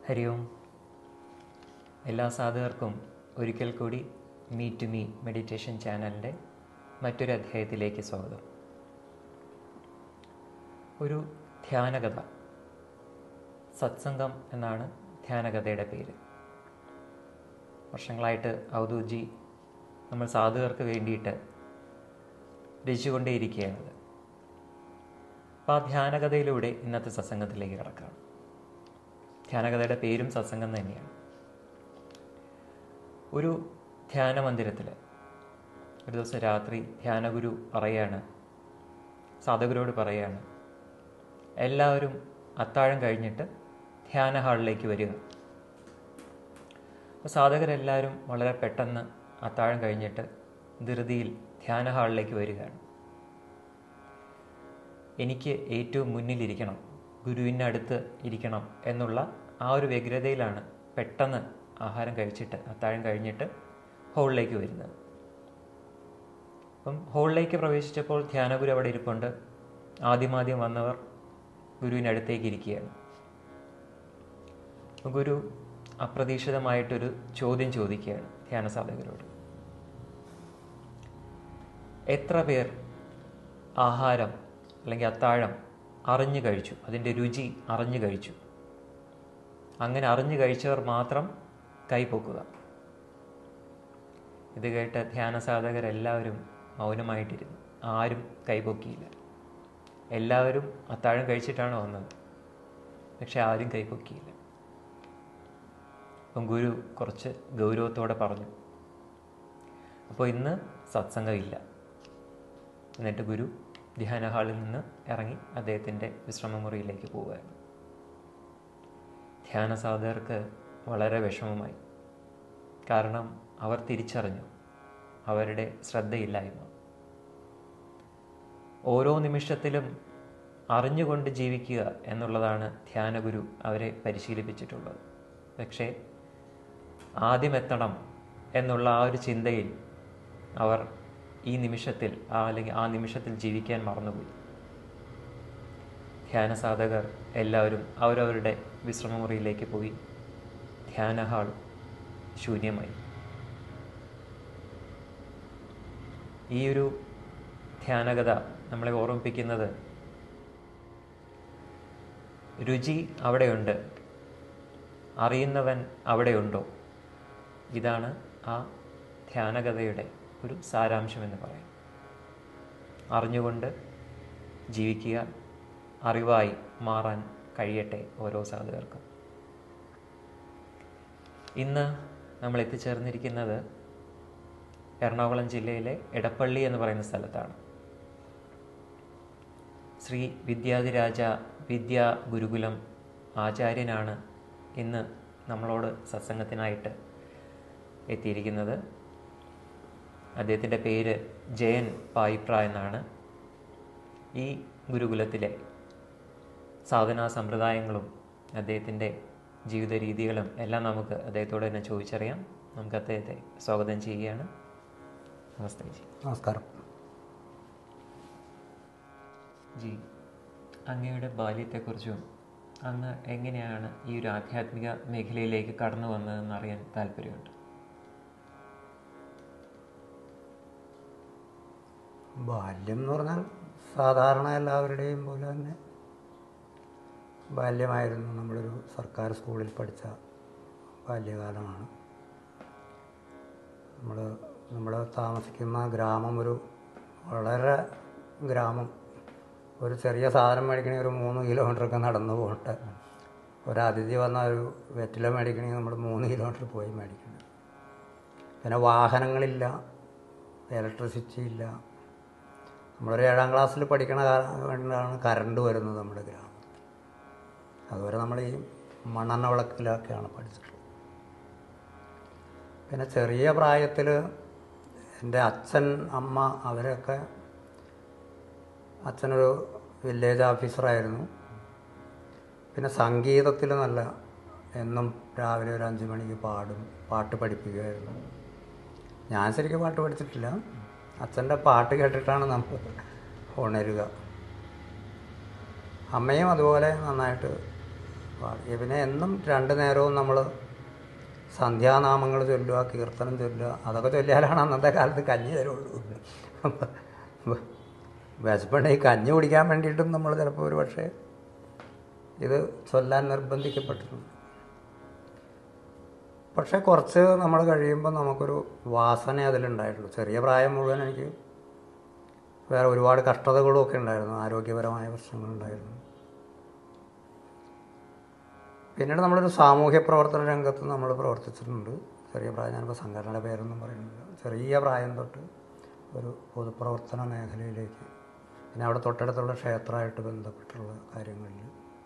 ഹരി ഓം എല്ലാ സാധകർക്കും ഒരിക്കൽ കൂടി മീ ടു മീ മെഡിറ്റേഷൻ ചാനലിൻ്റെ മറ്റൊരു അധ്യായത്തിലേക്ക് സ്വാഗതം ഒരു ധ്യാനകഥ സത്സംഗം എന്നാണ് ധ്യാനകഥയുടെ പേര് വർഷങ്ങളായിട്ട് അവധൂജി നമ്മൾ സാധുകർക്ക് വേണ്ടിയിട്ട് രചിച്ചുകൊണ്ടേയിരിക്കുകയാണത് അപ്പോൾ ആ ധ്യാനകഥയിലൂടെ ഇന്നത്തെ സത്സംഗത്തിലേക്ക് കിടക്കാം ധ്യാനകഥയുടെ പേരും സത്സംഗം തന്നെയാണ് ഒരു ധ്യാന മന്ദിരത്തിൽ ഒരു ദിവസം രാത്രി ധ്യാനഗുരു പറയാണ് സാധകരോട് പറയാണ് എല്ലാവരും അത്താഴം കഴിഞ്ഞിട്ട് ധ്യാന ഹാളിലേക്ക് വരിക അപ്പോൾ സാധകരെല്ലാവരും വളരെ പെട്ടെന്ന് അത്താഴം കഴിഞ്ഞിട്ട് ധൃതിയിൽ ധ്യാന ഹാളിലേക്ക് വരികയാണ് എനിക്ക് ഏറ്റവും മുന്നിലിരിക്കണം ഗുരുവിൻ്റെ അടുത്ത് ഇരിക്കണം എന്നുള്ള ആ ഒരു വ്യഗ്രതയിലാണ് പെട്ടെന്ന് ആഹാരം കഴിച്ചിട്ട് അത്താഴം കഴിഞ്ഞിട്ട് ഹോളിലേക്ക് വരുന്നത് അപ്പം ഹോളിലേക്ക് പ്രവേശിച്ചപ്പോൾ ധ്യാനഗുരു അവിടെ ഇരിപ്പുണ്ട് ആദ്യമാദ്യം വന്നവർ ഗുരുവിൻ്റെ അടുത്തേക്ക് ഇരിക്കുകയാണ് അപ്പം ഗുരു അപ്രതീക്ഷിതമായിട്ടൊരു ചോദ്യം ചോദിക്കുകയാണ് ധ്യാന സാധകരോട് എത്ര പേർ ആഹാരം അല്ലെങ്കിൽ അത്താഴം അറിഞ്ഞു കഴിച്ചു അതിൻ്റെ രുചി അറിഞ്ഞു കഴിച്ചു അങ്ങനെ അറിഞ്ഞു കഴിച്ചവർ മാത്രം കൈപ്പൊക്കുക ഇത് കേട്ട ധ്യാന സാധകരെല്ലാവരും മൗനമായിട്ടിരുന്നു ആരും കൈപൊക്കിയില്ല എല്ലാവരും അത്താഴം കഴിച്ചിട്ടാണ് വന്നത് പക്ഷെ ആരും കൈപൊക്കിയില്ല അപ്പം ഗുരു കുറച്ച് ഗൗരവത്തോടെ പറഞ്ഞു അപ്പോൾ ഇന്ന് സത്സംഗമില്ല എന്നിട്ട് ഗുരു ധ്യാന ഹാളിൽ നിന്ന് ഇറങ്ങി അദ്ദേഹത്തിൻ്റെ വിശ്രമമുറിയിലേക്ക് പോവുകയാണ് ധ്യാന സാധകർക്ക് വളരെ വിഷമമായി കാരണം അവർ തിരിച്ചറിഞ്ഞു അവരുടെ ശ്രദ്ധയില്ലായ്മ ഓരോ നിമിഷത്തിലും അറിഞ്ഞുകൊണ്ട് ജീവിക്കുക എന്നുള്ളതാണ് ധ്യാനഗുരു അവരെ പരിശീലിപ്പിച്ചിട്ടുള്ളത് പക്ഷേ ആദ്യം എത്തണം എന്നുള്ള ആ ഒരു ചിന്തയിൽ അവർ ഈ നിമിഷത്തിൽ ആ അല്ലെങ്കിൽ ആ നിമിഷത്തിൽ ജീവിക്കാൻ മറന്നുപോയി ധ്യാന സാധകർ എല്ലാവരും അവരവരുടെ വിശ്രമമുറിയിലേക്ക് പോയി ധ്യാന ഹാൾ ശൂന്യമായി ഈ ഒരു ധ്യാനകഥ നമ്മളെ ഓർമ്മിപ്പിക്കുന്നത് രുചി അവിടെയുണ്ട് അറിയുന്നവൻ അവിടെയുണ്ടോ ഇതാണ് ആ ധ്യാനകഥയുടെ ഒരു സാരാംശം എന്ന് പറയാം അറിഞ്ഞുകൊണ്ട് ജീവിക്കുക അറിവായി മാറാൻ കഴിയട്ടെ ഓരോ സാധകർക്കും ഇന്ന് നമ്മൾ എത്തിച്ചേർന്നിരിക്കുന്നത് എറണാകുളം ജില്ലയിലെ എടപ്പള്ളി എന്ന് പറയുന്ന സ്ഥലത്താണ് ശ്രീ വിദ്യാധിരാജ വിദ്യാ ഗുരുകുലം ആചാര്യനാണ് ഇന്ന് നമ്മളോട് സത്സംഗത്തിനായിട്ട് എത്തിയിരിക്കുന്നത് അദ്ദേഹത്തിൻ്റെ പേര് ജയൻ പായിപ്ര എന്നാണ് ഈ ഗുരുകുലത്തിലെ സാധനാ സമ്പ്രദായങ്ങളും അദ്ദേഹത്തിൻ്റെ ജീവിത രീതികളും എല്ലാം നമുക്ക് അദ്ദേഹത്തോട് തന്നെ ചോദിച്ചറിയാം നമുക്ക് അദ്ദേഹത്തെ സ്വാഗതം ചെയ്യുകയാണ് നമസ്തേ ജി നമസ്കാരം ജി അങ്ങയുടെ ബാല്യത്തെക്കുറിച്ചും അങ്ങ് എങ്ങനെയാണ് ഈ ഒരു ആധ്യാത്മിക മേഖലയിലേക്ക് കടന്നു വന്നതെന്ന് അറിയാൻ താല്പര്യമുണ്ട് ബാല്യം എന്ന് പറഞ്ഞാൽ സാധാരണ എല്ലാവരുടെയും പോലെ തന്നെ ബാല്യമായിരുന്നു നമ്മളൊരു സർക്കാർ സ്കൂളിൽ പഠിച്ച ബാല്യകാലമാണ് നമ്മൾ നമ്മൾ താമസിക്കുന്ന ഗ്രാമം ഒരു വളരെ ഗ്രാമം ഒരു ചെറിയ സാധനം മേടിക്കണമെങ്കിൽ ഒരു മൂന്ന് കിലോമീറ്ററൊക്കെ നടന്നു പോകട്ടെ ഒരു അതിഥി വന്ന ഒരു വെറ്റില മേടിക്കണമെങ്കിൽ നമ്മൾ മൂന്ന് കിലോമീറ്റർ പോയി മേടിക്കണം പിന്നെ വാഹനങ്ങളില്ല ഇലക്ട്രിസിറ്റി ഇല്ല നമ്മളൊരു ഏഴാം ക്ലാസ്സിൽ പഠിക്കണ കാലമാണ് കറണ്ട് വരുന്നത് നമ്മുടെ ഗ്രാമത്തിൽ അതുവരെ നമ്മൾ ഈ മണ്ണെണ്ണ വിളക്കിലൊക്കെയാണ് പഠിച്ചിട്ടുള്ളത് പിന്നെ ചെറിയ പ്രായത്തിൽ എൻ്റെ അച്ഛൻ അമ്മ അവരൊക്കെ അച്ഛനൊരു വില്ലേജ് ഓഫീസറായിരുന്നു പിന്നെ സംഗീതത്തിൽ നല്ല എന്നും രാവിലെ ഒരു അഞ്ച് മണിക്ക് പാടും പാട്ട് പഠിപ്പിക്കുമായിരുന്നു ഞാൻ ശരിക്കും പാട്ട് പഠിച്ചിട്ടില്ല അച്ഛൻ്റെ പാട്ട് കേട്ടിട്ടാണ് നമ്മൾ ഉണരുക അമ്മയും അതുപോലെ നന്നായിട്ട് പാടി പിന്നെ എന്നും രണ്ട് നേരവും നമ്മൾ സന്ധ്യാനാമങ്ങൾ ചൊല്ലുക കീർത്തനം ചൊല്ലുക അതൊക്കെ ചൊല്ലിയാലാണ് അന്നത്തെ കാലത്ത് കഞ്ഞി തരുള്ളൂ വിശപ്പുണ്ടെങ്കിൽ കഞ്ഞി കുടിക്കാൻ വേണ്ടിയിട്ടും നമ്മൾ ചിലപ്പോൾ ഒരു പക്ഷേ ഇത് ചൊല്ലാൻ നിർബന്ധിക്കപ്പെട്ടിട്ടുണ്ട് പക്ഷേ കുറച്ച് നമ്മൾ കഴിയുമ്പോൾ നമുക്കൊരു വാസന അതിലുണ്ടായിട്ടുള്ളൂ ചെറിയ പ്രായം മുഴുവൻ എനിക്ക് വേറെ ഒരുപാട് കഷ്ടതകളും ഒക്കെ ഉണ്ടായിരുന്നു ആരോഗ്യപരമായ പ്രശ്നങ്ങളുണ്ടായിരുന്നു പിന്നീട് നമ്മളൊരു സാമൂഹ്യ പ്രവർത്തന രംഗത്ത് നമ്മൾ പ്രവർത്തിച്ചിട്ടുണ്ട് ചെറിയ പ്രായം ഞാനിപ്പോൾ സംഘടനയുടെ പേരൊന്നും പറയുന്നില്ല ചെറിയ പ്രായം തൊട്ട് ഒരു പൊതുപ്രവർത്തന മേഖലയിലേക്ക് പിന്നെ അവിടെ തൊട്ടടുത്തുള്ള ക്ഷേത്രമായിട്ട് ബന്ധപ്പെട്ടുള്ള കാര്യങ്ങളിൽ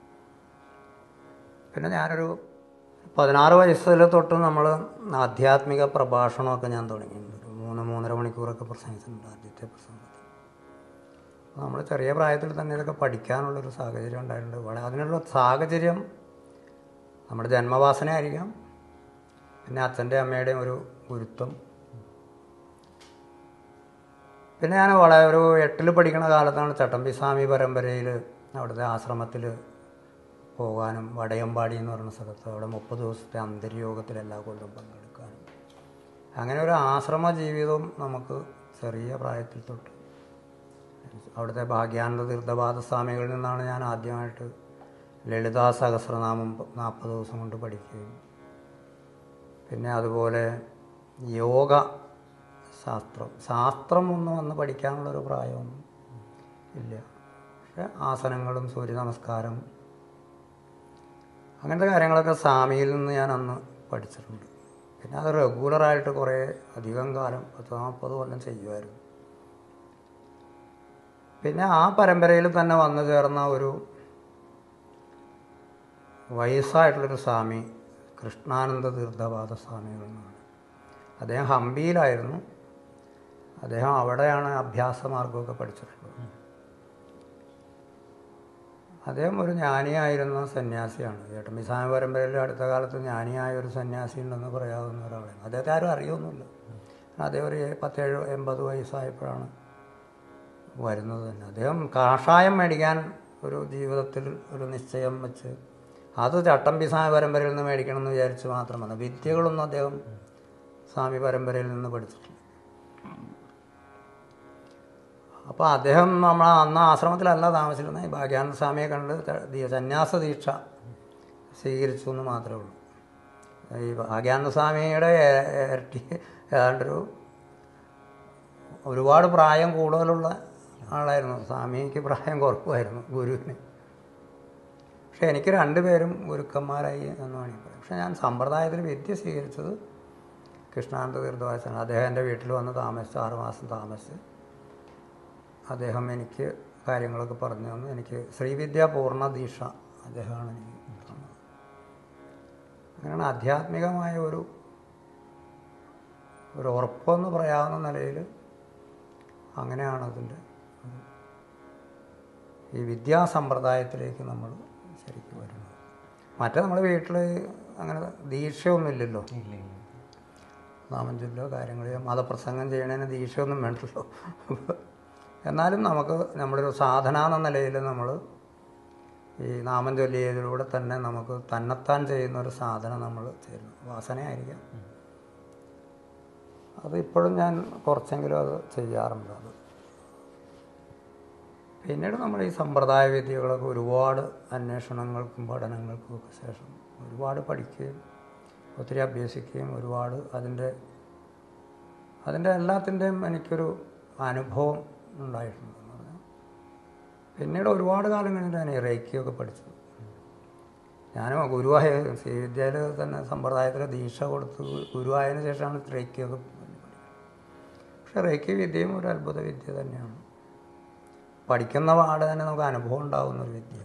പിന്നെ ഞാനൊരു പതിനാറ് വയസ്സിൽ തൊട്ട് നമ്മൾ ആധ്യാത്മിക പ്രഭാഷണമൊക്കെ ഞാൻ തുടങ്ങിയിട്ടുണ്ട് ഒരു മൂന്ന് മൂന്നര മണിക്കൂറൊക്കെ പ്രസംഗിച്ചിട്ടുണ്ട് ആദ്യത്തെ പ്രസംഗത്തിൽ നമ്മൾ ചെറിയ പ്രായത്തിൽ തന്നെ ഇതൊക്കെ പഠിക്കാനുള്ളൊരു സാഹചര്യം ഉണ്ടായിട്ടുണ്ട് വളരെ അതിനുള്ള സാഹചര്യം നമ്മുടെ ജന്മവാസന ആയിരിക്കാം പിന്നെ അച്ഛൻ്റെ അമ്മയുടെയും ഒരു ഗുരുത്വം പിന്നെ ഞാൻ വളരെ ഒരു എട്ടിൽ പഠിക്കുന്ന കാലത്താണ് ചട്ടമ്പി സ്വാമി പരമ്പരയിൽ അവിടുത്തെ ആശ്രമത്തിൽ പോകാനും വടയമ്പാടി എന്ന് പറയുന്ന സ്ഥലത്ത് അവിടെ മുപ്പത് ദിവസത്തെ അന്തര്യോഗത്തിൽ എല്ലാ കൊല്ലവും പങ്കെടുക്കാനും അങ്ങനെ ഒരു ആശ്രമ ജീവിതവും നമുക്ക് ചെറിയ പ്രായത്തിൽ തൊട്ട് അവിടുത്തെ ഭാഗ്യാനന്ദ തീർത്ഥപാദ സ്വാമികളിൽ നിന്നാണ് ഞാൻ ആദ്യമായിട്ട് ലളിതാ സഹസ്രനാമം നാൽപ്പത് ദിവസം കൊണ്ട് പഠിക്കുകയും പിന്നെ അതുപോലെ യോഗ ശാസ്ത്രം ശാസ്ത്രം ഒന്നും അന്ന് പഠിക്കാനുള്ളൊരു പ്രായമൊന്നും ഇല്ല പക്ഷെ ആസനങ്ങളും സൂര്യ നമസ്കാരം അങ്ങനത്തെ കാര്യങ്ങളൊക്കെ സ്വാമിയിൽ നിന്ന് ഞാൻ അന്ന് പഠിച്ചിട്ടുണ്ട് പിന്നെ അത് റെഗുലറായിട്ട് കുറേ അധികം കാലം പത്ത് നാൽപ്പത് കൊല്ലം ചെയ്യുമായിരുന്നു പിന്നെ ആ പരമ്പരയിൽ തന്നെ വന്നു ചേർന്ന ഒരു വയസ്സായിട്ടുള്ളൊരു സ്വാമി കൃഷ്ണാനന്ദ തീർത്ഥപാദ സ്വാമികൾ എന്നാണ് അദ്ദേഹം ഹംപിയിലായിരുന്നു അദ്ദേഹം അവിടെയാണ് അഭ്യാസമാർഗമൊക്കെ പഠിച്ചിട്ടുള്ളത് അദ്ദേഹം ഒരു ജ്ഞാനിയായിരുന്ന സന്യാസിയാണ് ചേട്ടമ്പി സ്വാമി പരമ്പരയിൽ അടുത്ത കാലത്ത് ജ്ഞാനിയായ ഒരു സന്യാസി ഉണ്ടെന്ന് പറയാവുന്ന ഒരാളാണ് അദ്ദേഹത്തെ ആരും അറിയൊന്നുമില്ല അദ്ദേഹം ഒരു പത്തേഴ് എൺപത് വയസ്സായപ്പോഴാണ് വരുന്നത് തന്നെ അദ്ദേഹം കാഷായം മേടിക്കാൻ ഒരു ജീവിതത്തിൽ ഒരു നിശ്ചയം വെച്ച് അത് ചട്ടമ്പി സ്വാമി പരമ്പരയിൽ നിന്ന് മേടിക്കണം എന്ന് വിചാരിച്ച് മാത്രമാണ് വിദ്യകളൊന്നും അദ്ദേഹം സ്വാമി പരമ്പരയിൽ നിന്ന് പഠിച്ചിട്ടില്ല അപ്പോൾ അദ്ദേഹം നമ്മൾ അന്ന് ആശ്രമത്തിലല്ല താമസിച്ചിരുന്നത് ഈ ഭാഗ്യാനന്ദ സ്വാമിയെ കണ്ട് ത- ദീ- സന്യാസ ദീക്ഷ സ്വീകരിച്ചു എന്ന് മാത്രമേ ഉള്ളൂ ഈ ഭാഗ്യാനന്ദ സ്വാമിയുടെ ഏ- ഇരട്ടി ഏതാണ്ടൊരു ഒരുപാട് പ്രായം കൂടുതലുള്ള ആളായിരുന്നു സ്വാമിക്ക് പ്രായം കുറവായിരുന്നു ഗുരുവിന് പക്ഷെ എനിക്ക് രണ്ടുപേരും ഗുരുക്കന്മാരായി എന്ന് വേണമെങ്കിൽ പറയാം പക്ഷെ ഞാൻ സമ്പ്രദായത്തിൽ വിദ്യ സ്വീകരിച്ചത് കൃഷ്ണാനന്ദ തീർത്ഥവാസനാണ് അദ്ദേഹം എൻ്റെ വീട്ടിൽ വന്ന് താമസിച്ച് ആറ് മാസം താമസിച്ച് അദ്ദേഹം എനിക്ക് കാര്യങ്ങളൊക്കെ പറഞ്ഞു തന്നു എനിക്ക് ശ്രീവിദ്യ പൂർണ്ണ ദീക്ഷ അദ്ദേഹമാണ് എനിക്ക് തന്നത് അങ്ങനെയാണ് ആധ്യാത്മികമായ ഒരു ഒരു ഉറപ്പെന്ന് പറയാവുന്ന നിലയിൽ അങ്ങനെയാണ് അതിൻ്റെ ഒരു ഈ വിദ്യാസമ്പ്രദായത്തിലേക്ക് നമ്മൾ ശരിക്കും വരുന്നത് മറ്റേ നമ്മുടെ വീട്ടിൽ അങ്ങനെ ദീക്ഷയൊന്നുമില്ലല്ലോ ഇല്ല ഇല്ല നാമം ചൊല്ലോ കാര്യങ്ങൾ മതപ്രസംഗം ചെയ്യണതിന് ദീക്ഷയൊന്നും വേണ്ടല്ലോ എന്നാലും നമുക്ക് നമ്മുടെ ഒരു സാധന എന്ന നിലയിൽ നമ്മൾ ഈ നാമം ചൊല്ലിയതിലൂടെ തന്നെ നമുക്ക് തന്നെത്താൻ ചെയ്യുന്ന ഒരു സാധന നമ്മൾ ചെയ്യുന്നു വാസനയായിരിക്കാം അത് ഇപ്പോഴും ഞാൻ കുറച്ചെങ്കിലും അത് ചെയ്യാറുണ്ട് അത് പിന്നീട് നമ്മൾ ഈ സമ്പ്രദായ വിദ്യകളൊക്കെ ഒരുപാട് അന്വേഷണങ്ങൾക്കും പഠനങ്ങൾക്കും ഒക്കെ ശേഷം ഒരുപാട് പഠിക്കുകയും ഒത്തിരി അഭ്യസിക്കുകയും ഒരുപാട് അതിൻ്റെ അതിൻ്റെ എല്ലാത്തിൻ്റെയും എനിക്കൊരു അനുഭവം ഉണ്ടായിട്ടുണ്ട് എന്ന് പറഞ്ഞാൽ പിന്നീട് ഒരുപാട് കാലം കഴിഞ്ഞിട്ടാണ് ഈ റേക്കിയൊക്കെ പഠിച്ചത് ഞാനും ഗുരുവായ ശ്രീവിദ്യയിൽ തന്നെ സമ്പ്രദായത്തിൽ ദീക്ഷ കൊടുത്ത് ഗുരുവായതിനു ശേഷമാണ് റേക്കിയൊക്കെ പഠിക്കുന്നത് പക്ഷെ റേക്കി വിദ്യയും ഒരു അത്ഭുത വിദ്യ തന്നെയാണ് പഠിക്കുന്ന പാട് തന്നെ നമുക്ക് അനുഭവം ഉണ്ടാകുന്ന ഒരു വിദ്യയാണ്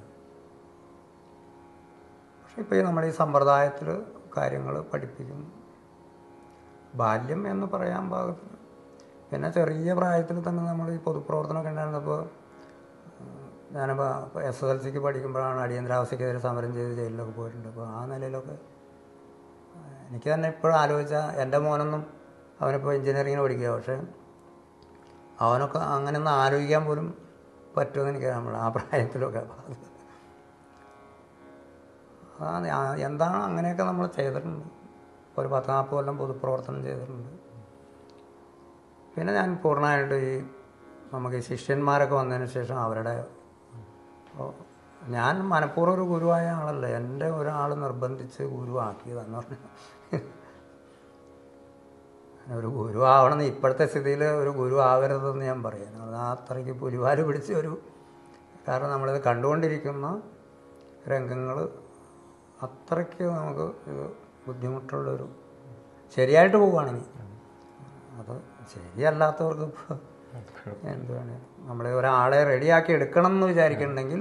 പക്ഷെ ഇപ്പോൾ ഈ നമ്മുടെ ഈ സമ്പ്രദായത്തിൽ കാര്യങ്ങൾ പഠിപ്പിക്കും ബാല്യം എന്ന് പറയാൻ പാകത്തിന് പിന്നെ ചെറിയ പ്രായത്തിൽ തന്നെ നമ്മൾ ഈ പൊതുപ്രവർത്തനമൊക്കെ ഉണ്ടായിരുന്നപ്പോൾ ഞാനിപ്പോൾ എസ് എസ് എൽ സിക്ക് പഠിക്കുമ്പോഴാണ് അടിയന്തരാവസ്ഥയ്ക്കെതിരെ സമരം ചെയ്ത് ജയിലിലൊക്കെ പോയിട്ടുണ്ട് അപ്പോൾ ആ നിലയിലൊക്കെ എനിക്ക് തന്നെ ഇപ്പോഴും ആലോചിച്ചാൽ എൻ്റെ മോനൊന്നും അവനിപ്പോൾ എഞ്ചിനീയറിങ്ങിന് പഠിക്കുക പക്ഷേ അവനൊക്കെ അങ്ങനെയൊന്നും ആലോചിക്കാൻ പോലും പറ്റുമെന്ന് എനിക്ക് നമ്മൾ ആ പ്രായത്തിലൊക്കെ അപ്പോൾ അത് അതാണ് ആ- എന്താണ് അങ്ങനെയൊക്കെ നമ്മൾ ചെയ്തിട്ടുണ്ട് ഒരു പത്ത് നാൽപ്പത് കൊല്ലം പൊതുപ്രവർത്തനം ചെയ്തിട്ടുണ്ട് പിന്നെ ഞാൻ പൂർണ്ണമായിട്ട് ഈ നമുക്ക് ഈ ശിഷ്യന്മാരൊക്കെ വന്നതിന് ശേഷം അവരുടെ ഓ, ഞാൻ മനഃപൂർവ്വം ഒരു ഗുരുവായ ആളല്ല എൻ്റെ ഒരാൾ നിർബന്ധിച്ച് ഗുരുവാക്കിയതെന്ന് പറഞ്ഞു ഒരു ഗുരു ആവണമെന്ന് ഇപ്പോഴത്തെ സ്ഥിതിയിൽ ഒരു ഗുരു ആവരുതെന്ന് ഞാൻ പറയും അത് ആ അത്രയ്ക്ക് പുലിവാല് പിടിച്ച ഒരു കാരണം നമ്മളിത് കണ്ടുകൊണ്ടിരിക്കുന്ന രംഗങ്ങൾ അത്രയ്ക്ക് നമുക്ക് ഇത് ബുദ്ധിമുട്ടുള്ളൊരു ശരിയായിട്ട് പോവുകയാണെങ്കിൽ അത് ശരിയല്ലാത്തവർക്ക് ഇപ്പോൾ എന്താണ് നമ്മൾ ഒരാളെ റെഡിയാക്കി എടുക്കണം എന്ന് വിചാരിക്കുന്നുണ്ടെങ്കിൽ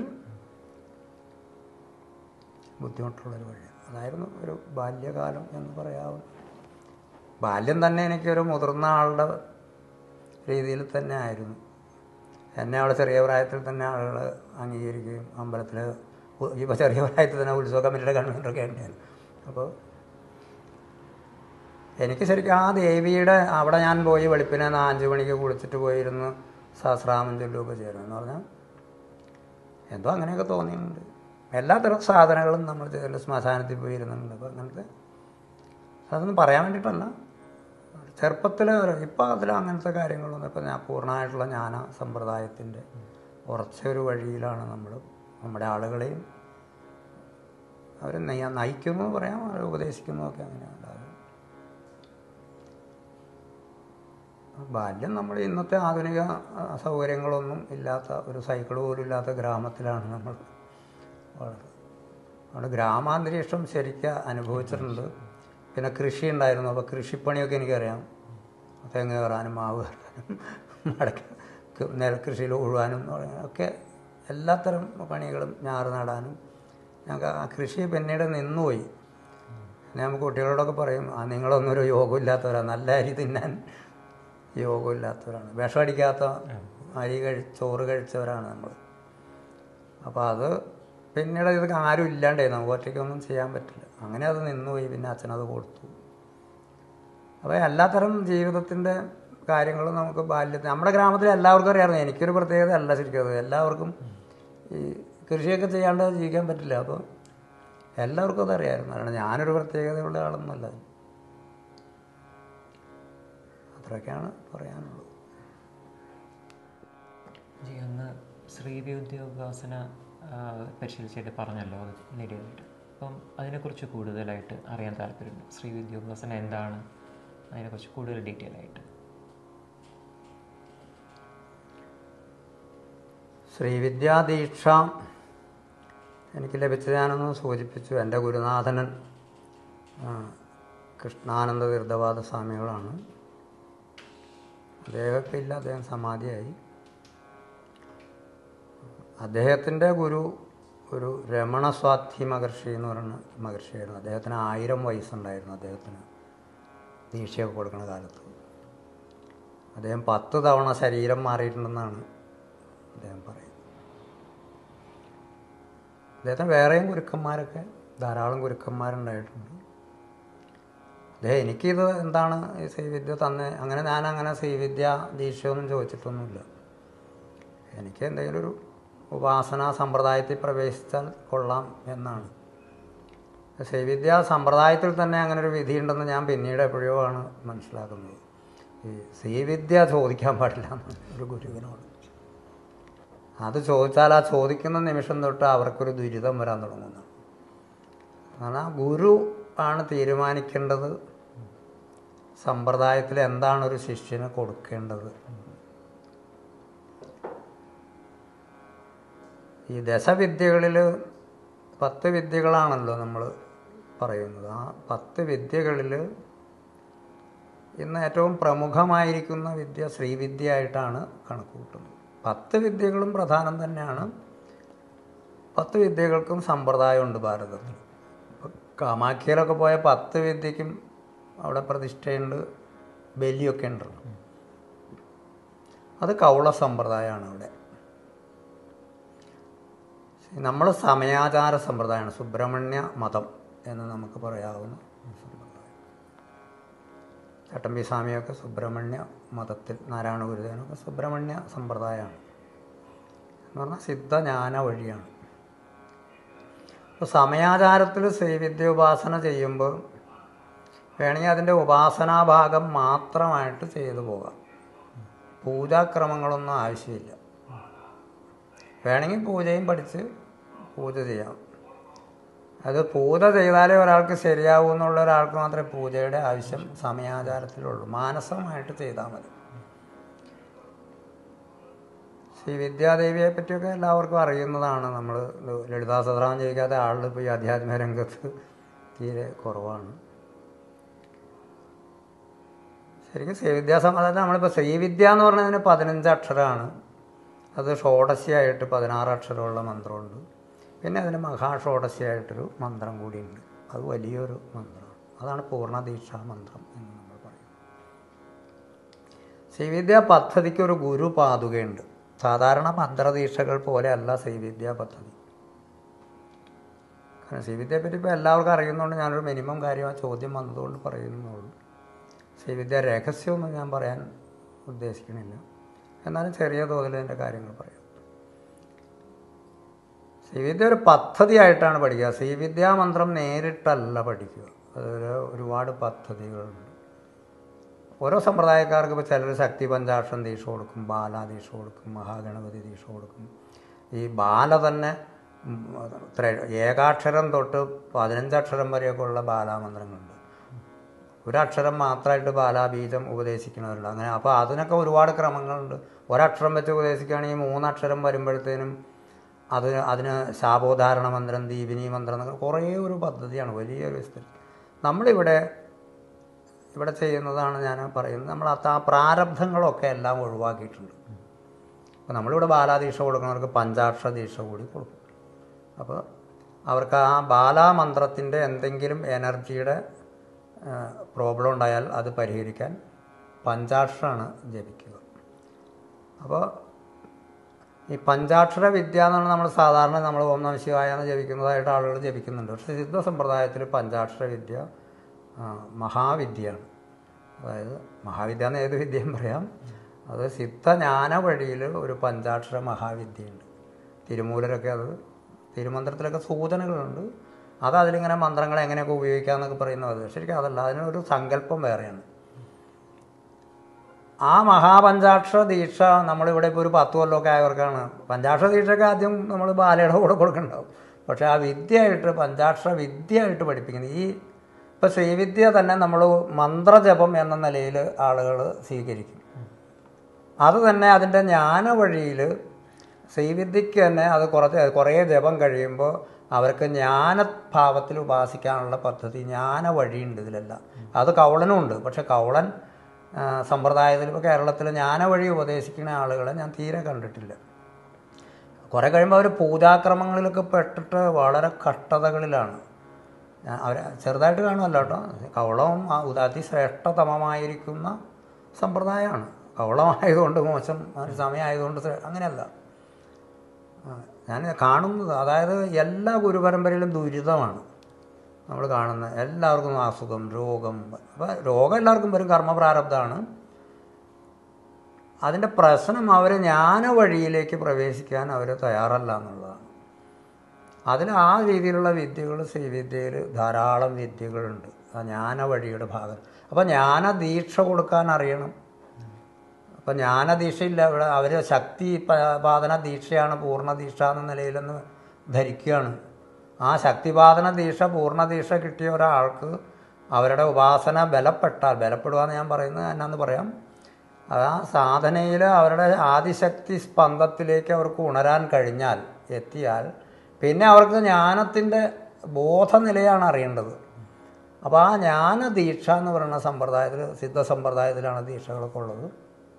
ബുദ്ധിമുട്ടുള്ളൊരു വഴി അതായിരുന്നു ഒരു ബാല്യകാലം എന്ന് പറയാവുന്ന ബാല്യം തന്നെ എനിക്കൊരു മുതിർന്ന ആളുടെ രീതിയിൽ തന്നെ ആയിരുന്നു എന്നെ അവിടെ ചെറിയ പ്രായത്തിൽ തന്നെ ആളുകൾ അംഗീകരിക്കുകയും അമ്പലത്തിൽ ഇപ്പോൾ ചെറിയ പ്രായത്തിൽ തന്നെ ഉത്സവ കമ്മിറ്റിയുടെ കൺവീനറൊക്കെ ഉണ്ടായിരുന്നു അപ്പോൾ എനിക്ക് ശരിക്കും ആ ദേവിയുടെ അവിടെ ഞാൻ പോയി വെളുപ്പിനെ അഞ്ച് മണിക്ക് കുളിച്ചിട്ട് പോയിരുന്ന് സഹസ്രാമം ചൊല്ലുകയൊക്കെ ചെയ്യുന്നു എന്ന് പറഞ്ഞാൽ എന്തോ അങ്ങനെയൊക്കെ തോന്നിയിട്ടുണ്ട് എല്ലാത്തരം സാധനങ്ങളും നമ്മൾ ചെയ്തിട്ടുണ്ട് ശ്മശാനത്തിൽ പോയി ഇരുന്നുണ്ട് അപ്പോൾ അങ്ങനത്തെ അതൊന്നും പറയാൻ വേണ്ടിയിട്ടല്ല ചെറുപ്പത്തിൽ ഇപ്പം അതിൽ അങ്ങനത്തെ കാര്യങ്ങളൊന്നും ഇപ്പം ഞാൻ പൂർണ്ണമായിട്ടുള്ള ജ്ഞാന സമ്പ്രദായത്തിൻ്റെ ഉറച്ചൊരു വഴിയിലാണ് നമ്മൾ നമ്മുടെ ആളുകളെയും അവർ നയിക്കുന്നു എന്ന് പറയാം അവർ ഉപദേശിക്കുന്നു ഒക്കെ അങ്ങനെ ഉണ്ടാകും ബാല്യം നമ്മൾ ഇന്നത്തെ ആധുനിക ആ, സൗകര്യങ്ങളൊന്നും ഇല്ലാത്ത ഒരു സൈക്കിൾ പോലും ഇല്ലാത്ത ഗ്രാമത്തിലാണ് നമ്മൾ വളർന്നത് അവിടെ ഗ്രാമാന്തരീക്ഷം ശരിക്കും അനുഭവിച്ചിട്ടുണ്ട് പിന്നെ കൃഷി ഉണ്ടായിരുന്നു അപ്പോൾ കൃഷിപ്പണിയൊക്കെ എനിക്കറിയാം തെങ്ങ് കയറാനും മാവ് കയറാനും മടക്ക നെൽകൃഷിയിൽ ഉഴുവാനും ഒക്കെ എല്ലാത്തരം പണികളും ഞാറ് നടാനും ഞങ്ങൾക്ക് ആ കൃഷി പിന്നീട് നിന്നുപോയി ഞാൻ കുട്ടികളോടൊക്കെ പറയും ആ നിങ്ങളൊന്നും ഒരു യോഗമില്ലാത്തവരാണ് നല്ല അരി തിന്നാൻ യോഗമില്ലാത്തവരാണ് വിഷമടിക്കാത്ത അരി കഴി ചോറ് കഴിച്ചവരാണ് നമ്മൾ അപ്പോൾ അത് പിന്നീട് ഇത് ആരും ഇല്ലാണ്ടേ നമുക്ക് ഒറ്റയ്ക്കൊന്നും ചെയ്യാൻ പറ്റില്ല അങ്ങനെ അത് നിന്നുപോയി പിന്നെ അച്ഛനത് കൊടുത്തു അപ്പോൾ എല്ലാത്തരം ജീവിതത്തിൻ്റെ കാര്യങ്ങൾ നമുക്ക് ബാല്യത്തിൽ നമ്മുടെ ഗ്രാമത്തിൽ എല്ലാവർക്കും അറിയാമായിരുന്നു എനിക്കൊരു പ്രത്യേകത അല്ല ശരിക്കും അത് എല്ലാവർക്കും ഈ കൃഷിയൊക്കെ ചെയ്യാണ്ട് ജീവിക്കാൻ പറ്റില്ല അപ്പോൾ എല്ലാവർക്കും അത് അറിയാമായിരുന്നു കാരണം ഞാനൊരു പ്രത്യേകതയുള്ള ആളൊന്നുമല്ല അത്രയൊക്കെയാണ് പറയാനുള്ളത് ജി അന്ന് ശ്രീവിദ്യോപാസന പരിശീലിച്ചിട്ട് പറഞ്ഞല്ലോ അത് നേടിയതായിട്ട് അപ്പം അതിനെക്കുറിച്ച് കൂടുതലായിട്ട് അറിയാൻ താല്പര്യമുണ്ട് ശ്രീവിദ്യോപാസന എന്താണ് അതിനെക്കുറിച്ച് കൂടുതൽ ഡീറ്റെയിൽ ആയിട്ട് ശ്രീവിദ്യാദീക്ഷ എനിക്ക് ലഭിച്ചത് ഞാനൊന്ന് സൂചിപ്പിച്ചു എൻ്റെ ഗുരുനാഥനൻ ആ, കൃഷ്ണാനന്ദ തീർത്ഥവാദ സ്വാമികളാണ് അദ്ദേഹമൊക്കെ ഇല്ല അദ്ദേഹം സമാധിയായി അദ്ദേഹത്തിൻ്റെ ഗുരു ഒരു രമണസ്വാധി മഹർഷി എന്ന് പറയുന്ന മഹർഷിയായിരുന്നു അദ്ദേഹത്തിന് ആയിരം വയസ്സുണ്ടായിരുന്നു അദ്ദേഹത്തിന് ദീക്ഷയൊക്കെ കൊടുക്കുന്ന കാലത്ത് അദ്ദേഹം പത്ത് തവണ ശരീരം മാറിയിട്ടുണ്ടെന്നാണ് അദ്ദേഹം പറയുന്നത് അദ്ദേഹത്തിന് വേറെയും ഗുരുക്കന്മാരൊക്കെ ധാരാളം ഗുരുക്കന്മാരുണ്ടായിട്ടുണ്ട് അദ്ദേഹം എനിക്കിത് എന്താണ് ഈ ശ്രീവിദ്യ തന്നെ അങ്ങനെ ഞാൻ അങ്ങനെ ശ്രീവിദ്യ ദീക്ഷയൊന്നും ചോദിച്ചിട്ടൊന്നുമില്ല എനിക്ക് എന്തെങ്കിലും ഒരു ഉപാസനാ സമ്പ്രദായത്തിൽ പ്രവേശിച്ചാൽ കൊള്ളാം എന്നാണ് ശ്രീവിദ്യ സമ്പ്രദായത്തിൽ തന്നെ അങ്ങനെ ഒരു വിധിയുണ്ടെന്ന് ഞാൻ പിന്നീട് എപ്പോഴോ ആണ് മനസ്സിലാക്കുന്നത് ഈ ശ്രീവിദ്യ ചോദിക്കാൻ പാടില്ല എന്ന് ഒരു ഗുരുവിനോട് അത് ചോദിച്ചാൽ ആ ചോദിക്കുന്ന നിമിഷം തൊട്ട് അവർക്കൊരു ദുരിതം വരാൻ തുടങ്ങുന്നതാണ് കാരണം ആ ഗുരു ആണ് തീരുമാനിക്കേണ്ടത് സമ്പ്രദായത്തിൽ എന്താണ് ഒരു ശിഷ്യന് കൊടുക്കേണ്ടത് ഈ ദശവിദ്യകളിൽ പത്ത് വിദ്യകളാണല്ലോ നമ്മൾ പറയുന്നത് ആ പത്ത് വിദ്യകളിൽ ഇന്ന് ഏറ്റവും പ്രമുഖമായിരിക്കുന്ന വിദ്യ ശ്രീവിദ്യ ആയിട്ടാണ് കണക്ക് കൂട്ടുന്നത് പത്ത് വിദ്യകളും പ്രധാനം തന്നെയാണ് പത്ത് വിദ്യകൾക്കും സമ്പ്രദായമുണ്ട് ഭാരതത്തിൽ ഇപ്പൊ കാമാഖ്യയിലൊക്കെ പോയ പത്ത് വിദ്യക്കും അവിടെ പ്രതിഷ്ഠയുണ്ട് ബലിയൊക്കെ ഉണ്ടല്ലോ അത് കൗള സമ്പ്രദായമാണ് അവിടെ നമ്മൾ സമയാചാര സമ്പ്രദായമാണ് സുബ്രഹ്മണ്യ മതം എന്ന് നമുക്ക് പറയാവുന്ന സമ്പ്രദായം ചട്ടമ്പി സ്വാമിയൊക്കെ സുബ്രഹ്മണ്യ മതത്തിൽ നാരായണ ഗുരുദേവനൊക്കെ സുബ്രഹ്മണ്യ സമ്പ്രദായമാണ് എന്ന് പറഞ്ഞാൽ സിദ്ധജ്ഞാന വഴിയാണ് ഇപ്പോൾ സമയാചാരത്തിൽ ശ്രീവിദ്യ ഉപാസന ചെയ്യുമ്പോൾ വേണമെങ്കിൽ അതിൻ്റെ ഉപാസനാഭാഗം മാത്രമായിട്ട് ചെയ്തു പോകാം പൂജാക്രമങ്ങളൊന്നും ആവശ്യമില്ല വേണമെങ്കിൽ പൂജയും പഠിച്ച് പൂജ ചെയ്യാം അത് പൂജ ചെയ്താലേ ഒരാൾക്ക് ശരിയാവൂ എന്നുള്ള ഒരാൾക്ക് മാത്രമേ പൂജയുടെ ആവശ്യം സമയാചാരത്തിലുള്ളൂ മാനസമായിട്ട് ചെയ്താൽ മതി ശ്രീ വിദ്യാദേവിയെ പറ്റിയൊക്കെ എല്ലാവർക്കും അറിയുന്നതാണ് നമ്മൾ ലളിതാ സഹസ്രനാമം ജയിക്കാത്ത ആളുകൾ ഇപ്പോൾ ഈ ആധ്യാത്മിക രംഗത്ത് തീരെ കുറവാണ് ശരിക്കും ശ്രീവിദ്യാസം അതായത് നമ്മളിപ്പോൾ ശ്രീവിദ്യ എന്ന് പറഞ്ഞതിന് പതിനഞ്ച് അക്ഷരമാണ് അത് ഷോഡശിയായിട്ട് പതിനാറ് അക്ഷരമുള്ള മന്ത്രമുണ്ട് പിന്നെ അതിന് മഹാഷോഡശിയായിട്ടൊരു മന്ത്രം കൂടിയുണ്ട് അത് വലിയൊരു മന്ത്രമാണ് അതാണ് പൂർണ്ണദീക്ഷാ മന്ത്രം എന്ന് നമ്മൾ പറയും ശ്രീവിദ്യാ പദ്ധതിക്ക് ഒരു ഗുരു പാതുകയുണ്ട് സാധാരണ മന്ത്രദീക്ഷകൾ പോലെയല്ല ശ്രീവിദ്യാ പദ്ധതി കാരണം ശ്രീവിദ്യയെ പറ്റി ഇപ്പോൾ എല്ലാവർക്കും അറിയുന്നതുകൊണ്ട് ഞാനൊരു മിനിമം കാര്യം ആ ചോദ്യം വന്നതുകൊണ്ട് പറയുന്നുള്ളൂ ശ്രീവിദ്യ രഹസ്യമൊന്നും ഞാൻ പറയാൻ ഉദ്ദേശിക്കണില്ല എന്നാലും ചെറിയ തോതിൽ എൻ്റെ കാര്യങ്ങൾ പറയാം ശ്രീവിദ്യ ഒരു പദ്ധതിയായിട്ടാണ് പഠിക്കുക ശ്രീവിദ്യാ മന്ത്രം നേരിട്ടല്ല പഠിക്കുക അതിൽ ഒരുപാട് പദ്ധതികളുണ്ട് ഓരോ സമ്പ്രദായക്കാർക്ക് ഇപ്പോൾ ചിലർ ശക്തി പഞ്ചാക്ഷം ദീക്ഷ കൊടുക്കും ബാല ദീക്ഷ കൊടുക്കും മഹാഗണപതി ദീക്ഷ കൊടുക്കും ഈ ബാല തന്നെ ഉം, ത്ര- ഏകാക്ഷരം തൊട്ട് പതിനഞ്ചക്ഷരം വരെയൊക്കെ ഉള്ള ബാലാമന്ത്രങ്ങളുണ്ട് ഒരക്ഷരം മാത്രമായിട്ട് ബാലാബീജം ഉപദേശിക്കുന്നവരുണ്ട് അങ്ങനെ അപ്പോൾ അതിനൊക്കെ ഒരുപാട് ക്രമങ്ങളുണ്ട് ഒരക്ഷരം വെച്ച് ഉപദേശിക്കുകയാണെങ്കിൽ മൂന്നക്ഷരം വരുമ്പോഴത്തേനും അത് അതിന് ശാപോധാരണ മന്ത്രം ദീപിനി മന്ത്രം എന്നൊക്കെ കുറേ ഒരു പദ്ധതിയാണ് വലിയൊരു വിസ്തൃതി നമ്മളിവിടെ ഇവിടെ ചെയ്യുന്നതാണ് ഞാൻ പറയുന്നത് നമ്മൾ അത് ആ പ്രാരബ്ധങ്ങളൊക്കെ എല്ലാം ഒഴിവാക്കിയിട്ടുണ്ട് അപ്പോൾ നമ്മളിവിടെ ബാലാദീക്ഷ കൊടുക്കുന്നവർക്ക് പഞ്ചാക്ഷര ദീക്ഷ കൂടി കൊടുക്കും അപ്പോൾ അവർക്ക് ആ ബാലാമന്ത്രത്തിൻ്റെ എന്തെങ്കിലും എനർജിയുടെ പ്രോബ്ലം ഉണ്ടായാൽ അത് പരിഹരിക്കാൻ പഞ്ചാക്ഷരമാണ് ജപിക്കുക അപ്പോൾ ഈ പഞ്ചാക്ഷര വിദ്യ എന്നാണ് നമ്മൾ സാധാരണ നമ്മൾ ഓം നമ ശിവായ എന്ന് ജപിക്കുന്നതായിട്ട് ആളുകൾ ജപിക്കുന്നുണ്ട് പക്ഷേ സിദ്ധ സമ്പ്രദായത്തിൽ പഞ്ചാക്ഷര വിദ്യ ആ, മഹാവിദ്യയാണ് അതായത് മഹാവിദ്യ എന്ന് ഏത് വിദ്യയും പറയാം അത് സിദ്ധജ്ഞാന വഴിയിൽ ഒരു പഞ്ചാക്ഷര മഹാവിദ്യയുണ്ട് തിരുമൂലരൊക്കെ അത് തിരുമന്ത്രത്തിലൊക്കെ സൂചനകളുണ്ട് അത് അതിലിങ്ങനെ മന്ത്രങ്ങൾ എങ്ങനെയൊക്കെ ഉപയോഗിക്കാമെന്നൊക്കെ പറയുന്നത് ശരിക്കും അതല്ല അതിനൊരു സങ്കല്പം വേറെയാണ് ആ മഹാപഞ്ചാക്ഷര ദീക്ഷ നമ്മളിവിടെ ഇപ്പോൾ ഒരു പത്ത് കൊല്ലമൊക്കെ ആയവർക്കാണ് പഞ്ചാക്ഷര ദീക്ഷയൊക്കെ ആദ്യം നമ്മൾ ബാലയുടെ കൂടെ കൊടുക്കണ്ടാവും പക്ഷേ ആ വിദ്യയായിട്ട് പഞ്ചാക്ഷര വിദ്യയായിട്ട് പഠിപ്പിക്കുന്നത് ഈ ഇപ്പോൾ ശ്രീവിദ്യ തന്നെ നമ്മൾ മന്ത്രജപം എന്ന നിലയിൽ ആളുകൾ സ്വീകരിക്കും അത് തന്നെ അതിൻ്റെ ജ്ഞാന വഴിയിൽ ശ്രീവിദ്യക്ക് തന്നെ അത് കുറച്ച് കുറേ ജപം കഴിയുമ്പോൾ അവർക്ക് ജ്ഞാനഭാവത്തിൽ ഉപാസിക്കാനുള്ള പദ്ധതി ജ്ഞാന വഴിയുണ്ട് ഇതിലെല്ലാം അത് കൗളനുണ്ട് പക്ഷെ കൗളൻ ആ, സമ്പ്രദായത്തിൽ ഇപ്പോൾ കേരളത്തിൽ ജ്ഞാന വഴി ഉപദേശിക്കുന്ന ആളുകളെ ഞാൻ തീരെ കണ്ടിട്ടില്ല കുറേ കഴിയുമ്പോൾ അവർ പൂജാക്രമങ്ങളിലൊക്കെ പെട്ടിട്ട് വളരെ കഷ്ടതകളിലാണ് ഞാൻ അവരെ ചെറുതായിട്ട് കാണുമല്ലോ കേട്ടോ കവളവും ആ ഉദ- അതിശ്രേഷ്ഠതമമായിരിക്കുന്ന സമ്പ്രദായമാണ് കവളമായതുകൊണ്ട് മോശം ഒരു സമയമായതുകൊണ്ട് ശ്രേ- അങ്ങനെയല്ല ആ, ഞാൻ കാണുന്നത് അതായത് എല്ലാ ഗുരുപരമ്പരയിലും ദുരിതമാണ് നമ്മൾ കാണുന്നത് എല്ലാവർക്കും അസുഖം രോഗം അപ്പോൾ രോഗം എല്ലാവർക്കും വരും കർമ്മപ്രാരബ്ധമാണ് അതിൻ്റെ പ്രശ്നം അവർ ജ്ഞാന വഴിയിലേക്ക് പ്രവേശിക്കാൻ അവർ തയ്യാറല്ല എന്നുള്ളതാണ് അതിൽ ആ രീതിയിലുള്ള വിദ്യകൾ ശ്രീവിദ്യയിൽ ധാരാളം വിദ്യകളുണ്ട് ആ ജ്ഞാന വഴിയുടെ ഭാഗം അപ്പോൾ ജ്ഞാന ദീക്ഷ കൊടുക്കാൻ അറിയണം അപ്പോൾ ജ്ഞാന ദീക്ഷയില്ല ഇവിടെ അവർ ശക്തി പ- പാദന ദീക്ഷയാണ് പൂർണ്ണ ദീക്ഷ എന്ന നിലയിലെന്ന് ധരിക്കുകയാണ് ആ ശക്തിപാദന ദീക്ഷ പൂർണ്ണ ദീക്ഷ കിട്ടിയ ഒരാൾക്ക് അവരുടെ ഉപാസന ബലപ്പെട്ടാൽ ബലപ്പെടുക എന്ന് ഞാൻ പറയുന്നത് എന്നാന്ന് പറയാം ആ സാധനയിൽ അവരുടെ ആദിശക്തി സ്പന്ദത്തിലേക്ക് അവർക്ക് ഉണരാൻ കഴിഞ്ഞാൽ എത്തിയാൽ പിന്നെ അവർക്ക് ജ്ഞാനത്തിൻ്റെ ബോധനിലയാണ് അറിയേണ്ടത് അപ്പോൾ ആ ജ്ഞാന ദീക്ഷ എന്ന് പറയുന്ന സമ്പ്രദായത്തിൽ സിദ്ധ സമ്പ്രദായത്തിലാണ് ദീക്ഷകളൊക്കെ ഉള്ളത്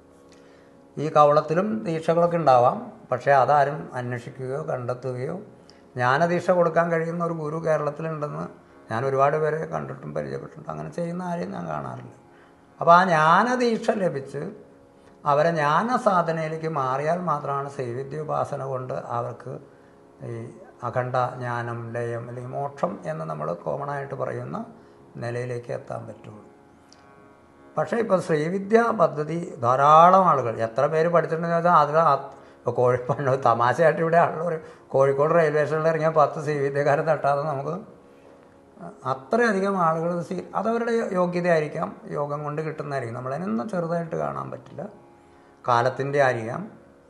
ഈ കവളത്തിലും ദീക്ഷകളൊക്കെ ഉണ്ടാവാം പക്ഷേ അതാരും അന്വേഷിക്കുകയോ കണ്ടെത്തുകയോ ജ്ഞാനദീക്ഷ കൊടുക്കാൻ കഴിയുന്ന ഒരു ഗുരു കേരളത്തിലുണ്ടെന്ന് ഞാൻ ഒരുപാട് പേരെ കണ്ടിട്ടും പരിചയപ്പെട്ടിട്ടുണ്ട് അങ്ങനെ ചെയ്യുന്ന ആരെയും ഞാൻ കാണാറില്ല അപ്പോൾ ആ ജ്ഞാനദീക്ഷ ലഭിച്ച് അവരെ ജ്ഞാന സാധനയിലേക്ക് മാറിയാൽ മാത്രമാണ് ശൈവിദ്യ ഉപാസന കൊണ്ട് അവർക്ക് ഈ അഖണ്ഡ ജ്ഞാനം ലയം അല്ലെങ്കിൽ മോക്ഷം എന്ന് നമ്മൾ കോമൺ ആയിട്ട് പറയുന്ന നിലയിലേക്ക് എത്താൻ പറ്റുള്ളൂ പക്ഷേ ഇപ്പോൾ ശ്രീവിദ്യ പദ്ധതി ധാരാളം ആളുകൾ എത്ര പേര് പഠിച്ചിട്ടുണ്ടെന്ന് വെച്ചാൽ അതിൽ ആ- ഇപ്പോൾ കോഴിപ്പണ്ണ തമാശയായിട്ട് ഇവിടെ ആളുകൾ പറയും കോഴിക്കോട് റെയിൽവേ സ്റ്റേഷനിൽ ഇറങ്ങിയാൽ പത്ത് സി വിദ്യക്കാരെ തട്ടാതെ നമുക്ക് അത്രയധികം ആളുകൾ സി അതവരുടെ യോഗ്യതയായിരിക്കാം യോഗം കൊണ്ട് കിട്ടുന്നതായിരിക്കും നമ്മളതിനൊന്നും ചെറുതായിട്ട് കാണാൻ പറ്റില്ല കാലത്തിൻ്റെ ആയിരിക്കാം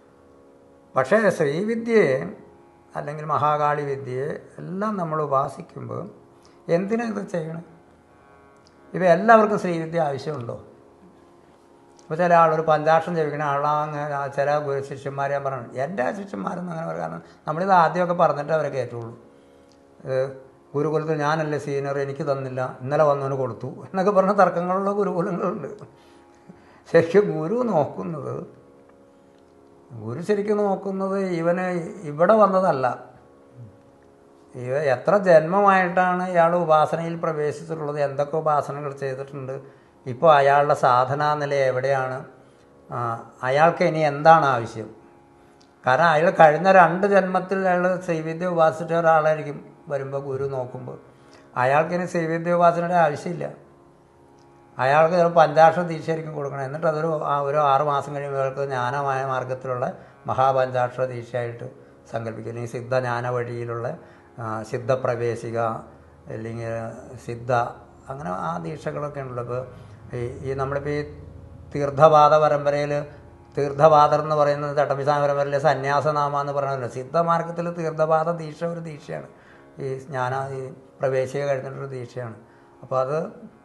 പക്ഷേ ശ്രീവിദ്യയെ അല്ലെങ്കിൽ മഹാകാളി വിദ്യയെ എല്ലാം നമ്മൾ ഉപാസിക്കുമ്പോൾ എന്തിനാ ഇത് ചെയ്യണം ഇവ എല്ലാവർക്കും ശ്രീവിദ്യ ആവശ്യമുണ്ടോ ഇപ്പോൾ ചില ആളൊരു പഞ്ചാക്ഷം ജപിക്കണ ആളാങ്ങ് ചില ഗുരു ശിഷ്യന്മാരെ ഞാൻ പറഞ്ഞു എൻ്റെ ശിഷ്യന്മാരെന്ന് അങ്ങനെ പറയാം കാരണം നമ്മളിത് ആദ്യമൊക്കെ പറഞ്ഞിട്ട് അവരെ കയറ്റുള്ളൂ ഏഹ് ഗുരുകുലത്തിൽ ഞാനല്ലേ സീനിയർ എനിക്ക് തന്നില്ല ഇന്നലെ വന്നവന് കൊടുത്തു എന്നൊക്കെ പറഞ്ഞ തർക്കങ്ങളുള്ള ഗുരുകുലങ്ങളുണ്ട് ശരിക്കും ഗുരു നോക്കുന്നത് ഗുരു ശരിക്കും നോക്കുന്നത് ഇവന് ഇവിടെ വന്നതല്ല ഇവ എത്ര ജന്മമായിട്ടാണ് ഇയാൾ ഉപാസനയിൽ പ്രവേശിച്ചിട്ടുള്ളത് എന്തൊക്കെ ഉപാസനകൾ ചെയ്തിട്ടുണ്ട് ഇപ്പോൾ അയാളുടെ സാധനാ നില എവിടെയാണ് ആ, അയാൾക്ക് ഇനി എന്താണ് ആവശ്യം കാരണം അയാൾ കഴിഞ്ഞ രണ്ട് ജന്മത്തിൽ അയാൾ ശ്രീവിദ്യ ഉപാസിച്ച ഒരാളായിരിക്കും വരുമ്പോൾ ഗുരു നോക്കുമ്പോൾ അയാൾക്കിനി ശ്രീവിദ്യ ഉപാസനയുടെ ആവശ്യമില്ല അയാൾക്ക് ചിലപ്പോൾ പഞ്ചാക്ഷര ദീക്ഷയായിരിക്കും കൊടുക്കണം എന്നിട്ട് അതൊരു ആ ഒരു ആറ് മാസം കഴിയുമ്പോൾ അയാൾക്ക് ജ്ഞാനമായ മാർഗത്തിലുള്ള മഹാപഞ്ചാക്ഷര ദീക്ഷയായിട്ട് സങ്കല്പിക്കും അല്ലെങ്കിൽ സിദ്ധ ജ്ഞാന വഴിയിലുള്ള ആ, സിദ്ധപ്രവേശിക അല്ലെങ്കിൽ സിദ്ധ അങ്ങനെ ആ ദീക്ഷകളൊക്കെ ഉണ്ടല്ലോ ഇപ്പോൾ ഈ ഈ നമ്മളിപ്പോൾ ഈ തീർത്ഥവാദ പരമ്പരയിൽ തീർത്ഥവാദർ എന്ന് പറയുന്നത് ചട്ടമ്പിസാന പരമ്പരയിലെ സന്യാസനാമ എന്ന് പറയുന്നല്ലോ സിദ്ധമാർഗത്തിൽ തീർത്ഥവാദ ദീക്ഷ ഒരു ദീക്ഷയാണ് ഈ ജ്ഞാന ഈ പ്രവേശിക കഴിഞ്ഞിട്ടൊരു ദീക്ഷയാണ് അപ്പോൾ അത്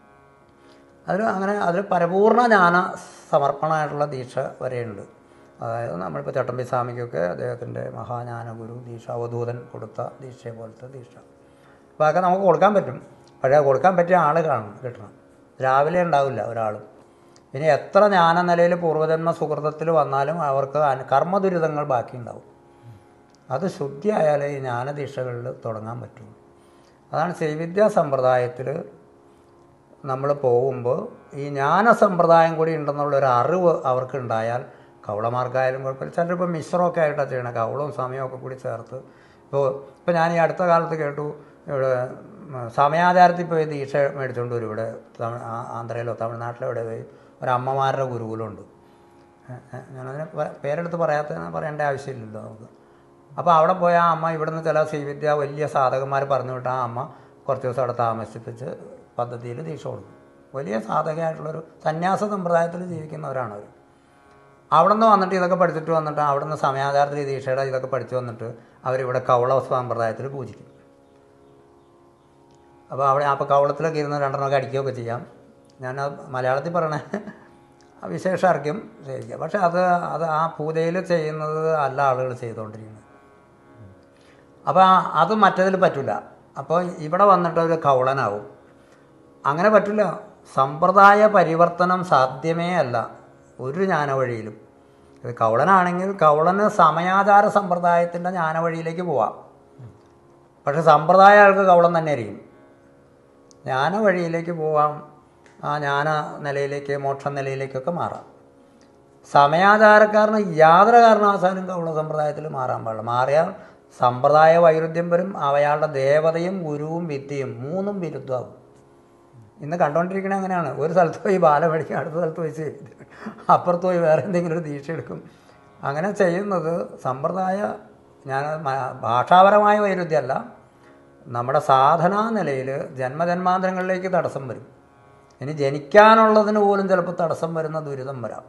അതിൽ അങ്ങനെ അതിൽ പരിപൂർണ ജ്ഞാന സമർപ്പണമായിട്ടുള്ള ദീക്ഷ വരെയുണ്ട് അതായത് നമ്മളിപ്പോൾ ചട്ടമ്പി സ്വാമിക്കൊക്കെ അദ്ദേഹത്തിൻ്റെ മഹാജ്ഞാന ഗുരു ദീക്ഷ അവധൂതൻ കൊടുത്ത ദീക്ഷയെ പോലത്തെ ദീക്ഷ അപ്പോൾ അതൊക്കെ നമുക്ക് കൊടുക്കാൻ പറ്റും പക്ഷേ അത് കൊടുക്കാൻ പറ്റിയ ആൾ കാണണം കിട്ടണം രാവിലെ ഉണ്ടാവില്ല ഒരാളും ഇനി എത്ര ജ്ഞാന നിലയിൽ പൂർവ്വജന്മ സുഹൃതത്തിൽ വന്നാലും അവർക്ക് അനു- കർമ്മദുരിതങ്ങൾ ബാക്കിയുണ്ടാവും അത് ശുദ്ധിയായാലേ ഈ ജ്ഞാനദീക്ഷകളിൽ തുടങ്ങാൻ പറ്റുള്ളൂ അതാണ് ശ്രീവിദ്യാ സമ്പ്രദായത്തിൽ നമ്മൾ പോകുമ്പോൾ ഈ ജ്ഞാന സമ്പ്രദായം കൂടി ഉണ്ടെന്നുള്ള ഒരു അറിവ് അവർക്ക് ഉണ്ടായാൽ കവളമാർക്കായാലും കുഴപ്പമില്ല ചിലപ്പോൾ മിശ്രമൊക്കെ ആയിട്ടാണ് ചെയ്യണം കവളവും സമയവും ഒക്കെ കൂടി ചേർത്ത് ഇപ്പോൾ ഇപ്പോൾ ഞാൻ ഈ അടുത്ത കാലത്ത് കേട്ടു ഇവിടെ ഉം, സമയാചാരത്തിൽ പോയി ദീക്ഷ മേടിച്ചുകൊണ്ട് വരും ഇവിടെ തമിഴ് ആ- ആന്ധ്രയിലോ തമിഴ്നാട്ടിലോ ഇവിടെ പോയി ഒരമ്മമാരുടെ ഗുരുകുലമുണ്ട് ഏ, ഏ, ഞാനതിനെ പ- പേരെടുത്ത് പറയാത്ത പറയേണ്ട ആവശ്യമില്ലല്ലോ നമുക്ക് അപ്പോൾ അവിടെ പോയ ആ അമ്മ ഇവിടുന്ന് ചില ശ്രീവിദ്യ വലിയ സാധകന്മാർ പറഞ്ഞു വിട്ട ആ അമ്മ കുറച്ച് ദിവസം അവിടെ താമസിപ്പിച്ച് പദ്ധതിയിൽ ദീക്ഷ കൊടുക്കും വലിയ സാധകമായിട്ടുള്ളൊരു സന്യാസ സമ്പ്രദായത്തിൽ ജീവിക്കുന്നവരാണ് അവർ അവിടെ നിന്ന് വന്നിട്ട് ഇതൊക്കെ പഠിച്ചിട്ട് വന്നിട്ട് അവിടെ നിന്ന് സമയാചാരത്തിൽ ദീക്ഷയുടെ ഇതൊക്കെ പഠിച്ചു വന്നിട്ട് അവരിവിടെ കൗള സമ്പ്രദായത്തിൽ പൂജിക്കും അപ്പോൾ അവിടെ അപ്പോൾ കൗളത്തിലൊക്കെ ഇരുന്ന് രണ്ടെണ്ണമൊക്കെ അടിക്കുകയൊക്കെ ചെയ്യാം ഞാൻ അത് മലയാളത്തിൽ പറയണേ ആ വിശേഷം അറിയിക്കും ശരിക്കും പക്ഷെ അത് അത് ആ പൂജയിൽ ചെയ്യുന്നത് അല്ല ആളുകൾ ചെയ്തുകൊണ്ടിരിക്കുന്നത് അപ്പോൾ ആ- അത് മറ്റതിൽ പറ്റില്ല അപ്പോൾ ഇവിടെ വന്നിട്ട് ഒരു കൗളനാവും അങ്ങനെ പറ്റില്ല സമ്പ്രദായ പരിവർത്തനം സാധ്യമേ അല്ല ഒരു ജ്ഞാനവഴിയിലും ഇത് കൗളനാണെങ്കിൽ കൗളന് സമയാചാര സമ്പ്രദായത്തിൻ്റെ ജ്ഞാനവഴിയിലേക്ക് പോവാം പക്ഷെ സമ്പ്രദായ ആൾക്ക് കൗളം തന്നെ ആയിരിക്കും ജ്ഞാന വഴിയിലേക്ക് പോവാം ആ ജ്ഞാന നിലയിലേക്ക് മോക്ഷ നിലയിലേക്കൊക്കെ മാറാം സമയാചാരക്കാരന് യാതൊരു കാരണവശാലും കൗള സമ്പ്രദായത്തിൽ മാറാൻ പാടില്ല മാറിയാൽ സമ്പ്രദായ വൈരുദ്ധ്യം വരും അയാളുടെ ദേവതയും ഗുരുവും വിദ്യയും മൂന്നും വിരുദ്ധമാകും ഇന്ന് കണ്ടുകൊണ്ടിരിക്കണത് അങ്ങനെയാണ് ഒരു സ്ഥലത്ത് പോയി ബാല മേടിക്കും അടുത്ത സ്ഥലത്ത് പോയി ചെയ്ത് അപ്പുറത്ത് പോയി വേറെ എന്തെങ്കിലും ഒരു ദീക്ഷ എടുക്കും അങ്ങനെ ചെയ്യുന്നത് സമ്പ്രദായ ഞാൻ മ- ഭാഷാപരമായ വൈരുദ്ധ്യമല്ല നമ്മുടെ സാധനാ നിലയിൽ ജന്മജന്മാന്തരങ്ങളിലേക്ക് തടസ്സം വരും ഇനി ജനിക്കാനുള്ളതിന് പോലും ചിലപ്പോൾ തടസ്സം വരുന്ന ദുരിതം വരാം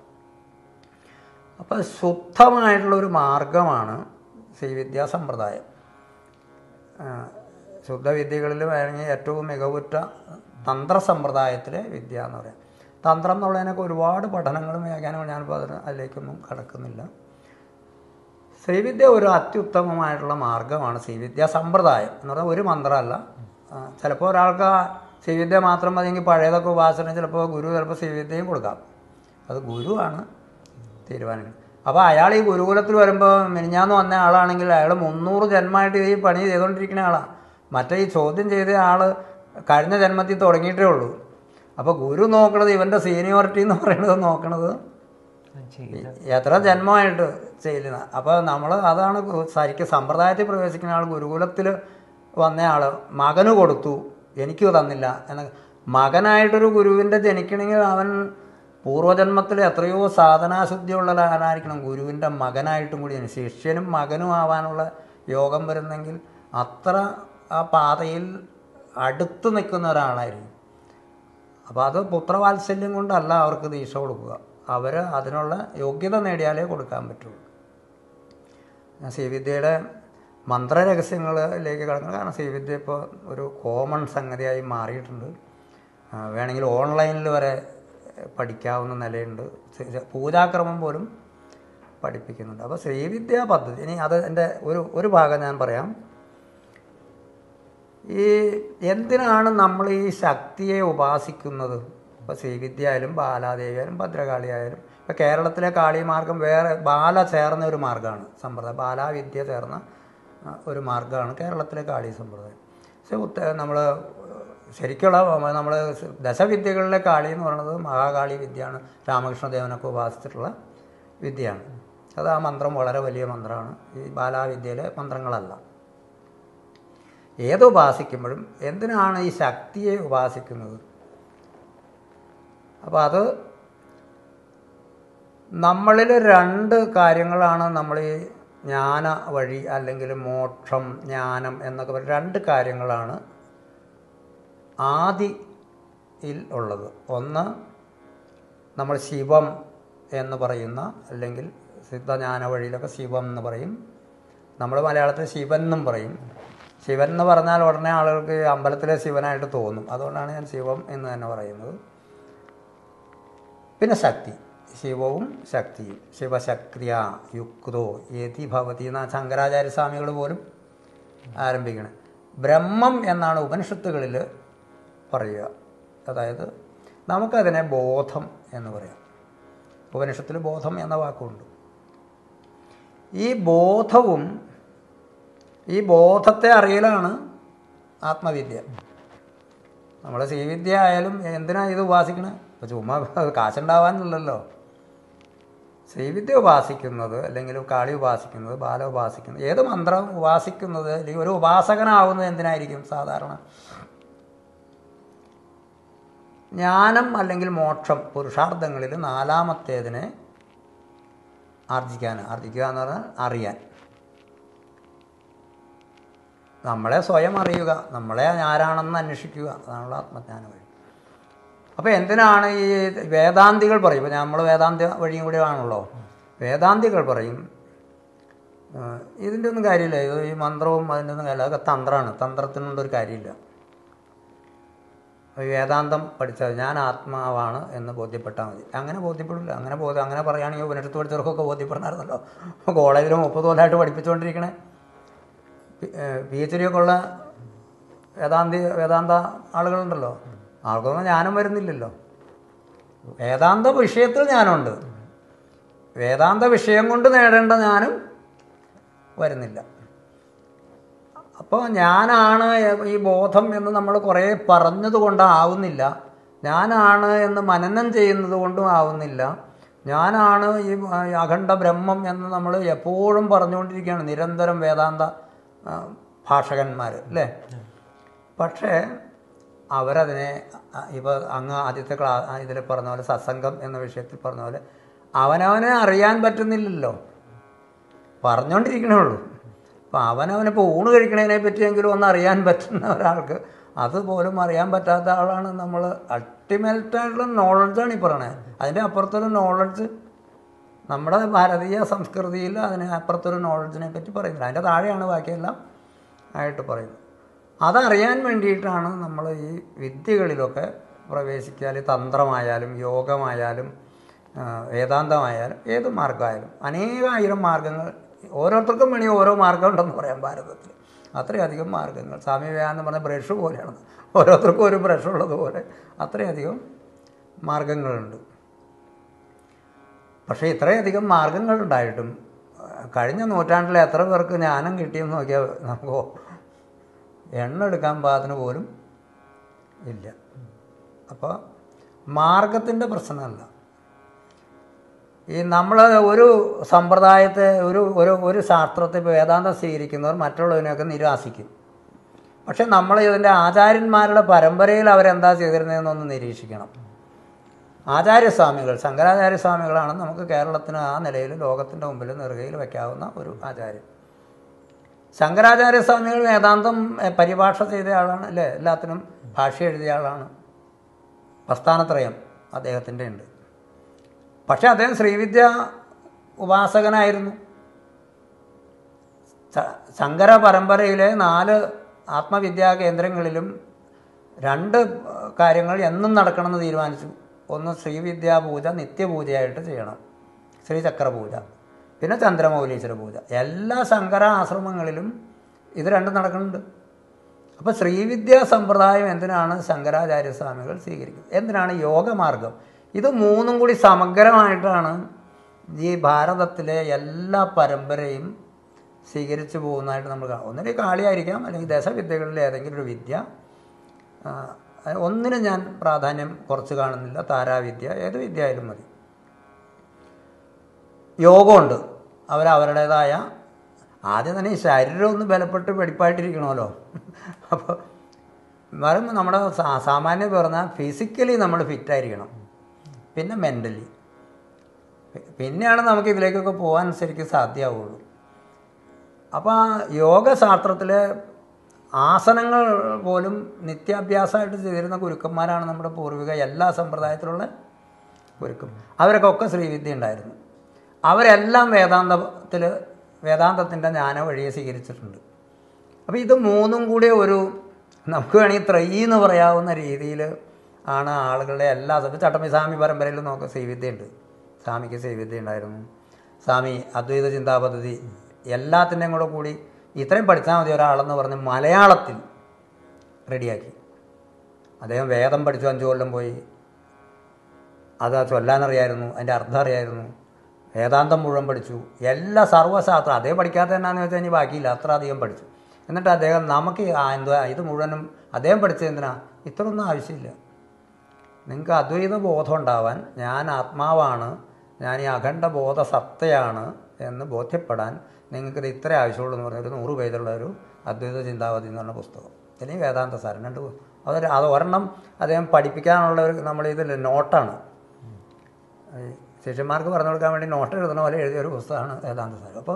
അപ്പോൾ ശുദ്ധമായിട്ടുള്ള ഒരു മാർഗമാണ് ശ്രീവിദ്യാ സമ്പ്രദായം ആ, ശുദ്ധവിദ്യകളിൽ വേണമെങ്കിൽ ഏറ്റവും മികവുറ്റ തന്ത്ര സമ്പ്രദായത്തിലെ വിദ്യ എന്ന് പറയാം തന്ത്രം എന്നുള്ളതിനൊക്കെ ഒരുപാട് പഠനങ്ങളും വ്യാഖ്യാനങ്ങളും ഞാനിപ്പോൾ അതിന് അതിലേക്കൊന്നും കടക്കുന്നില്ല ശ്രീവിദ്യ ഒരു അത്യുത്തമമായിട്ടുള്ള മാർഗമാണ് ശ്രീവിദ്യ സമ്പ്രദായം എന്ന് പറഞ്ഞാൽ ഒരു മന്ത്രമല്ല ആ, ചിലപ്പോൾ ഒരാൾക്ക് ആ ശ്രീവിദ്യ മാത്രം മതിയെങ്കിൽ പഴയതൊക്കെ ഉപാസന ചിലപ്പോൾ ഗുരു ചിലപ്പോൾ ശ്രീവിദ്യയും കൊടുക്കാം അത് ഗുരുവാണ് തീരുമാനിക്കുന്നത് അപ്പോൾ അയാൾ ഈ ഗുരുകുലത്തിൽ വരുമ്പോൾ മിനിഞ്ഞാന്ന് വന്ന ആളാണെങ്കിൽ അയാൾ മുന്നൂറ് ജന്മമായിട്ട് ഈ പണി ചെയ്തുകൊണ്ടിരിക്കുന്ന ആളാണ് മറ്റേ ഈ ചോദ്യം ചെയ്ത ആൾ കഴിഞ്ഞ ജന്മത്തിൽ തുടങ്ങിയിട്ടേ ഉള്ളൂ അപ്പോൾ ഗുരു നോക്കണത് ഇവൻ്റെ സീനിയോറിറ്റി എന്ന് പറയുന്നത് നോക്കണത് ചെയ്ത എത്ര ജന്മമായിട്ട് ചെയ്യുന്ന അപ്പോൾ നമ്മൾ അതാണ് ഗു- ശരിക്കും സമ്പ്രദായത്തിൽ പ്രവേശിക്കുന്ന ആൾ ഗുരുകുലത്തിൽ വന്ന ആൾ മകന് കൊടുത്തു എനിക്ക് തന്നില്ല എന്ന മകനായിട്ടൊരു ഗുരുവിൻ്റെ ജനിക്കണമെങ്കിൽ അവൻ പൂർവ്വജന്മത്തിൽ എത്രയോ സാധനാശുദ്ധിയുള്ള ആരായിരിക്കണം ഗുരുവിൻ്റെ മകനായിട്ടും കൂടിയാണ് ശിഷ്യനും മകനും ആവാനുള്ള യോഗം വരുന്നെങ്കിൽ അത്ര ആ പാതയിൽ അടുത്ത് നിൽക്കുന്ന ഒരാളായിരിക്കും അപ്പോൾ അത് പുത്രവാത്സല്യം കൊണ്ടല്ല അവർക്ക് ദീക്ഷ കൊടുക്കുക അവർ അതിനുള്ള യോഗ്യത നേടിയാലേ കൊടുക്കാൻ പറ്റുള്ളൂ ശ്രീവിദ്യയുടെ മന്ത്രരഹസ്യങ്ങളിലേക്ക് കിടക്കുന്നത് കാരണം ശ്രീവിദ്യ ഇപ്പോൾ ഒരു കോമൺ സംഗതിയായി മാറിയിട്ടുണ്ട് ആ, വേണമെങ്കിൽ ഓൺലൈനിൽ വരെ പഠിക്കാവുന്ന നിലയുണ്ട് ശ്രീ- പൂജാക്രമം പോലും പഠിപ്പിക്കുന്നുണ്ട് അപ്പോൾ ശ്രീവിദ്യാ പദ്ധതി ഇനി അത് എൻ്റെ ഒരു ഒരു ഭാഗം ഞാൻ പറയാം ഈ എന്തിനാണ് നമ്മൾ ഈ ശക്തിയെ ഉപാസിക്കുന്നത് ഇപ്പോൾ ശ്രീവിദ്യ ആയാലും ബാലാദേവി ആയാലും ഭദ്രകാളി ആയാലും ഇപ്പോൾ കേരളത്തിലെ കാളി മാർഗം വേറെ ബാല ചേർന്ന ഒരു മാർഗ്ഗമാണ് സമ്പ്രദായം ബാലാവിദ്യ ചേർന്ന ആ, ഒരു മാർഗ്ഗമാണ് കേരളത്തിലെ കാളി സമ്പ്രദായം പക്ഷേ ഉത്ത നമ്മൾ ശരിക്കുള്ള നമ്മൾ ദശവിദ്യകളിലെ കാളി എന്ന് പറയുന്നത് മഹാകാളി വിദ്യയാണ് രാമകൃഷ്ണദേവനൊക്കെ ഉപാസിച്ചിട്ടുള്ള വിദ്യയാണ് അത് ആ മന്ത്രം വളരെ വലിയ മന്ത്രമാണ് ഈ ബാലാവിദ്യയിലെ മന്ത്രങ്ങളല്ല ഏത് ഉപാസിക്കുമ്പോഴും എന്തിനാണ് ഈ ശക്തിയെ ഉപാസിക്കുന്നത് അപ്പോൾ അത് നമ്മളിൽ രണ്ട് കാര്യങ്ങളാണ് നമ്മൾ ഈ ജ്ഞാന വഴി അല്ലെങ്കിൽ മോക്ഷം ജ്ഞാനം എന്നൊക്കെ പറയും രണ്ട് കാര്യങ്ങളാണ് ആദിയിൽ ഉള്ളത് ഒന്ന് നമ്മൾ ശിവം എന്ന് പറയുന്ന അല്ലെങ്കിൽ സിദ്ധജ്ഞാന വഴിയിലൊക്കെ ശിവം എന്ന് പറയും നമ്മൾ മലയാളത്തിൽ ശിവൻ എന്നും പറയും ശിവൻ എന്ന് പറഞ്ഞാൽ ഉടനെ ആളുകൾക്ക് അമ്പലത്തിലെ ശിവനായിട്ട് തോന്നും അതുകൊണ്ടാണ് ഞാൻ ശിവം എന്ന് തന്നെ പറയുന്നത് പിന്നെ ശക്തി ശിവവും ശക്തിയും ശിവശക്തിയ യുക്തോ യതി ഭവതി എന്ന ശങ്കരാചാര്യ സ്വാമികൾ പോലും ആരംഭിക്കണം ബ്രഹ്മം എന്നാണ് ഉപനിഷത്തുകളിൽ പറയുക അതായത് നമുക്കതിനെ ബോധം എന്ന് പറയാം ഉപനിഷത്തിൽ ബോധം എന്ന വാക്കുണ്ട് ഈ ബോധവും ഈ ബോധത്തെ അറിയലാണ് ആത്മവിദ്യ നമ്മൾ ശ്രീവിദ്യ ആയാലും എന്തിനാ ഇത് ഉപാസിക്കണത് ഇപ്പോൾ ചുമ്മാ കാശുണ്ടാവാനല്ലല്ലോ ശ്രീവിദ്യ ഉപാസിക്കുന്നത് അല്ലെങ്കിൽ കാളി ഉപാസിക്കുന്നത് ബാല ഉപാസിക്കുന്നത് ഏത് മന്ത്രം ഉപാസിക്കുന്നത് അല്ലെങ്കിൽ ഒരു ഉപാസകനാവുന്നത് എന്തിനായിരിക്കും സാധാരണ ജ്ഞാനം അല്ലെങ്കിൽ മോക്ഷം പുരുഷാർത്ഥങ്ങളിൽ നാലാമത്തേതിനെ ആർജിക്കാൻ ആർജിക്കുക എന്ന് പറഞ്ഞാൽ അറിയാൻ നമ്മളെ സ്വയം അറിയുക നമ്മളെ ആരാണെന്ന് അന്വേഷിക്കുക അതാണുള്ള ആത്മജ്ഞാന വഴി അപ്പോൾ എന്തിനാണ് ഈ വേദാന്തികൾ പറയും ഇപ്പോൾ നമ്മൾ വേദാന്ത വഴിയും കൂടി ആണല്ലോ വേദാന്തികൾ പറയും ആ, ഇതിൻ്റെ ഒന്നും കാര്യമില്ല ഇത് ഈ മന്ത്രവും അതിൻ്റെ ഒന്നും കാര്യമില്ല അതൊക്കെ തന്ത്രമാണ് തന്ത്രത്തിനൊന്നും ഒരു കാര്യമില്ല ഈ വേദാന്തം പഠിച്ചത് ഞാൻ ആത്മാവാണ് എന്ന് ബോധ്യപ്പെട്ടാൽ മതി അങ്ങനെ ബോധ്യപ്പെടില്ല അങ്ങനെ ബോധ്യം അങ്ങനെ പറയുകയാണെങ്കിൽ ഉപനിഷത്ത് പഠിച്ചവർക്കൊക്കെ ബോധ്യപ്പെടണമായിരുന്നല്ലോ കോളേജിൽ മുപ്പത് കൊല്ലമായിട്ട് പഠിപ്പിച്ചുകൊണ്ടിരിക്കണേ പി എച്ച് ഡി ഒക്കെ ഉള്ള വേദാന്തി വേദാന്ത ആളുകളുണ്ടല്ലോ ആൾക്കൊന്നും ജ്ഞാനം വരുന്നില്ലല്ലോ വേദാന്ത വിഷയത്തിൽ ജ്ഞാനമുണ്ട് വേദാന്ത വിഷയം കൊണ്ട് നേടേണ്ട ജ്ഞാനം വരുന്നില്ല അപ്പോൾ ഞാനാണ് ഈ ബോധം എന്ന് നമ്മൾ കുറേ പറഞ്ഞത് കൊണ്ടാവുന്നില്ല ഞാനാണ് എന്ന് മനനം ചെയ്യുന്നത് കൊണ്ടും ആവുന്നില്ല ഞാനാണ് ഈ അഖണ്ഡ ബ്രഹ്മം എന്ന് നമ്മൾ എപ്പോഴും പറഞ്ഞുകൊണ്ടിരിക്കുകയാണ് നിരന്തരം വേദാന്ത ആ, ഭാഷകന്മാർ അല്ലേ പക്ഷേ അവരതിനെ ഇപ്പോൾ അങ്ങ് ആദ്യത്തെ ക്ലാ ഇതിൽ പറഞ്ഞ പോലെ സത്സംഗം എന്ന വിഷയത്തിൽ പറഞ്ഞ പോലെ അവനവനെ അറിയാൻ പറ്റുന്നില്ലല്ലോ പറഞ്ഞുകൊണ്ടിരിക്കണേ ഉള്ളൂ അപ്പോൾ അവനവനിപ്പോൾ ഊണ് കഴിക്കണതിനെ പറ്റിയെങ്കിലും ഒന്ന് അറിയാൻ പറ്റുന്ന ഒരാൾക്ക് അതുപോലും അറിയാൻ പറ്റാത്ത ആളാണ് നമ്മൾ അൾട്ടിമേറ്റായിട്ടുള്ള നോളജാണ് ഈ പറയണത് അതിൻ്റെ അപ്പുറത്തൊരു നോളജ് നമ്മുടെ ഭാരതീയ സംസ്കൃതിയിൽ അതിന് അപ്പുറത്തൊരു നോളജിനെ പറ്റി പറയുന്നില്ല അതിൻ്റെ താഴെയാണ് ബാക്കിയെല്ലാം ആയിട്ട് പറയുന്നത് അതറിയാൻ വേണ്ടിയിട്ടാണ് നമ്മൾ ഈ വിദ്യകളിലൊക്കെ പ്രവേശിക്കാൽ തന്ത്രമായാലും യോഗമായാലും ആ, വേദാന്തമായാലും ഏത് മാർഗമായാലും അനേകായിരം മാർഗങ്ങൾ ഓരോരുത്തർക്കും വേണി ഓരോ മാർഗം ഉണ്ടെന്ന് പറയാം ഭാരതത്തിൽ അത്രയധികം മാർഗങ്ങൾ സ്വാമി വിവേകാനന്ദ പറഞ്ഞ ബ്രഷ് പോലെയാണ് ഓരോരുത്തർക്കും ഒരു ബ്രഷ് ഉള്ളതുപോലെ അത്രയധികം മാർഗങ്ങളുണ്ട് പക്ഷേ ഇത്രയധികം മാർഗങ്ങളുണ്ടായിട്ടും ആ, കഴിഞ്ഞ നൂറ്റാണ്ടിൽ എത്ര പേർക്ക് ജ്ഞാനം കിട്ടിയെന്ന് നോക്കിയാൽ നമുക്ക് എണ്ണ എടുക്കാൻ പാകത്തിന് പോലും ഇല്ല അപ്പോൾ മാർഗത്തിൻ്റെ പ്രശ്നമല്ല ഈ നമ്മൾ ഒരു സമ്പ്രദായത്തെ ഒരു ഒരു ഒരു ശാസ്ത്രത്തെ ഇപ്പോൾ വേദാന്തം സ്വീകരിക്കുന്നവർ മറ്റുള്ളതിനെയൊക്കെ നിരാശിക്കും പക്ഷെ നമ്മൾ ഇതിൻ്റെ ആചാര്യന്മാരുടെ പരമ്പരയിൽ അവരെന്താ ചെയ്തിരുന്നതെന്നൊന്ന് നിരീക്ഷിക്കണം ആചാര്യസ്വാമികൾ ശങ്കരാചാര്യസ്വാമികളാണ് നമുക്ക് കേരളത്തിന് ആ നിലയിൽ ലോകത്തിൻ്റെ മുമ്പിൽ നെറുകയിൽ വയ്ക്കാവുന്ന ഒരു ആചാര്യൻ ശങ്കരാചാര്യസ്വാമികൾ വേദാന്തം എ, പരിഭാഷ ചെയ്ത ആളാണ് അല്ലേ എല്ലാത്തിനും ഭാഷ എഴുതിയ ആളാണ് പ്രസ്ഥാനത്രയം അദ്ദേഹത്തിൻ്റെ ഉണ്ട് പക്ഷെ അദ്ദേഹം ശ്രീവിദ്യ ഉപാസകനായിരുന്നു ശ- ശങ്കര പരമ്പരയിലെ നാല് ആത്മവിദ്യാ കേന്ദ്രങ്ങളിലും രണ്ട് കാര്യങ്ങൾ എന്നും നടക്കണമെന്ന് തീരുമാനിച്ചു ഒന്ന് ശ്രീവിദ്യാ പൂജ നിത്യപൂജയായിട്ട് ചെയ്യണം ശ്രീചക്ര പൂജ പിന്നെ ചന്ദ്രമൗലീശ്വര പൂജ എല്ലാ ശങ്കര ആശ്രമങ്ങളിലും ഇത് രണ്ടും നടക്കുന്നുണ്ട് അപ്പോൾ ശ്രീവിദ്യാ സമ്പ്രദായം എന്തിനാണ് ശങ്കരാചാര്യ സ്വാമികൾ സ്വീകരിക്കുന്നത് എന്തിനാണ് യോഗമാർഗം ഇത് മൂന്നും കൂടി സമഗ്രമായിട്ടാണ് ഈ ഭാരതത്തിലെ എല്ലാ പരമ്പരയും സ്വീകരിച്ചു പോകുന്നതായിട്ട് നമ്മൾ കാണാം ഒന്നിലേക്ക് കാളിയായിരിക്കാം അല്ലെങ്കിൽ ദശവിദ്യകളിലെ ഏതെങ്കിലും ഒരു വിദ്യ ആ, ഒന്നിനും ഞാൻ പ്രാധാന്യം കുറച്ച് കാണുന്നില്ല താരാവിദ്യ ഏത് വിദ്യ ആയാലും മതി യോഗമുണ്ട് അവരവരുടേതായ ആദ്യം തന്നെ ഈ ശരീരം ഒന്ന് ബലപ്പെട്ട് വെടിപ്പായിട്ടിരിക്കണമല്ലോ അപ്പോൾ വരുമ്പോൾ നമ്മുടെ സാ- സാമാന്യം പറഞ്ഞാൽ ഫിസിക്കലി നമ്മൾ ഫിറ്റായിരിക്കണം പിന്നെ മെൻ്റലി പിന്നെയാണ് നമുക്ക് ഇതിലേക്കൊക്കെ പോകാൻ ശരിക്കും സാധ്യമാവുള്ളൂ അപ്പോൾ ആ യോഗശാസ്ത്രത്തിലെ ആസനങ്ങൾ പോലും നിത്യാഭ്യാസമായിട്ട് ചെയ്തിരുന്ന ഗുരുക്കന്മാരാണ് നമ്മുടെ പൂർവിക എല്ലാ സമ്പ്രദായത്തിലുള്ള ഗുരുക്കം അവരൊക്കെ ഒക്കെ ശ്രീവിദ്യ ഉണ്ടായിരുന്നു അവരെല്ലാം വേദാന്തത്തിൽ വേദാന്തത്തിൻ്റെ ജ്ഞാന വഴിയെ സ്വീകരിച്ചിട്ടുണ്ട് അപ്പോൾ ഇത് മൂന്നും കൂടി ഒരു നമുക്ക് വേണമെങ്കിൽ ത്രയീ എന്ന് പറയാവുന്ന രീതിയിൽ ആണ് ആളുകളുടെ എല്ലാ ഇപ്പോൾ ചട്ടമ്പി സ്വാമി പരമ്പരയിൽ നോക്കുക ശ്രീവിദ്യയുണ്ട് സ്വാമിക്ക് ശ്രീവിദ്യ ഉണ്ടായിരുന്നു സ്വാമി അദ്വൈത ചിന്താ പദ്ധതി എല്ലാത്തിൻ്റെയും കൂടെ കൂടി ഇത്രയും പഠിച്ചാൽ മതി ഒരാളെന്ന് പറഞ്ഞ് മലയാളത്തിൽ റെഡിയാക്കി അദ്ദേഹം വേദം പഠിച്ചു അഞ്ചു കൊല്ലം പോയി അത് ചൊല്ലാനറിയായിരുന്നു അതിൻ്റെ അർത്ഥം അറിയായിരുന്നു വേദാന്തം മുഴുവൻ പഠിച്ചു എല്ലാ സർവ്വശാസ്ത്രം അതേ പഠിക്കാത്ത എന്നാന്ന് വെച്ചാൽ ഇനി ബാക്കിയില്ല അത്ര അധികം പഠിച്ചു എന്നിട്ട് അദ്ദേഹം നമുക്ക് ആ എന്തുവാ ഇത് മുഴുവനും അദ്ദേഹം പഠിച്ചത് എന്തിനാ ഇത്രയൊന്നും ആവശ്യമില്ല നിങ്ങൾക്ക് അദ്വൈത ബോധം ഉണ്ടാവാൻ ഞാൻ ആത്മാവാണ് ഞാൻ ഈ അഖണ്ഡ ബോധ സത്തയാണ് എന്ന് ബോധ്യപ്പെടാൻ നിങ്ങൾക്കിത് ഇത്ര ആവശ്യമുള്ളൂ എന്ന് പറഞ്ഞ ഒരു നൂറ് പേജുള്ള ഒരു അദ്വൈത ചിന്താവതി എന്ന് പറഞ്ഞ പുസ്തകം ഇനി വേദാന്ത സാരം രണ്ട് പു- അതൊരു അത് ഒരെണ്ണം അദ്ദേഹം പഠിപ്പിക്കാനുള്ള ഒരു നമ്മളിതിൽ നോട്ടാണ് ഈ ശിഷ്യന്മാർക്ക് പറഞ്ഞു കൊടുക്കാൻ വേണ്ടി നോട്ട് എഴുതുന്ന പോലെ എഴുതിയ ഒരു പുസ്തകമാണ് വേദാന്ത സാരം അപ്പോൾ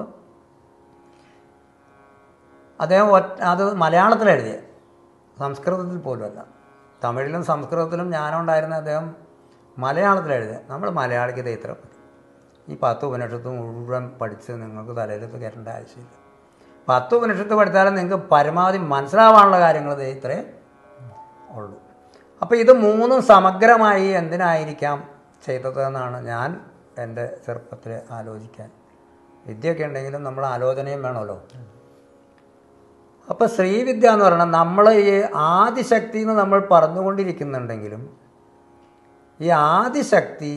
അദ്ദേഹം ഒറ്റ അത് മലയാളത്തിൽ എഴുതിയ സംസ്കൃതത്തിൽ പോലുമല്ല തമിഴിലും സംസ്കൃതത്തിലും ജ്ഞാനമുണ്ടായിരുന്ന അദ്ദേഹം മലയാളത്തിൽ എഴുതിയ നമ്മൾ മലയാളിക്ക് ഇത് ഇത്ര മതി ഈ പത്ത് ഉപനിഷത്ത് മുഴുവൻ പഠിച്ച് നിങ്ങൾക്ക് തലയിലത്ത് കയറ്റേണ്ട ആവശ്യമില്ല പത്ത് ഉപനിഷത്ത് പഠിച്ചാലും നിങ്ങൾക്ക് പരമാവധി മനസ്സിലാവാനുള്ള കാര്യങ്ങൾ ദേ ഇത്രേ ഉള്ളൂ അപ്പോൾ ഇത് മൂന്നും സമഗ്രമായി എന്തിനായിരിക്കാം ചെയ്തത് എന്നാണ് ഞാൻ എൻ്റെ ചെറുപ്പത്തിൽ ആലോചിക്കാൻ വിദ്യയൊക്കെ ഉണ്ടെങ്കിലും നമ്മൾ ആലോചനയും വേണമല്ലോ അപ്പോൾ ശ്രീവിദ്യ എന്ന് പറയുന്നത് നമ്മൾ ഈ ആദിശക്തി എന്ന് നമ്മൾ പറഞ്ഞുകൊണ്ടിരിക്കുന്നുണ്ടെങ്കിലും ഈ ആദിശക്തി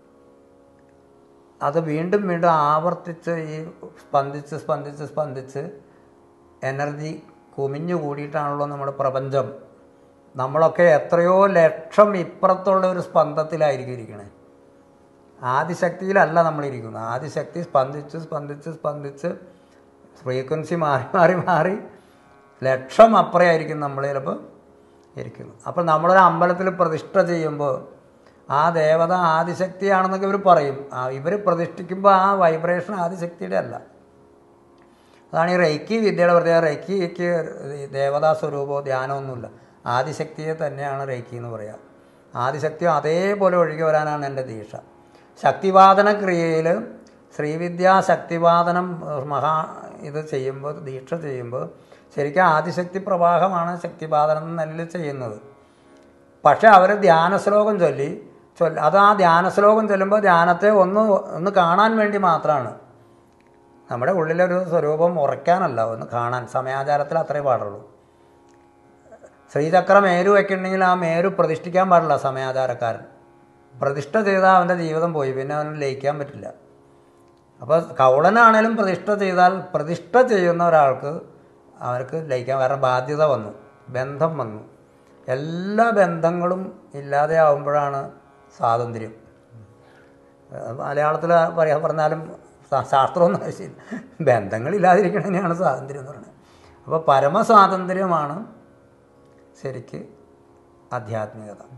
അത് വീണ്ടും വീണ്ടും ആവർത്തിച്ച് ഈ സ്പന്ദിച്ച് സ്പന്ദിച്ച് സ്പന്ദിച്ച് എനർജി കുമിഞ്ഞു കൂടിയിട്ടാണല്ലോ നമ്മുടെ പ്രപഞ്ചം നമ്മളൊക്കെ എത്രയോ ലക്ഷം ഇപ്പുറത്തുള്ള ഒരു സ്പന്ദത്തിലായിരിക്കും ഇരിക്കണേ ആദിശക്തിയിലല്ല നമ്മളിരിക്കുന്നത് ആദിശക്തി സ്പന്ദിച്ച് സ്പന്ദിച്ച് സ്പന്ദിച്ച് ഫ്രീക്വൻസി മാറി മാറി മാറി ലക്ഷം അപ്പുറയായിരിക്കും നമ്മൾ ചിലപ്പോൾ ഇരിക്കുന്നത് അപ്പോൾ നമ്മളൊരു അമ്പലത്തിൽ പ്രതിഷ്ഠ ചെയ്യുമ്പോൾ ആ ദേവത ആദിശക്തിയാണെന്നൊക്കെ ഇവർ പറയും ആ ഇവർ പ്രതിഷ്ഠിക്കുമ്പോൾ ആ വൈബ്രേഷൻ ആദിശക്തിയുടെ അല്ല അതാണ് ഈ റൈക്കി വിദ്യയുടെ പ്രത്യേകത റൈക്കിക്ക് ഈ ദേവതാ സ്വരൂപമോ ധ്യാനമൊന്നുമില്ല ആദിശക്തിയെ തന്നെയാണ് റൈക്കി എന്ന് പറയുക ആദിശക്തിയും അതേപോലെ ഒഴുകി വരാനാണ് എൻ്റെ ദീക്ഷ ശക്തിവാദന ക്രിയയിൽ ശ്രീവിദ്യാ ശക്തിവാദനം ഏഹ്, മഹാ ഇത് ചെയ്യുമ്പോൾ ദീക്ഷ ചെയ്യുമ്പോൾ ശരിക്കും ആദിശക്തി പ്രവാഹമാണ് ശക്തിവാദനം എന്ന നിലയിൽ ചെയ്യുന്നത് പക്ഷേ അവർ ധ്യാനശ്ലോകം ചൊല്ലി ചൊല്ല അത് ആ ധ്യാനശ്ലോകം ചൊല്ലുമ്പോൾ ധ്യാനത്തെ ഒന്ന് ഒന്ന് കാണാൻ വേണ്ടി മാത്രമാണ് നമ്മുടെ ഉള്ളിലൊരു സ്വരൂപം ഉറയ്ക്കാനല്ല ഒന്ന് കാണാൻ സമയാചാരത്തിൽ അത്രേ പാടുള്ളൂ ശ്രീചക്ര മേരു വെക്കുന്നുണ്ടെങ്കിൽ ആ മേരു പ്രതിഷ്ഠിക്കാൻ പാടില്ല സമയാചാരക്കാരൻ പ്രതിഷ്ഠ ചെയ്താൽ അവൻ്റെ ജീവിതം പോയി പിന്നെ അവന് ലയിക്കാൻ പറ്റില്ല അപ്പോൾ കൗളനാണേലും പ്രതിഷ്ഠ ചെയ്താൽ പ്രതിഷ്ഠ ചെയ്യുന്ന ഒരാൾക്ക് അവർക്ക് ലയിക്കാൻ വേറെ ബാധ്യത വന്നു ബന്ധം വന്നു എല്ലാ ബന്ധങ്ങളും ഇല്ലാതെ ആവുമ്പോഴാണ് സ്വാതന്ത്ര്യം ഏഹ് മലയാളത്തിൽ പറയാ പറഞ്ഞാലും ശാ- ശാസ്ത്രമൊന്നും ആവശ്യമില്ല ബന്ധങ്ങളില്ലാതിരിക്കണതിനെയാണ് സ്വാതന്ത്ര്യം എന്ന് പറയുന്നത് അപ്പോൾ പരമസ്വാതന്ത്ര്യമാണ് ശരിക്ക് ആധ്യാത്മികത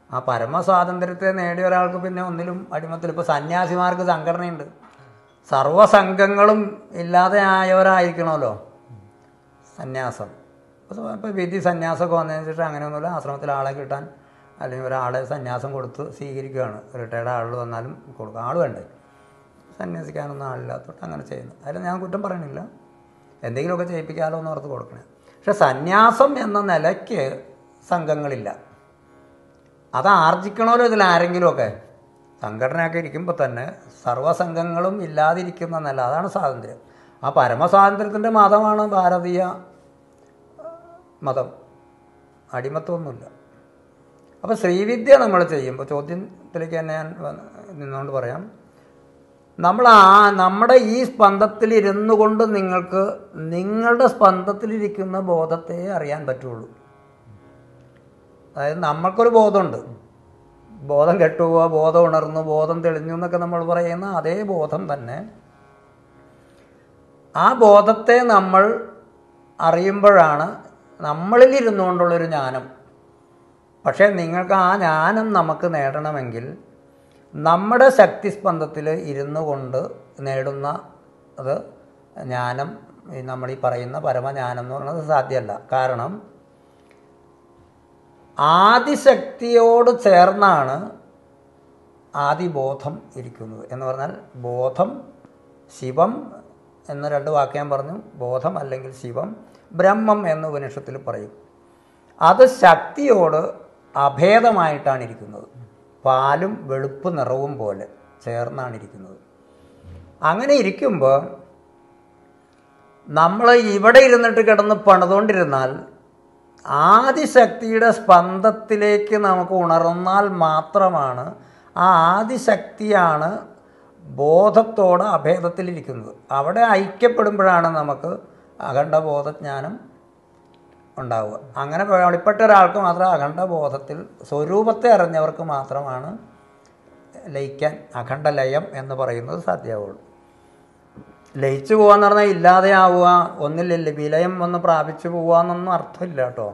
ആ പരമസ്വാതന്ത്ര്യത്തെ നേടിയ ഒരാൾക്ക് പിന്നെ ഒന്നിലും അടിമത്തിൽ ഇപ്പോൾ സന്യാസിമാർക്ക് സംഘടനയുണ്ട് സർവ്വസംഘങ്ങളും ഇല്ലാതെ ആയവരായിരിക്കണമല്ലോ സന്യാസം ഇപ്പോൾ ഇപ്പോൾ വിധി സന്യാസമൊക്കെ വന്നതിന് ശേഷം അങ്ങനെയൊന്നുമില്ല ആശ്രമത്തിൽ ആളെ കിട്ടാൻ അല്ലെങ്കിൽ ഒരാളെ സന്യാസം കൊടുത്ത് സ്വീകരിക്കുകയാണ് റിട്ടയർഡ് ആളുകൾ വന്നാലും കൊടുക്കുക ആൾ വേണ്ടേ സന്യസിക്കാനൊന്നും ആളില്ലാത്തോട്ട് അങ്ങനെ ചെയ്യുന്നു അതിൽ ഞാൻ കുറ്റം പറയണില്ല എന്തെങ്കിലുമൊക്കെ ചെയ്യിപ്പിക്കാമല്ലോ എന്ന് ഓർത്ത് കൊടുക്കണേ പക്ഷെ സന്യാസം എന്ന നിലയ്ക്ക് സംഘങ്ങളില്ല അത് ആർജിക്കണമല്ലോ ഇതിൽ ആരെങ്കിലുമൊക്കെ സംഘടനയൊക്കെ ഇരിക്കുമ്പോൾ തന്നെ സർവ്വസംഘങ്ങളും ഇല്ലാതിരിക്കുന്ന നില അതാണ് സ്വാതന്ത്ര്യം ആ പരമസ്വാതന്ത്ര്യത്തിൻ്റെ മതമാണ് ഭാരതീയ മതം അടിമത്വമൊന്നുമില്ല അപ്പോൾ ശ്രീവിദ്യ നമ്മൾ ചെയ്യുമ്പോൾ ചോദ്യത്തിലേക്ക് തന്നെ ഞാൻ വന്ന് നിന്നുകൊണ്ട് പറയാം നമ്മൾ ആ നമ്മുടെ ഈ സ്പന്ദത്തിൽ ഇരുന്നു കൊണ്ട് നിങ്ങൾക്ക് നിങ്ങളുടെ സ്പന്ദത്തിലിരിക്കുന്ന ബോധത്തെ അറിയാൻ പറ്റുള്ളൂ അതായത് നമ്മൾക്കൊരു ബോധമുണ്ട് ബോധം കെട്ടുപോവുക ബോധം ഉണർന്നു ബോധം തെളിഞ്ഞു എന്നൊക്കെ നമ്മൾ പറയുന്ന അതേ ബോധം തന്നെ ആ ബോധത്തെ നമ്മൾ അറിയുമ്പോഴാണ് നമ്മളിലിരുന്നു കൊണ്ടുള്ളൊരു ജ്ഞാനം പക്ഷേ നിങ്ങൾക്ക് ആ ജ്ഞാനം നമുക്ക് നേടണമെങ്കിൽ നമ്മുടെ ശക്തിസ്പന്ദത്തിൽ ഇരുന്നു കൊണ്ട് നേടുന്ന അത് ജ്ഞാനം ഈ നമ്മൾ ഈ പറയുന്ന പരമജ്ഞാനം എന്ന് പറയുന്നത് സാധ്യമല്ല കാരണം ആദിശക്തിയോട് ചേർന്നാണ് ആദിബോധം ഇരിക്കുന്നത് എന്ന് പറഞ്ഞാൽ ബോധം ശിവം എന്ന രണ്ട് വാക്ക് ഞാൻ പറഞ്ഞു ബോധം അല്ലെങ്കിൽ ശിവം ബ്രഹ്മം എന്ന് ഉപനിഷത്തിൽ പറയും അത് ശക്തിയോട് അഭേദമായിട്ടാണ് ഇരിക്കുന്നത് പാലും വെളുപ്പ് നിറവും പോലെ ചേർന്നാണ് ഇരിക്കുന്നത് അങ്ങനെ ഇരിക്കുമ്പോൾ നമ്മൾ ഇവിടെ ഇരുന്നിട്ട് കിടന്ന് പണിതുകൊണ്ടിരുന്നാൽ ആദിശക്തിയുടെ സ്പന്ദത്തിലേക്ക് നമുക്ക് ഉണർന്നാൽ മാത്രമാണ് ആ ആദിശക്തിയാണ് ബോധത്തോട് അഭേദത്തിലിരിക്കുന്നത് അവിടെ ഐക്യപ്പെടുമ്പോഴാണ് നമുക്ക് അഖണ്ഡ ബോധജ്ഞാനം ഉണ്ടാവുക അങ്ങനെ വെളിപ്പെട്ട ഒരാൾക്ക് മാത്രം അഖണ്ഡ ബോധത്തിൽ സ്വരൂപത്തെ അറിഞ്ഞവർക്ക് മാത്രമാണ് ലയിക്കാൻ അഖണ്ഡ ലയം എന്ന് പറയുന്നത് സാധ്യമാവുള്ളൂ ലയിച്ചു പോകാന്ന് പറഞ്ഞാൽ ഇല്ലാതെയാവുക ഒന്നില്ലല്ലേ വിലയം ഒന്ന് പ്രാപിച്ചു പോവുക എന്നൊന്നും അർത്ഥമില്ല കേട്ടോ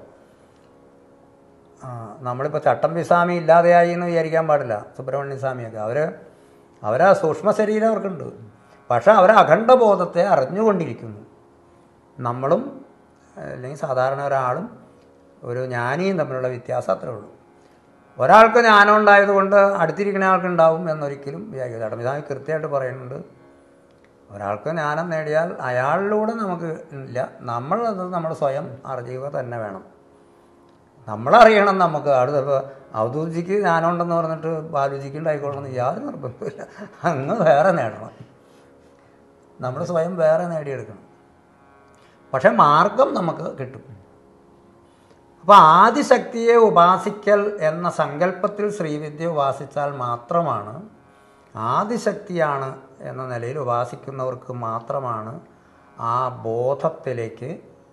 ആ നമ്മളിപ്പോൾ ചട്ടമ്പി സ്വാമി ഇല്ലാതെയായി എന്ന് വിചാരിക്കാൻ പാടില്ല സുബ്രഹ്മണ്യ സ്വാമിയൊക്കെ അവർ അവരാ സൂക്ഷ്മ ശരീരം അവർക്കുണ്ട് പക്ഷെ അവർ അഖണ്ഡ ബോധത്തെ അറിഞ്ഞുകൊണ്ടിരിക്കുന്നു നമ്മളും അല്ലെങ്കിൽ സാധാരണ ഒരാളും ഒരു ജ്ഞാനിയും തമ്മിലുള്ള വ്യത്യാസം അത്രേ ഉള്ളൂ ഒരാൾക്ക് ജ്ഞാനം ഉണ്ടായതുകൊണ്ട് അടുത്തിരിക്കുന്ന ആൾക്കുണ്ടാവും എന്നൊരിക്കലും വിചാരിക്കുക ചട്ടമ്പിസ്വാമി കൃത്യമായിട്ട് പറയുന്നുണ്ട് ഒരാൾക്ക് ജ്ഞാനം നേടിയാൽ അയാളിലൂടെ നമുക്ക് ഇല്ല നമ്മളത് നമ്മൾ സ്വയം അറിയുക തന്നെ വേണം നമ്മളറിയണം നമുക്ക് അവിടെ ഇപ്പോൾ ഔദൂജിക്ക് ജ്ഞാനമുണ്ടെന്ന് പറഞ്ഞിട്ട് ബാലുജിക്ക് ഉണ്ടായിക്കൊള്ളണമെന്ന് യാതൊരു നിർബന്ധമില്ല അങ്ങ് വേറെ നേടണം നമ്മൾ സ്വയം വേറെ നേടിയെടുക്കണം പക്ഷെ മാർഗം നമുക്ക് കിട്ടും അപ്പോൾ ആദിശക്തിയെ ഉപാസിക്കൽ എന്ന സങ്കല്പത്തിൽ ശ്രീവിദ്യ ഉപാസിച്ചാൽ മാത്രമാണ് ആദിശക്തിയാണ് എന്ന നിലയിൽ ഉപാസിക്കുന്നവർക്ക് മാത്രമാണ് ആ ബോധത്തിലേക്ക്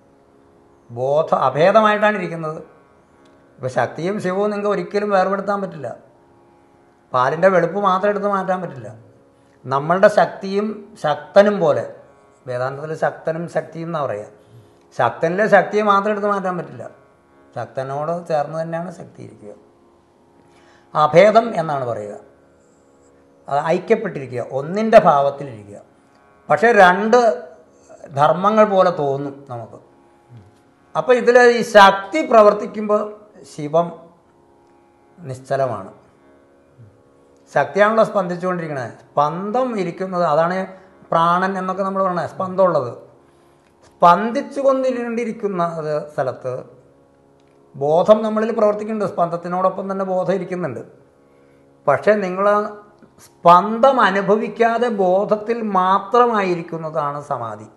ബോധ അഭേദമായിട്ടാണ് ഇരിക്കുന്നത് ഇപ്പോൾ ശക്തിയും ശിവവും നിങ്ങൾക്ക് ഒരിക്കലും വേർപെടുത്താൻ പറ്റില്ല പാലിൻ്റെ വെളുപ്പ് മാത്രം എടുത്ത് മാറ്റാൻ പറ്റില്ല നമ്മളുടെ ശക്തിയും ശക്തനും പോലെ വേദാന്തത്തിൽ ശക്തനും ശക്തിയും എന്നാണ് പറയുക ശക്തനിലെ ശക്തിയെ മാത്രം എടുത്ത് മാറ്റാൻ പറ്റില്ല ശക്തനോട് ചേർന്ന് തന്നെയാണ് ശക്തി ഇരിക്കുക അഭേദം എന്നാണ് പറയുക അത് ഐക്യപ്പെട്ടിരിക്കുക ഒന്നിൻ്റെ ഭാവത്തിലിരിക്കുക പക്ഷേ രണ്ട് ധർമ്മങ്ങൾ പോലെ തോന്നും നമുക്ക് അപ്പോൾ ഇതിൽ ഈ ശക്തി പ്രവർത്തിക്കുമ്പോൾ ശിവം നിശ്ചലമാണ് ശക്തിയാണല്ലോ സ്പന്ദിച്ചുകൊണ്ടിരിക്കുന്നത് സ്പന്ദം ഇരിക്കുന്നത് അതാണ് പ്രാണൻ എന്നൊക്കെ നമ്മൾ പറയണത് സ്പന്ദമുള്ളത് സ്പന്ദിച്ചു കൊണ്ടിരിക്കുന്ന ഒരു സ്ഥലത്ത് ബോധം നമ്മളിൽ പ്രവർത്തിക്കുന്നുണ്ട് സ്പന്ദത്തിനോടൊപ്പം തന്നെ ബോധം ഇരിക്കുന്നുണ്ട് പക്ഷേ നിങ്ങൾ സ്പന്ദം അനുഭവിക്കാതെ ബോധത്തിൽ മാത്രമായിരിക്കുന്നതാണ് സമാധി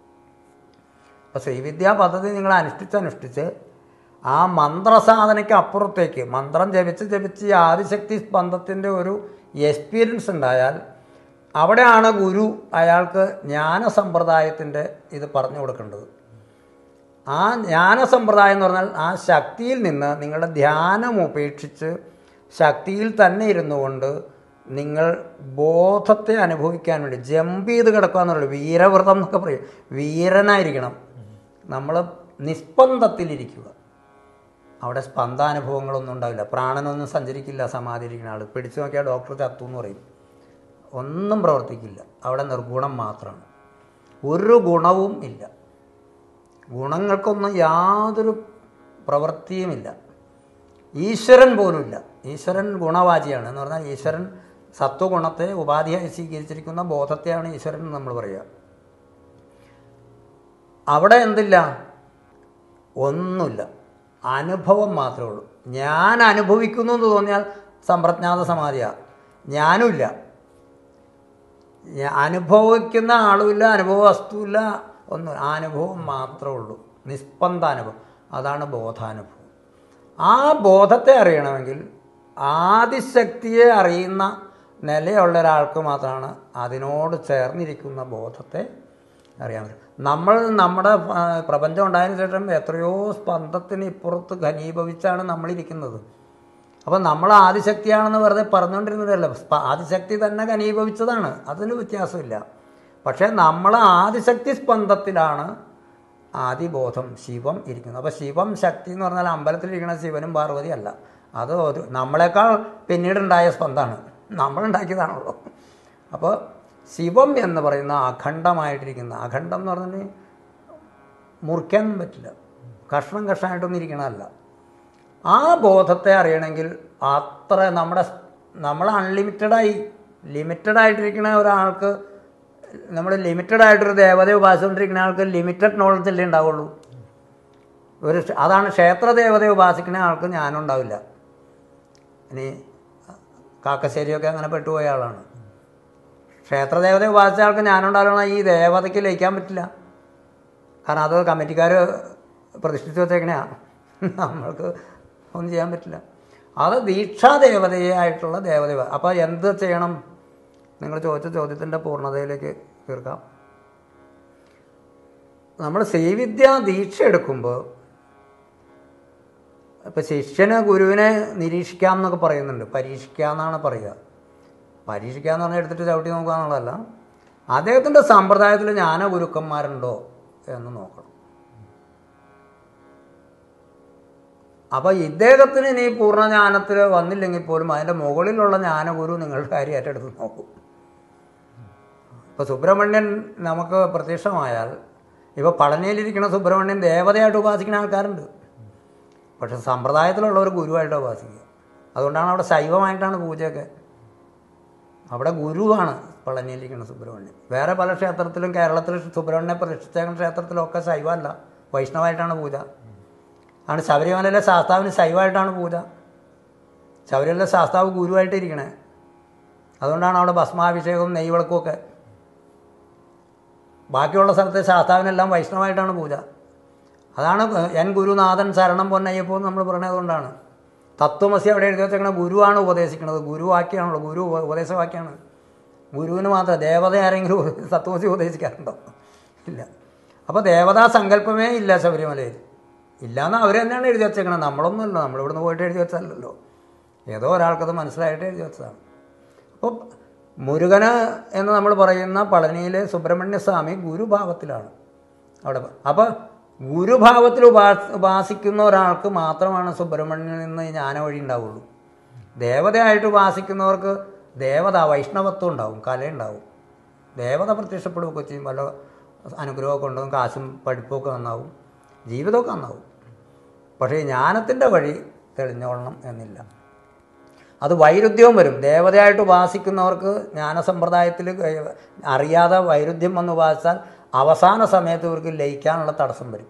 അപ്പോൾ ശ്രീവിദ്യാ പദ്ധതി നിങ്ങൾ അനുഷ്ഠിച്ച് അനുഷ്ഠിച്ച് ആ മന്ത്രസാധനയ്ക്ക് അപ്പുറത്തേക്ക് മന്ത്രം ജപിച്ച് ജപിച്ച് ഈ ആദിശക്തി സ്പന്ദത്തിൻ്റെ ഒരു എക്സ്പീരിയൻസ് ഉണ്ടായാൽ അവിടെയാണ് ഗുരു അയാൾക്ക് ജ്ഞാനസമ്പ്രദായത്തിൻ്റെ ഇത് പറഞ്ഞു കൊടുക്കേണ്ടത് ആ ജ്ഞാനസമ്പ്രദായം എന്ന് പറഞ്ഞാൽ ആ ശക്തിയിൽ നിന്ന് നിങ്ങളുടെ ധ്യാനം ഉപേക്ഷിച്ച് ശക്തിയിൽ തന്നെ ഇരുന്നു കൊണ്ട് നിങ്ങൾ ബോധത്തെ അനുഭവിക്കാൻ വേണ്ടി ജമ്പ് ചെയ്ത് കിടക്കുക എന്നുള്ളൂ വീരവ്രതം എന്നൊക്കെ പറയും വീരനായിരിക്കണം നമ്മൾ നിസ്പന്ദത്തിലിരിക്കുക അവിടെ സ്പന്ദാനുഭവങ്ങളൊന്നും ഉണ്ടാവില്ല പ്രാണനൊന്നും സഞ്ചരിക്കില്ല സമാധിയിരിക്കുന്ന ആൾ പിടിച്ചു നോക്കിയാൽ ഡോക്ടർ ചത്തു എന്ന് പറയും ഒന്നും പ്രവർത്തിക്കില്ല അവിടെ നിർഗുണം മാത്രമാണ് ഒരു ഗുണവും ഇല്ല ഗുണങ്ങൾക്കൊന്നും യാതൊരു പ്രവൃത്തിയുമില്ല ഈശ്വരൻ പോലുമില്ല ഈശ്വരൻ ഗുണവാചിയാണ് എന്ന് പറഞ്ഞാൽ ഈശ്വരൻ സത്വഗുണത്തെ ഉപാധിയായി സ്വീകരിച്ചിരിക്കുന്ന ബോധത്തെയാണ് ഈശ്വരൻ എന്ന് നമ്മൾ പറയുക അവിടെ എന്തില്ല ഒന്നുമില്ല അനുഭവം മാത്രമേ ഉള്ളൂ ഞാൻ അനുഭവിക്കുന്നു എന്ന് തോന്നിയാൽ സമ്പ്രജ്ഞാത സമാധിയാണ് ഞാനുമില്ല ഞാ- അനുഭവിക്കുന്ന ആളുമില്ല അനുഭവ വസ്തുവില്ല ഒന്നും അനുഭവം മാത്രമേ ഉള്ളൂ നിസ്പന്ദാനുഭവം അതാണ് ബോധാനുഭവം ആ ബോധത്തെ അറിയണമെങ്കിൽ ആദിശക്തിയെ അറിയുന്ന നിലയുള്ള ഒരാൾക്ക് മാത്രമാണ് അതിനോട് ചേർന്നിരിക്കുന്ന ബോധത്തെ അറിയാൻ പറ്റും നമ്മൾ നമ്മുടെ ആ, പ്രപഞ്ചം ഉണ്ടായതിനു ശേഷം എത്രയോ സ്പന്ദത്തിന് ഇപ്പുറത്ത് ഘനീഭവിച്ചാണ് നമ്മളിരിക്കുന്നത് അപ്പം നമ്മൾ ആദിശക്തിയാണെന്ന് വെറുതെ പറഞ്ഞുകൊണ്ടിരുന്നതല്ല സ്പ- ആദിശക്തി തന്നെ ഘനീഭവിച്ചതാണ് അതിന് വ്യത്യാസമില്ല പക്ഷേ നമ്മൾ ആദിശക്തി സ്പന്ദത്തിലാണ് ആദിബോധം ശിവം ഇരിക്കുന്നത് അപ്പോൾ ശിവം ശക്തി എന്ന് പറഞ്ഞാൽ അമ്പലത്തിലിരിക്കുന്ന ശിവനും പാർവതി അല്ല അത് ഒരു നമ്മളെക്കാൾ പിന്നീടുണ്ടായ സ്പന്ദമാണ് നമ്മളുണ്ടാക്കിയതാണല്ലോ അപ്പോൾ ശിവം എന്ന് പറയുന്ന അഖണ്ഡമായിട്ടിരിക്കുന്ന അഖണ്ഡം എന്ന് പറഞ്ഞാൽ മുറിക്കാനൊന്നും പറ്റില്ല കഷ്ണം കഷ്ണമായിട്ടൊന്നും ഇരിക്കണമല്ല ആ ബോധത്തെ അറിയണമെങ്കിൽ അത്ര നമ്മുടെ നമ്മൾ അൺലിമിറ്റഡായി ലിമിറ്റഡ് ആയിട്ടിരിക്കുന്ന ഒരാൾക്ക് നമ്മൾ ലിമിറ്റഡ് ആയിട്ടൊരു ദേവതയെ ഉപാസിച്ചുകൊണ്ടിരിക്കുന്ന ആൾക്ക് ലിമിറ്റഡ് നോളജ് അല്ലേ ഉണ്ടാവുള്ളൂ ഒരു ക്ഷ- അതാണ് ക്ഷേത്ര ദേവതയെ ഉപാസിക്കുന്ന ആൾക്ക് ജ്ഞാനം ഉണ്ടാവില്ല ഇനി കാക്കശ്ശേരിയൊക്കെ അങ്ങനെ പെട്ടുപോയ ആളാണ് ക്ഷേത്ര ദേവതയെ ഉപാസിച്ച ആൾക്ക് ജ്ഞാനം ഉണ്ടാവില്ല ഈ ദേവതയ്ക്ക് ലയിക്കാൻ പറ്റില്ല കാരണം അത് കമ്മിറ്റിക്കാർ പ്രതിഷ്ഠിച്ച് വെച്ചേക്കണെയാണ് നമ്മൾക്ക് ഒന്നും ചെയ്യാൻ പറ്റില്ല അത് ദീക്ഷാദേവതയെ ആയിട്ടുള്ള ദേവത അപ്പോൾ എന്ത് ചെയ്യണം നിങ്ങൾ ചോദിച്ച ചോദ്യത്തിൻ്റെ പൂർണ്ണതയിലേക്ക് തീർക്കാം നമ്മൾ ശ്രീവിദ്യ ദീക്ഷ എടുക്കുമ്പോൾ ഇപ്പം ശിഷ്യന് ഗുരുവിനെ നിരീക്ഷിക്കാം എന്നൊക്കെ പറയുന്നുണ്ട് പരീക്ഷിക്കുക എന്നാണ് പറയുക പരീക്ഷിക്കുക എന്ന് പറഞ്ഞാൽ എടുത്തിട്ട് ചവിട്ടി നോക്കുക എന്നുള്ളതല്ല അദ്ദേഹത്തിൻ്റെ സമ്പ്രദായത്തിൽ ജ്ഞാന ഗുരുക്കന്മാരുണ്ടോ എന്ന് നോക്കണം അപ്പോൾ ഇദ്ദേഹത്തിന് ഇനി പൂർണ്ണ ജ്ഞാനത്തിൽ വന്നില്ലെങ്കിൽ പോലും അതിൻ്റെ മുകളിലുള്ള ജ്ഞാനഗുരു നിങ്ങളുടെ കാര്യം ഏറ്റെടുത്ത് നോക്കും ഇപ്പോൾ സുബ്രഹ്മണ്യൻ നമുക്ക് പ്രത്യക്ഷമായാൽ ഇപ്പോൾ പളനിയിലിരിക്കുന്ന സുബ്രഹ്മണ്യൻ ദേവതയായിട്ട് ഉപാസിക്കുന്ന ആൾക്കാരുണ്ട് പക്ഷെ സമ്പ്രദായത്തിലുള്ള ഒരു ഗുരുവായിട്ട് ഉപാസിക്കുക അതുകൊണ്ടാണ് അവിടെ ശൈവമായിട്ടാണ് പൂജയൊക്കെ അവിടെ ഗുരുവാണ് പളനിയിലിരിക്കുന്ന സുബ്രഹ്മണ്യൻ വേറെ പല ക്ഷേത്രത്തിലും കേരളത്തിൽ സുബ്രഹ്മണ്യനെ പ്രതിഷ്ഠിച്ചേക്കുന്ന ക്ഷേത്രത്തിലൊക്കെ ശൈവമല്ല വൈഷ്ണവായിട്ടാണ് പൂജ ആണ് ശബരിമലയിലെ ശാസ്താവിന് ശൈവമായിട്ടാണ് പൂജ ശബരിമലയിലെ ശാസ്താവ് ഗുരുവായിട്ട് ഇരിക്കണേ അതുകൊണ്ടാണ് അവിടെ ഭസ്മാഭിഷേകവും നെയ്വിളക്കും ഒക്കെ ബാക്കിയുള്ള സ്ഥലത്തെ ശാസ്താവിനെല്ലാം വൈഷ്ണവായിട്ടാണ് പൂജ അതാണ് എൻ ഗുരുനാഥൻ ശരണം പൊന്നയ്യപ്പോ എന്ന് നമ്മൾ പറയുന്നത് കൊണ്ടാണ് തത്വമസി അവിടെ എഴുതി വെച്ചേക്കണ ഗുരുവാണ് ഉപദേശിക്കുന്നത് ഗുരുവാക്യാണല്ലോ ഗുരു ഉപ- ഉപദേശവാക്യാണ് ഗുരുവിന് മാത്രം ദേവത ആരെങ്കിലും ഉപ- തത്വമസി ഉപദേശിക്കാറുണ്ടോ ഇല്ല അപ്പോൾ ദേവതാ സങ്കല്പമേ ഇല്ല ശബരിമലയിൽ ഇല്ലയെന്ന് അവർ തന്നെയാണ് എഴുതി വെച്ചേക്കണത് നമ്മളൊന്നുമല്ല നമ്മളിവിടുന്ന് പോയിട്ട് എഴുതി വെച്ചതല്ലല്ലോ ഏതോ ഒരാൾക്കത് മനസ്സിലായിട്ട് എഴുതി വെച്ചതാണ് അപ്പോൾ മുരുകന് എന്ന് നമ്മൾ പറയുന്ന പളനിയിലെ സുബ്രഹ്മണ്യ സ്വാമി ഗുരുഭാവത്തിലാണ് അവിടെ അപ്പോൾ ഗുരുഭാവത്തിൽ ഉപാ ഉപാസിക്കുന്ന ഒരാൾക്ക് മാത്രമാണ് സുബ്രഹ്മണ്യനിൽ നിന്ന് ജ്ഞാന വഴി ഉണ്ടാവുള്ളൂ ദേവതയായിട്ട് ഉപാസിക്കുന്നവർക്ക് ദേവത വൈഷ്ണവത്വം ഉണ്ടാവും കലയുണ്ടാവും ദേവത പ്രത്യക്ഷപ്പെടുകയൊക്കെ ചെയ്യും വല്ല അനുഗ്രഹമൊക്കെ ഉണ്ടാവും കാശും പഠിപ്പുമൊക്കെ നന്നാവും ജീവിതമൊക്കെ നന്നാവും പക്ഷേ ഈ ജ്ഞാനത്തിൻ്റെ വഴി തെളിഞ്ഞോളണം എന്നില്ല അത് വൈരുദ്ധ്യവും വരും ദേവതയായിട്ട് ഉപാസിക്കുന്നവർക്ക് ജ്ഞാനസമ്പ്രദായത്തിൽ അറിയാതെ വൈരുദ്ധ്യം വന്ന് ഉപാസിച്ചാൽ അവസാന സമയത്ത് ഇവർക്ക് ലയിക്കാനുള്ള തടസ്സം വരും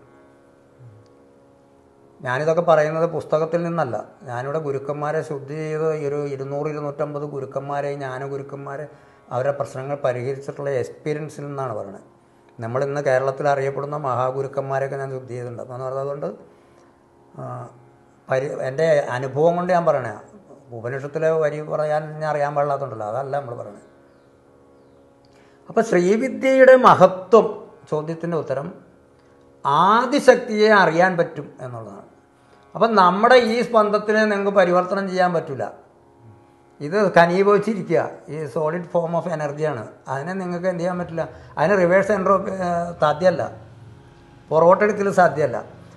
ഞാനിതൊക്കെ പറയുന്നത് പുസ്തകത്തിൽ നിന്നല്ല ഞാനിവിടെ ഗുരുക്കന്മാരെ ശുദ്ധി ചെയ്ത് ഒരു ഇരുന്നൂറ് ഇരുന്നൂറ്റമ്പത് ഗുരുക്കന്മാരെ ജ്ഞാന ഗുരുക്കന്മാരെ അവരുടെ പ്രശ്നങ്ങൾ പരിഹരിച്ചിട്ടുള്ള എക്സ്പീരിയൻസിൽ നിന്നാണ് പറയുന്നത് നമ്മൾ ഇന്ന് കേരളത്തിൽ അറിയപ്പെടുന്ന മഹാഗുരുക്കന്മാരെയൊക്കെ ഞാൻ ശുദ്ധി ചെയ്തിട്ടുണ്ട് അപ്പോൾ എന്ന് പറഞ്ഞതുകൊണ്ട് ആ, പരി എൻ്റെ അനുഭവം കൊണ്ട് ഞാൻ പറയണേ ഉപനിഷത്തിലെ വരി പറയാൻ ഞാൻ അറിയാൻ പാടില്ലാത്തതുണ്ടല്ലോ അതല്ല നമ്മൾ പറയണത് അപ്പോൾ ശ്രീവിദ്യയുടെ മഹത്വം ചോദ്യത്തിൻ്റെ ഉത്തരം ആദിശക്തിയെ അറിയാൻ പറ്റും എന്നുള്ളതാണ് അപ്പം നമ്മുടെ ഈ സ്പന്ദത്തിനെ നിങ്ങൾക്ക് പരിവർത്തനം ചെയ്യാൻ പറ്റില്ല ഇത് ഖനീഭവിച്ചിരിക്കുക ഈ സോളിഡ് ഫോം ഓഫ് എനർജിയാണ് അതിനെ നിങ്ങൾക്ക് എന്ത് ചെയ്യാൻ പറ്റില്ല അതിന് റിവേഴ്സ് എൻട്രോപ്പി സാധ്യമല്ല പുറകോട്ടെടുക്കൽ സാധ്യമല്ല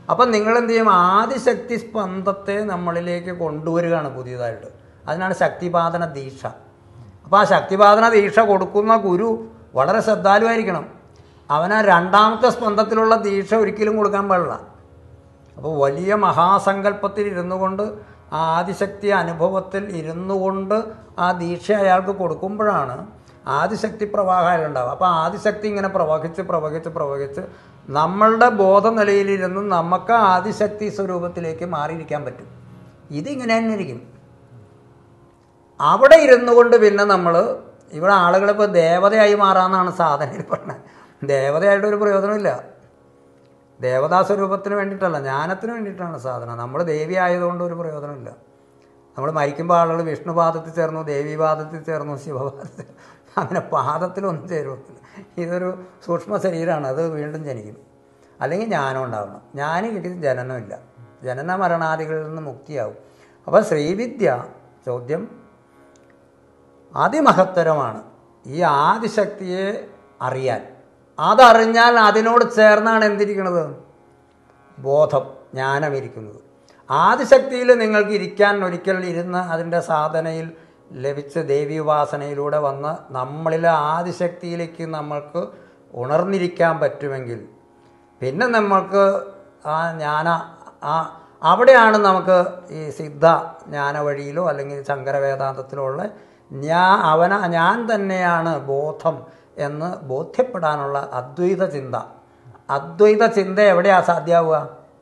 അപ്പം നിങ്ങൾ എന്ത് ചെയ്യും ആദിശക്തി സ്പന്ദത്തെ നമ്മളിലേക്ക് കൊണ്ടുവരികയാണ് പുതിയതായിട്ട് അതിനാണ് ശക്തിപാതന ദീക്ഷ അപ്പോൾ ആ ശക്തിപാതന ദീക്ഷ കൊടുക്കുന്ന ഗുരു വളരെ ശ്രദ്ധാലുവായിരിക്കണം അവന് രണ്ടാമത്തെ സ്പന്ദത്തിലുള്ള ദീക്ഷ ഒരിക്കലും കൊടുക്കാൻ പാടില്ല അപ്പോൾ വലിയ മഹാസങ്കല്പത്തിൽ ഇരുന്നു കൊണ്ട് ആ ആദിശക്തി അനുഭവത്തിൽ ഇരുന്നു കൊണ്ട് ആ ദീക്ഷ അയാൾക്ക് കൊടുക്കുമ്പോഴാണ് ആദിശക്തി പ്രവാഹം ഉണ്ടാവുക അപ്പോൾ ആദിശക്തി ഇങ്ങനെ പ്രവഹിച്ച് പ്രവഹിച്ച് പ്രവഹിച്ച് നമ്മളുടെ ബോധനിലയിലിരുന്ന് നമുക്ക് ആദിശക്തി സ്വരൂപത്തിലേക്ക് മാറിയിരിക്കാൻ പറ്റും ഇതിങ്ങനെ തന്നെ ഇരിക്കും അവിടെ ഇരുന്നു കൊണ്ട് പിന്നെ നമ്മൾ ഇവിടെ ആളുകളിപ്പോൾ ദേവതയായി മാറാമെന്നാണ് സാധനയിൽ പറഞ്ഞത് ദേവതയായിട്ട് ഒരു പ്രയോജനമില്ല ദേവതാ സ്വരൂപത്തിന് വേണ്ടിയിട്ടല്ല ജ്ഞാനത്തിന് വേണ്ടിയിട്ടാണ് സാധന നമ്മൾ ദേവി ആയതുകൊണ്ട് ഒരു പ്രയോജനമില്ല നമ്മൾ മരിക്കുമ്പോൾ ആളുകൾ വിഷ്ണുപാദത്തിൽ ചേർന്നു ദേവീപാദത്തിൽ ചേർന്നു ശിവപാദത്തിൽ അങ്ങനെ പാദത്തിലൊന്നും ചേരുന്നില്ല ഇതൊരു സൂക്ഷ്മ ശരീരമാണ് അത് വീണ്ടും ജനിക്കും അല്ലെങ്കിൽ ജ്ഞാനം ഉണ്ടാവണം ജ്ഞാനിക്ക് ജനനമില്ല ജനന മരണാദികളിൽ നിന്ന് മുക്തിയാവും അപ്പോൾ ശ്രീവിദ്യ ചോദ്യം അതിമഹത്തരമാണ് ഈ ആദിശക്തിയെ അറിയാൻ അതറിഞ്ഞാൽ അതിനോട് ചേർന്നാണ് എന്തിരിക്കുന്നത് ബോധം ജ്ഞാനമിരിക്കുന്നത് ആദിശക്തിയിൽ നിങ്ങൾക്ക് ഇരിക്കാൻ ഒരിക്കൽ ഇരുന്ന് അതിൻ്റെ സാധനയിൽ ലഭിച്ച ദേവി ഉപാസനയിലൂടെ വന്ന് നമ്മളിലെ ആദിശക്തിയിലേക്ക് നമ്മൾക്ക് ഉണർന്നിരിക്കാൻ പറ്റുമെങ്കിൽ പിന്നെ നമ്മൾക്ക് ആ ജ്ഞാന ആ അവിടെയാണ് നമുക്ക് ഈ സിദ്ധ ജ്ഞാന വഴിയിലോ അല്ലെങ്കിൽ ശങ്കര വേദാന്തത്തിലോ ഉള്ള ഞാൻ അവന ഞാൻ തന്നെയാണ് ബോധം എന്ന് ബോധ്യപ്പെടാനുള്ള അദ്വൈത ചിന്ത അദ്വൈത ചിന്ത എവിടെയാണ് സാധ്യമാവുക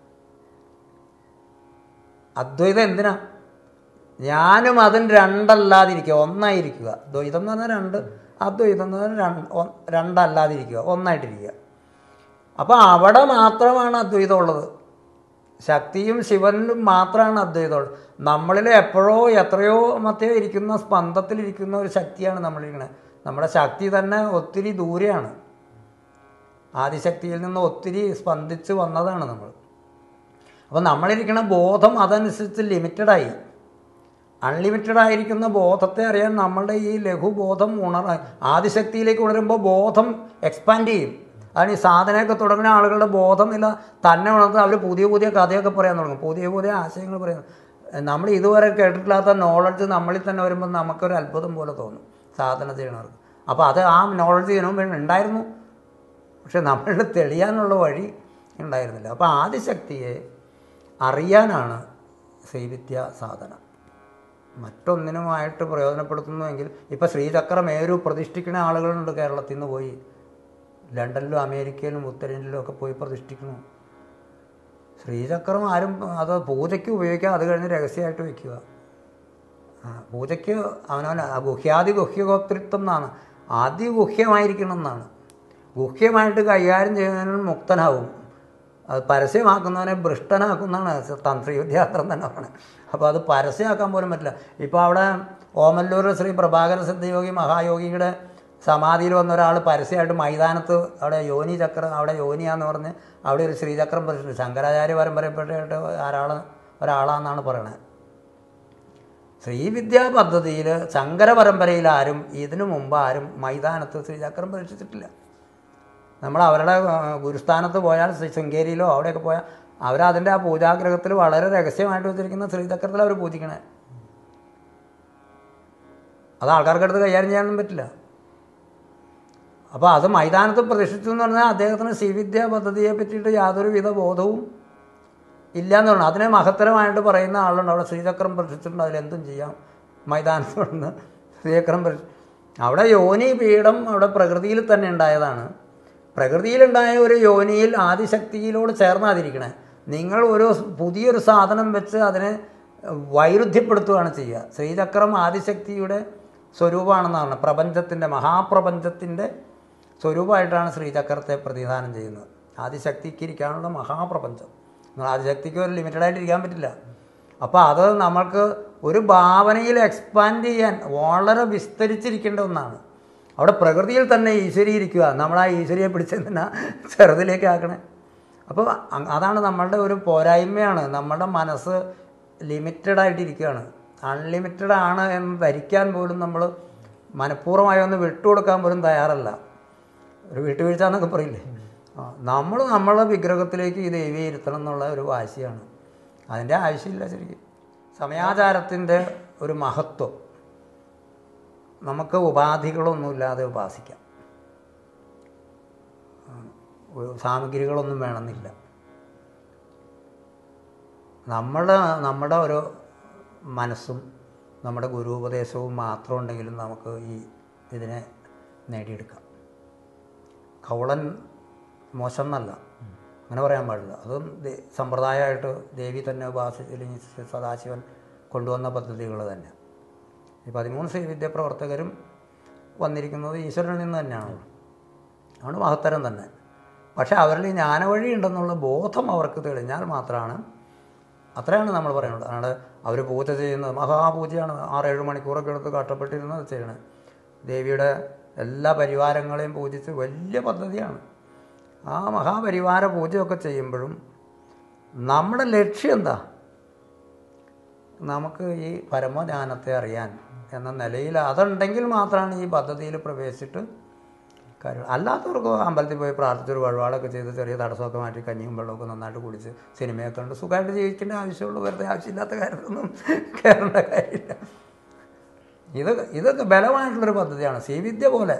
അദ്വൈതം എന്തിനാ ഞാനും അതും രണ്ടല്ലാതിരിക്കുക ഒന്നായിരിക്കുക ദ്വൈതം എന്ന് പറഞ്ഞാൽ രണ്ട് അദ്വൈതം എന്ന് പറഞ്ഞാൽ രണ്ട് ഒ- രണ്ടല്ലാതിരിക്കുക ഒന്നായിട്ടിരിക്കുക അപ്പോൾ അവിടെ മാത്രമാണ് അദ്വൈതം ഉള്ളത് ശക്തിയും ശിവനും മാത്രമാണ് അദ്വൈതമുള്ളത് നമ്മളിൽ എപ്പോഴോ എത്രയോ മറ്റോ ഇരിക്കുന്ന സ്പന്ദത്തിലിരിക്കുന്ന ഒരു ശക്തിയാണ് നമ്മളിരിക്കുന്നത് നമ്മുടെ ശക്തി തന്നെ ഒത്തിരി ദൂരെയാണ് ആദിശക്തിയിൽ നിന്ന് ഒത്തിരി സ്പന്ദിച്ച് വന്നതാണ് നമ്മൾ അപ്പോൾ നമ്മളിരിക്കുന്ന ബോധം അതനുസരിച്ച് ലിമിറ്റഡായി അൺലിമിറ്റഡ് ആയിരിക്കുന്ന ബോധത്തെ അറിയാൻ നമ്മളുടെ ഈ ലഘുബോധം ഉണർ ആദിശക്തിയിലേക്ക് ഉണരുമ്പോൾ ബോധം എക്സ്പാൻഡ് ചെയ്യും അതാണ് ഈ സാധനമൊക്കെ തുടങ്ങുന്ന ആളുകളുടെ ബോധമില്ല തന്നെ ഉണർന്ന് അവർ പുതിയ പുതിയ കഥയൊക്കെ പറയാൻ തുടങ്ങും പുതിയ പുതിയ ആശയങ്ങൾ പറയുന്നു നമ്മൾ ഇതുവരെ കേട്ടിട്ടില്ലാത്ത നോളജ് നമ്മളിൽ തന്നെ വരുമ്പോൾ നമുക്കൊരു അത്ഭുതം പോലെ തോന്നും സാധന ചെയ്യണവർക്ക് അപ്പോൾ അത് ആ നോളജ് ചെയ്യണമെങ്കിൽ ഉണ്ടായിരുന്നു പക്ഷെ നമ്മളുടെ തെളിയാനുള്ള വഴി ഉണ്ടായിരുന്നില്ല അപ്പോൾ ആദിശക്തിയെ അറിയാനാണ് ശ്രീവിദ്യ സാധന മറ്റൊന്നിനുമായിട്ട് പ്രയോജനപ്പെടുത്തുന്നുവെങ്കിൽ ഇപ്പോൾ ശ്രീചക്രമേരു പ്രതിഷ്ഠിക്കുന്ന ആളുകളുണ്ട് കേരളത്തിൽ നിന്ന് പോയി ലണ്ടനിലും അമേരിക്കയിലും ഉത്തരേന്ത്യയിലും ഒക്കെ പോയി പ്രതിഷ്ഠിക്കുന്നു ശ്രീചക്രം ആരും അത് പൂജയ്ക്ക് ഉപയോഗിക്കുക അത് കഴിഞ്ഞ് രഹസ്യമായിട്ട് വയ്ക്കുക ആ, പൂജയ്ക്ക് അവനവൻ ഗുഹ്യാദി ഗുഹ്യഗോപ്തൃത്വം എന്നാണ് അതിഗുഹ്യമായിരിക്കണം എന്നാണ് ഗുഹ്യമായിട്ട് കൈകാര്യം ചെയ്യുന്നതിന് മുക്തനാവും അത് പരസ്യമാക്കുന്നവനെ ഭ്രഷ്ടനാക്കുന്നതാണ് തന്ത്രി വിദ്യാർത്ഥം തന്നെ പറയുന്നത് അപ്പോൾ അത് പരസ്യമാക്കാൻ പോലും പറ്റില്ല ഇപ്പോൾ അവിടെ ഓമല്ലൂർ ശ്രീ പ്രഭാകര സിദ്ധയോഗി മഹായോഗിയുടെ സമാധിയിൽ വന്ന ഒരാൾ പരസ്യമായിട്ട് മൈതാനത്ത് അവിടെ യോനി ചക്രം അവിടെ യോനിയാന്ന് പറഞ്ഞ് അവിടെ ഒരു ശ്രീചക്രം പ്രതിഷ്ഠിച്ചു ശങ്കരാചാര്യ പരമ്പരപ്പെട്ടിട്ട് ആരാൾ ഒരാളാണെന്നാണ് പറയണത് ശ്രീവിദ്യാ പദ്ധതിയിൽ ശങ്കര പരമ്പരയിൽ ആരും ഇതിനു മുമ്പ് ആരും മൈതാനത്ത് ശ്രീചക്രം പരീക്ഷിച്ചിട്ടില്ല നമ്മൾ അവരുടെ ആ, ഗുരുസ്ഥാനത്ത് പോയാൽ ശ്രീ ശൃംഗേരിയിലോ അവിടെയൊക്കെ പോയാൽ അവരതിൻ്റെ ആ പൂജാഗ്രഹത്തിൽ വളരെ രഹസ്യമായിട്ട് വെച്ചിരിക്കുന്ന ശ്രീചക്രത്തിൽ അവർ പൂജിക്കണേ അത് ആൾക്കാർക്ക് അടുത്ത് കൈകാര്യം ചെയ്യാനൊന്നും പറ്റില്ല അപ്പോൾ അത് മൈതാനത്ത് പ്രതിഷ്ഠിച്ചു എന്ന് പറഞ്ഞാൽ അദ്ദേഹത്തിന് ശ്രീവിദ്യാ പദ്ധതിയെ പറ്റിയിട്ട് യാതൊരുവിധ ബോധവും ഇല്ല എന്ന് പറഞ്ഞു അതിനെ മഹത്തരമായിട്ട് പറയുന്ന ആളുണ്ട് അവിടെ ശ്രീചക്രം പ്രതിഷ്ഠിച്ചിട്ടുണ്ട് അതിലെന്തും ചെയ്യാം മൈതാനത്ത് നിന്ന് ശ്രീചക്രം പ്രതിഷ്ഠ അവിടെ യോനി പീഠം അവിടെ പ്രകൃതിയിൽ തന്നെ ഉണ്ടായതാണ് പ്രകൃതിയിലുണ്ടായ ഒരു യോനിയിൽ ആദിശക്തിയിലോട് ചേർന്നാതിരിക്കണേ നിങ്ങൾ ഒരു പുതിയൊരു സാധനം വെച്ച് അതിനെ വൈരുദ്ധ്യപ്പെടുത്തുകയാണ് ചെയ്യുക ശ്രീചക്രം ആദിശക്തിയുടെ സ്വരൂപമാണെന്നാണ് പ്രപഞ്ചത്തിൻ്റെ മഹാപ്രപഞ്ചത്തിൻ്റെ സ്വരൂപമായിട്ടാണ് ശ്രീചക്രത്തെ പ്രതിദാനം ചെയ്യുന്നത് ആദിശക്തിക്ക് ഇരിക്കാനുള്ള മഹാപ്രപഞ്ചം എന്നാൽ ആദിശക്തിക്ക് ഒരു ലിമിറ്റഡ് ആയിട്ട് ഇരിക്കാൻ പറ്റില്ല അപ്പോൾ അത് നമ്മൾക്ക് ഒരു ഭാവനയിൽ എക്സ്പാൻഡ് ചെയ്യാൻ വളരെ വിസ്തരിച്ചിരിക്കേണ്ട ഒന്നാണ് അവിടെ പ്രകൃതിയിൽ തന്നെ ഈശ്വരി ഇരിക്കുക നമ്മൾ ആ ഈശ്വരിയെ പിടിച്ചെന്തിനാ ചെറുതിലേക്ക് ആക്കണേ അപ്പോൾ അ- അതാണ് നമ്മളുടെ ഒരു പോരായ്മയാണ് നമ്മുടെ മനസ്സ് ലിമിറ്റഡ് ആയിട്ടിരിക്കുകയാണ് അൺലിമിറ്റഡ് ആണ് എന്ന് ധരിക്കാൻ പോലും നമ്മൾ മനഃപൂർവ്വമായി ഒന്ന് വിട്ടുകൊടുക്കാൻ പോലും തയ്യാറല്ല ഒരു വീട്ടുവീഴ്ച എന്നൊക്കെ പറയില്ലേ നമ്മൾ നമ്മളെ വിഗ്രഹത്തിലേക്ക് ഈ ദേവിയെ ഇരുത്തണം എന്നുള്ള ഒരു വാശിയാണ് അതിൻ്റെ ആവശ്യമില്ല ശരിക്കും സമയാചാരത്തിൻ്റെ ഒരു മഹത്വം നമുക്ക് ഉപാധികളൊന്നുമില്ലാതെ ഉപാസിക്കാം ആ, ഒരു സാമഗ്രികളൊന്നും വേണമെന്നില്ല നമ്മുടെ നമ്മുടെ ഒരു മനസ്സും നമ്മുടെ ഗുരുപദേശവും മാത്രം ഉണ്ടെങ്കിലും നമുക്ക് ഈ ഇതിനെ നേടിയെടുക്കാം കൗളൻ മോശം എന്നല്ല അങ്ങനെ പറയാൻ പാടില്ല അതും ദേ- സമ്പ്രദായമായിട്ട് ദേവി തന്നെ ഉപാസിച്ച് അല്ലെങ്കിൽ സദാശിവൻ കൊണ്ടുവന്ന പദ്ധതികൾ തന്നെ ഈ പതിമൂന്ന് ശ്രീവിദ്യ പ്രവർത്തകരും വന്നിരിക്കുന്നത് ഈശ്വരനിൽ നിന്ന് തന്നെയാണ് ആണ് മഹത്തരം തന്നെ പക്ഷേ അവരിൽ ഈ ജ്ഞാനവഴി ഉണ്ടെന്നുള്ള ബോധം അവർക്ക് തെളിഞ്ഞാൽ മാത്രമാണ് അത്രയാണ് നമ്മൾ പറയുന്നത് അല്ലാണ്ട് അവർ പൂജ ചെയ്യുന്നത് മഹാപൂജയാണ് ആറേഴ് മണിക്കൂറൊക്കെ എടുത്ത് കഷ്ടപ്പെട്ടിരുന്നത് ചെയ്യണത് ദേവിയുടെ എല്ലാ പരിവാരങ്ങളെയും പൂജിച്ച് വലിയ പദ്ധതിയാണ് ആ മഹാപരിവാര പൂജയൊക്കെ ചെയ്യുമ്പോഴും നമ്മുടെ ലക്ഷ്യം എന്താ നമുക്ക് ഈ പരമജ്ഞാനത്തെ അറിയാൻ എന്ന നിലയിൽ അതുണ്ടെങ്കിൽ മാത്രമാണ് ഈ പദ്ധതിയിൽ പ്രവേശിച്ചിട്ട് കാര്യം അല്ലാത്തവർക്ക് അമ്പലത്തിൽ പോയി പ്രാർത്ഥിച്ചൊരു വഴിപാടൊക്കെ ചെയ്ത് ചെറിയ തടസ്സമൊക്കെ മാറ്റി കഞ്ഞിയും വെള്ളമൊക്കെ നന്നായിട്ട് കുടിച്ച് സിനിമയൊക്കെ കണ്ട് സുഖമായിട്ട് ജീവിക്കേണ്ട ആവശ്യമുള്ളൂ വെറുതെ ആവശ്യമില്ലാത്ത കാര്യത്തിലൊന്നും കയറേണ്ട കാര്യമില്ല ഇത് ഇതൊക്കെ ബലമായിട്ടുള്ളൊരു പദ്ധതിയാണ് ശ്രീവിദ്യ പോലെ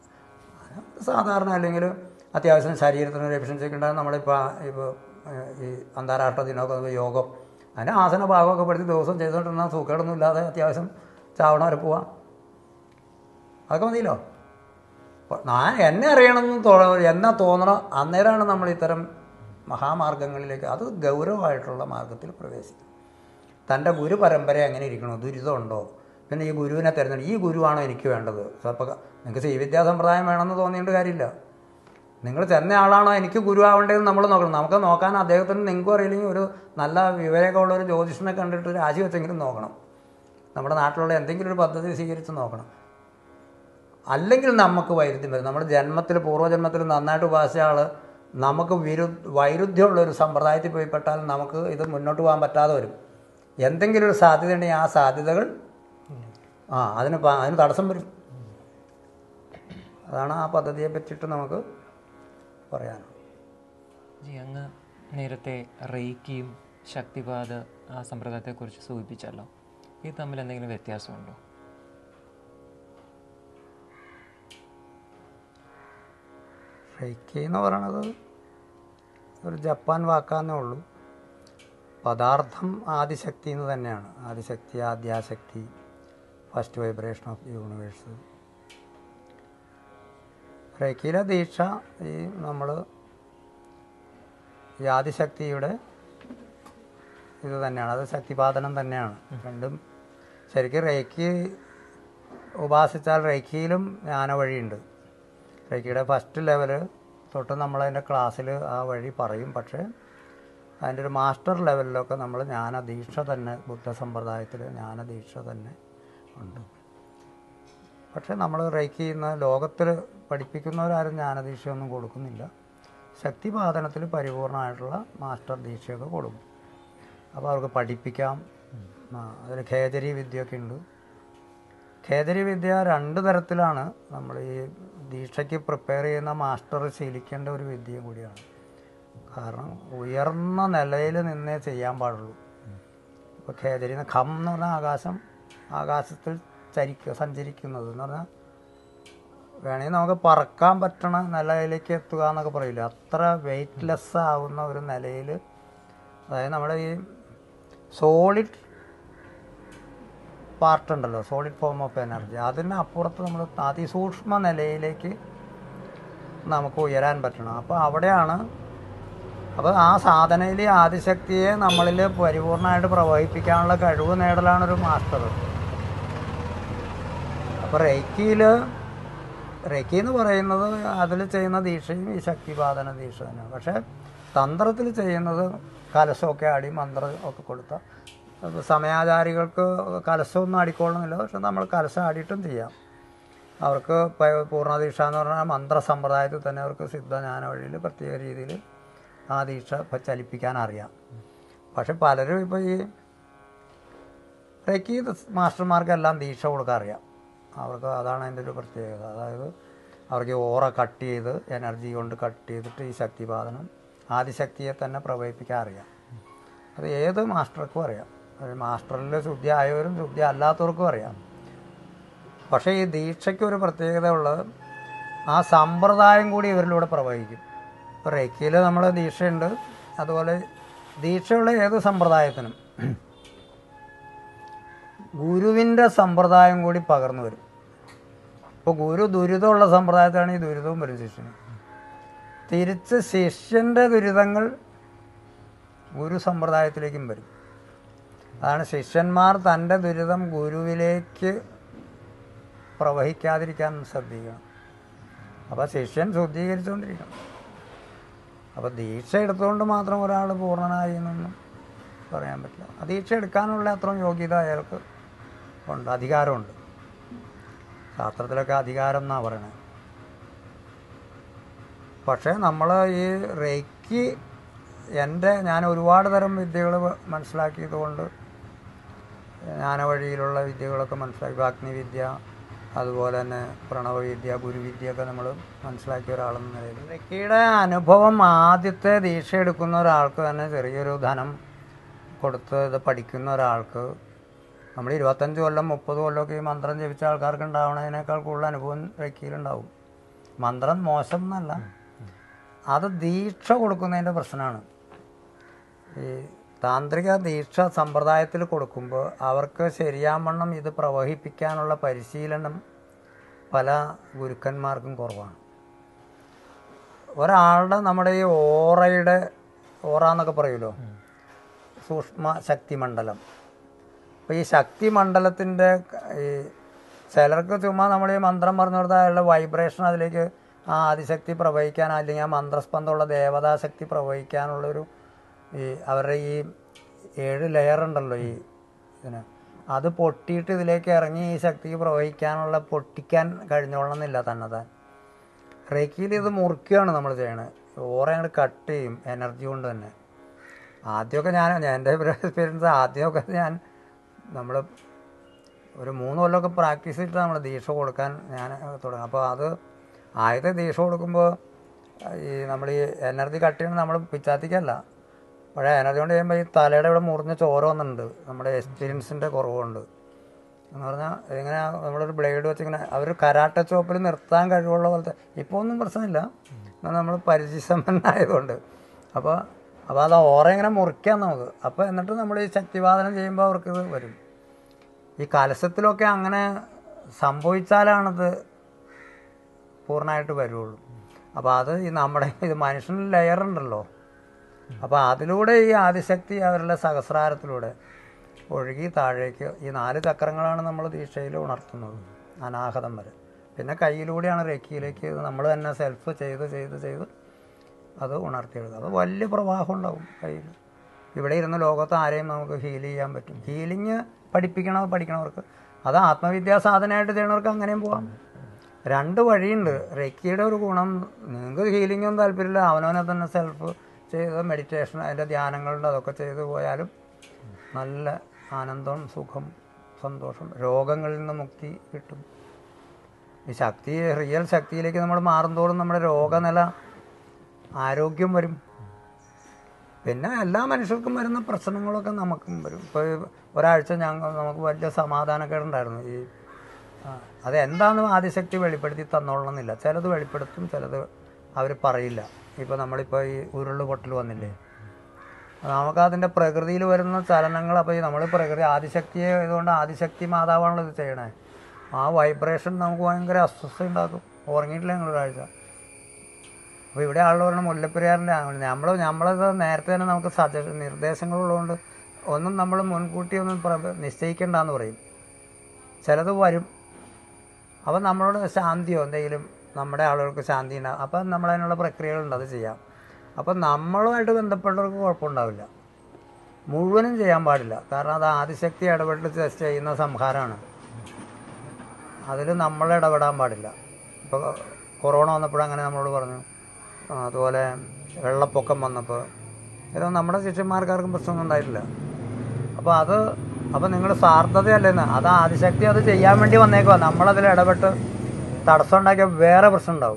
സാധാരണ അല്ലെങ്കിൽ അത്യാവശ്യം ശരീരത്തിന് ഒരു എഫിഷ്യൻസി ഒക്കെ ഉണ്ടാകും നമ്മളിപ്പോൾ ഇപ്പോൾ ഈ അന്താരാഷ്ട്ര ദിനമൊക്കെ നമുക്ക് യോഗം അതിൻ്റെ ആസന ഭാഗമൊക്കെ പഠിച്ച് ദിവസം ചെയ്തുകൊണ്ടിരുന്നാൽ സൂക്കേടൊന്നും ഇല്ലാതെ അത്യാവശ്യം ചാവണ വരെ പോവാം അതൊക്കെ മതിയല്ലോ അപ്പോൾ ഞാൻ എന്നെ അറിയണമെന്ന് തോ എന്നാ തോന്നണം അന്നേരമാണ് നമ്മൾ ഇത്തരം മഹാമാർഗങ്ങളിലേക്ക് അത് ഗൗരവമായിട്ടുള്ള മാർഗത്തിൽ പ്രവേശിക്കും തൻ്റെ ഗുരു പരമ്പര എങ്ങനെ ഇരിക്കണോ ദുരിതമുണ്ടോ പിന്നെ ഈ ഗുരുവിനെ തിരഞ്ഞെടുക്കും ഈ ഗുരുവാണോ എനിക്ക് വേണ്ടത് അപ്പോൾ നിങ്ങൾക്ക് ശ്രീവിദ്യാ സമ്പ്രദായം വേണമെന്ന് തോന്നിയിട്ട് കാര്യമില്ല നിങ്ങൾ ചെന്ന ആളാണോ എനിക്ക് ഗുരുവാവേണ്ടതെന്ന് നമ്മൾ നോക്കണം നമുക്ക് നോക്കാൻ അദ്ദേഹത്തിന് നിങ്ങൾക്കും അറിയില്ലെങ്കിൽ ഒരു നല്ല വിവേകമുള്ള ഒരു ജ്യോതിഷനെ കണ്ടിട്ട് രാജി വെച്ചെങ്കിലും നോക്കണം നമ്മുടെ നാട്ടിലുള്ള എന്തെങ്കിലും ഒരു പദ്ധതി സ്വീകരിച്ച് നോക്കണം അല്ലെങ്കിൽ നമുക്ക് വൈരുദ്ധ്യം വരും നമ്മുടെ ജന്മത്തിൽ പൂർവ്വജന്മത്തിൽ നന്നായിട്ട് ഉപാസിച്ച ആൾ നമുക്ക് വിരു വൈരുദ്ധ്യമുള്ള ഒരു സമ്പ്രദായത്തിൽ പോയി പെട്ടാൽ നമുക്ക് ഇത് മുന്നോട്ട് പോകാൻ പറ്റാതെ വരും എന്തെങ്കിലും ഒരു സാധ്യത ഉണ്ടെങ്കിൽ ആ സാധ്യതകൾ ആ അതിന് പ- അതിന് തടസ്സം വരും അതാണ് ആ പദ്ധതിയെ പറ്റിയിട്ട് നമുക്ക് പറയാനുള്ളത് ജി അങ്ങ് നേരത്തെ റെയ്ക്കിയും ശക്തിപാത ആ സമ്പ്രദായത്തെക്കുറിച്ച് സൂചിപ്പിച്ചല്ലോ ഇത് തമ്മിൽ എന്തെങ്കിലും വ്യത്യാസമുണ്ടോ റൈക്കി എന്ന് പറയണത് ഒരു ജപ്പാൻ വാക്കാന്നേ ഉള്ളൂ പദാർത്ഥം ആദിശക്തി എന്ന് തന്നെയാണ് ആദിശക്തി ആദ്യാശക്തി ഫസ്റ്റ് വൈബ്രേഷൻ ഓഫ് യൂണിവേഴ്സ് റൈക്കിയിലെ ദീക്ഷ ഈ നമ്മൾ ഈ ആദിശക്തിയുടെ ഇത് തന്നെയാണ് അത് ശക്തിപാതനം തന്നെയാണ് രണ്ടും ശരിക്കും റേക്കി ഉപാസിച്ചാൽ റേക്കിയിലും ജ്ഞാന വഴിയുണ്ട് റേക്കിയുടെ ഫസ്റ്റ് ലെവല് തൊട്ട് നമ്മളതിൻ്റെ ക്ലാസ്സിൽ ആ വഴി പറയും പക്ഷേ അതിൻ്റെ ഒരു മാസ്റ്റർ ലെവലിലൊക്കെ നമ്മൾ ജ്ഞാനദീക്ഷ തന്നെ ബുദ്ധ സമ്പ്രദായത്തിൽ ജ്ഞാനദീക്ഷ തന്നെ ഉണ്ട് പക്ഷേ നമ്മൾ റേക്ക് ചെയ്യുന്ന ലോകത്തിൽ പഠിപ്പിക്കുന്നവരാരും ജ്ഞാനദീക്ഷയൊന്നും കൊടുക്കുന്നില്ല ശക്തിപാതനത്തിൽ പരിപൂർണമായിട്ടുള്ള മാസ്റ്റർ ദീക്ഷയൊക്കെ കൊടുക്കും അപ്പോൾ അവർക്ക് പഠിപ്പിക്കാം ആ, അതിൽ ഖേദരി വിദ്യയൊക്കെ ഉണ്ട് ഖേദരി വിദ്യ രണ്ട് തരത്തിലാണ് നമ്മൾ ഈ ദീക്ഷയ്ക്ക് പ്രിപ്പയർ ചെയ്യുന്ന മാസ്റ്റർ ശീലിക്കേണ്ട ഒരു വിദ്യയും കൂടിയാണ് കാരണം ഉയർന്ന നിലയിൽ നിന്നേ ചെയ്യാൻ പാടുള്ളൂ ഇപ്പോൾ ഖേദരി എന്ന് ഖം എന്ന് പറഞ്ഞാൽ ആകാശം ആകാശത്തിൽ ചരിക്കുക സഞ്ചരിക്കുന്നത് എന്ന് പറഞ്ഞാൽ വേണമെങ്കിൽ നമുക്ക് പറക്കാൻ പറ്റണ നിലയിലേക്ക് എത്തുക എന്നൊക്കെ പറയില്ല അത്ര വെയ്റ്റ്ലെസ് ആവുന്ന ഒരു നിലയിൽ അതായത് നമ്മുടെ ഈ സോളിഡ് പാർട്ട് ഉണ്ടല്ലോ സോളിഡ് ഫോം ഓഫ് എനർജി അതിന് അപ്പുറത്ത് നമ്മൾ അതിസൂക്ഷ്മ നിലയിലേക്ക് നമുക്ക് ഉയരാൻ പറ്റണം അപ്പോൾ അവിടെയാണ് അപ്പോൾ ആ സാധനയിൽ ഈ ആദിശക്തിയെ നമ്മളിൽ പരിപൂർണമായിട്ട് പ്രവഹിപ്പിക്കാനുള്ള കഴിവ് നേടലാണ് ഒരു മാസ്റ്റർ അപ്പോൾ റേക്കിയിൽ റേക്കി എന്ന് പറയുന്നത് അതിൽ ചെയ്യുന്ന ദീക്ഷയും ഈ ശക്തിപാതന ദീക്ഷ തന്നെയാണ് പക്ഷേ തന്ത്രത്തിൽ ചെയ്യുന്നത് കലശമൊക്കെ ആടി മന്ത്രം ഒക്കെ കൊടുത്ത അത് സമയാചാരികൾക്ക് കലശമൊന്നും ആടിക്കൊള്ളണമെന്നില്ല പക്ഷെ നമ്മൾ കലശം ആടിയിട്ടും ചെയ്യാം അവർക്ക് പ- പൂർണ്ണദീക്ഷ എന്ന് പറഞ്ഞാൽ മന്ത്ര സമ്പ്രദായത്തിൽ തന്നെ അവർക്ക് സിദ്ധജ്ഞാന വഴിയിൽ പ്രത്യേക രീതിയിൽ ആ ദീക്ഷ ഇപ്പം ചലിപ്പിക്കാൻ അറിയാം പക്ഷെ പലരും ഇപ്പോൾ ഈ റേക്കി മാസ്റ്റർമാർക്കെല്ലാം ദീക്ഷ കൊടുക്കാൻ അറിയാം അവർക്ക് അതാണ് അതിൻ്റെ ഒരു പ്രത്യേകത അതായത് അവർക്ക് ഈ ഓറ കട്ട് ചെയ്ത് എനർജി കൊണ്ട് കട്ട് ചെയ്തിട്ട് ഈ ശക്തിപാതനം ആദിശക്തിയെ തന്നെ പ്രവഹിപ്പിക്കാൻ അറിയാം അത് ഏത് മാസ്റ്റർക്കും അറിയാം അത് മാസ്റ്ററിൽ ശുദ്ധി ആയവരും ശുദ്ധി അല്ലാത്തവർക്കും അറിയാം പക്ഷേ ഈ ദീക്ഷയ്ക്ക് ഒരു പ്രത്യേകത ഉള്ളത് ആ സമ്പ്രദായം കൂടി ഇവരിലൂടെ പ്രവഹിക്കും ഇപ്പോൾ റേക്കിയിൽ നമ്മൾ ദീക്ഷയുണ്ട് അതുപോലെ ദീക്ഷയുള്ള ഏത് സമ്പ്രദായത്തിനും ഗുരുവിൻ്റെ സമ്പ്രദായം കൂടി പകർന്നു വരും ഇപ്പോൾ ഗുരു ദുരിതമുള്ള സമ്പ്രദായത്തിലാണ് ഈ ദുരിതവും വരും ശിഷ്യന് തിരിച്ച് ശിഷ്യൻ്റെ ദുരിതങ്ങൾ ഗുരു സമ്പ്രദായത്തിലേക്കും വരും അതാണ് ശിഷ്യന്മാർ തൻ്റെ ദുരിതം ഗുരുവിലേക്ക് പ്രവഹിക്കാതിരിക്കാൻ ശ്രദ്ധിക്കണം അപ്പോൾ ശിഷ്യൻ ശുദ്ധീകരിച്ചുകൊണ്ടിരിക്കണം അപ്പോൾ ദീക്ഷ എടുത്തുകൊണ്ട് മാത്രം ഒരാൾ പൂർണ്ണനായി എന്നൊന്നും പറയാൻ പറ്റില്ല ആ ദീക്ഷ എടുക്കാനുള്ള അത്രയും യോഗ്യത അയാൾക്ക് ഉണ്ട് അധികാരമുണ്ട് ശാസ്ത്രത്തിലൊക്കെ അധികാരം എന്നാണ് പറയണത് പക്ഷേ നമ്മൾ ഈ റേക്കി എൻ്റെ ഞാൻ ഒരുപാട് തരം വിദ്യകൾ മനസ്സിലാക്കിയത് കൊണ്ട് ജ്ഞാനവഴിയിലുള്ള വിദ്യകളൊക്കെ മനസ്സിലാക്കി അഗ്നിവിദ്യ അതുപോലെ തന്നെ പ്രണവവിദ്യ ഗുരുവിദ്യയൊക്കെ നമ്മൾ മനസ്സിലാക്കിയ ഒരാളെന്ന നിലയിൽ റെക്കിയുടെ അനുഭവം ആദ്യത്തെ ദീക്ഷ എടുക്കുന്ന ഒരാൾക്ക് തന്നെ ചെറിയൊരു ധനം കൊടുത്ത് ഇത് പഠിക്കുന്ന ഒരാൾക്ക് നമ്മൾ ഇരുപത്തഞ്ച് കൊല്ലം മുപ്പത് കൊല്ലമൊക്കെ ഈ മന്ത്രം ജപിച്ച ആൾക്കാർക്ക് ഉണ്ടാവണതിനേക്കാൾ കൂടുതൽ അനുഭവം റെക്കിയിലുണ്ടാവും മന്ത്രം മോശം എന്നല്ല അത് ദീക്ഷ കൊടുക്കുന്നതിൻ്റെ പ്രശ്നമാണ് ഈ താന്ത്രിക ദീക്ഷ സമ്പ്രദായത്തിൽ കൊടുക്കുമ്പോൾ അവർക്ക് ശരിയാവണ്ണം ഇത് പ്രവഹിപ്പിക്കാനുള്ള പരിശീലനം പല ഗുരുക്കന്മാർക്കും കുറവാണ് ഒരാളുടെ നമ്മുടെ ഈ ഓറയുടെ ഓറ എന്നൊക്കെ പറയുമല്ലോ സൂക്ഷ്മ ശക്തി മണ്ഡലം അപ്പോൾ ഈ ശക്തി മണ്ഡലത്തിൻ്റെ ഈ ചിലർക്ക് ചുമ്മാ നമ്മൾ ഈ മന്ത്രം പറഞ്ഞു കൊടുത്താൽ അയാളുടെ വൈബ്രേഷൻ അതിലേക്ക് ആ ആദിശക്തി പ്രവഹിക്കാൻ അല്ലെങ്കിൽ ആ മന്ത്രസ്പന്ദമുള്ള ദേവതാശക്തി പ്രവഹിക്കാനുള്ളൊരു ഈ അവരുടെ ഈ ഏഴ് ലെയർ ഉണ്ടല്ലോ ഈ ഇതിന് അത് പൊട്ടിയിട്ട് ഇതിലേക്ക് ഇറങ്ങി ഈ ശക്തിക്ക് പ്രവഹിക്കാനുള്ള പൊട്ടിക്കാൻ കഴിഞ്ഞോളണമെന്നില്ല തന്നെ താൻ റേക്കിയിൽ ഇത് മുറിക്കുകയാണ് നമ്മൾ ചെയ്യണത് ഓറ അങ്ങോട്ട് കട്ട് ചെയ്യും എനർജി കൊണ്ട് തന്നെ ആദ്യമൊക്കെ ഞാൻ എൻ്റെ എക്സ്പീരിയൻസ് ആദ്യമൊക്കെ ഞാൻ നമ്മൾ ഒരു മൂന്ന് കൊല്ലമൊക്കെ പ്രാക്ടീസ് ചെയ്തിട്ട് നമ്മൾ ദീക്ഷ കൊടുക്കാൻ ഞാൻ തുടങ്ങി അപ്പോൾ അത് ആദ്യത്തെ ദീക്ഷ കൊടുക്കുമ്പോൾ ഈ നമ്മൾ ഈ എനർജി കട്ട് ചെയ്യണത് നമ്മൾ പിച്ചാത്തിക്കല്ല പക്ഷേ എനർജി കൊണ്ട് ചെയ്യുമ്പോൾ ഈ തലയുടെ ഇവിടെ മുറിഞ്ഞ ചോര വന്നിട്ടുണ്ട് നമ്മുടെ എക്സ്പീരിയൻസിൻ്റെ കുറവുണ്ട് എന്ന് പറഞ്ഞാൽ ഇങ്ങനെ നമ്മളൊരു ബ്ലേഡ് വെച്ച് ഇങ്ങനെ അവർ കരാട്ട ചോപ്പിൽ നിർത്താൻ കഴിവുള്ള പോലത്തെ ഇപ്പോൾ ഒന്നും പ്രശ്നമില്ല എന്നാൽ നമ്മൾ പരിചയസമ്പന്നായതുകൊണ്ട് അപ്പോൾ അപ്പോൾ അത് ഓറ ഇങ്ങനെ മുറിക്കാം നമുക്ക് അപ്പോൾ എന്നിട്ട് നമ്മൾ ഈ ശക്തിവാദനം ചെയ്യുമ്പോൾ അവർക്ക് ഇത് വരും ഈ കലശത്തിലൊക്കെ അങ്ങനെ സംഭവിച്ചാലാണത് പൂർണ്ണമായിട്ട് വരുള്ളൂ അപ്പോൾ അത് ഈ നമ്മുടെ ഇത് മനുഷ്യന് ലെയർ ഉണ്ടല്ലോ അപ്പോൾ അതിലൂടെ ഈ ആദിശക്തി അവരുടെ സഹസ്രാരത്തിലൂടെ ഒഴുകി താഴേക്ക് ഈ നാല് ചക്രങ്ങളാണ് നമ്മൾ ദീക്ഷയിൽ ഉണർത്തുന്നത് അനാഹതം വരെ പിന്നെ കയ്യിലൂടെയാണ് രക്കിയിലേക്ക് നമ്മൾ തന്നെ സെൽഫ് ചെയ്ത് ചെയ്ത് ചെയ്ത് അത് ഉണർത്തിയെടുക്കുക അത് വലിയ പ്രവാഹം ഉണ്ടാവും കയ്യിൽ ഇവിടെ ഇരുന്ന് ലോകത്ത് ആരെയും നമുക്ക് ഹീൽ ചെയ്യാൻ പറ്റും ഹീലിങ് പഠിപ്പിക്കണ പഠിക്കണവർക്ക് അത് ആത്മവിദ്യാ സാധനമായിട്ട് ചെയ്യണവർക്ക് അങ്ങനെയും പോവാം രണ്ട് വഴിയുണ്ട് റെക്കിയുടെ ഒരു ഗുണം നിങ്ങൾക്ക് ഹീലിങ്ങൊന്നും താല്പര്യമില്ല അവനവനെ തന്നെ സെൽഫ് ചെയ്ത് മെഡിറ്റേഷൻ അതിൻ്റെ ധ്യാനങ്ങളുണ്ട് അതൊക്കെ ചെയ്ത് പോയാലും നല്ല ആനന്ദം സുഖം സന്തോഷം രോഗങ്ങളിൽ നിന്ന് മുക്തി കിട്ടും ഈ ശക്തി റിയൽ ശക്തിയിലേക്ക് നമ്മൾ മാറുന്തോറും നമ്മുടെ രോഗനില ആരോഗ്യം വരും പിന്നെ എല്ലാ മനുഷ്യർക്കും വരുന്ന പ്രശ്നങ്ങളൊക്കെ നമുക്കും വരും ഇപ്പോൾ ഒരാഴ്ച ഞങ്ങൾ നമുക്ക് വലിയ സമാധാനക്കേടുണ്ടായിരുന്നു ഈ ആ, അത് എന്താണെന്ന് ആദിശക്തി വെളിപ്പെടുത്തി തന്നോളണമെന്നില്ല ചിലത് വെളിപ്പെടുത്തും ചിലത് അവർ പറയില്ല ഇപ്പോൾ നമ്മളിപ്പോൾ ഈ ഉരുള് പൊട്ടൽ വന്നില്ലേ നമുക്കതിൻ്റെ പ്രകൃതിയിൽ വരുന്ന ചലനങ്ങൾ അപ്പോൾ ഈ നമ്മൾ പ്രകൃതി ആദിശക്തിയെ ഇതുകൊണ്ട് ആദിശക്തി മാതാവാണല്ലോ ഇത് ചെയ്യണേ ആ വൈബ്രേഷൻ നമുക്ക് ഭയങ്കര അസ്വസ്ഥ ഉണ്ടാക്കും ഉറങ്ങിയിട്ടില്ല ഞങ്ങൾ ഒരാഴ്ച അപ്പോൾ ഇവിടെ ആളുകൾ പറഞ്ഞ മുല്ലപ്പെരിയാറിൻ്റെ നമ്മൾ നമ്മളത് നേരത്തെ തന്നെ നമുക്ക് സജഷൻ നിർദ്ദേശങ്ങളുള്ളതുകൊണ്ട് ഒന്നും നമ്മൾ മുൻകൂട്ടി ഒന്നും പ്ര- നിശ്ചയിക്കണ്ടെന്ന് പറയും ചിലത് വരും അപ്പം നമ്മളോട് ശാന്തിയോ എന്തെങ്കിലും നമ്മുടെ ആളുകൾക്ക് ശാന്തി ഉണ്ടാകും അപ്പം നമ്മളതിനുള്ള പ്രക്രിയകളുണ്ട് അത് ചെയ്യാം അപ്പം നമ്മളുമായിട്ട് ബന്ധപ്പെട്ടവർക്ക് കുഴപ്പമുണ്ടാവില്ല മുഴുവനും ചെയ്യാൻ പാടില്ല കാരണം അത് ആദിശക്തി ഇടപെട്ട് ചെ- ചെയ്യുന്ന സംഹാരമാണ് അതിൽ നമ്മൾ ഇടപെടാൻ പാടില്ല ഇപ്പോൾ കൊറോണ വന്നപ്പോഴും അങ്ങനെ നമ്മളോട് പറഞ്ഞു ആ, അതുപോലെ വെള്ളപ്പൊക്കം വന്നപ്പോൾ ഇതൊന്നും നമ്മുടെ ശിഷ്യന്മാർക്കാർക്കും പ്രശ്നമൊന്നും ഉണ്ടായിട്ടില്ല അപ്പോൾ അത് അപ്പോൾ നിങ്ങൾ സ്വാർത്ഥതയല്ലെന്ന് അത് ആദിശക്തി അത് ചെയ്യാൻ വേണ്ടി വന്നേക്കുക നമ്മളതിൽ ഇടപെട്ട് തടസ്സം ഉണ്ടാക്കിയ വേറെ പ്രശ്നം ഉണ്ടാവും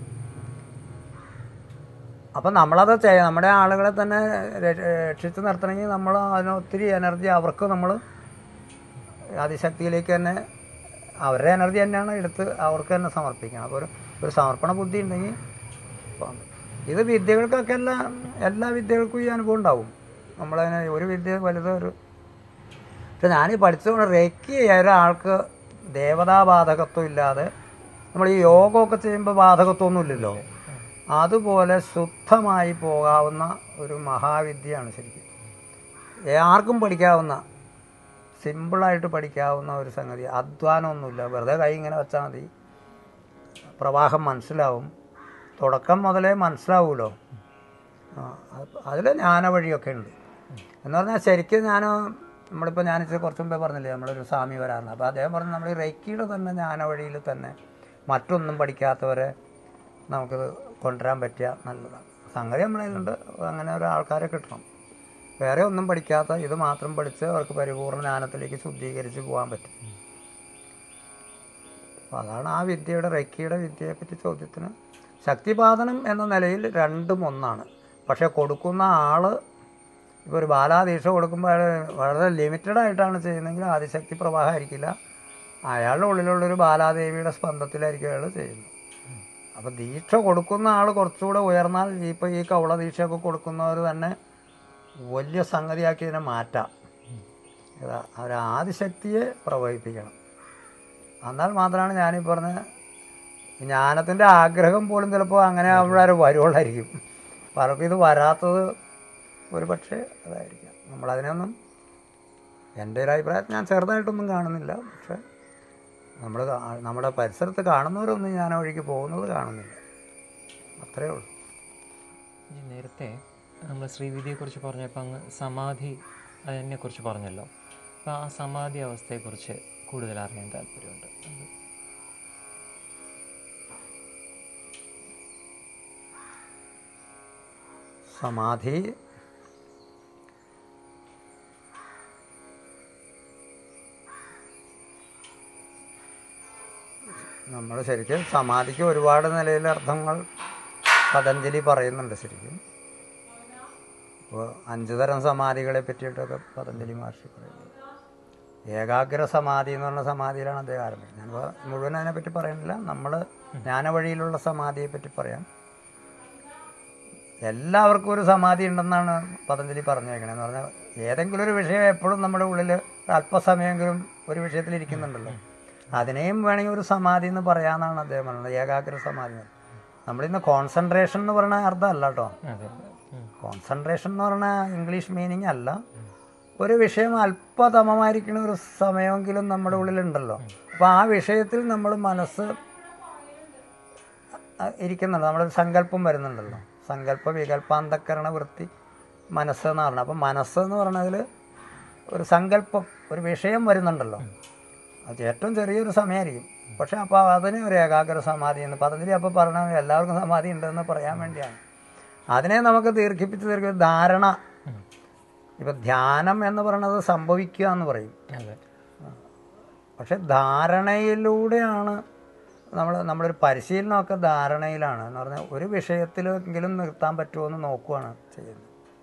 അപ്പം നമ്മളത് ചെയ്യാം നമ്മുടെ ആളുകളെ തന്നെ ര- രക്ഷിച്ച് നിർത്തണമെങ്കിൽ നമ്മൾ അതിന് ഒത്തിരി എനർജി അവർക്ക് നമ്മൾ അതിശക്തിയിലേക്ക് തന്നെ അവരുടെ എനർജി തന്നെയാണ് എടുത്ത് അവർക്ക് തന്നെ സമർപ്പിക്കണം അപ്പോൾ ഒരു ഒരു സമർപ്പണ ബുദ്ധി ഉണ്ടെങ്കിൽ പോകാൻ പറ്റും. ഇത് വിദ്യകൾക്കൊക്കെ എല്ലാ എല്ലാ വിദ്യകൾക്കും ഈ അനുഭവം ഉണ്ടാവും നമ്മളതിനെ ഒരു വിദ്യ വലുത് ഒരു പക്ഷെ ഞാൻ ഈ പഠിച്ചതുകൊണ്ട് റെക്കി ഒരാൾക്ക് ദേവതാബാധകത്വം ഇല്ലാതെ നമ്മൾ ഈ യോഗമൊക്കെ ചെയ്യുമ്പോൾ ബാധകത്വമൊന്നും ഇല്ലല്ലോ അതുപോലെ ശുദ്ധമായി പോകാവുന്ന ഒരു മഹാവിദ്യയാണ് ശരിക്കും ആർക്കും പഠിക്കാവുന്ന സിമ്പിളായിട്ട് പഠിക്കാവുന്ന ഒരു സംഗതി അധ്വാനമൊന്നുമില്ല വെറുതെ കൈ ഇങ്ങനെ വെച്ചാൽ മതി പ്രവാഹം മനസ്സിലാവും തുടക്കം മുതലേ മനസ്സിലാവുമല്ലോ അതിൽ ജ്ഞാന വഴിയൊക്കെ ഉണ്ട് എന്ന് പറഞ്ഞാൽ ശരിക്കും ഞാൻ നമ്മളിപ്പോൾ ഞാൻ ഇച്ചിരി കുറച്ച് മുമ്പേ പറഞ്ഞില്ലേ നമ്മളൊരു സ്വാമി വരാറുണ്ട് അപ്പോൾ അദ്ദേഹം പറഞ്ഞു നമ്മൾ ഈ റെക്കിയുടെ തന്നെ ജ്ഞാന വഴിയിൽ തന്നെ മറ്റൊന്നും പഠിക്കാത്തവരെ നമുക്കിത് കൊണ്ടുവരാൻ പറ്റിയ നല്ലതാണ് സംഗതി നമ്മളതിലുണ്ട് അങ്ങനെ ഒരു ആൾക്കാരെ കിട്ടണം വേറെ ഒന്നും പഠിക്കാത്ത ഇത് മാത്രം പഠിച്ച് അവർക്ക് പരിപൂർണ്ണ ജ്ഞാനത്തിലേക്ക് ശുദ്ധീകരിച്ച് പോകാൻ പറ്റും അപ്പോൾ അതാണ് ആ വിദ്യയുടെ റെക്കിയുടെ വിദ്യയെപ്പറ്റി ചോദ്യത്തിന് ശക്തിപാതനം എന്ന നിലയിൽ രണ്ടും ഒന്നാണ് പക്ഷേ കൊടുക്കുന്ന ആൾ ഇപ്പോൾ ഒരു ബാലാദീക്ഷ കൊടുക്കുമ്പോൾ അയാൾ വളരെ ലിമിറ്റഡ് ആയിട്ടാണ് ചെയ്യുന്നതെങ്കിൽ ആദിശക്തി പ്രവാഹമായിരിക്കില്ല അയാളുടെ ഉള്ളിലുള്ളൊരു ബാലാദേവിയുടെ സ്പന്ദത്തിലായിരിക്കും അയാൾ ചെയ്യുന്നത് അപ്പോൾ ദീക്ഷ കൊടുക്കുന്ന ആൾ കുറച്ചുകൂടെ ഉയർന്നാൽ ഇപ്പോൾ ഈ കൗള ദീക്ഷയൊക്കെ കൊടുക്കുന്നവർ തന്നെ വലിയ സംഗതിയാക്കി ഇതിനെ മാറ്റാം ഏതാ അവർ ആദിശക്തിയെ പ്രവഹിപ്പിക്കണം എന്നാൽ മാത്രമാണ് ഞാനീ പറഞ്ഞ ജ്ഞാനത്തിൻ്റെ ആഗ്രഹം പോലും ചിലപ്പോൾ അങ്ങനെ അവിടെ വരുവുള്ളായിരിക്കും പലർക്കും ഇത് വരാത്തത് ഒരു പക്ഷേ അതായിരിക്കാം നമ്മളതിനൊന്നും എൻ്റെ ഒരു അഭിപ്രായത്തിൽ ഞാൻ ചെറുതായിട്ടൊന്നും കാണുന്നില്ല പക്ഷേ നമ്മൾ നമ്മുടെ പരിസരത്ത് കാണുന്നവരൊന്നും ഞാൻ ആ വഴിക്ക് പോകുന്നത് കാണുന്നില്ല അത്രയേ ഉള്ളൂ ഈ നേരത്തെ നമ്മൾ ശ്രീവിദ്യയെക്കുറിച്ച് പറഞ്ഞപ്പോൾ അങ്ങ് സമാധി അതിനെക്കുറിച്ച് പറഞ്ഞല്ലോ അപ്പോൾ ആ സമാധി അവസ്ഥയെക്കുറിച്ച് കൂടുതൽ അറിയാൻ താല്പര്യമുണ്ട് അത് സമാധി നമ്മൾ ശരിക്കും സമാധിക്ക് ഒരുപാട് നിലയിൽ അർത്ഥങ്ങൾ പതഞ്ജലി പറയുന്നുണ്ട് ശരിക്കും ഇപ്പോൾ അഞ്ച് തരം സമാധികളെ പറ്റിയിട്ടൊക്കെ പതഞ്ജലി മഹർഷി പറയുന്നുണ്ട് ഏകാഗ്ര സമാധി എന്ന് പറഞ്ഞ സമാധിയിലാണ് അദ്ദേഹം ആരംഭിച്ചത് ഞാനിപ്പോൾ മുഴുവൻ അതിനെപ്പറ്റി പറയുന്നില്ല നമ്മൾ ജ്ഞാനവഴിയിലുള്ള സമാധിയെ പറ്റി പറയാം എല്ലാവർക്കും ഒരു സമാധി ഉണ്ടെന്നാണ് പതഞ്ജലി പറഞ്ഞേക്കണേന്ന് പറഞ്ഞാൽ ഏതെങ്കിലും ഒരു വിഷയം എപ്പോഴും നമ്മുടെ ഉള്ളിൽ അല്പസമയമെങ്കിലും ഒരു വിഷയത്തിൽ ഇരിക്കുന്നുണ്ടല്ലോ അതിനെയും വേണമെങ്കിൽ ഒരു സമാധി എന്ന് പറയാമെന്നാണ് അദ്ദേഹം പറയുന്നത് ഏകാഗ്ര സമാധി എന്ന്. നമ്മളിന്ന് കോൺസെൻട്രേഷൻ എന്ന് പറയുന്ന അർത്ഥമല്ല കേട്ടോ അതെ ഉം. കോൺസെൻട്രേഷൻ എന്ന് പറഞ്ഞ ഇംഗ്ലീഷ് മീനിങ് അല്ല ഒരു വിഷയം അല്പതമമായിരിക്കുന്ന ഒരു സമയമെങ്കിലും നമ്മുടെ ഉള്ളിലുണ്ടല്ലോ അപ്പോൾ ആ വിഷയത്തിൽ നമ്മൾ മനസ്സ് അ- ഇരിക്കുന്നുണ്ട് നമ്മുടെ ഒരു സങ്കല്പം വരുന്നുണ്ടല്ലോ സങ്കല്പ വികല്പാന്തക്കരണ വൃത്തി മനസ്സ് എന്ന് പറഞ്ഞത് അപ്പം മനസ്സ് എന്ന് പറഞ്ഞതിൽ ഒരു സങ്കല്പം ഒരു വിഷയം വരുന്നുണ്ടല്ലോ അത് ഏറ്റവും ചെറിയൊരു സമയമായിരിക്കും പക്ഷെ അപ്പോൾ അതിന് ഒരു ഏകാഗ്ര സമാധി എന്ന് പതഞ്ജലി അപ്പോൾ പറഞ്ഞ എല്ലാവർക്കും സമാധി ഉണ്ടെന്ന് പറയാൻ വേണ്ടിയാണ് അതിനെ നമുക്ക് ദീർഘിപ്പിച്ച് ദീർഘ ധാരണ ഇപ്പം ധ്യാനം എന്ന് പറയുന്നത് സംഭവിക്കുക എന്ന് പറയും അതെ പക്ഷെ ധാരണയിലൂടെയാണ് നമ്മൾ നമ്മളൊരു പരിശീലനമൊക്കെ ധാരണയിലാണ് എന്ന് പറഞ്ഞാൽ ഒരു വിഷയത്തിലെങ്കിലും നിർത്താൻ പറ്റുമോ എന്ന് നോക്കുകയാണ് ചെയ്യുന്നത്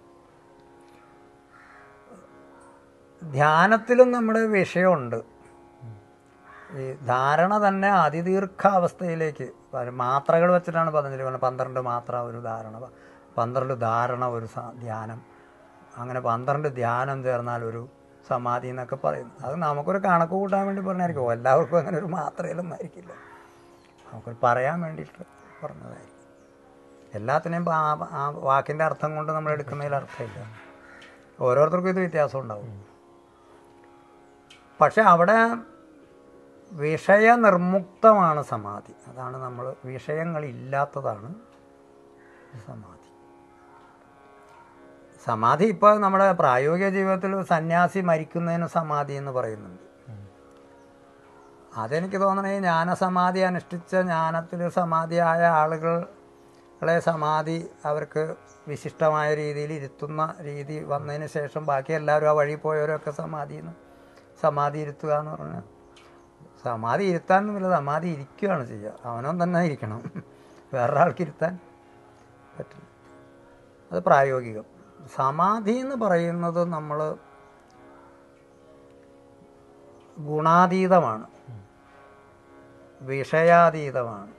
ധ്യാനത്തിലും നമ്മുടെ വിഷയമുണ്ട് ഈ ധാരണ തന്നെ അതിദീർഘ അവസ്ഥയിലേക്ക് വരും. മാത്രകൾ വെച്ചിട്ടാണ് പതഞ്ജലി പറഞ്ഞത് പന്ത്രണ്ട് മാത്ര ഒരു ധാരണ പ- പന്ത്രണ്ട് ധാരണ ഒരു സ- ധ്യാനം അങ്ങനെ പന്ത്രണ്ട് ധ്യാനം ചേർന്നാൽ ഒരു സമാധി എന്നൊക്കെ പറയുന്നു അത് നമുക്കൊരു കണക്ക് കൂട്ടാൻ വേണ്ടി പറഞ്ഞായിരിക്കും എല്ലാവർക്കും അങ്ങനെ ഒരു മാത്രയിലൊന്നും ആയിരിക്കില്ല നമുക്കൊരു പറയാൻ വേണ്ടിയിട്ട് പറഞ്ഞതായിരിക്കും എല്ലാത്തിനെയും ഇപ്പം ആ ആ വാക്കിൻ്റെ അർത്ഥം കൊണ്ട് നമ്മൾ എടുക്കുന്നതിൽ അർത്ഥമില്ല ഓരോരുത്തർക്കും ഇത് വ്യത്യാസം ഉണ്ടാവും പക്ഷെ അവിടെ വിഷയനിർമുക്തമാണ് സമാധി അതാണ് നമ്മൾ വിഷയങ്ങളില്ലാത്തതാണ് സമാധി സമാധി ഇപ്പോൾ നമ്മുടെ പ്രായോഗിക ജീവിതത്തിൽ സന്യാസി മരിക്കുന്നതിന് സമാധി എന്ന് പറയുന്നുണ്ട് അതെനിക്ക് തോന്നണേ ജ്ഞാനസമാധി അനുഷ്ഠിച്ച ജ്ഞാനത്തിൽ സമാധിയായ ആളുകളെ സമാധി അവർക്ക് വിശിഷ്ടമായ രീതിയിൽ ഇരുത്തുന്ന രീതി വന്നതിന് ശേഷം ബാക്കി എല്ലാവരും ആ വഴി പോയവരൊക്കെ സമാധിന്ന് സമാധി ഇരുത്തുക എന്ന് പറഞ്ഞാൽ സമാധി ഇരുത്താനൊന്നുമില്ല സമാധി ഇരിക്കുകയാണ് ചെയ്യുക അവനവൻ തന്നെ ഇരിക്കണം വേറൊരാൾക്ക് ഇരുത്താൻ പറ്റില്ല അത് പ്രായോഗികം സമാധി എന്ന് പറയുന്നത് നമ്മൾ ഗുണാതീതമാണ് വിഷയാതീതമാണ്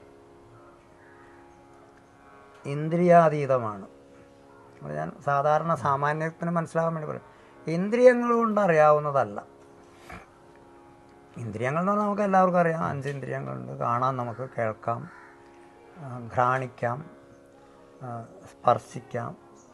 ഇന്ദ്രിയാതീതമാണ് അത് ഞാൻ സാധാരണ സാമാന്യത്തിന് മനസ്സിലാകാൻ വേണ്ടി പറയും ഇന്ദ്രിയങ്ങൾ കൊണ്ട് അറിയാവുന്നതല്ല ഇന്ദ്രിയങ്ങൾ എന്ന് പറഞ്ഞാൽ നമുക്ക് എല്ലാവർക്കും അറിയാം അഞ്ച് ഇന്ദ്രിയങ്ങളുണ്ട് കാണാം നമുക്ക് കേൾക്കാം ആ, ഘ്രാണിക്കാം ആ, സ്പർശിക്കാം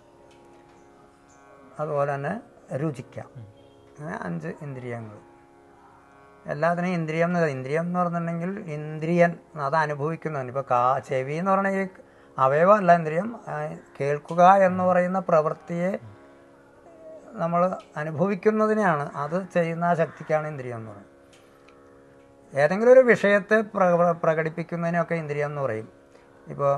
അതുപോലെ തന്നെ രുചിക്കാം അങ്ങനെ അഞ്ച് ഇന്ദ്രിയങ്ങൾ എല്ലാത്തിനും ഇന്ദ്രിയം എന്ന് ഇന്ദ്രിയം എന്ന് പറഞ്ഞിട്ടുണ്ടെങ്കിൽ ഇന്ദ്രിയൻ അത് അനുഭവിക്കുന്നവൻ ഇപ്പോൾ കാ ചെവി എന്ന് പറഞ്ഞാൽ ഈ അവയവമല്ല ഇന്ദ്രിയം ആ, കേൾക്കുക എന്ന് പറയുന്ന പ്രവൃത്തിയെ നമ്മൾ അനുഭവിക്കുന്നതിനെയാണ് അത് ചെയ്യുന്ന ആ ശക്തിക്കാണ് ഇന്ദ്രിയം എന്ന് പറയുന്നത് ഏതെങ്കിലും ഒരു വിഷയത്തെ പ്ര പ്രകടിപ്പിക്കുന്നതിനൊക്കെ ഇന്ദ്രിയം എന്ന് പറയും ഇപ്പോൾ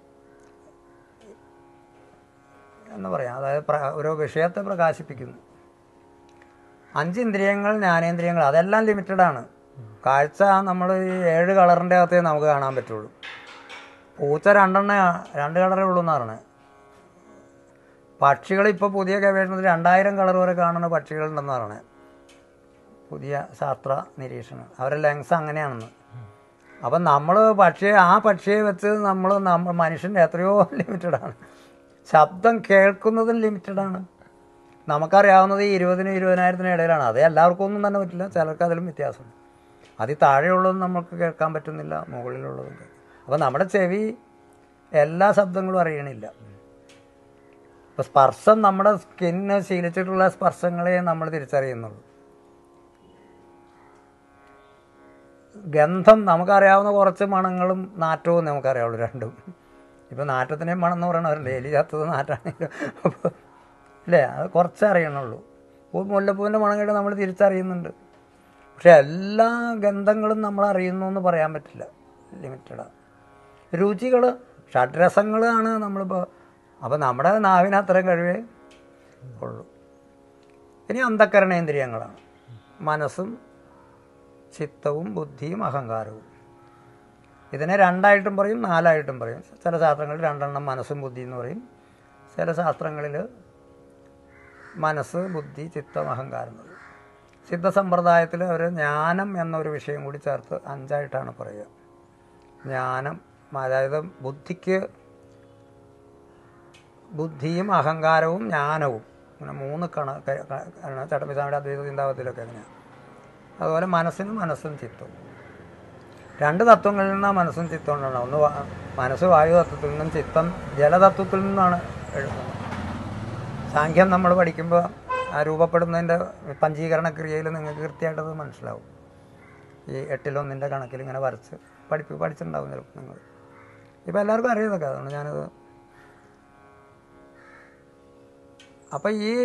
എന്ന് പറയാം അതായത് പ്ര ഒരു വിഷയത്തെ പ്രകാശിപ്പിക്കുന്നു അഞ്ച് ഇന്ദ്രിയങ്ങൾ ജ്ഞാനേന്ദ്രിയങ്ങൾ അതെല്ലാം ലിമിറ്റഡ് ആണ് കാഴ്ച നമ്മൾ ഈ ഏഴ് കളറിൻ്റെ അകത്തേ നമുക്ക് കാണാൻ പറ്റുള്ളൂ പൂച്ച രണ്ടെണ്ണ രണ്ട് കളറേ ഉള്ളൂ എന്ന് പറഞ്ഞത് പക്ഷികൾ ഇപ്പോൾ പുതിയ ഗവേഷണത്തിൽ രണ്ടായിരം കളർ വരെ കാണുന്ന പക്ഷികളുണ്ടെന്ന് പറയണേ പുതിയ ശാസ്ത്ര നിരീക്ഷണം അവരുടെ ലെങ്സ് അങ്ങനെയാണെന്ന് അപ്പം നമ്മൾ പക്ഷിയെ ആ പക്ഷിയെ വെച്ച് നമ്മൾ നമ്മൾ മനുഷ്യൻ്റെ എത്രയോ ലിമിറ്റഡാണ് ശബ്ദം കേൾക്കുന്നതും ലിമിറ്റഡാണ് നമുക്കറിയാവുന്നത് ഈ ഇരുപതിനും ഇരുപതിനായിരത്തിനും ഇടയിലാണ് അത് എല്ലാവർക്കും ഒന്നും തന്നെ പറ്റില്ല ചിലർക്ക് അതിലും വ്യത്യാസമുണ്ട് അതിൽ താഴെയുള്ളതും നമുക്ക് കേൾക്കാൻ പറ്റുന്നില്ല മുകളിലുള്ളതും കേൾക്കാം അപ്പോൾ നമ്മുടെ ചെവി എല്ലാ ശബ്ദങ്ങളും അറിയണില്ല ഇപ്പോൾ സ്പർശം നമ്മുടെ സ്കിന്ന് ശീലിച്ചിട്ടുള്ള സ്പർശങ്ങളെ നമ്മൾ തിരിച്ചറിയുന്നുള്ളൂ ഗന്ധം നമുക്കറിയാവുന്ന കുറച്ച് മണങ്ങളും നാറ്റവും നമുക്കറിയാവുള്ളൂ രണ്ടും ഇപ്പോൾ നാറ്റത്തിൻ്റെ മണം എന്ന് പറയണവരുണ്ട് എലി ചത്തത് നാറ്റാണെങ്കിലും അപ്പോൾ അല്ലേ അത് കുറച്ചേ അറിയണുള്ളൂ ഇപ്പോൾ മുല്ലപ്പൂവിൻ്റെ മണം കേട്ട് നമ്മൾ തിരിച്ചറിയുന്നുണ്ട് പക്ഷെ എല്ലാ ഗന്ധങ്ങളും നമ്മൾ അറിയുന്നു എന്ന് പറയാൻ പറ്റില്ല ലിമിറ്റഡാണ് രുചികൾ ഷഡ്രസങ്ങളാണ് നമ്മളിപ്പോൾ അപ്പോൾ നമ്മുടെ നാവിന് അത്രയും കഴിവേ ഉള്ളൂ ഇനി അന്ധക്കരണേന്ദ്രിയങ്ങളാണ് മനസ്സും ചിത്തവും ബുദ്ധിയും അഹങ്കാരവും ഇതിനെ രണ്ടായിട്ടും പറയും നാലായിട്ടും പറയും ചില ശാസ്ത്രങ്ങളിൽ രണ്ടെണ്ണം മനസ്സും ബുദ്ധി എന്ന് പറയും ചില ശാസ്ത്രങ്ങളിൽ മനസ്സ് ബുദ്ധി ചിത്തം അഹങ്കാരം എന്ന് പറയും സിദ്ധ സമ്പ്രദായത്തിൽ അവർ ജ്ഞാനം എന്നൊരു വിഷയം കൂടി ചേർത്ത് അഞ്ചായിട്ടാണ് പറയുക ജ്ഞാനം അതായത് ബുദ്ധിക്ക് ബുദ്ധിയും അഹങ്കാരവും ജ്ഞാനവും ഇങ്ങനെ മൂന്ന് കണ ചട്ടമ്പിസ്വാമിയുടെ അദ്വൈത ചിന്താപത്തിലൊക്കെ അങ്ങനെയാണ് അതുപോലെ മനസ്സിന് മനസ്സും ചിത്തവും രണ്ട് തത്വങ്ങളിൽ നിന്നാണ് മനസ്സും ചിത്തവും ഉണ്ടാവുന്നത് ഒന്ന് വാ- മനസ്സ് വായു തത്വത്തിൽ നിന്നും ചിത്തം ജലതത്വത്തിൽ നിന്നാണ് എഴുതുന്നത് സാഖ്യം നമ്മൾ പഠിക്കുമ്പോൾ ആ രൂപപ്പെടുന്നതിൻ്റെ പഞ്ചീകരണ ക്രിയയിൽ നിങ്ങൾക്ക് കൃത്യമായിട്ടത് മനസ്സിലാവും ഈ എട്ടിലൊന്നിൻ്റെ കണക്കിൽ ഇങ്ങനെ വരച്ച് പഠിപ്പി പഠിച്ചിട്ടുണ്ടാവും ചിലപ്പോൾ നിങ്ങൾ ഇപ്പോൾ എല്ലാവർക്കും അറിയാതൊക്കെ അതുകൊണ്ട് ഞാനത് അപ്പം ഈ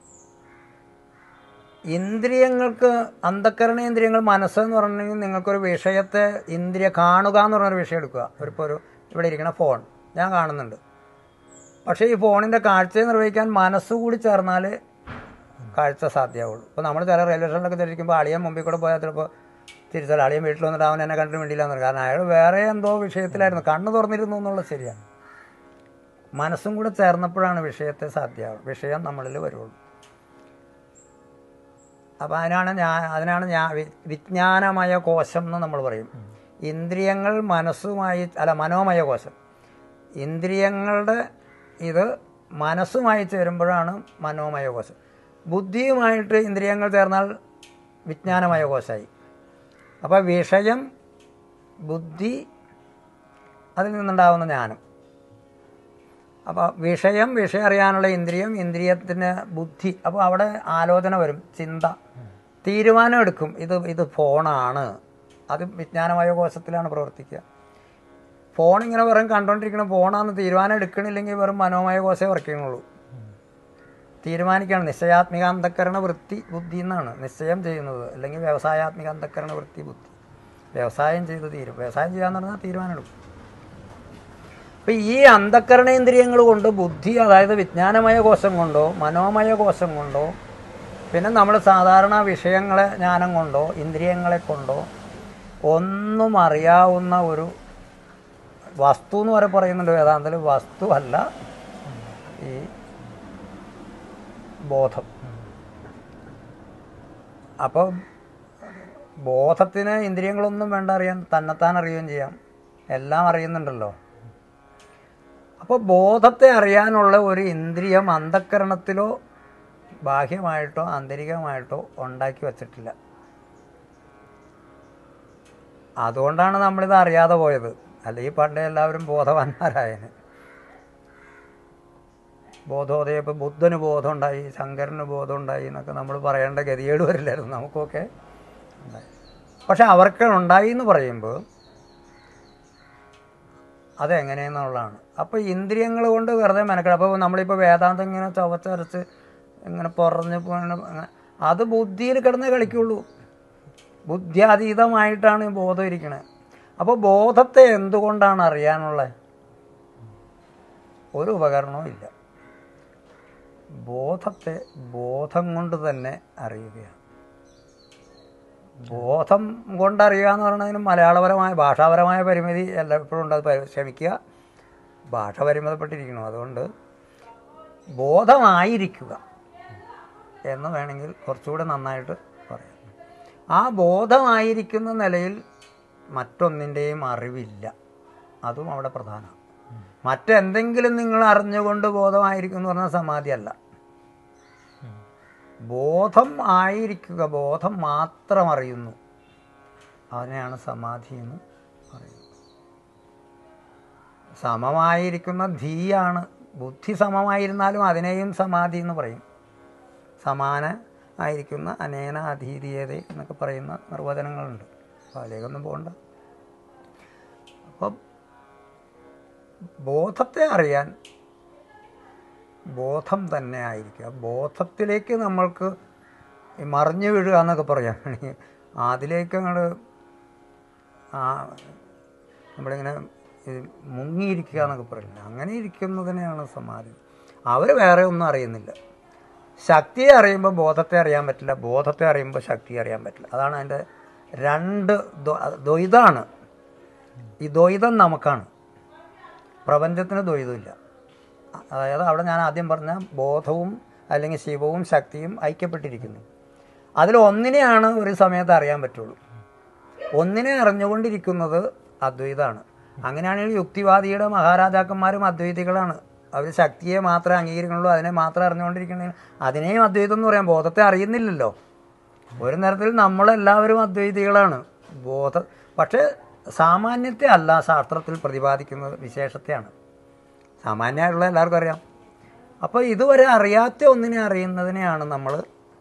ഇന്ദ്രിയങ്ങൾക്ക് അന്ധക്കരണേന്ദ്രിയങ്ങൾ മനസ്സെന്ന് പറഞ്ഞിട്ടുണ്ടെങ്കിൽ നിങ്ങൾക്കൊരു വിഷയത്തെ ഇന്ദ്രിയ കാണുക എന്ന് പറഞ്ഞൊരു വിഷയം എടുക്കുക ഒരു ഇപ്പോൾ ഒരു ഇവിടെ ഇരിക്കുന്ന ഫോൺ ഞാൻ കാണുന്നുണ്ട് പക്ഷേ ഈ ഫോണിൻ്റെ കാഴ്ചയെ നിർവഹിക്കാൻ മനസ്സുകൂടി ചേർന്നാൽ കാഴ്ച സാധ്യമാവുള്ളൂ ഇപ്പോൾ നമ്മൾ ചില റെയിൽവേ സ്റ്റേഷനിലൊക്കെ തിരിക്കുമ്പോൾ അളിയൻ മുമ്പിൽ കൂടെ പോയാൽ ചിലപ്പോൾ തിരിച്ചാൽ അളിയൻ വീട്ടിൽ വന്നിട്ട് അവൻ എന്നെ കണ്ടിട്ട് വേണ്ടിയില്ല എന്ന് പറയും കാരണം അയാൾ വേറെ എന്തോ വിഷയത്തിലായിരുന്നു കണ്ണ് തുറന്നിരുന്നു എന്നുള്ളത് ശരിയാണ് മനസ്സും കൂടെ ചേർന്നപ്പോഴാണ് വിഷയത്തെ സാധ്യമാവുക വിഷയം നമ്മളിൽ വരുള്ളൂ അപ്പോൾ അതിനാണ് ഞാൻ അതിനാണ് ഞാൻ വി- വിജ്ഞാനമയ കോശം എന്ന് നമ്മൾ പറയും ഇന്ദ്രിയങ്ങൾ മനസ്സുമായി അല്ല മനോമയ കോശം ഇന്ദ്രിയങ്ങളുടെ ഇത് മനസ്സുമായി ചേരുമ്പോഴാണ് മനോമയ കോശം ബുദ്ധിയുമായിട്ട് ഇന്ദ്രിയങ്ങൾ ചേർന്നാൽ വിജ്ഞാനമയ കോശമായി അപ്പോൾ വിഷയം ബുദ്ധി അതിൽ നിന്നുണ്ടാകുന്ന ജ്ഞാനം അപ്പോൾ വിഷയം വിഷയം അറിയാനുള്ള ഇന്ദ്രിയം ഇന്ദ്രിയത്തിന് ബുദ്ധി അപ്പോൾ അവിടെ ആലോചന വരും ചിന്ത തീരുമാനം എടുക്കും ഇത് ഇത് ഫോണാണ് അത് വിജ്ഞാനമായ കോശത്തിലാണ് പ്രവർത്തിക്കുക ഫോൺ ഇങ്ങനെ വെറും കണ്ടുകൊണ്ടിരിക്കുന്ന ഫോണാന്ന് തീരുമാനം എടുക്കണില്ലെങ്കിൽ വെറും മനോമയ കോശമേ വർക്ക് ചെയ്യുന്നുള്ളൂ തീരുമാനിക്കുകയാണ് നിശ്ചയാത്മിക അന്ധക്കരണ വൃത്തി ബുദ്ധി എന്നാണ് നിശ്ചയം ചെയ്യുന്നത് അല്ലെങ്കിൽ വ്യവസായാത്മിക അന്ധക്കരണ വൃത്തി ബുദ്ധി വ്യവസായം ചെയ്ത് തീരും വ്യവസായം ചെയ്യാന്ന് പറഞ്ഞാൽ തീരുമാനം എടുക്കും അപ്പം ഈ അന്ധക്കരണേന്ദ്രിയങ്ങൾ കൊണ്ട് ബുദ്ധി അതായത് വിജ്ഞാനമയ കോശം കൊണ്ടോ മനോമയ കോശം കൊണ്ടോ പിന്നെ നമ്മൾ സാധാരണ വിഷയങ്ങളെ ജ്ഞാനം കൊണ്ടോ ഇന്ദ്രിയങ്ങളെ കൊണ്ടോ ഒന്നും അറിയാവുന്ന ഒരു വസ്തു എന്ന് വരെ പറയുന്നുണ്ട് വേദാന്തത്തിൽ വസ്തു അല്ല ഈ ബോധം അപ്പോൾ ബോധത്തിന് ഇന്ദ്രിയങ്ങളൊന്നും വേണ്ട അറിയാൻ തന്നെത്താൻ അറിയുകയും ചെയ്യാം എല്ലാം അറിയുന്നുണ്ടല്ലോ അപ്പോൾ ബോധത്തെ അറിയാനുള്ള ഒരു ഇന്ദ്രിയം അന്ധക്കരണത്തിലോ ബാഹ്യമായിട്ടോ ആന്തരികമായിട്ടോ ഉണ്ടാക്കി വച്ചിട്ടില്ല അതുകൊണ്ടാണ് നമ്മളിത് അറിയാതെ പോയത് അല്ലെങ്കിൽ പണ്ടേ എല്ലാവരും ബോധവാന്മാരായന് ബോധോദയം ഇപ്പോൾ ബുദ്ധന് ബോധമുണ്ടായി ശങ്കരന് ബോധമുണ്ടായി എന്നൊക്കെ നമ്മൾ പറയേണ്ട ഗതികേട് വരില്ലായിരുന്നു നമുക്കൊക്കെ ഉണ്ടായി പക്ഷെ അവർക്ക് ഉണ്ടായി എന്ന് പറയുമ്പോൾ അതെങ്ങനെയെന്നുള്ളതാണ് അപ്പോൾ ഇന്ദ്രിയങ്ങൾ കൊണ്ട് വെറുതെ മെനക്കെടും അപ്പോൾ നമ്മളിപ്പോൾ വേദാന്തം ഇങ്ങനെ ചവച്ചരച്ച് ഇങ്ങനെ പറഞ്ഞ് പോണ- അങ്ങനെ അത് ബുദ്ധിയിൽ കിടന്ന് കളിക്കുള്ളൂ ബുദ്ധ്യാതീതമായിട്ടാണ് ഈ ബോധം ഇരിക്കണത് അപ്പോൾ ബോധത്തെ എന്തുകൊണ്ടാണ് അറിയാനുള്ളത് ഒരു ഉപകരണവും ഇല്ല ബോധത്തെ ബോധം കൊണ്ട് തന്നെ അറിയുകയാണ് ബോധം കൊണ്ടറിയുക എന്ന് പറയുന്നതിന് മലയാളപരമായ ഭാഷാപരമായ പരിമിതി എല്ലായ്പ്പോഴും ഉണ്ട് അത് പരി- ക്ഷമിക്കുക ഭാഷ പരിമിതപ്പെട്ടിരിക്കണം അതുകൊണ്ട് ബോധമായിരിക്കുക എന്ന് വേണമെങ്കിൽ കുറച്ചുകൂടെ നന്നായിട്ട് പറയാം ആ ബോധമായിരിക്കുന്ന നിലയിൽ മറ്റൊന്നിൻ്റെയും അറിവില്ല അതും അവിടെ പ്രധാനമാണ് മറ്റെന്തെങ്കിലും നിങ്ങൾ അറിഞ്ഞുകൊണ്ട് ബോധമായിരിക്കും എന്ന് പറഞ്ഞാൽ സമാധിയല്ല ബോധം ആയിരിക്കുക ബോധം മാത്രം അറിയുന്നു അതിനെയാണ് സമാധി എന്ന് പറയുന്നത് സമമായിരിക്കുന്ന ധീയാണ് ബുദ്ധി സമമായിരുന്നാലും അതിനെയും സമാധി എന്ന് പറയും സമാന ആയിരിക്കുന്ന അനേന അധീതീയത എന്നൊക്കെ പറയുന്ന നിർവചനങ്ങളുണ്ട് അപ്പോൾ അതിലേക്കൊന്നും പോകണ്ട അപ്പം ബോധത്തെ അറിയാൻ ബോധം തന്നെ ആയിരിക്കുക ബോധത്തിലേക്ക് നമ്മൾക്ക് ഈ മറിഞ്ഞു വീഴുക എന്നൊക്കെ പറയാം വേണമെങ്കിൽ അതിലേക്ക് അങ്ങോട്ട് ആ നമ്മളിങ്ങനെ ഈ മുങ്ങിയിരിക്കുക എന്നൊക്കെ പറയില്ല അങ്ങനെ ഇരിക്കുന്നതിനെയാണ് സമാധി അവർ വേറെ ഒന്നും അറിയുന്നില്ല ശക്തിയെ അറിയുമ്പോൾ ബോധത്തെ അറിയാൻ പറ്റില്ല ബോധത്തെ അറിയുമ്പോൾ ശക്തിയെ അറിയാൻ പറ്റില്ല അതാണ് അതിൻ്റെ രണ്ട് ദ്വ- ദ്വൈതാണ് ഈ ദ്വൈതം നമുക്കാണ് പ്രപഞ്ചത്തിന് ദ്വൈതമില്ല അതായത് അവിടെ ഞാൻ ആദ്യം പറഞ്ഞ ബോധവും അല്ലെങ്കിൽ ശിവവും ശക്തിയും ഐക്യപ്പെട്ടിരിക്കുന്നു അതിൽ ഒന്നിനെയാണ് ഒരു സമയത്ത് അറിയാൻ പറ്റുള്ളൂ ഒന്നിനെ അറിഞ്ഞുകൊണ്ടിരിക്കുന്നത് അദ്വൈതമാണ് അങ്ങനെയാണെങ്കിൽ യുക്തിവാദിയുടെ മഹാരാജാക്കന്മാരും അദ്വൈതികളാണ് അവർ ശക്തിയെ മാത്രമേ അംഗീകരിക്കുന്നുള്ളൂ അതിനെ മാത്രം അറിഞ്ഞുകൊണ്ടിരിക്കണേ അതിനെയും അദ്വൈതം എന്ന് പറയാം ബോധത്തെ അറിയുന്നില്ലല്ലോ ഒരു തരത്തിൽ നമ്മളെല്ലാവരും അദ്വൈതികളാണ് ബോധ പക്ഷേ സാമാന്യത്തെ അല്ല ശാസ്ത്രത്തിൽ പ്രതിപാദിക്കുന്നത് വിശേഷത്തെയാണ് സാമാന്യമായിട്ടുള്ള എല്ലാവർക്കും അറിയാം അപ്പോൾ ഇതുവരെ അറിയാത്ത ഒന്നിനെ അറിയുന്നതിനെയാണ് നമ്മൾ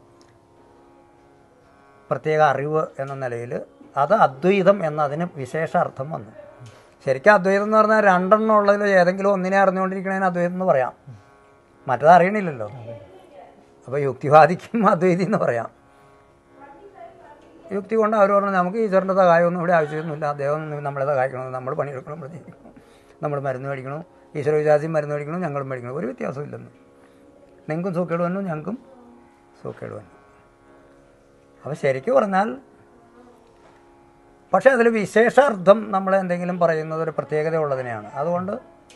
പ്രത്യേക അറിവ് എന്ന നിലയിൽ അത് അദ്വൈതം എന്നതിന് വിശേഷ അർത്ഥം വന്നു ശരിക്കും അദ്വൈതം എന്ന് പറഞ്ഞാൽ രണ്ടെണ്ണം ഉള്ളതിൽ ഏതെങ്കിലും ഒന്നിനെ അറിഞ്ഞുകൊണ്ടിരിക്കണതിന് അദ്വൈതം എന്ന് പറയാം മറ്റത് അറിയണില്ലല്ലോ അപ്പോൾ യുക്തിവാദിക്കും അദ്വൈതി എന്ന് പറയാം യുക്തി കൊണ്ട് അവർ പറഞ്ഞു നമുക്ക് ഈശ്വരൻ്റെ സഹായമൊന്നും ഇവിടെ ആവശ്യമൊന്നുമില്ല അദ്ദേഹം നമ്മളെ സഹായിക്കണം നമ്മൾ പണിയെടുക്കണം പ്രതികരിക്കണം നമ്മൾ മരുന്ന് മേടിക്കണം ഈശ്വര വിശ്വാസിയും മരുന്ന് മേടിക്കണം ഞങ്ങളും മേടിക്കണം ഒരു വ്യത്യാസവും ഇല്ലെന്ന് നിങ്ങൾക്കും സൂക്കേട് വന്നു ഞങ്ങൾക്കും സൂക്കേട് വന്നു അപ്പോൾ ശരിക്കും പറഞ്ഞാൽ പക്ഷേ അതിൽ വിശേഷാർത്ഥം നമ്മൾ എന്തെങ്കിലും പറയുന്നത് ഒരു പ്രത്യേകത ഉള്ളതിനെയാണ് അതുകൊണ്ട്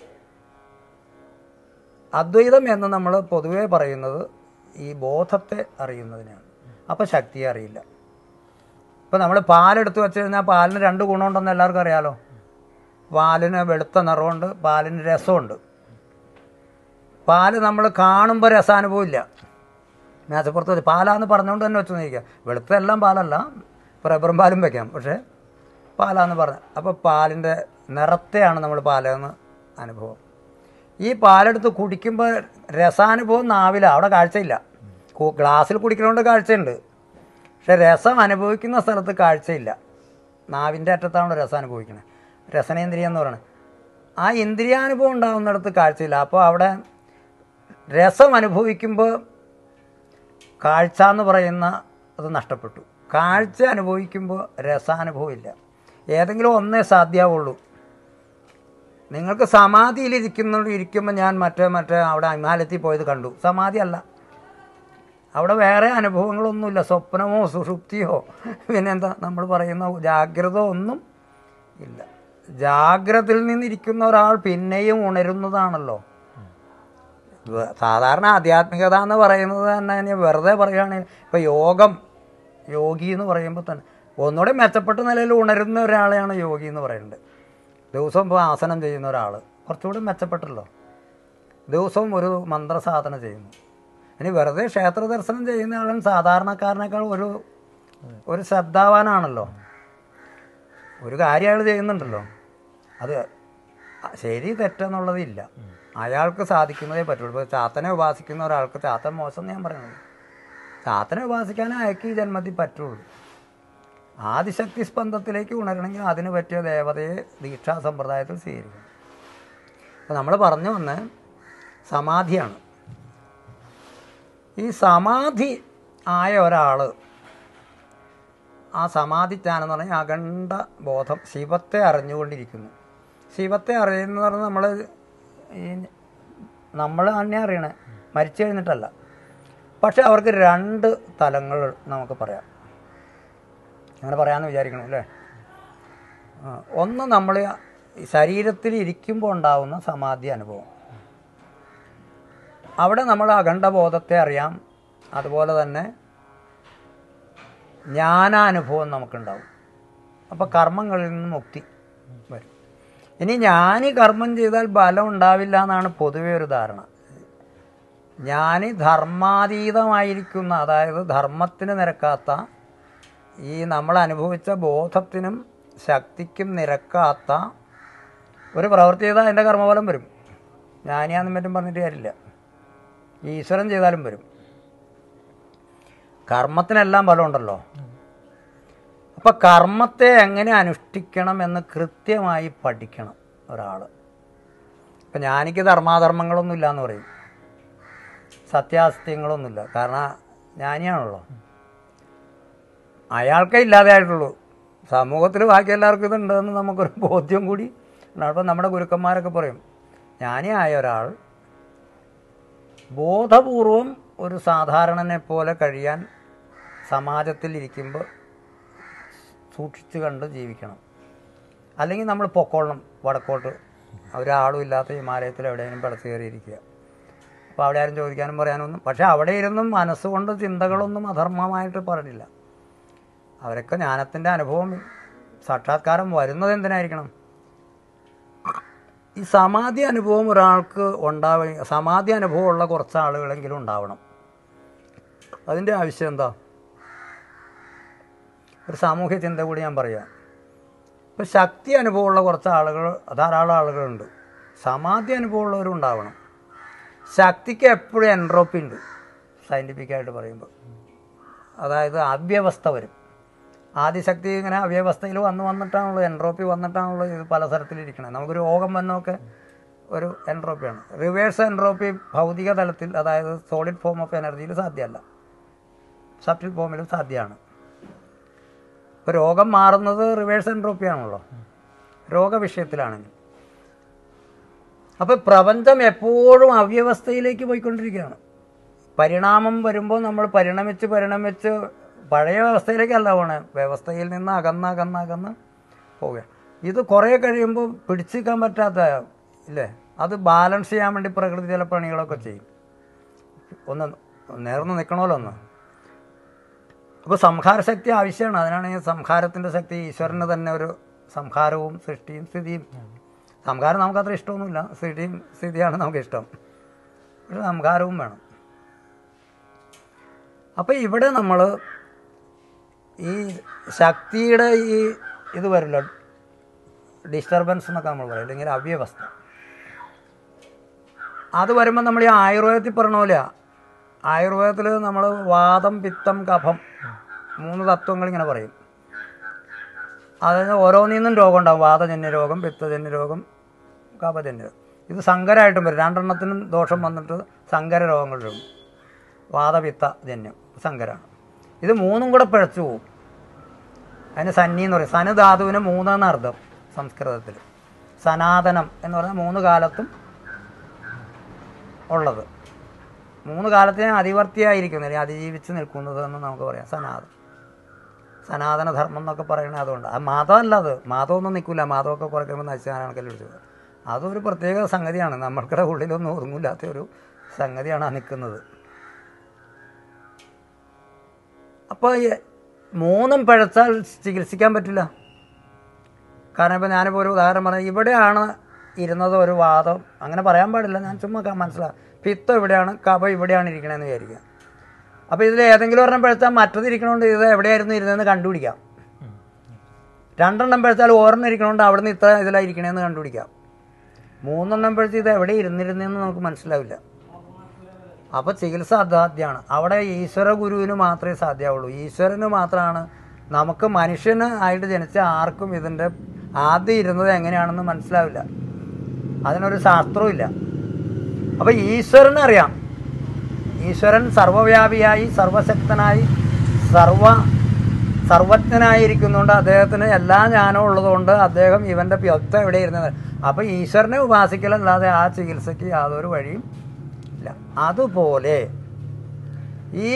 അദ്വൈതം എന്ന് നമ്മൾ പൊതുവേ പറയുന്നത് ഈ ബോധത്തെ അറിയുന്നതിനെയാണ് അപ്പോൾ ശക്തിയെ അറിയില്ല ഇപ്പോൾ നമ്മൾ പാലെടുത്ത് വെച്ച് കഴിഞ്ഞാൽ പാലിന് രണ്ട് ഗുണമുണ്ടെന്ന് എല്ലാവർക്കും അറിയാലോ പാലിന് വെളുത്ത നിറമുണ്ട് പാലിന് രസമുണ്ട് പാല് നമ്മൾ കാണുമ്പോൾ രസാനുഭവം ഇല്ല മേശപ്പുറത്ത് വെച്ച് പാലാന്ന് പറഞ്ഞുകൊണ്ട് തന്നെ വെച്ച് നിൽക്കുക വെളുത്തെല്ലാം പാലല്ല ഇപ്പോൾ റബ്ബറും പാലും വെക്കാം പക്ഷേ പാലാന്ന് പറഞ്ഞ അപ്പോൾ പാലിൻ്റെ നിറത്തെയാണ് നമ്മൾ പാലെന്ന് അനുഭവം ഈ പാലെടുത്ത് കുടിക്കുമ്പോൾ രസാനുഭവം നാവില അവിടെ കാഴ്ചയില്ല കു- ഗ്ലാസ്സിൽ കുടിക്കുന്നതുകൊണ്ട് കാഴ്ചയുണ്ട് പക്ഷെ രസം അനുഭവിക്കുന്ന സ്ഥലത്ത് കാഴ്ചയില്ല നാവിൻ്റെ അറ്റത്താണ് രസം അനുഭവിക്കുന്നത് രസനേന്ദ്രിയം എന്ന് പറയുന്നത് ആ ഇന്ദ്രിയാനുഭവം ഉണ്ടാകുന്നിടത്ത് കാഴ്ചയില്ല അപ്പോൾ അവിടെ രസം അനുഭവിക്കുമ്പോൾ കാഴ്ച എന്ന് പറയുന്ന അത് നഷ്ടപ്പെട്ടു കാഴ്ച അനുഭവിക്കുമ്പോൾ രസാനുഭവം ഇല്ല ഏതെങ്കിലും ഒന്നേ സാധ്യമാവുള്ളൂ നിങ്ങൾക്ക് സമാധിയിലിരിക്കുന്ന ഇരിക്കുമ്പോൾ ഞാൻ മറ്റേ മറ്റേ അവിടെ ഹിമാലയത്തിൽ പോയത് കണ്ടു സമാധി അല്ല അവിടെ വേറെ അനുഭവങ്ങളൊന്നുമില്ല സ്വപ്നമോ സുഷുപ്തിയോ പിന്നെന്താ നമ്മൾ പറയുന്ന ജാഗ്രത ഒന്നും ഇല്ല ജാഗ്രതയിൽ നിന്നിരിക്കുന്ന ഒരാൾ പിന്നെയും ഉണരുന്നതാണല്ലോ വ- സാധാരണ ആധ്യാത്മികത എന്ന് പറയുന്നത് തന്നെ ഇനി വെറുതെ പറയുകയാണെങ്കിൽ ഇപ്പോൾ യോഗം യോഗി എന്ന് പറയുമ്പോൾ തന്നെ ഒന്നുകൂടെ മെച്ചപ്പെട്ട നിലയിൽ ഉണരുന്ന ഒരാളെയാണ് യോഗി എന്ന് പറയുന്നത് ദിവസവും ഇപ്പോൾ ആസനം ചെയ്യുന്ന ഒരാൾ കുറച്ചുകൂടി മെച്ചപ്പെട്ടല്ലോ ദിവസവും ഒരു മന്ത്രസാധന ചെയ്യുന്നു ഇനി വെറുതെ ക്ഷേത്ര ദർശനം ചെയ്യുന്ന ആളും സാധാരണക്കാരനേക്കാൾ ഒരു ഒരു ശ്രദ്ധാവാനാണല്ലോ ഒരു കാര്യം അയാൾ ചെയ്യുന്നുണ്ടല്ലോ അത് ശരി തെറ്റെന്നുള്ളതില്ല അയാൾക്ക് സാധിക്കുന്നതേ പറ്റുള്ളൂ ഇപ്പോൾ ചാത്തനെ ഉപാസിക്കുന്ന ഒരാൾക്ക് ചാത്തൻ മോശം എന്ന് ഞാൻ പറയുന്നത് ചാത്തനെ ഉപാസിക്കാനേ അയാൾക്ക് ഈ ജന്മത്തിൽ പറ്റുള്ളൂ ആദിശക്തി സ്പന്ദത്തിലേക്ക് ഉണരണമെങ്കിൽ അതിന് പറ്റിയ ദേവതയെ ദീക്ഷാ സമ്പ്രദായത്തിൽ സ്വീകരിക്കണം അപ്പോൾ നമ്മൾ പറഞ്ഞു വന്ന് സമാധിയാണ് ഈ സമാധി ആയ ഒരാൾ ആ സമാധിജ്ഞാനം പറഞ്ഞാൽ അഖണ്ഡ ബോധം ശിവത്തെ അറിഞ്ഞുകൊണ്ടിരിക്കുന്നു ശിവത്തെ അറിയുന്ന പറഞ്ഞാൽ നമ്മൾ ഈ നമ്മൾ തന്നെ അറിയണേ മരിച്ചു കഴിഞ്ഞിട്ടല്ല പക്ഷെ അവർക്ക് രണ്ട് തലങ്ങൾ നമുക്ക് പറയാം അങ്ങനെ പറയാമെന്ന് വിചാരിക്കണം അല്ലേ ആ, ഒന്ന് നമ്മൾ ശരീരത്തിൽ ഇരിക്കുമ്പോൾ ഉണ്ടാവുന്ന സമാധി അനുഭവം അവിടെ നമ്മൾ അഖണ്ഡബോധത്തെ അറിയാം അതുപോലെ തന്നെ ജ്ഞാനാനുഭവം നമുക്കുണ്ടാവും അപ്പോൾ കർമ്മങ്ങളിൽ നിന്ന് മുക്തി വരും ഇനി ജ്ഞാനി കർമ്മം ചെയ്താൽ ബലം ഉണ്ടാവില്ല എന്നാണ് പൊതുവെ ഒരു ധാരണ ജ്ഞാനി ധർമാതീതമായിരിക്കുന്ന അതായത് ധർമ്മത്തിന് നിരക്കാത്ത ഈ നമ്മൾ അനുഭവിച്ച ബോധത്തിനും ശക്തിക്കും നിരക്കാത്ത ഒരു പ്രവൃത്തി ചെയ്താൽ അതിൻ്റെ കർമ്മഫലം വരും ജ്ഞാനിയാന്നും മറ്റും പറഞ്ഞിട്ട് കാര്യമില്ല ഈശ്വരൻ ചെയ്താലും വരും കർമ്മത്തിനെല്ലാം ഫലമുണ്ടല്ലോ അപ്പം കർമ്മത്തെ എങ്ങനെ അനുഷ്ഠിക്കണം എന്ന് കൃത്യമായി പഠിക്കണം ഒരാൾ ഇപ്പം ഞാനിക്ക് ധർമാധർമ്മങ്ങളൊന്നുമില്ല എന്ന് പറയും സത്യാസത്യങ്ങളൊന്നുമില്ല കാരണം ജ്ഞാനിയാണല്ലോ അയാൾക്കേ ഇല്ലാതെ ആയിട്ടുള്ളൂ സമൂഹത്തിൽ ബാക്കി എല്ലാവർക്കും ഇതുണ്ടെന്ന് നമുക്കൊരു ബോധ്യം കൂടി അപ്പം നമ്മുടെ ഗുരുക്കന്മാരൊക്കെ പറയും ജ്ഞാനിയായ ഒരാൾ ബോധപൂർവം ഒരു സാധാരണനെ പോലെ കഴിയാൻ സമാജത്തിൽ ഇരിക്കുമ്പോൾ സൂക്ഷിച്ച് കണ്ട് ജീവിക്കണം അല്ലെങ്കിൽ നമ്മൾ പൊക്കോളണം വടക്കോട്ട് ഒരാളും ഇല്ലാത്ത ഹിമാലയത്തിൽ എവിടെയെങ്കിലും പടച്ചു കയറിയിരിക്കുക അപ്പോൾ അവിടെ ആരും ചോദിക്കാനും പറയാനൊന്നും പക്ഷേ അവിടെ ഇരുന്നും മനസ്സുകൊണ്ട് ചിന്തകളൊന്നും അധർമ്മമായിട്ട് പറഞ്ഞില്ല അവരൊക്കെ ജ്ഞാനത്തിൻ്റെ അനുഭവം സാക്ഷാത്കാരം വരുന്നത് എന്തിനായിരിക്കണം ഈ സമാധി അനുഭവം ഒരാൾക്ക് ഉണ്ടാവ സമാധി അനുഭവമുള്ള കുറച്ച് ആളുകളെങ്കിലും ഉണ്ടാവണം അതിൻ്റെ ആവശ്യം എന്താ ഒരു സാമൂഹ്യ ചിന്ത കൂടി ഞാൻ പറയാം ഇപ്പോൾ ശക്തി അനുഭവമുള്ള കുറച്ച് ആളുകൾ ധാരാളം ആളുകളുണ്ട് സമാധി അനുഭവമുള്ളവരും ഉണ്ടാവണം ശക്തിക്ക് എപ്പോഴും എൻട്രോപ്പി ഉണ്ട് സയൻറ്റിഫിക്കായിട്ട് പറയുമ്പോൾ അതായത് അവ്യവസ്ഥ വരും ആദിശക്തി ഇങ്ങനെ അവ്യവസ്ഥയിൽ വന്ന് വന്നിട്ടാണല്ലോ എൻട്രോപ്പി വന്നിട്ടാണല്ലോ ഇത് പല സ്ഥലത്തിലിരിക്കണത് നമുക്ക് രോഗം വന്നൊക്കെ ഒരു എൻട്രോപ്പിയാണ് റിവേഴ്സ് എൻട്രോപ്പി ഭൗതിക തലത്തിൽ അതായത് സോളിഡ് ഫോം ഓഫ് എനർജിയിൽ സാധ്യമല്ല സബ്റ്റിൽ ഫോമിലും സാധ്യമാണ് ഇപ്പോൾ രോഗം മാറുന്നത് റിവേഴ്സ് എൻട്രോപ്പി ആണല്ലോ രോഗവിഷയത്തിലാണെങ്കിൽ അപ്പോൾ പ്രപഞ്ചം എപ്പോഴും അവ്യവസ്ഥയിലേക്ക് പോയിക്കൊണ്ടിരിക്കുകയാണ് പരിണാമം വരുമ്പോൾ നമ്മൾ പരിണമിച്ച് പരിണമിച്ച് പഴയ വ്യവസ്ഥയിലേക്കല്ല പോണേ വ്യവസ്ഥയിൽ നിന്ന് അകന്ന് അകന്ന് അകന്ന് പോവുക ഇത് കുറേ കഴിയുമ്പോൾ പിടിച്ചു നിൽക്കാൻ പറ്റാത്ത ഇല്ലേ അത് ബാലൻസ് ചെയ്യാൻ വേണ്ടി പ്രകൃതി ചില പണികളൊക്കെ ചെയ്യും ഒന്ന് നേർന്ന് നിൽക്കണമല്ലോ ഒന്ന് അപ്പോൾ സംഹാര ശക്തി ആവശ്യമാണ് അതിനാണ് ഈ സംഹാരത്തിൻ്റെ ശക്തി ഈശ്വരന് തന്നെ ഒരു സംഹാരവും സൃഷ്ടിയും സ്ഥിതിയും സംഹാരം നമുക്കത്ര ഇഷ്ടമൊന്നുമില്ല സ്ഥിതിയും സ്ഥിതിയാണ് നമുക്കിഷ്ടം പക്ഷെ സംഹാരവും വേണം അപ്പോൾ ഇവിടെ നമ്മൾ ഈ ശക്തിയുടെ ഈ ഇത് വരില്ല ഡിസ്റ്റർബൻസ് എന്നൊക്കെ നമ്മൾ പറയും അല്ലെങ്കിൽ അവ്യവസ്ഥ അത് വരുമ്പോൾ നമ്മൾ ഈ ആയുർവേദത്തിൽ പറഞ്ഞ പോലെ ആയുർവേദത്തിൽ നമ്മൾ വാദം പിത്തം കഫം മൂന്ന് തത്വങ്ങൾ ഇങ്ങനെ പറയും അതായത് ഓരോന്നിൽ നിന്നും രോഗം ഉണ്ടാവും വാദജന്യ രോഗം പിത്തജന്യ രോഗം കഫജന്യ രോഗം ഇത് സങ്കരമായിട്ടും വരും രണ്ടെണ്ണത്തിനും ദോഷം വന്നിട്ട് സങ്കര രോഗങ്ങൾ വരും വാദപിത്ത ജന്യം സങ്കരാണ് ഇത് മൂന്നും കൂടെ പിഴച്ചു പോകും അതിന് സന്നി എന്ന് പറയും സനുധാതുവിന് മൂന്നെന്ന് അർത്ഥം സംസ്കൃതത്തിൽ സനാതനം എന്ന് പറഞ്ഞാൽ മൂന്ന് കാലത്തും ഉള്ളത് മൂന്ന് കാലത്തിനെ അതിവർത്തിയായിരിക്കുന്നു അല്ലെങ്കിൽ അതിജീവിച്ച് നിൽക്കുന്നത് എന്ന് നമുക്ക് പറയാം സനാതൻ സനാതന ധർമ്മം എന്നൊക്കെ പറയണത് അതുകൊണ്ട് ആ മതമല്ല അത് മതമൊന്നും നിൽക്കില്ല മതമൊക്കെ കുറേ കഴിയുമ്പോൾ നശിച്ചാണക്കല്ലേ വിളിച്ചത് അതൊരു പ്രത്യേക സംഗതിയാണ് നമ്മൾക്കിടെ ഉള്ളിലൊന്നും ഒതുങ്ങില്ലാത്ത ഒരു സംഗതിയാണ് ആ നിൽക്കുന്നത് അപ്പോൾ ഈ മൂന്നും പിഴച്ചാൽ ചികിത്സിക്കാൻ പറ്റില്ല കാരണം ഇപ്പോൾ ഞാനിപ്പോൾ ഒരു ഉദാഹരണം പറഞ്ഞാൽ ഇവിടെയാണ് ഇരുന്നത് ഒരു വാദം അങ്ങനെ പറയാൻ പാടില്ല ഞാൻ ചുമ്മാ ക- മനസ്സിലാക്കാം പിത്തം ഇവിടെയാണ് കഫ ഇവിടെയാണ് ഇരിക്കണമെന്ന് വിചാരിക്കുക അപ്പോൾ ഇതിൽ ഏതെങ്കിലും ഒരെണ്ണം പഴുത്താൽ മറ്റത് ഇരിക്കണോണ്ട് ഇത് എവിടെയായിരുന്നു ഇരുന്നതെന്ന് കണ്ടുപിടിക്കാം രണ്ടെണ്ണം പഴുത്താൽ ഒരെണ്ണം ഇരിക്കണോണ്ട് അവിടുന്ന് ഇത്ര ഇതിലാണ് ഇരിക്കണേന്ന് കണ്ടുപിടിക്കാം മൂന്നെണ്ണം പഴുത്ത് ഇത് എവിടെ ഇരുന്നിരുന്നതെന്ന് നമുക്ക് മനസ്സിലാവില്ല അപ്പോൾ ചികിത്സ അസാധ്യമാണ് അവിടെ ഈശ്വര ഗുരുവിന് മാത്രമേ സാധ്യമാവുള്ളൂ ഈശ്വരന് മാത്രമാണ് നമുക്ക് മനുഷ്യന് ആയിട്ട് ജനിച്ച ആർക്കും ഇതിൻ്റെ ആദ്യം ഇരുന്നത് എങ്ങനെയാണെന്ന് മനസ്സിലാവില്ല അതിനൊരു ശാസ്ത്രവും ഇല്ല അപ്പോൾ ഈശ്വരന് അറിയാം ഈശ്വരൻ സർവവ്യാപിയായി സർവശക്തനായി സർവ സർവജ്ഞനായിരിക്കുന്നുണ്ട് അദ്ദേഹത്തിന് എല്ലാ ജ്ഞാനവും ഉള്ളതുകൊണ്ട് അദ്ദേഹം ഇവൻ്റെ വ്യക്തം എവിടെ ഇരുന്നത് അപ്പോൾ ഈശ്വരനെ ഉപാസിക്കലല്ലാതെ ആ ചികിത്സയ്ക്ക് യാതൊരു വഴിയും ഇല്ല അതുപോലെ ഈ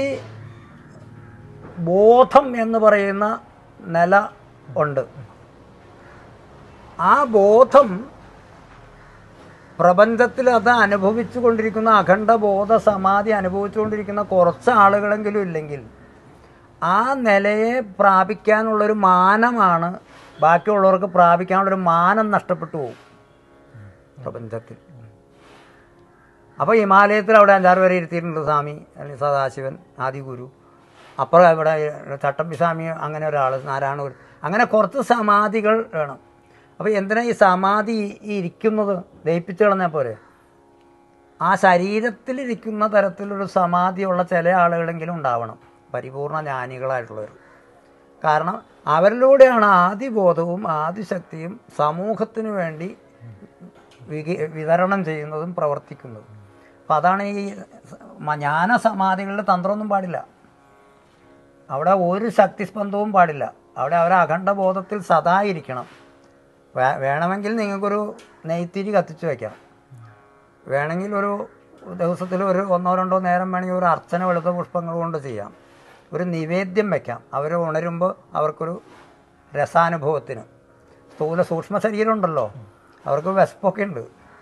ബോധം എന്ന് പറയുന്ന നില ഉണ്ട് ആ ബോധം പ്രപഞ്ചത്തിൽ അത് അനുഭവിച്ചു കൊണ്ടിരിക്കുന്ന അഖണ്ഡ ബോധ സമാധി അനുഭവിച്ചുകൊണ്ടിരിക്കുന്ന കുറച്ച് ആളുകളെങ്കിലും ഇല്ലെങ്കിൽ ആ നിലയെ പ്രാപിക്കാനുള്ളൊരു മാനമാണ് ബാക്കിയുള്ളവർക്ക് പ്രാപിക്കാനുള്ളൊരു മാനം നഷ്ടപ്പെട്ടു പോകും പ്രപഞ്ചത്തിൽ അപ്പോൾ ഹിമാലയത്തിൽ അവിടെ അഞ്ചാറ് പേരെ ഇരുത്തിയിട്ടുണ്ട് സ്വാമി അല്ലെങ്കിൽ സദാശിവൻ ആദിഗുരു അപ്പുറം ഇവിടെ ചട്ടമ്പി സ്വാമി അങ്ങനെ ഒരാൾ നാരായണ ഗുരു അങ്ങനെ കുറച്ച് സമാധികൾ വേണം അപ്പോൾ എന്തിനാ ഈ സമാധി ഈ ഇരിക്കുന്നത് ദയിപ്പിച്ച് കളഞ്ഞാൽ പോരെ ആ ശരീരത്തിലിരിക്കുന്ന തരത്തിലൊരു സമാധിയുള്ള ചില ആളുകളെങ്കിലും ഉണ്ടാവണം പരിപൂർണ ജ്ഞാനികളായിട്ടുള്ളവർ കാരണം അവരിലൂടെയാണ് ആദിബോധവും ആദിശക്തിയും സമൂഹത്തിന് വേണ്ടി വിക- വിതരണം ചെയ്യുന്നതും പ്രവർത്തിക്കുന്നതും അപ്പം അതാണ് ഈ മ- ജ്ഞാന സമാധികളിൽ തന്ത്രമൊന്നും പാടില്ല അവിടെ ഒരു ശക്തിസ്പന്ദവും പാടില്ല അവിടെ അവർ അഖണ്ഡ ബോധത്തിൽ സദാ ഇരിക്കണം വേ- വേണമെങ്കിൽ നിങ്ങൾക്കൊരു നെയ്ത്തിരി കത്തിച്ച് വയ്ക്കാം വേണമെങ്കിൽ ഒരു ദിവസത്തിൽ ഒരു ഒന്നോ രണ്ടോ നേരം വേണമെങ്കിൽ ഒരു അർച്ചന വെളുത്ത പുഷ്പങ്ങൾ കൊണ്ട് ചെയ്യാം ഒരു നിവേദ്യം വയ്ക്കാം അവർ ഉണരുമ്പോൾ അവർക്കൊരു രസാനുഭവത്തിന് സ്ഥൂല സൂക്ഷ്മ ശരീരമുണ്ടല്ലോ അവർക്ക് വിശപ്പൊക്കെ ഉണ്ട്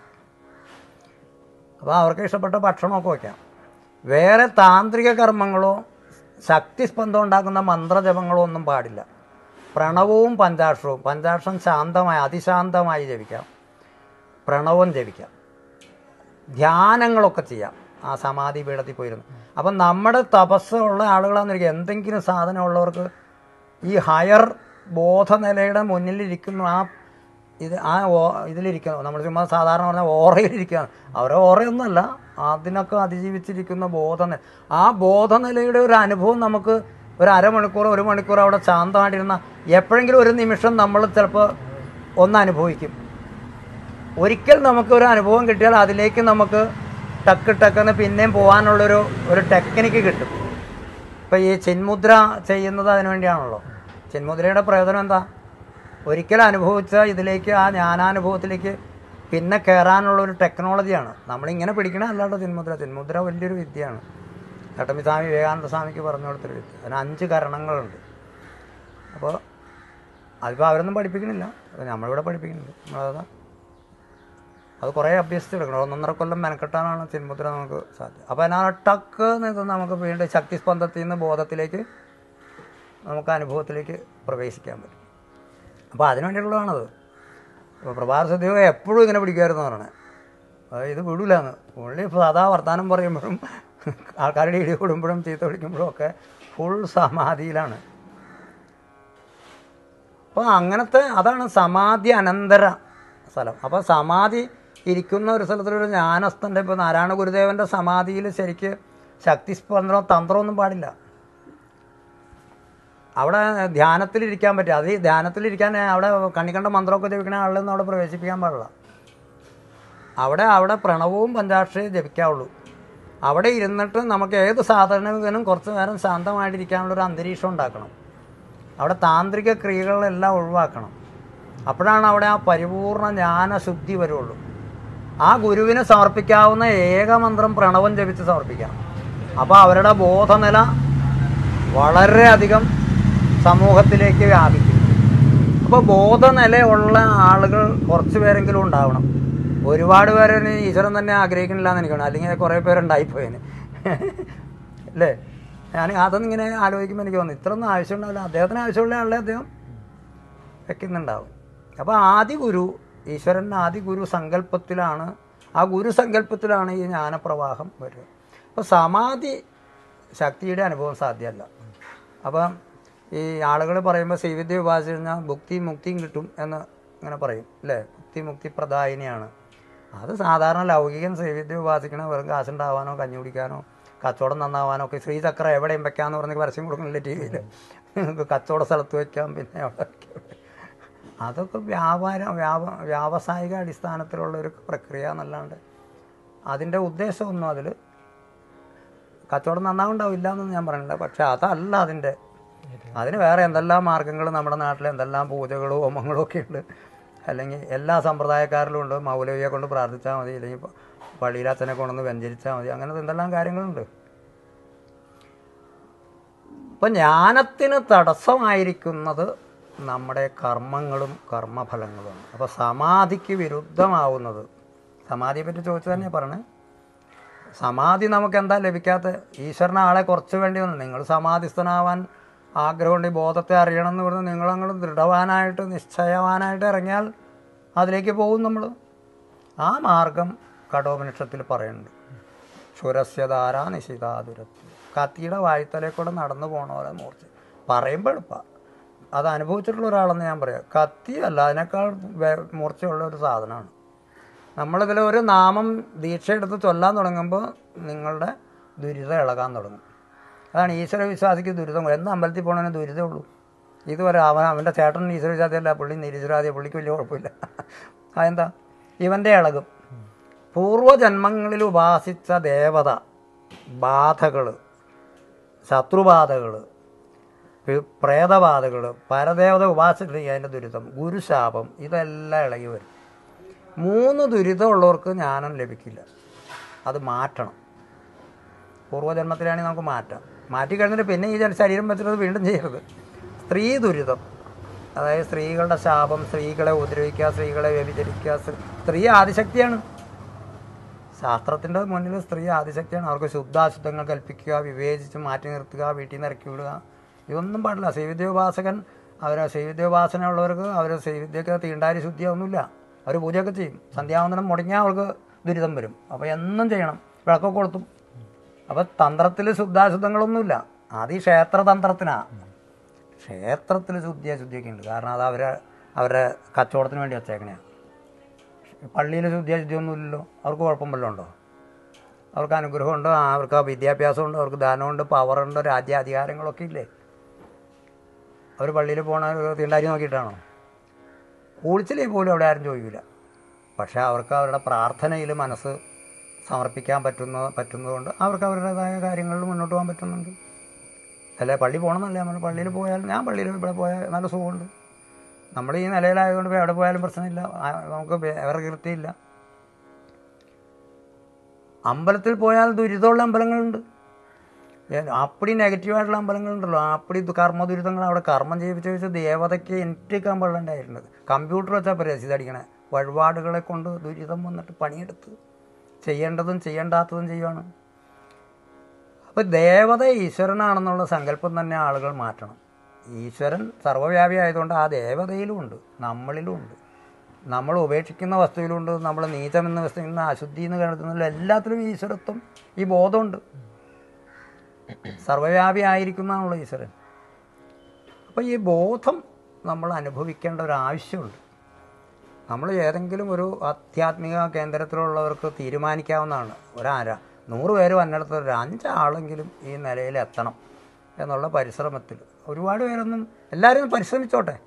അപ്പോൾ അവർക്ക് ഇഷ്ടപ്പെട്ട ഭക്ഷണമൊക്കെ വയ്ക്കാം വേറെ താന്ത്രിക കർമ്മങ്ങളോ ശക്തിസ്പന്ദം ഉണ്ടാക്കുന്ന മന്ത്രജപങ്ങളോ ഒന്നും പാടില്ല പ്രണവവും പഞ്ചാക്ഷരവും പഞ്ചാക്ഷരം ശാന്തമായി അതിശാന്തമായി ജപിക്കാം പ്രണവം ജപിക്കാം ധ്യാനങ്ങളൊക്കെ ചെയ്യാം ആ സമാധി പീഠത്തിൽ പോയിരുന്നു അപ്പം നമ്മുടെ തപസ് ഉള്ള ആളുകളാണെന്നിരിക്കും എന്തെങ്കിലും സാധനമുള്ളവർക്ക് ഈ ഹയർ ബോധനിലയുടെ മുന്നിലിരിക്കുന്നു ആ ഇത് ആ ഓ ഇതിലിരിക്കുന്നു നമ്മൾ ചുമ്മാ സാധാരണ പറഞ്ഞാൽ ഓറയിലിരിക്കുകയാണ് അവരെ ഓറയൊന്നുമല്ല അതിനൊക്കെ അതിജീവിച്ചിരിക്കുന്ന ബോധനില ആ ബോധനിലയുടെ ഒരു അനുഭവം നമുക്ക് ഒരു അരമണിക്കൂർ ഒരു മണിക്കൂർ അവിടെ ശാന്തമായിട്ടിരുന്ന എപ്പോഴെങ്കിലും ഒരു നിമിഷം നമ്മൾ ചിലപ്പോൾ ഒന്ന് അനുഭവിക്കും ഒരിക്കൽ നമുക്കൊരു അനുഭവം കിട്ടിയാൽ അതിലേക്ക് നമുക്ക് ടക്ക് ടക്കെന്ന് പിന്നെയും പോകാനുള്ളൊരു ഒരു ടെക്നിക്ക് കിട്ടും ഇപ്പം ഈ ചിന്മുദ്ര ചെയ്യുന്നത് അതിനു വേണ്ടിയാണല്ലോ ചിന്മുദ്രയുടെ പ്രയോജനം എന്താ ഒരിക്കൽ അനുഭവിച്ച ഇതിലേക്ക് ആ ജ്ഞാനാനുഭവത്തിലേക്ക് പിന്നെ കയറാനുള്ളൊരു ടെക്നോളജിയാണ് നമ്മളിങ്ങനെ പിടിക്കണ അല്ലാണ്ട് ചിന്മുദ്ര ചിന്മുദ്ര വലിയൊരു വിദ്യയാണ് ചട്ടമ്പി സ്വാമി വിവേകാനന്ദ സ്വാമിക്ക് പറഞ്ഞു കൊടുത്തൊരു വിദ്യ അതിന് അഞ്ച് കരണങ്ങളുണ്ട് അപ്പോൾ അതിപ്പോൾ അവരൊന്നും പഠിപ്പിക്കണില്ല അത് നമ്മളിവിടെ പഠിപ്പിക്കുന്നുണ്ട് നമ്മളതാ അത് കുറേ അഭ്യസിച്ചെടുക്കണം ഒന്നൊന്നര കൊല്ലം മെനക്കെട്ടാനാണ് ചിന്മുദ്ര നമുക്ക് സാധ്യം അപ്പോൾ അതിനാ ടക്ക് ഇത് നമുക്ക് വീണ്ടും ശക്തിസ്പന്ദത്തിൽ നിന്ന് ബോധത്തിലേക്ക് നമുക്ക് അനുഭവത്തിലേക്ക് പ്രവേശിക്കാൻ പറ്റും അപ്പോൾ അതിനു വേണ്ടിയിട്ടുള്ളതാണത് അപ്പോൾ പ്രഭാത സദ്യയോഗ എപ്പോഴും ഇങ്ങനെ പിടിക്കുമായിരുന്നു പറയണേ അത് ഇത് വിടൂലെന്ന് പുള്ളി സദാ വർത്തമാനം പറയുമ്പോഴും ആൾക്കാരുടെ ഇടി കൂടുമ്പോഴും ചീത്ത വിളിക്കുമ്പോഴും ഒക്കെ ഫുൾ സമാധിയിലാണ് അപ്പോൾ അങ്ങനത്തെ അതാണ് സമാധി അനന്തര സ്ഥലം അപ്പോൾ സമാധി ഇരിക്കുന്ന ഒരു സ്ഥലത്തിലൊരു ജ്ഞാനസ്ഥൻ്റെ ഇപ്പോൾ നാരായണ ഗുരുദേവൻ്റെ സമാധിയിൽ ശരിക്ക് ശക്തിസ്പന്ദനോ തന്ത്രമൊന്നും പാടില്ല അവിടെ ധ്യാനത്തിലിരിക്കാൻ പറ്റും അത് ഈ ധ്യാനത്തിലിരിക്കാൻ അവിടെ കണ്ണിക്കണ്ട മന്ത്രമൊക്കെ ജപിക്കുന്ന ആളിലൊന്നും അവിടെ പ്രവേശിപ്പിക്കാൻ പാടില്ല അവിടെ അവിടെ പ്രണവവും പഞ്ചാക്ഷരയും ജപിക്കാവുള്ളൂ അവിടെ ഇരുന്നിട്ട് നമുക്ക് ഏത് സാധനത്തിനും കുറച്ച് നേരം ശാന്തമായിട്ടിരിക്കാനുള്ളൊരു അന്തരീക്ഷം ഉണ്ടാക്കണം അവിടെ താന്ത്രിക ക്രിയകളെല്ലാം ഒഴിവാക്കണം അപ്പോഴാണ് അവിടെ ആ പരിപൂർണ ജ്ഞാനശുദ്ധി വരുള്ളൂ ആ ഗുരുവിന് സമർപ്പിക്കാവുന്ന ഏക മന്ത്രം പ്രണവം ജപിച്ച് സമർപ്പിക്കാം അപ്പോൾ അവരുടെ ബോധനില വളരെയധികം സമൂഹത്തിലേക്ക് വ്യാപിക്കും അപ്പോൾ ബോധനിലയുള്ള ആളുകൾ കുറച്ച് പേരെങ്കിലും ഉണ്ടാവണം ഒരുപാട് പേരെ ഇനി ഈശ്വരൻ തന്നെ ആഗ്രഹിക്കണില്ല എന്ന് എനിക്കാണ് അല്ലെങ്കിൽ കുറേ പേരുണ്ടായിപ്പോയേന് അല്ലേ ഞാൻ അതൊന്നും ഇങ്ങനെ ആലോചിക്കുമ്പോൾ എനിക്ക് തോന്നുന്നു ഇത്രയൊന്നും ആവശ്യമുണ്ടാവില്ല അദ്ദേഹത്തിന് ആവശ്യമുള്ള ആളെ അദ്ദേഹം വെക്കുന്നുണ്ടാവും അപ്പോൾ ആദി ഗുരു ഈശ്വരൻ ആദി ഗുരു സങ്കല്പത്തിലാണ് ആ ഗുരു സങ്കല്പത്തിലാണ് ഈ ജ്ഞാനപ്രവാഹം വരിക അപ്പോൾ സമാധി ശക്തിയുടെ അനുഭവം സാധ്യമല്ല അപ്പം ഈ ആളുകൾ പറയുമ്പോൾ ശ്രീവിദ്യ ഉപാസിച്ച് കഴിഞ്ഞാൽ ഭുക്തി മുക്തിയും കിട്ടും എന്ന് ഇങ്ങനെ പറയും അല്ലേ ഭുക്തി മുക്തി പ്രദായിനിയാണ് അത് സാധാരണ ലൗകികൻ ശ്രീവിദ്യ ഉപാസിക്കണ വെറും കാശുണ്ടാവാനോ കഞ്ഞി കുടിക്കാനോ കച്ചവടം നന്നാവാനോ ഒക്കെ ശ്രീചക്ര എവിടെയും വെക്കാന്ന് പറഞ്ഞ് പരസ്യം കൊടുക്കുന്നില്ല ടി വിയിൽ കച്ചവട സ്ഥലത്ത് വെക്കാം പിന്നെ അവിടെ വെക്കാം അതൊക്കെ വ്യാപാര വ്യാപ വ്യാവസായിക അടിസ്ഥാനത്തിലുള്ള ഒരു പ്രക്രിയ എന്നല്ലാണ്ട് അതിൻ്റെ ഉദ്ദേശമൊന്നും അതിൽ കച്ചവടം നന്നാവുണ്ടാവില്ല എന്നൊന്നും ഞാൻ പറയുന്നില്ല പക്ഷെ അതല്ല അതിൻ്റെ അതിന് വേറെ എന്തെല്ലാം മാർഗങ്ങൾ നമ്മുടെ നാട്ടിൽ എന്തെല്ലാം പൂജകളും ഹോമങ്ങളും ഒക്കെ ഉണ്ട് അല്ലെങ്കിൽ എല്ലാ സമ്പ്രദായക്കാരിലും ഉണ്ട് മൗലവിയെ കൊണ്ട് പ്രാർത്ഥിച്ചാൽ മതി അല്ലെങ്കിൽ പള്ളിയിലച്ഛനെ കൊണ്ടൊന്ന് വ്യഞ്ചരിച്ചാൽ മതി അങ്ങനത്തെ എന്തെല്ലാം കാര്യങ്ങളുണ്ട് അപ്പം ജ്ഞാനത്തിന് തടസ്സമായിരിക്കുന്നത് നമ്മുടെ കർമ്മങ്ങളും കർമ്മഫലങ്ങളുമാണ് അപ്പോൾ സമാധിക്ക് വിരുദ്ധമാവുന്നത് സമാധിയെ പറ്റി ചോദിച്ചു തന്നെ പറഞ്ഞേ സമാധി നമുക്ക് എന്താ ലഭിക്കാത്ത ഈശ്വരനെ ആളെ കുറച്ച് വേണ്ടി വന്നു നിങ്ങൾ സമാധിസ്ഥനാവാൻ ആഗ്രഹമുണ്ട് ഈ ബോധത്തെ അറിയണം എന്ന് പറഞ്ഞ് നിങ്ങളങ്ങോട്ട് ദൃഢവാനായിട്ട് നിശ്ചയവാനായിട്ട് ഇറങ്ങിയാൽ അതിലേക്ക് പോകും നമ്മൾ ആ മാർഗം കടോപനിഷത്തിൽ പറയുന്നുണ്ട് ശുരസ്യധാര നിശിതാതുരത്തി കത്തിയുടെ വായുത്തലേ കൂടെ നടന്നു പോണ പോലെ മൂർച്ച പറയുമ്പോൾ എളുപ്പമാണ് അത് അനുഭവിച്ചിട്ടുള്ള ഒരാളെന്ന് ഞാൻ പറയാം കത്തി അല്ല അതിനേക്കാൾ വേ- മൂർച്ചയുള്ള ഒരു സാധനമാണ് നമ്മളിതിൽ ഒരു നാമം ദീക്ഷ എടുത്ത് ചൊല്ലാൻ തുടങ്ങുമ്പോൾ നിങ്ങളുടെ ദുരിതം ഇളകാൻ തുടങ്ങും അതാണ് ഈശ്വര വിശ്വാസിക്ക് ദുരിതം എന്ന് അമ്പലത്തിൽ പോകണതിന് ദുരിതമുള്ളൂ ഇതുവരെ അവൻ അവൻ്റെ ചേട്ടൻ ഈശ്വര വിശ്വാസിയല്ല പുള്ളി നിരീശ്വരാദിയ പുള്ളിക്ക് വലിയ കുഴപ്പമില്ല അതെന്താ ഇവൻ്റെ ഇളകും പൂർവജന്മങ്ങളിൽ ഉപാസിച്ച ദേവത ബാധകൾ ശത്രുബാധകൾ പ്രേതബാധകൾ പരദേവത ഉപാസിച്ചിട്ടുണ്ടെങ്കിൽ അതിൻ്റെ ദുരിതം ഗുരുശാപം ഇതെല്ലാം ഇളകി വരും മൂന്ന് ദുരിതമുള്ളവർക്ക് ജ്ഞാനം ലഭിക്കില്ല അത് മാറ്റണം പൂർവ്വജന്മത്തിലാണെങ്കിൽ നമുക്ക് മാറ്റാം മാറ്റി കഴിഞ്ഞിട്ട് പിന്നെ ഈ ശരീരം വെച്ചിട്ട് വീണ്ടും ചെയ്യരുത് സ്ത്രീ ദുരിതം അതായത് സ്ത്രീകളുടെ ശാപം സ്ത്രീകളെ ഉപദ്രവിക്കുക സ്ത്രീകളെ വ്യഭിചരിക്കുക സ്ത്രീ- സ്ത്രീ ആദിശക്തിയാണ് ശാസ്ത്രത്തിൻ്റെ മുന്നിൽ സ്ത്രീ ആദിശക്തിയാണ് അവർക്ക് ശുദ്ധാശുദ്ധങ്ങൾ കൽപ്പിക്കുക വിവേചിച്ച് മാറ്റി നിർത്തുക വീട്ടിൽ നിന്ന് ഇറക്കി വിടുക ഇതൊന്നും പാടില്ല ശ്രീവിദ്യോപാസകൻ അവർ ശ്രീവിദ്യോപാസന ഉള്ളവർക്ക് അവർ ശ്രീവിദ്യക്ക് തീണ്ടാരി ശുദ്ധിയൊന്നുമില്ല അവർ പൂജയൊക്കെ ചെയ്യും സന്ധ്യാവന്തനം മുടങ്ങിയാൽ അവർക്ക് ദുരിതം വരും അപ്പോൾ എന്നും ചെയ്യണം വിളക്കൊക്കെ കൊളുത്തും അപ്പോൾ തന്ത്രത്തിൽ ശുദ്ധാശുദ്ധങ്ങളൊന്നുമില്ല അത് ഈ ക്ഷേത്രതന്ത്രത്തിനാണ് ക്ഷേത്രത്തിൽ ശുദ്ധി അശുദ്ധിയൊക്കെ ഉണ്ട് കാരണം അത് അവരെ അവരുടെ കച്ചവടത്തിന് വേണ്ടി വച്ചേക്കണേ പള്ളിയിൽ ശുദ്ധി അശുദ്ധിയൊന്നുമില്ലല്ലോ അവർക്ക് കുഴപ്പം വല്ലതും ഉണ്ടോ അവർക്ക് അനുഗ്രഹമുണ്ട് ആ, അവർക്ക് വിദ്യാഭ്യാസമുണ്ട് അവർക്ക് ദാനമുണ്ട് പവറുണ്ട് രാജ്യാധികാരങ്ങളൊക്കെ ഇല്ലേ അവർ പള്ളിയിൽ പോണ തീണ്ടാരി നോക്കിയിട്ടാണോ കുളിച്ചില്ലേ പോലും അവിടെ ആരും ചോദിക്കില്ല പക്ഷേ അവർക്ക് അവരുടെ പ്രാർത്ഥനയിൽ മനസ്സ് സമർപ്പിക്കാൻ പറ്റുന്ന പറ്റുന്നതുകൊണ്ട് അവർക്ക് അവരുടേതായ കാര്യങ്ങളിൽ മുന്നോട്ട് പോകാൻ പറ്റുന്നുണ്ട് അല്ല പള്ളി പോകണമെന്നല്ല നമ്മൾ പള്ളിയിൽ പോയാൽ ഞാൻ പള്ളിയിൽ ഇവിടെ പോയാൽ നല്ല സുഖമുണ്ട് നമ്മൾ ഈ നിലയിലായതുകൊണ്ട് ഇപ്പോൾ എവിടെ പോയാലും പ്രശ്നമില്ല ആ, നമുക്ക് വേറെ കീർത്തിയില്ല അമ്പലത്തിൽ പോയാൽ ദുരിതമുള്ള അമ്പലങ്ങളുണ്ട് ഏ- അപ്പടി നെഗറ്റീവായിട്ടുള്ള അമ്പലങ്ങളുണ്ടല്ലോ അപ്പടി ദു- കർമ്മ ദുരിതങ്ങൾ അവിടെ കർമ്മം ചെയ്യിപ്പിച്ച് വെച്ച് ദേവതയ്ക്ക് എനിറ്റിക്കാൻ പാടുണ്ടായിരുന്നത് കമ്പ്യൂട്ടർ വെച്ചാൽ ഇപ്പോൾ രസീത് അടിക്കണേ വഴിപാടുകളെ കൊണ്ട് ദുരിതം വന്നിട്ട് പണിയെടുത്ത് ചെയ്യേണ്ടതും ചെയ്യേണ്ടാത്തതും ചെയ്യുവാണ് അപ്പോൾ ദേവത ഈശ്വരനാണെന്നുള്ള സങ്കല്പം തന്നെ ആളുകൾ മാറ്റണം ഈശ്വരൻ സർവ്വവ്യാപി ആയതുകൊണ്ട് ആ ദേവതയിലും ഉണ്ട് നമ്മളിലും ഉണ്ട് നമ്മൾ ഉപേക്ഷിക്കുന്ന വസ്തുവിലുണ്ട് നമ്മൾ നീചമെന്ന് വസ്തുവിൽ അശുദ്ധി എന്ന് കരുതുന്നതിൽ എല്ലാത്തിലും ഈശ്വരത്വം ഈ ബോധമുണ്ട് സർവ്വവ്യാപി ആയിരിക്കുന്നതാണല്ലോ ഈശ്വരൻ അപ്പോൾ ഈ ബോധം നമ്മൾ അനുഭവിക്കേണ്ട ഒരു ആവശ്യമുണ്ട് നമ്മൾ ഏതെങ്കിലും ഒരു ആധ്യാത്മിക കേന്ദ്രത്തിലുള്ളവർക്ക് തീരുമാനിക്കാവുന്നതാണ് ഒരാര നൂറ് പേര് വന്നിടത്ത് ഒരു അഞ്ചാളെങ്കിലും ഈ നിലയിൽ എത്തണം എന്നുള്ള പരിശ്രമത്തിൽ ഒരുപാട് പേരൊന്നും എല്ലാവരും പരിശ്രമിച്ചോട്ടെ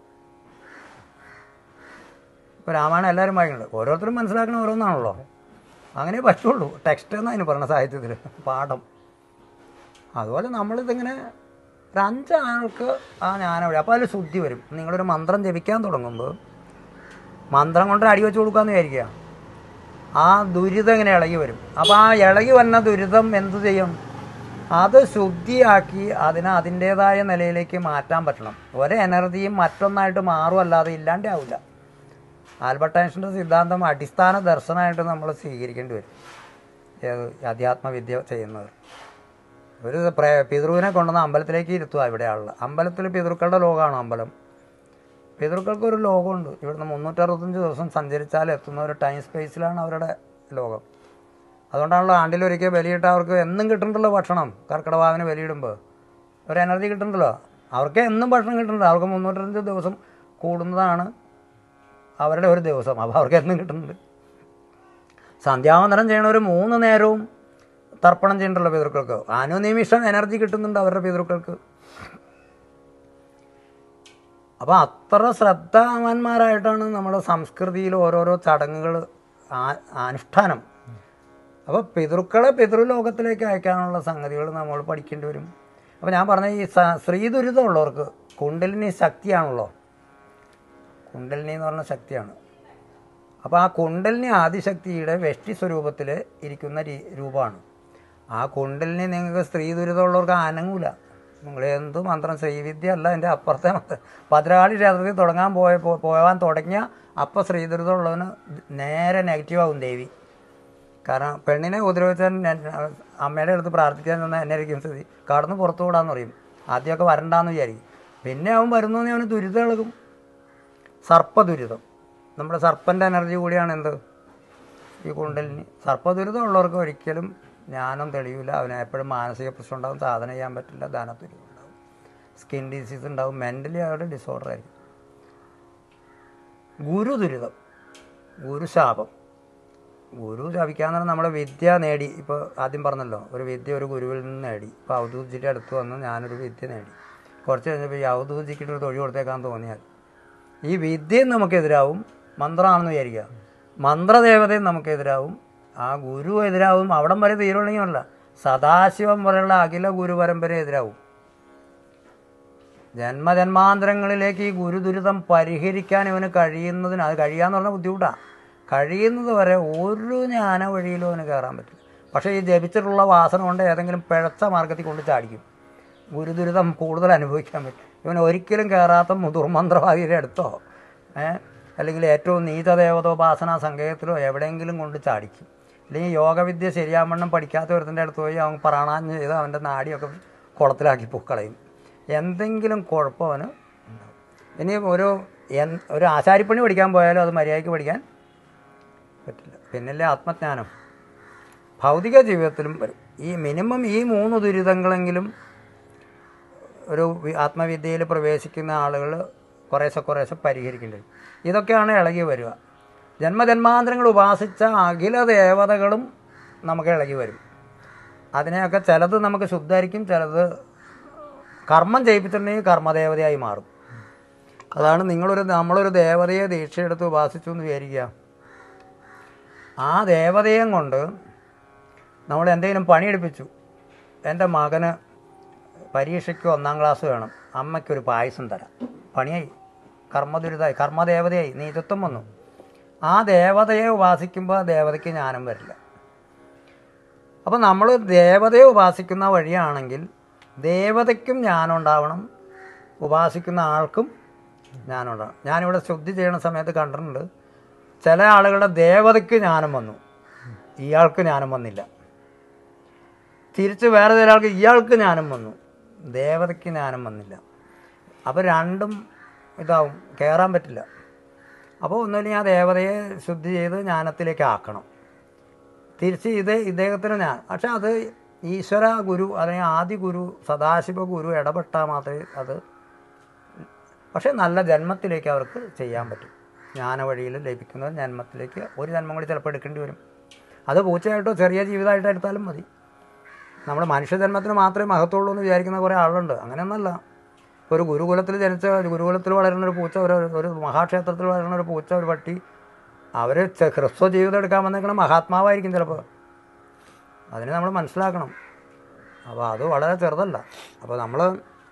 ഇപ്പോൾ രാമായണം എല്ലാവരും വായിക്കുന്നുണ്ട് ഓരോരുത്തരും മനസ്സിലാക്കുന്ന ഓരോന്നാണല്ലോ അങ്ങനെ പറ്റുള്ളൂ ടെക്സ്റ്റ് എന്ന് അതിന് പറഞ്ഞ സാഹിത്യത്തിൽ പാഠം അതുപോലെ നമ്മളിതിങ്ങനെ ഒരു അഞ്ചാൾക്ക് ആ ജ്ഞാനം അപ്പോൾ അതിൽ ശുദ്ധി വരും നിങ്ങളൊരു മന്ത്രം ജപിക്കാൻ തുടങ്ങുമ്പോൾ മന്ത്രം കൊണ്ട് അടി വെച്ച് കൊടുക്കാമെന്ന് വിചാരിക്കുക ആ ദുരിതം ഇങ്ങനെ ഇളകി വരും അപ്പോൾ ആ ഇളകി വന്ന ദുരിതം എന്ത് ചെയ്യും അത് ശുദ്ധിയാക്കി അതിനെ അതിൻ്റേതായ നിലയിലേക്ക് മാറ്റാൻ പറ്റണം ഒരു എനർജിയും മറ്റൊന്നായിട്ട് മാറുമല്ലാതെ ഇല്ലാണ്ടാവില്ല ആൽബർട്ട് ഐൻസ്റ്റീൻ്റെ സിദ്ധാന്തം അടിസ്ഥാന ദർശനമായിട്ട് നമ്മൾ സ്വീകരിക്കേണ്ടി വരും ഏത് അധ്യാത്മവിദ്യ ചെയ്യുന്നവർ ഒരു പ്രേ- പിതൃവിനെ കൊണ്ടുവന്ന് അമ്പലത്തിലേക്ക് ഇരുത്തുക ഇവിടെ ആളുകൾ അമ്പലത്തിൽ പിതൃക്കളുടെ ലോകമാണ് അമ്പലം പിതൃക്കൾക്ക് ഒരു ലോകമുണ്ട് ഇവിടുന്ന് മുന്നൂറ്ററുപത്തഞ്ച് ദിവസം സഞ്ചരിച്ചാൽ എത്തുന്ന ഒരു ടൈം സ്പേസിലാണ് അവരുടെ ലോകം അതുകൊണ്ടാണല്ലോ ആണ്ടിലൊരിക്കൽ ബലിയിട്ട് അവർക്ക് എന്നും കിട്ടുന്നുണ്ടല്ലോ ഭക്ഷണം കർക്കിടവാവിന് ബലിയിടുമ്പോൾ ഒരു എനർജി കിട്ടുന്നുണ്ടല്ലോ അവർക്ക് എന്നും ഭക്ഷണം കിട്ടുന്നുണ്ട് അവർക്ക് മുന്നൂറ്റഞ്ച് ദിവസം കൂടുന്നതാണ് അവരുടെ ഒരു ദിവസം അപ്പോൾ അവർക്ക് എന്നും കിട്ടുന്നുണ്ട് സന്ധ്യാവന്തരം ചെയ്യണ ഒരു മൂന്ന് നേരവും തർപ്പണം ചെയ്യണ്ടല്ലോ പിതൃക്കൾക്ക് അനുനിമിഷം എനർജി കിട്ടുന്നുണ്ട് അവരുടെ പിതൃക്കൾക്ക് അപ്പോൾ അത്ര ശ്രദ്ധാവാന്മാരായിട്ടാണ് നമ്മുടെ സംസ്കൃതിയിൽ ഓരോരോ ചടങ്ങുകൾ ആ- അനുഷ്ഠാനം അപ്പോൾ പിതൃക്കളെ പിതൃലോകത്തിലേക്ക് അയക്കാനുള്ള സംഗതികൾ നമ്മൾ പഠിക്കേണ്ടി വരും അപ്പോൾ ഞാൻ പറഞ്ഞ ഈ സ- സ്ത്രീ ദുരിതമുള്ളവർക്ക് കുണ്ടലിനി ശക്തിയാണല്ലോ കുണ്ടലിനി എന്ന് പറഞ്ഞ ശക്തിയാണ് അപ്പോൾ ആ കുണ്ടലിനി ആദിശക്തിയുടെ വെഷ്ടി സ്വരൂപത്തിൽ ഇരിക്കുന്ന രീ- രൂപമാണ് ആ കുണ്ടലിനി നിങ്ങൾക്ക് സ്ത്രീ ദുരിതമുള്ളവർക്ക് അനങ്ങൂല നിങ്ങൾ എന്ത് മന്ത്രം ശ്രീവിദ്യ അല്ല എൻ്റെ അപ്പുറത്തെ മന്ത്രം. ഭദ്രകാളി ക്ഷേത്രത്തിൽ തുടങ്ങാൻ പോയ പോ- പോകാൻ തുടങ്ങിയ അപ്പം സ്ത്രീ ദുരിതമുള്ളവന് നേരെ നെഗറ്റീവാകും ദേവി കാരണം പെണ്ണിനെ ഉപദ്രവിച്ചാൽ ഞാൻ- അമ്മയുടെ അടുത്ത് പ്രാർത്ഥിക്കാൻ നിന്നാൽ എന്നെ ഇരിക്കും സ്ഥിതി കടന്ന് പുറത്തു വിടാന്ന് പറയും ആദ്യമൊക്കെ വരണ്ടാന്ന് വിചാരിക്കും പിന്നെ അവൻ വരുന്നു അവന് ദുരിതം ഇളകും സർപ്പദുരിതം നമ്മുടെ സർപ്പൻ്റെ എനർജി കൂടിയാണ് എന്ത് ഈ കുണ്ടലിനി സർപ്പദുരിതം ഉള്ളവർക്ക് ഒരിക്കലും ജ്ഞാനം തെളിയില്ല അവന് എപ്പോഴും മാനസിക പ്രശ്നം ഉണ്ടാവും സാധന ചെയ്യാൻ പറ്റില്ല ധനദുരിതം ഉണ്ടാവും സ്കിൻ ഡിസീസ് ഉണ്ടാവും മെൻ്റലി അവരുടെ ഡിസോർഡർ ആയിരിക്കും ഗുരു ദുരിതം ഗുരുശാപം ഗുരു ശപിക്കാന്ന് പറഞ്ഞാൽ നമ്മുടെ വിദ്യ നേടി ഇപ്പോൾ ആദ്യം പറഞ്ഞല്ലോ ഒരു വിദ്യ ഒരു ഗുരുവിൽ നിന്ന് നേടി ഇപ്പോൾ അവധൂജിയുടെ അടുത്ത് വന്ന് ഞാനൊരു വിദ്യ നേടി കുറച്ച് കഴിഞ്ഞപ്പോൾ ഈ അവധൂജിക്ക് ഒരു തൊഴിൽ കൊടുത്തേക്കാൻ തോന്നിയാൽ ഈ വിദ്യയും നമുക്കെതിരാവും മന്ത്രമാണെന്ന് വിചാരിക്കുക മന്ത്രദേവതയും നമുക്കെതിരാവും ആ ഗുരു എതിരാവും അവിടം വരെ തീരുള്ളെങ്കിൽ അല്ല സദാശിവം വരെയുള്ള അഖില ഗുരു പരമ്പര എതിരാവും ജന്മജന്മാന്തരങ്ങളിലേക്ക് ഈ ഗുരുദുരിതം പരിഹരിക്കാൻ ഇവന് കഴിയുന്നതിന് അത് കഴിയാന്ന് പറഞ്ഞാൽ ബുദ്ധിമുട്ടാണ് കഴിയുന്നത് വരെ ഒരു ജ്ഞാന വഴിയിലും അവന് കയറാൻ പറ്റില്ല പക്ഷേ ഈ ജപിച്ചിട്ടുള്ള വാസന കൊണ്ട് ഏതെങ്കിലും പിഴച്ച മാർഗത്തിൽ കൊണ്ട് ചാടിക്കും ഗുരുദുരിതം കൂടുതൽ അനുഭവിക്കാൻ പറ്റും ഇവൻ ഒരിക്കലും കയറാത്ത ദുർമന്ത്രവാദിയുടെ അടുത്തോ ഏ, അല്ലെങ്കിൽ ഏറ്റവും നീചദേവതോപാസന സങ്കേതത്തിലോ എവിടെയെങ്കിലും കൊണ്ട് ചാടിക്കും അല്ലെങ്കിൽ യോഗവിദ്യ ശരിയാവണ്ണം പഠിക്കാത്ത ഒരുത്തിൻ്റെ അടുത്ത് പോയി അവൻ പ്രാണാഞ്ഞ് ചെയ്ത് അവൻ്റെ നാടിയൊക്കെ കുളത്തിലാക്കി പൂക്കളയും എന്തെങ്കിലും കുഴപ്പം അവന് ഉണ്ടാവും ഇനി ഒരു എൻ- ഒരു ആശാരിപ്പണി പഠിക്കാൻ പോയാലും അത് മര്യാദയ്ക്ക് പഠിക്കാൻ പറ്റില്ല പിന്നല്ലേ ആത്മജ്ഞാനം ഭൗതിക ജീവിതത്തിലും വരും ഈ മിനിമം ഈ മൂന്ന് ദുരിതങ്ങളെങ്കിലും ഒരു വി- ആത്മവിദ്യയിൽ പ്രവേശിക്കുന്ന ആളുകൾ കുറേശ്ശെ കുറേശ്ശെ പരിഹരിക്കേണ്ടി വരും ഇതൊക്കെയാണ് ഇളകി വരിക ജന്മജന്മാന്തരങ്ങൾ ഉപാസിച്ച അഖില ദേവതകളും നമുക്ക് ഇളകി വരും അതിനെയൊക്കെ ചിലത് നമുക്ക് ശുദ്ധമായിരിക്കും ചിലത് കർമ്മം ചെയ്യിപ്പിച്ചിട്ടുണ്ടെങ്കിൽ കർമ്മദേവതയായി മാറും അതാണ് നിങ്ങളൊരു നമ്മളൊരു ദേവതയെ ദീക്ഷയെടുത്ത് ഉപാസിച്ചു എന്ന് വിചാരിക്കുക ആ ദേവതയും കൊണ്ട് നമ്മൾ എന്തെങ്കിലും പണിയെടുപ്പിച്ചു എൻ്റെ മകന് പരീക്ഷയ്ക്ക് ഒന്നാം ക്ലാസ് വേണം അമ്മയ്ക്കൊരു പായസം തരാം പണിയായി കർമ്മദുരിതമായി കർമ്മദേവതയായി നീചത്വം വന്നു ആ ദേവതയെ ഉപാസിക്കുമ്പോൾ ആ ദേവതയ്ക്ക് ജ്ഞാനം വരില്ല അപ്പോൾ നമ്മൾ ദേവതയെ ഉപാസിക്കുന്ന വഴിയാണെങ്കിൽ ദേവതയ്ക്കും ജ്ഞാനം ഉണ്ടാവണം ഉപാസിക്കുന്ന ആൾക്കും ജ്ഞാനം ഉണ്ടാവണം ഞാനിവിടെ ശുദ്ധി ചെയ്യുന്ന സമയത്ത് കണ്ടിട്ടുണ്ട് ചില ആളുകളുടെ ദേവതയ്ക്ക് ജ്ഞാനം വന്നു ഇയാൾക്ക് ജ്ഞാനം വന്നില്ല തിരിച്ച് വേറെ ചില ആൾക്ക് ഇയാൾക്ക് ജ്ഞാനം വന്നു ദേവതയ്ക്ക് ജ്ഞാനം വന്നില്ല അപ്പോൾ രണ്ടും ഇതാവും കയറാൻ പറ്റില്ല അപ്പോൾ ഒന്നുമില്ലെങ്കിൽ ആ ദേവതയെ ശുദ്ധി ചെയ്ത് ജ്ഞാനത്തിലേക്ക് ആക്കണം തിരിച്ച് ഇത് ഇദ്ദേഹത്തിന് ഞാൻ പക്ഷെ അത് ഈശ്വര ഗുരു അല്ലെങ്കിൽ ആദി ഗുരു സദാശിവ ഗുരു ഇടപെട്ടാൽ മാത്രമേ അത് പക്ഷേ നല്ല ജന്മത്തിലേക്ക് അവർക്ക് ചെയ്യാൻ പറ്റും ജ്ഞാന വഴിയിൽ ലഭിക്കുന്ന ജന്മത്തിലേക്ക് ഒരു ജന്മം കൂടി ചിലപ്പോൾ എടുക്കേണ്ടി വരും അത് പൂച്ചയായിട്ടോ ചെറിയ ജീവിതമായിട്ടോ എടുത്താലും മതി നമ്മൾ മനുഷ്യജന്മത്തിന് മാത്രമേ മഹത്വമുള്ളൂ എന്ന് വിചാരിക്കുന്ന കുറേ ആളുണ്ട് അങ്ങനെയൊന്നല്ല ഇപ്പോൾ ഒരു ഗുരുകുലത്തിൽ ജനിച്ച ഒരു ഗുരുകുലത്തിൽ വളരുന്ന ഒരു പൂച്ച ഒരു ഒരു മഹാക്ഷേത്രത്തിൽ വളരുന്ന ഒരു പൂച്ച ഒരു പട്ടി അവർ ഹ്രസ്വ ജീവിതം എടുക്കാൻ വന്നേക്കണ മഹാത്മാവായിരിക്കും ചിലപ്പോൾ അതിനെ നമ്മൾ മനസ്സിലാക്കണം അപ്പോൾ അത് വളരെ ചെറുതല്ല അപ്പോൾ നമ്മൾ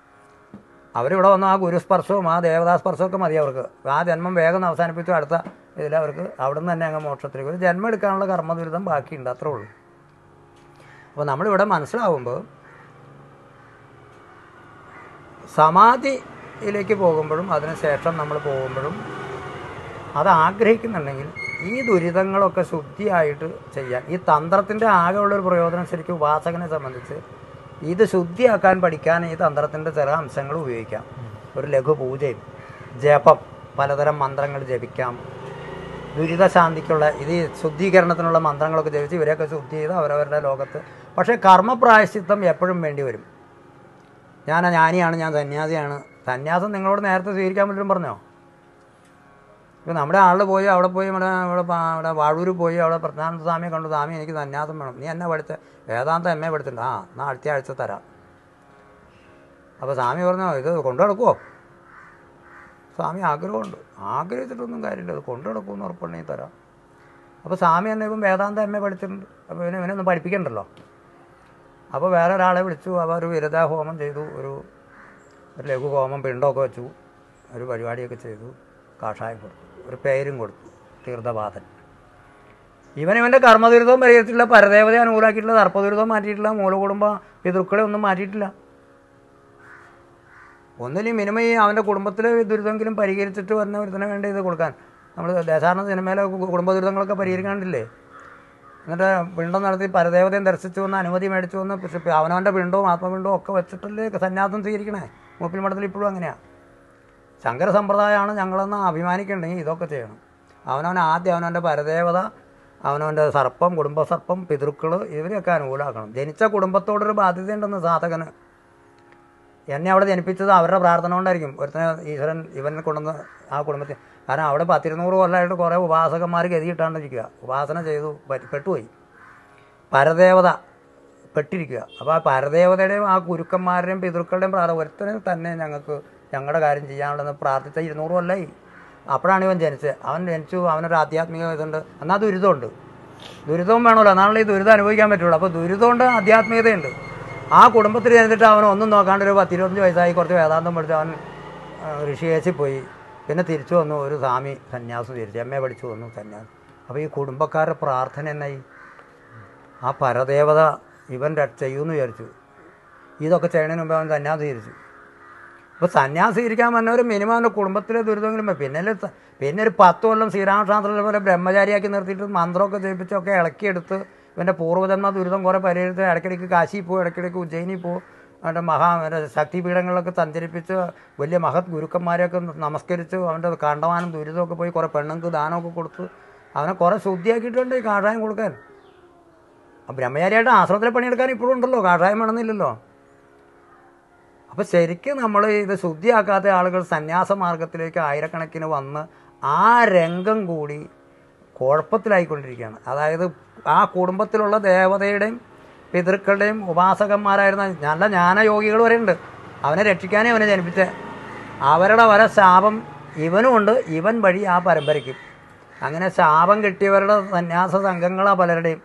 അവരിവിടെ വന്ന ആ ഗുരുസ്പർശവും ആ ദേവതാസ്പർശവും ഒക്കെ മതി അവർക്ക് ആ ജന്മം വേഗം അവസാനിപ്പിച്ചു അടുത്ത ഇതിൽ അവർക്ക് അവിടെ നിന്ന് തന്നെ അങ്ങ് മോക്ഷത്തിലേക്ക് ഒരു ജന്മം എടുക്കാനുള്ള കർമ്മ ദുരിതം ബാക്കിയുണ്ട് അത്രേ ഉള്ളൂ അപ്പോൾ നമ്മളിവിടെ മനസ്സിലാവുമ്പോൾ സമാധിയിലേക്ക് പോകുമ്പോഴും അതിനുശേഷം നമ്മൾ പോകുമ്പോഴും അത് ആഗ്രഹിക്കുന്നുണ്ടെങ്കിൽ ഈ ദുരിതങ്ങളൊക്കെ ശുദ്ധിയായിട്ട് ചെയ്യാൻ ഈ തന്ത്രത്തിൻ്റെ ആകെയുള്ളൊരു പ്രയോജനം ശരിക്കും ഉപാസകനെ സംബന്ധിച്ച് ഇത് ശുദ്ധിയാക്കാൻ പഠിക്കാൻ ഈ തന്ത്രത്തിൻ്റെ ചില അംശങ്ങൾ ഉപയോഗിക്കാം ഒരു ലഘു പൂജയും ജപം പലതരം മന്ത്രങ്ങൾ ജപിക്കാം ദുരിതശാന്തിക്കുള്ള ഇത് ഈ ശുദ്ധീകരണത്തിനുള്ള മന്ത്രങ്ങളൊക്കെ ജപിച്ച് ഇവരെയൊക്കെ ശുദ്ധി ചെയ്ത് അവരവരുടെ ലോകത്ത് പക്ഷേ കർമ്മപ്രായശ്ചിത്തം എപ്പോഴും വേണ്ടി വരും ഞാൻ ജ്ഞാനിയാണ് ഞാൻ സന്യാസിയാണ് സന്യാസം നിങ്ങളോട് നേരത്തെ സ്വീകരിക്കാൻ പറ്റും പറഞ്ഞോ ഇപ്പോൾ നമ്മുടെ ആളിൽ പോയി അവിടെ പോയി ഇവിടെ ഇവിടെ പാ- ഇവിടെ വാഴൂർ പോയി അവിടെ പ്രധാന സ്വാമിയെ കണ്ടു സ്വാമി എനിക്ക് സന്യാസം വേണം നീ എന്നെ പഠിച്ച വേദാന്തം എം എ പഠിച്ചിട്ടുണ്ട് ആ എന്നാൽ അടുത്ത ആഴ്ച തരാം അപ്പോൾ സ്വാമി പറഞ്ഞോ ഇത് കൊണ്ടു നടക്കുമോ സ്വാമി ആഗ്രഹമുണ്ട് ആഗ്രഹിച്ചിട്ടൊന്നും കാര്യമില്ല അത് കൊണ്ടു നടക്കുമെന്ന് ഉറപ്പുണ്ടെങ്കിൽ തരാം അപ്പോൾ സ്വാമി തന്നെ ഇപ്പം വേദാന്തം എം എ പഠിച്ചിട്ടുണ്ട് അപ്പോൾ ഇവനെ ഇവനൊന്നും പഠിപ്പിക്കണ്ടല്ലോ അപ്പോൾ വേറെ ഒരാളെ വിളിച്ചു അവർ ഒരു വിരതാ ഹോമം ചെയ്തു ഒരു ഒരു ലഘു ഹോമം പിണ്ടമൊക്കെ വെച്ചു ഒരു പരിപാടിയൊക്കെ ചെയ്തു കാഷായം കൊടുത്തു ഒരു പേരും കൊടുത്തു തീർത്ഥപാതൻ ഇവൻ ഇവൻ്റെ കർമ്മദുരിതവും പരിഹരിച്ചിട്ടില്ല പരദേവതയെ അനുകൂലാക്കിയിട്ടില്ല സർപ്പദുരിതവും മാറ്റിയിട്ടില്ല മൂലകുടുംബ പിതൃക്കളെ ഒന്നും മാറ്റിയിട്ടില്ല ഒന്നിലും മിനിമം ഈ അവൻ്റെ കുടുംബത്തിലെ ദുരിതമെങ്കിലും പരിഹരിച്ചിട്ട് വന്ന ഒരുത്തിനെ വേണ്ടി ഇത് കൊടുക്കാൻ നമ്മൾ ദേശാടന സിനിമയിലെ കു- കുടുംബ ദുരിതങ്ങളൊക്കെ പരിഹരിക്കാണ്ടില്ലേ എന്നിട്ട് പിണ്ടം നടത്തി പരദേവതയും ദർശിച്ചു വന്ന് അനുമതി മേടിച്ചു വന്ന് പക്ഷേ ഇപ്പം അവനവൻ്റെ പിണ്ടവും ആത്മപിണ്ടവും ഒക്കെ വെച്ചിട്ടല്ലേ സന്യാസം സ്വീകരിക്കണേ മൂപ്പിൽ മഠത്തിൽ ഇപ്പോഴും അങ്ങനെയാണ് ശങ്കര സമ്പ്രദായമാണ് ഞങ്ങളെന്ന് അഭിമാനിക്കണ്ടെങ്കിൽ ഇതൊക്കെ ചെയ്യണം അവനവൻ ആദ്യം അവനവൻ്റെ പരദേവത അവനവൻ്റെ സർപ്പം കുടുംബസർപ്പം പിതൃക്കൾ ഇവരെയൊക്കെ അനുകൂലമാക്കണം ജനിച്ച കുടുംബത്തോടൊരു ബാധ്യതയുണ്ടെന്ന് സാധകന് എന്നെ അവിടെ ജനിപ്പിച്ചത് അവരുടെ പ്രാർത്ഥന കൊണ്ടായിരിക്കും ഒരുത്തനെ ഈശ്വരൻ ഇവനെ കൊണ്ടുവന്ന് ആ കുടുംബത്തിൽ കാരണം അവിടെ പത്തിരുന്നൂറ് കൊല്ലമായിട്ട് കുറേ ഉപാസകന്മാർ ഗതിയിട്ടാണ്ടിരിക്കുക ഉപാസന ചെയ്തു പറ്റി- പെട്ടുപോയി പരദേവത പെട്ടിരിക്കുക അപ്പോൾ ആ പരദേവതയുടെയും ആ ഗുരുക്കന്മാരുടെയും പിതൃക്കളുടെയും പ്രാർത്ഥന ഒരുത്തനെ തന്നെ ഞങ്ങൾക്ക് ഞങ്ങളുടെ കാര്യം ചെയ്യാനുള്ളതെന്ന് പ്രാർത്ഥിച്ച ഇരുന്നൂറ് കൊല്ലമായി അപ്പോഴാണ് ഇവൻ ജനിച്ചത് അവൻ ജനിച്ചു അവനൊരു ആധ്യാത്മിക ഇതുണ്ട് എന്നാൽ ദുരിതമുണ്ട് ദുരിതവും വേണമല്ലോ എന്നാണല്ലോ ഈ ദുരിതം അനുഭവിക്കാൻ പറ്റുള്ളൂ അപ്പോൾ ദുരിതമുണ്ട് ആധ്യാത്മികതയുണ്ട് ആ കുടുംബത്തിൽ ചെന്നിട്ട് അവൻ ഒന്നും നോക്കാണ്ട് ഒരു പത്തിരുപത്തഞ്ച് വയസ്സായി കുറച്ച് വേദാന്തം പഠിച്ച് അവൻ ആ, ഋഷികേശിൽ പോയി പിന്നെ തിരിച്ചു വന്നു ഒരു സ്വാമി സന്യാസം തിരിച്ചു എം എ പഠിച്ചു വന്നു സന്യാസം അപ്പോൾ ഈ കുടുംബക്കാരുടെ പ്രാർത്ഥന എന്നായി ആ പരദേവത ഇവൻ രക്ഷ ചെയ്യുമെന്ന് വിചാരിച്ചു ഇതൊക്കെ ചെയ്യണതിന് മുമ്പ് അവൻ സന്യാസം തിരിച്ചു അപ്പോൾ സന്യാസം ഇരിക്കാൻ വന്നവർ മിനിമം അവൻ്റെ കുടുംബത്തിലെ ദുരിതമെങ്കിലും വരും. പിന്നെ അല്ലേ സ- പിന്നെ ഒരു പത്ത് കൊല്ലം ശ്രീരാമശാസ്ത്രത്തിലെ പോലെ ബ്രഹ്മചാരിയാക്കി നിർത്തിയിട്ട് മന്ത്രമൊക്കെ ജയിപ്പിച്ചൊക്കെ ഇളക്കിയെടുത്ത് ഇവൻ്റെ പൂർവ്വജന്മ ദുരിതം കുറേ പരിഹരിച്ച് ഇടയ്ക്കിടയ്ക്ക് കാശി പോകും ഇടയ്ക്കിടയ്ക്ക് ഉജ്ജയിനി പോകും അവൻ്റെ മഹാ അവൻ്റെ ശക്തിപീഠങ്ങളിലൊക്കെ സഞ്ചരിപ്പിച്ച് വലിയ മഹത് ഗുരുക്കന്മാരെയൊക്കെ നമസ്കരിച്ച് അവൻ്റെ കണ്ടമാനം ദുരിതമൊക്കെ പോയി കുറേ പെണ്ണുങ്ങൾക്ക് ദാനമൊക്കെ കൊടുത്ത് അവനെ കുറേ ശുദ്ധിയാക്കിയിട്ടുണ്ട് ഈ കാഷായം കൊടുക്കാൻ ആ ബ്രഹ്മചാരിയായിട്ട് ആശ്രമത്തിലെ പണിയെടുക്കാൻ ഇപ്പോഴും ഉണ്ടല്ലോ കാഷായം വേണമെന്നില്ലല്ലോ അപ്പോൾ ശരിക്കും നമ്മൾ ഇത് ശുദ്ധിയാക്കാത്ത ആളുകൾ സന്യാസ മാർഗത്തിലേക്ക് ആയിരക്കണക്കിന് വന്ന് ആ രംഗം കൂടി കുഴപ്പത്തിലായിക്കൊണ്ടിരിക്കുകയാണ് അതായത് ആ കുടുംബത്തിലുള്ള ദേവതയുടെയും പിതൃക്കളുടെയും ഉപാസകന്മാരായിരുന്ന നല്ല ജ്ഞാനയോഗികൾ വരെ ഉണ്ട് അവനെ രക്ഷിക്കാനേ അവനെ ജനിപ്പിച്ചേ അവരുടെ വരെ ശാപം ഇവനുമുണ്ട് ഇവൻ വഴി ആ പരമ്പരയ്ക്കും അങ്ങനെ ശാപം കിട്ടിയവരുടെ സന്യാസ സംഘങ്ങളാണ് പലരുടെയും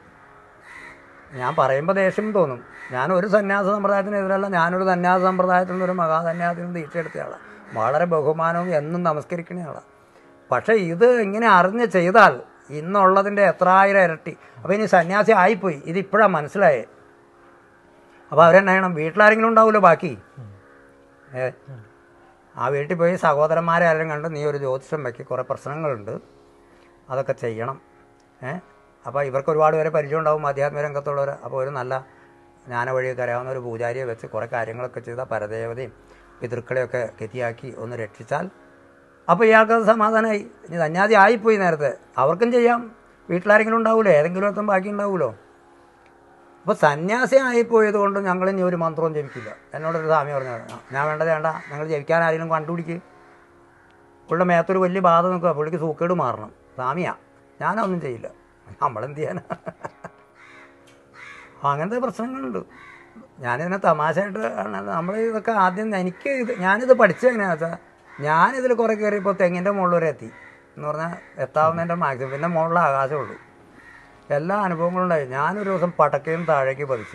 ഞാൻ പറയുമ്പോൾ ദേഷ്യം തോന്നും ഞാൻ ഒരു സന്യാസ സമ്പ്രദായത്തിനെതിരല്ല ഞാനൊരു സന്യാസ സമ്പ്രദായത്തിൽ നിന്ന് ഒരു മഹാസന്യാസത്തിൽ നിന്ന് ദീക്ഷയെടുത്തയാളാണ് വളരെ ബഹുമാനവും എന്നും നമസ്കരിക്കുന്ന ആളാണ് പക്ഷേ ഇത് ഇങ്ങനെ അറിഞ്ഞ് ചെയ്താൽ ഇന്നുള്ളതിൻ്റെ എത്രായിരം ഇരട്ടി അപ്പോൾ ഇനി സന്യാസി ആയിപ്പോയി ഇത് ഇപ്പോഴാണ് മനസ്സിലായേ അപ്പോൾ അവരെന്നാ ചെയ്യണം വീട്ടിലാരെങ്കിലും ഉണ്ടാവുമല്ലോ ബാക്കി ഏ ആ വീട്ടിൽ പോയി സഹോദരന്മാരെ ആരെങ്കിലും കണ്ട് നീ ഒരു ജ്യോതിഷം വെക്കി കുറേ പ്രശ്നങ്ങളുണ്ട് അതൊക്കെ ചെയ്യണം ഏ അപ്പോൾ ഇവർക്ക് ഒരുപാട് പേരെ പരിചയം ഉണ്ടാവും ആധ്യാത്മിക രംഗത്തുള്ളവർ അപ്പോൾ ഒരു നല്ല ജ്ഞാന വഴിയൊക്കെ അറിയാവുന്ന ഒരു പൂജാരിയെ വെച്ച് കുറേ കാര്യങ്ങളൊക്കെ ചെയ്ത പരദേവതയും പിതൃക്കളെയൊക്കെ ഗതിയാക്കി ഒന്ന് രക്ഷിച്ചാൽ അപ്പോൾ ഇയാൾക്ക് അത് സമാധാനമായി ഇനി സന്യാസി ആയിപ്പോയി നേരത്തെ അവർക്കും ചെയ്യാം വീട്ടിലാരെങ്കിലും ഉണ്ടാവില്ലേ ഏതെങ്കിലും ഒരുത്തം ബാക്കി ഉണ്ടാവുമല്ലോ അപ്പോൾ സന്യാസി ആയിപ്പോയത് കൊണ്ട് ഞങ്ങൾ ഇനി ഒരു മന്ത്രവും ജപിക്കില്ല എന്നോടൊരു സ്വാമി പറഞ്ഞു ഞാൻ വേണ്ടത് വേണ്ട നിങ്ങൾ ജപിക്കാൻ ആരെങ്കിലും കണ്ടുപിടിക്ക് പുള്ളിയുടെ മേത്തൊരു വലിയ ബാധ നിൽക്കുക പുള്ളിക്ക് സൂക്കേട് മാറണം സ്വാമിയാ ഞാനൊന്നും ചെയ്യില്ല നമ്മളെന്ത് ചെയ്യാനാ അങ്ങനത്തെ പ്രശ്നങ്ങളുണ്ട് ഞാനിതിനെ തമാശയായിട്ട് ആണ് നമ്മൾ ഇതൊക്കെ ആദ്യം എനിക്ക് ഇത് ഞാനിത് പഠിച്ചത് എങ്ങനെയാണെന്ന് വെച്ചാൽ ഞാനിതിൽ കുറേ കയറിയപ്പോൾ തെങ്ങിൻ്റെ മുകളിൽ വരെ എത്തി എന്ന് പറഞ്ഞാൽ എത്താവുന്നതിൻ്റെ മാക്സിമം പിന്നെ മുകളിൽ ആകാശമുള്ളൂ എല്ലാ അനുഭവങ്ങളും ഉണ്ടായി ഞാനൊരു ദിവസം പടക്കയും താഴേക്ക് പതിച്ചു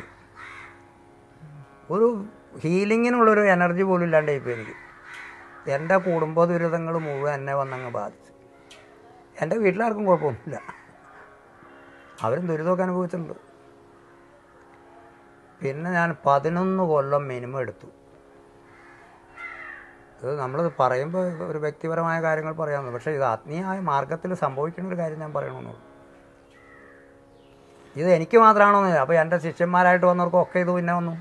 ഒരു ഹീലിങ്ങിനുള്ളൊരു എനർജി പോലും ഇല്ലാണ്ടായിപ്പോൾ എനിക്ക് എൻ്റെ കുടുംബ ദുരിതങ്ങൾ മുഴുവൻ എന്നെ വന്നങ്ങ് ബാധിച്ചു എൻ്റെ വീട്ടിലാർക്കും കുഴപ്പമൊന്നുമില്ല അവരും ദുരിതമൊക്കെ അനുഭവിച്ചിട്ടുണ്ട് പിന്നെ ഞാൻ പതിനൊന്ന് കൊല്ലം മിനിമം എടുത്തു ഇത് നമ്മളിത് പറയുമ്പോൾ ഒരു വ്യക്തിപരമായ കാര്യങ്ങൾ പറയാമെന്ന് പക്ഷേ ഇത് ആത്മീയമായ മാർഗത്തിൽ സംഭവിക്കുന്ന ഒരു കാര്യം ഞാൻ പറയണമെന്നുള്ളൂ ഇത് എനിക്ക് മാത്രമാണോന്നില്ല അപ്പോൾ എൻ്റെ ശിഷ്യന്മാരായിട്ട് വന്നവർക്കൊക്കെ ഇത് പിന്നെ വന്നു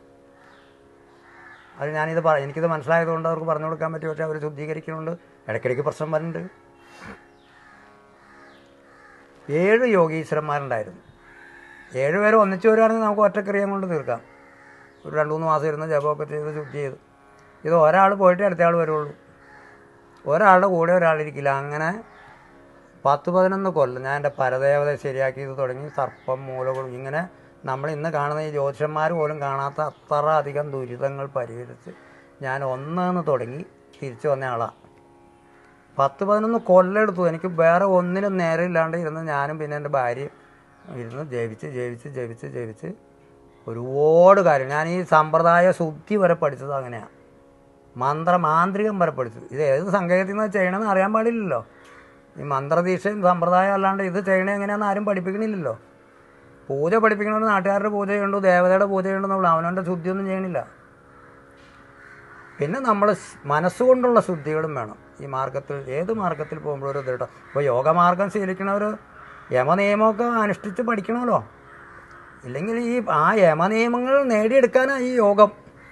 അത് ഞാനിത് പറ എനിക്കിത് മനസ്സിലായതുകൊണ്ട് അവർക്ക് പറഞ്ഞു കൊടുക്കാൻ പറ്റി പക്ഷേ അവർ ശുദ്ധീകരിക്കുന്നുണ്ട് ഇടയ്ക്കിടയ്ക്ക് പ്രശ്നം വരുന്നുണ്ട് ഏഴ് യോഗീശ്വരന്മാരുണ്ടായിരുന്നു ഏഴ് പേര് ഒന്നിച്ച് വരുവാണെങ്കിൽ നമുക്ക് ഒറ്റക്രിയം കൊണ്ട് തീർക്കാം ഒരു രണ്ട് മൂന്ന് മാസം ഇരുന്ന് ജപമൊക്കെ ചെയ്ത് ശുദ്ധി ചെയ്ത് ഇത് ഒരാൾ പോയിട്ട് അടുത്തയാൾ വരുള്ളൂ ഒരാളുടെ കൂടെ ഒരാളിരിക്കില്ല അങ്ങനെ പത്ത് പതിനൊന്ന് കൊല്ലം ഞാൻ എൻ്റെ പരദേവത ശരിയാക്കിയത് തുടങ്ങി സർപ്പം മൂലകളും ഇങ്ങനെ നമ്മൾ ഇന്ന് കാണുന്ന ഈ ജ്യോതിഷന്മാർ പോലും കാണാത്ത അത്ര അധികം ദുരിതങ്ങൾ പരിഹരിച്ച് ഞാൻ ഒന്നെന്ന് തുടങ്ങി തിരിച്ചു വന്ന ആളാണ് പത്ത് പതിനൊന്ന് കൊല്ലെടുത്തു എനിക്ക് വേറെ ഒന്നിനും നേരമില്ലാണ്ട് ഇരുന്ന് ഞാനും പിന്നെ എൻ്റെ ഭാര്യയും ഇരുന്ന് ജപിച്ച് ജപിച്ച് ജപിച്ച് ജപിച്ച് ഒരുപാട് കാര്യം ഞാൻ ഈ സമ്പ്രദായ ശുദ്ധി വരെ പഠിച്ചത് അങ്ങനെയാണ് മന്ത്ര മാന്ത്രികം വരെ പഠിച്ചു ഇത് ഏത് സംഗീതത്തിൽ നിന്ന് ചെയ്യണമെന്ന് അറിയാൻ പാടില്ലല്ലോ ഈ മന്ത്രദീക്ഷയും സമ്പ്രദായം അല്ലാണ്ട് ഇത് ചെയ്യണേ എങ്ങനെയാണെന്ന് ആരും പഠിപ്പിക്കണില്ലല്ലോ പൂജ പഠിപ്പിക്കണമെന്ന് നാട്ടുകാരുടെ പൂജ ചെയ്യണ്ടു ദേവതയുടെ പൂജ ചെയ്യണ്ടെന്നുള്ള അവനവൻ്റെ ശുദ്ധിയൊന്നും ചെയ്യണില്ല പിന്നെ നമ്മൾ മനസ്സുകൊണ്ടുള്ള ശുദ്ധികളും വേണം ഈ മാർഗത്തിൽ ഏത് മാർഗത്തിൽ പോകുമ്പോഴും ഒരു ദൃഢം ഇപ്പോൾ യോഗമാർഗം ശീലിക്കണവർ യമനിയമമൊക്കെ അനുഷ്ഠിച്ച് പഠിക്കണമല്ലോ ഇല്ലെങ്കിൽ ഈ ആ യമനിയമങ്ങൾ നേടിയെടുക്കാനാണ് ഈ യോഗം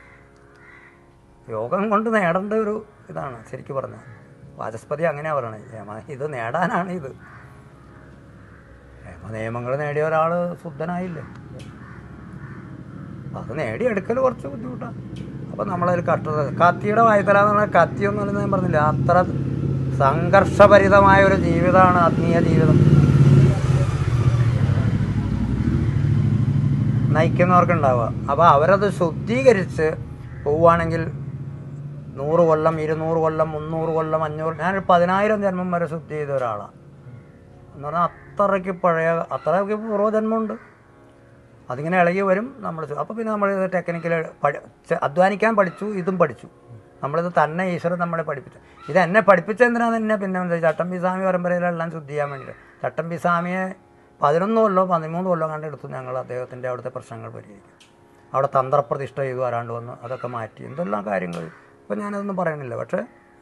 യോഗം കൊണ്ട് നേടേണ്ട ഒരു ഇതാണ് ശരിക്കും പറഞ്ഞാൽ വാചസ്പതി അങ്ങനെയാണ് പറയണത് യമ ഇത് നേടാനാണ് ഇത് യമനിയമങ്ങൾ നേടിയ ഒരാൾ ശുദ്ധനായില്ലേ അത് നേടിയെടുക്കൽ കുറച്ച് ബുദ്ധിമുട്ടാണ് അപ്പം നമ്മളതിൽ കട്ടത് കത്തിയുടെ വായ്ത്തല എന്ന് പറഞ്ഞാൽ കത്തിയൊന്നും അല്ലെന്ന് ഞാൻ പറഞ്ഞില്ല അത്ര സംഘർഷഭരിതമായ ഒരു ജീവിതമാണ് ആത്മീയ ജീവിതം നയിക്കുന്നവർക്ക് ഉണ്ടാവുക അപ്പോൾ അവരത് ശുദ്ധീകരിച്ച് പോവുകയാണെങ്കിൽ നൂറ് കൊല്ലം ഇരുന്നൂറ് കൊല്ലം മുന്നൂറ് കൊല്ലം അഞ്ഞൂറ് ഞാനൊരു പതിനായിരം ജന്മം വരെ ശുദ്ധി ചെയ്ത ഒരാളാണ് എന്ന് പറഞ്ഞാൽ അത്രയ്ക്ക് പഴയ അത്രയ്ക്ക് പൂർവ്വജന്മമുണ്ട് അതിങ്ങനെ ഇളകി വരും നമ്മൾ അപ്പോൾ പിന്നെ നമ്മൾ ഇത് ടെക്നിക്കൽ പഠി ചെ- അധ്വാനിക്കാൻ പഠിച്ചു ഇതും പഠിച്ചു നമ്മളിത് തന്നെ ഈശ്വരൻ നമ്മളെ പഠിപ്പിച്ചു ഇത് എന്നെ പഠിപ്പിച്ച എന്തിനാന്ന് തന്നെ പിന്നെ എന്താ ചട്ടമ്പി സ്വാമി പരമ്പരയിലെല്ലാം ശുദ്ധി ചെയ്യാൻ വേണ്ടിയിട്ട് ചട്ടമ്പി സ്വാമിയെ പതിനൊന്ന് കൊല്ലോ പതിമൂന്ന് കൊല്ലോ കണ്ടെടുത്തു ഞങ്ങൾ അദ്ദേഹത്തിൻ്റെ അവിടുത്തെ പ്രശ്നങ്ങൾ പരിഹരിക്കും അവിടെ തന്ത്രപ്രതിഷ്ഠ ചെയ്തു വരാണ്ട് വന്ന് അതൊക്കെ മാറ്റി എന്തെല്ലാം കാര്യങ്ങൾ ഇപ്പം ഞാനതൊന്നും പറയണില്ല പക്ഷേ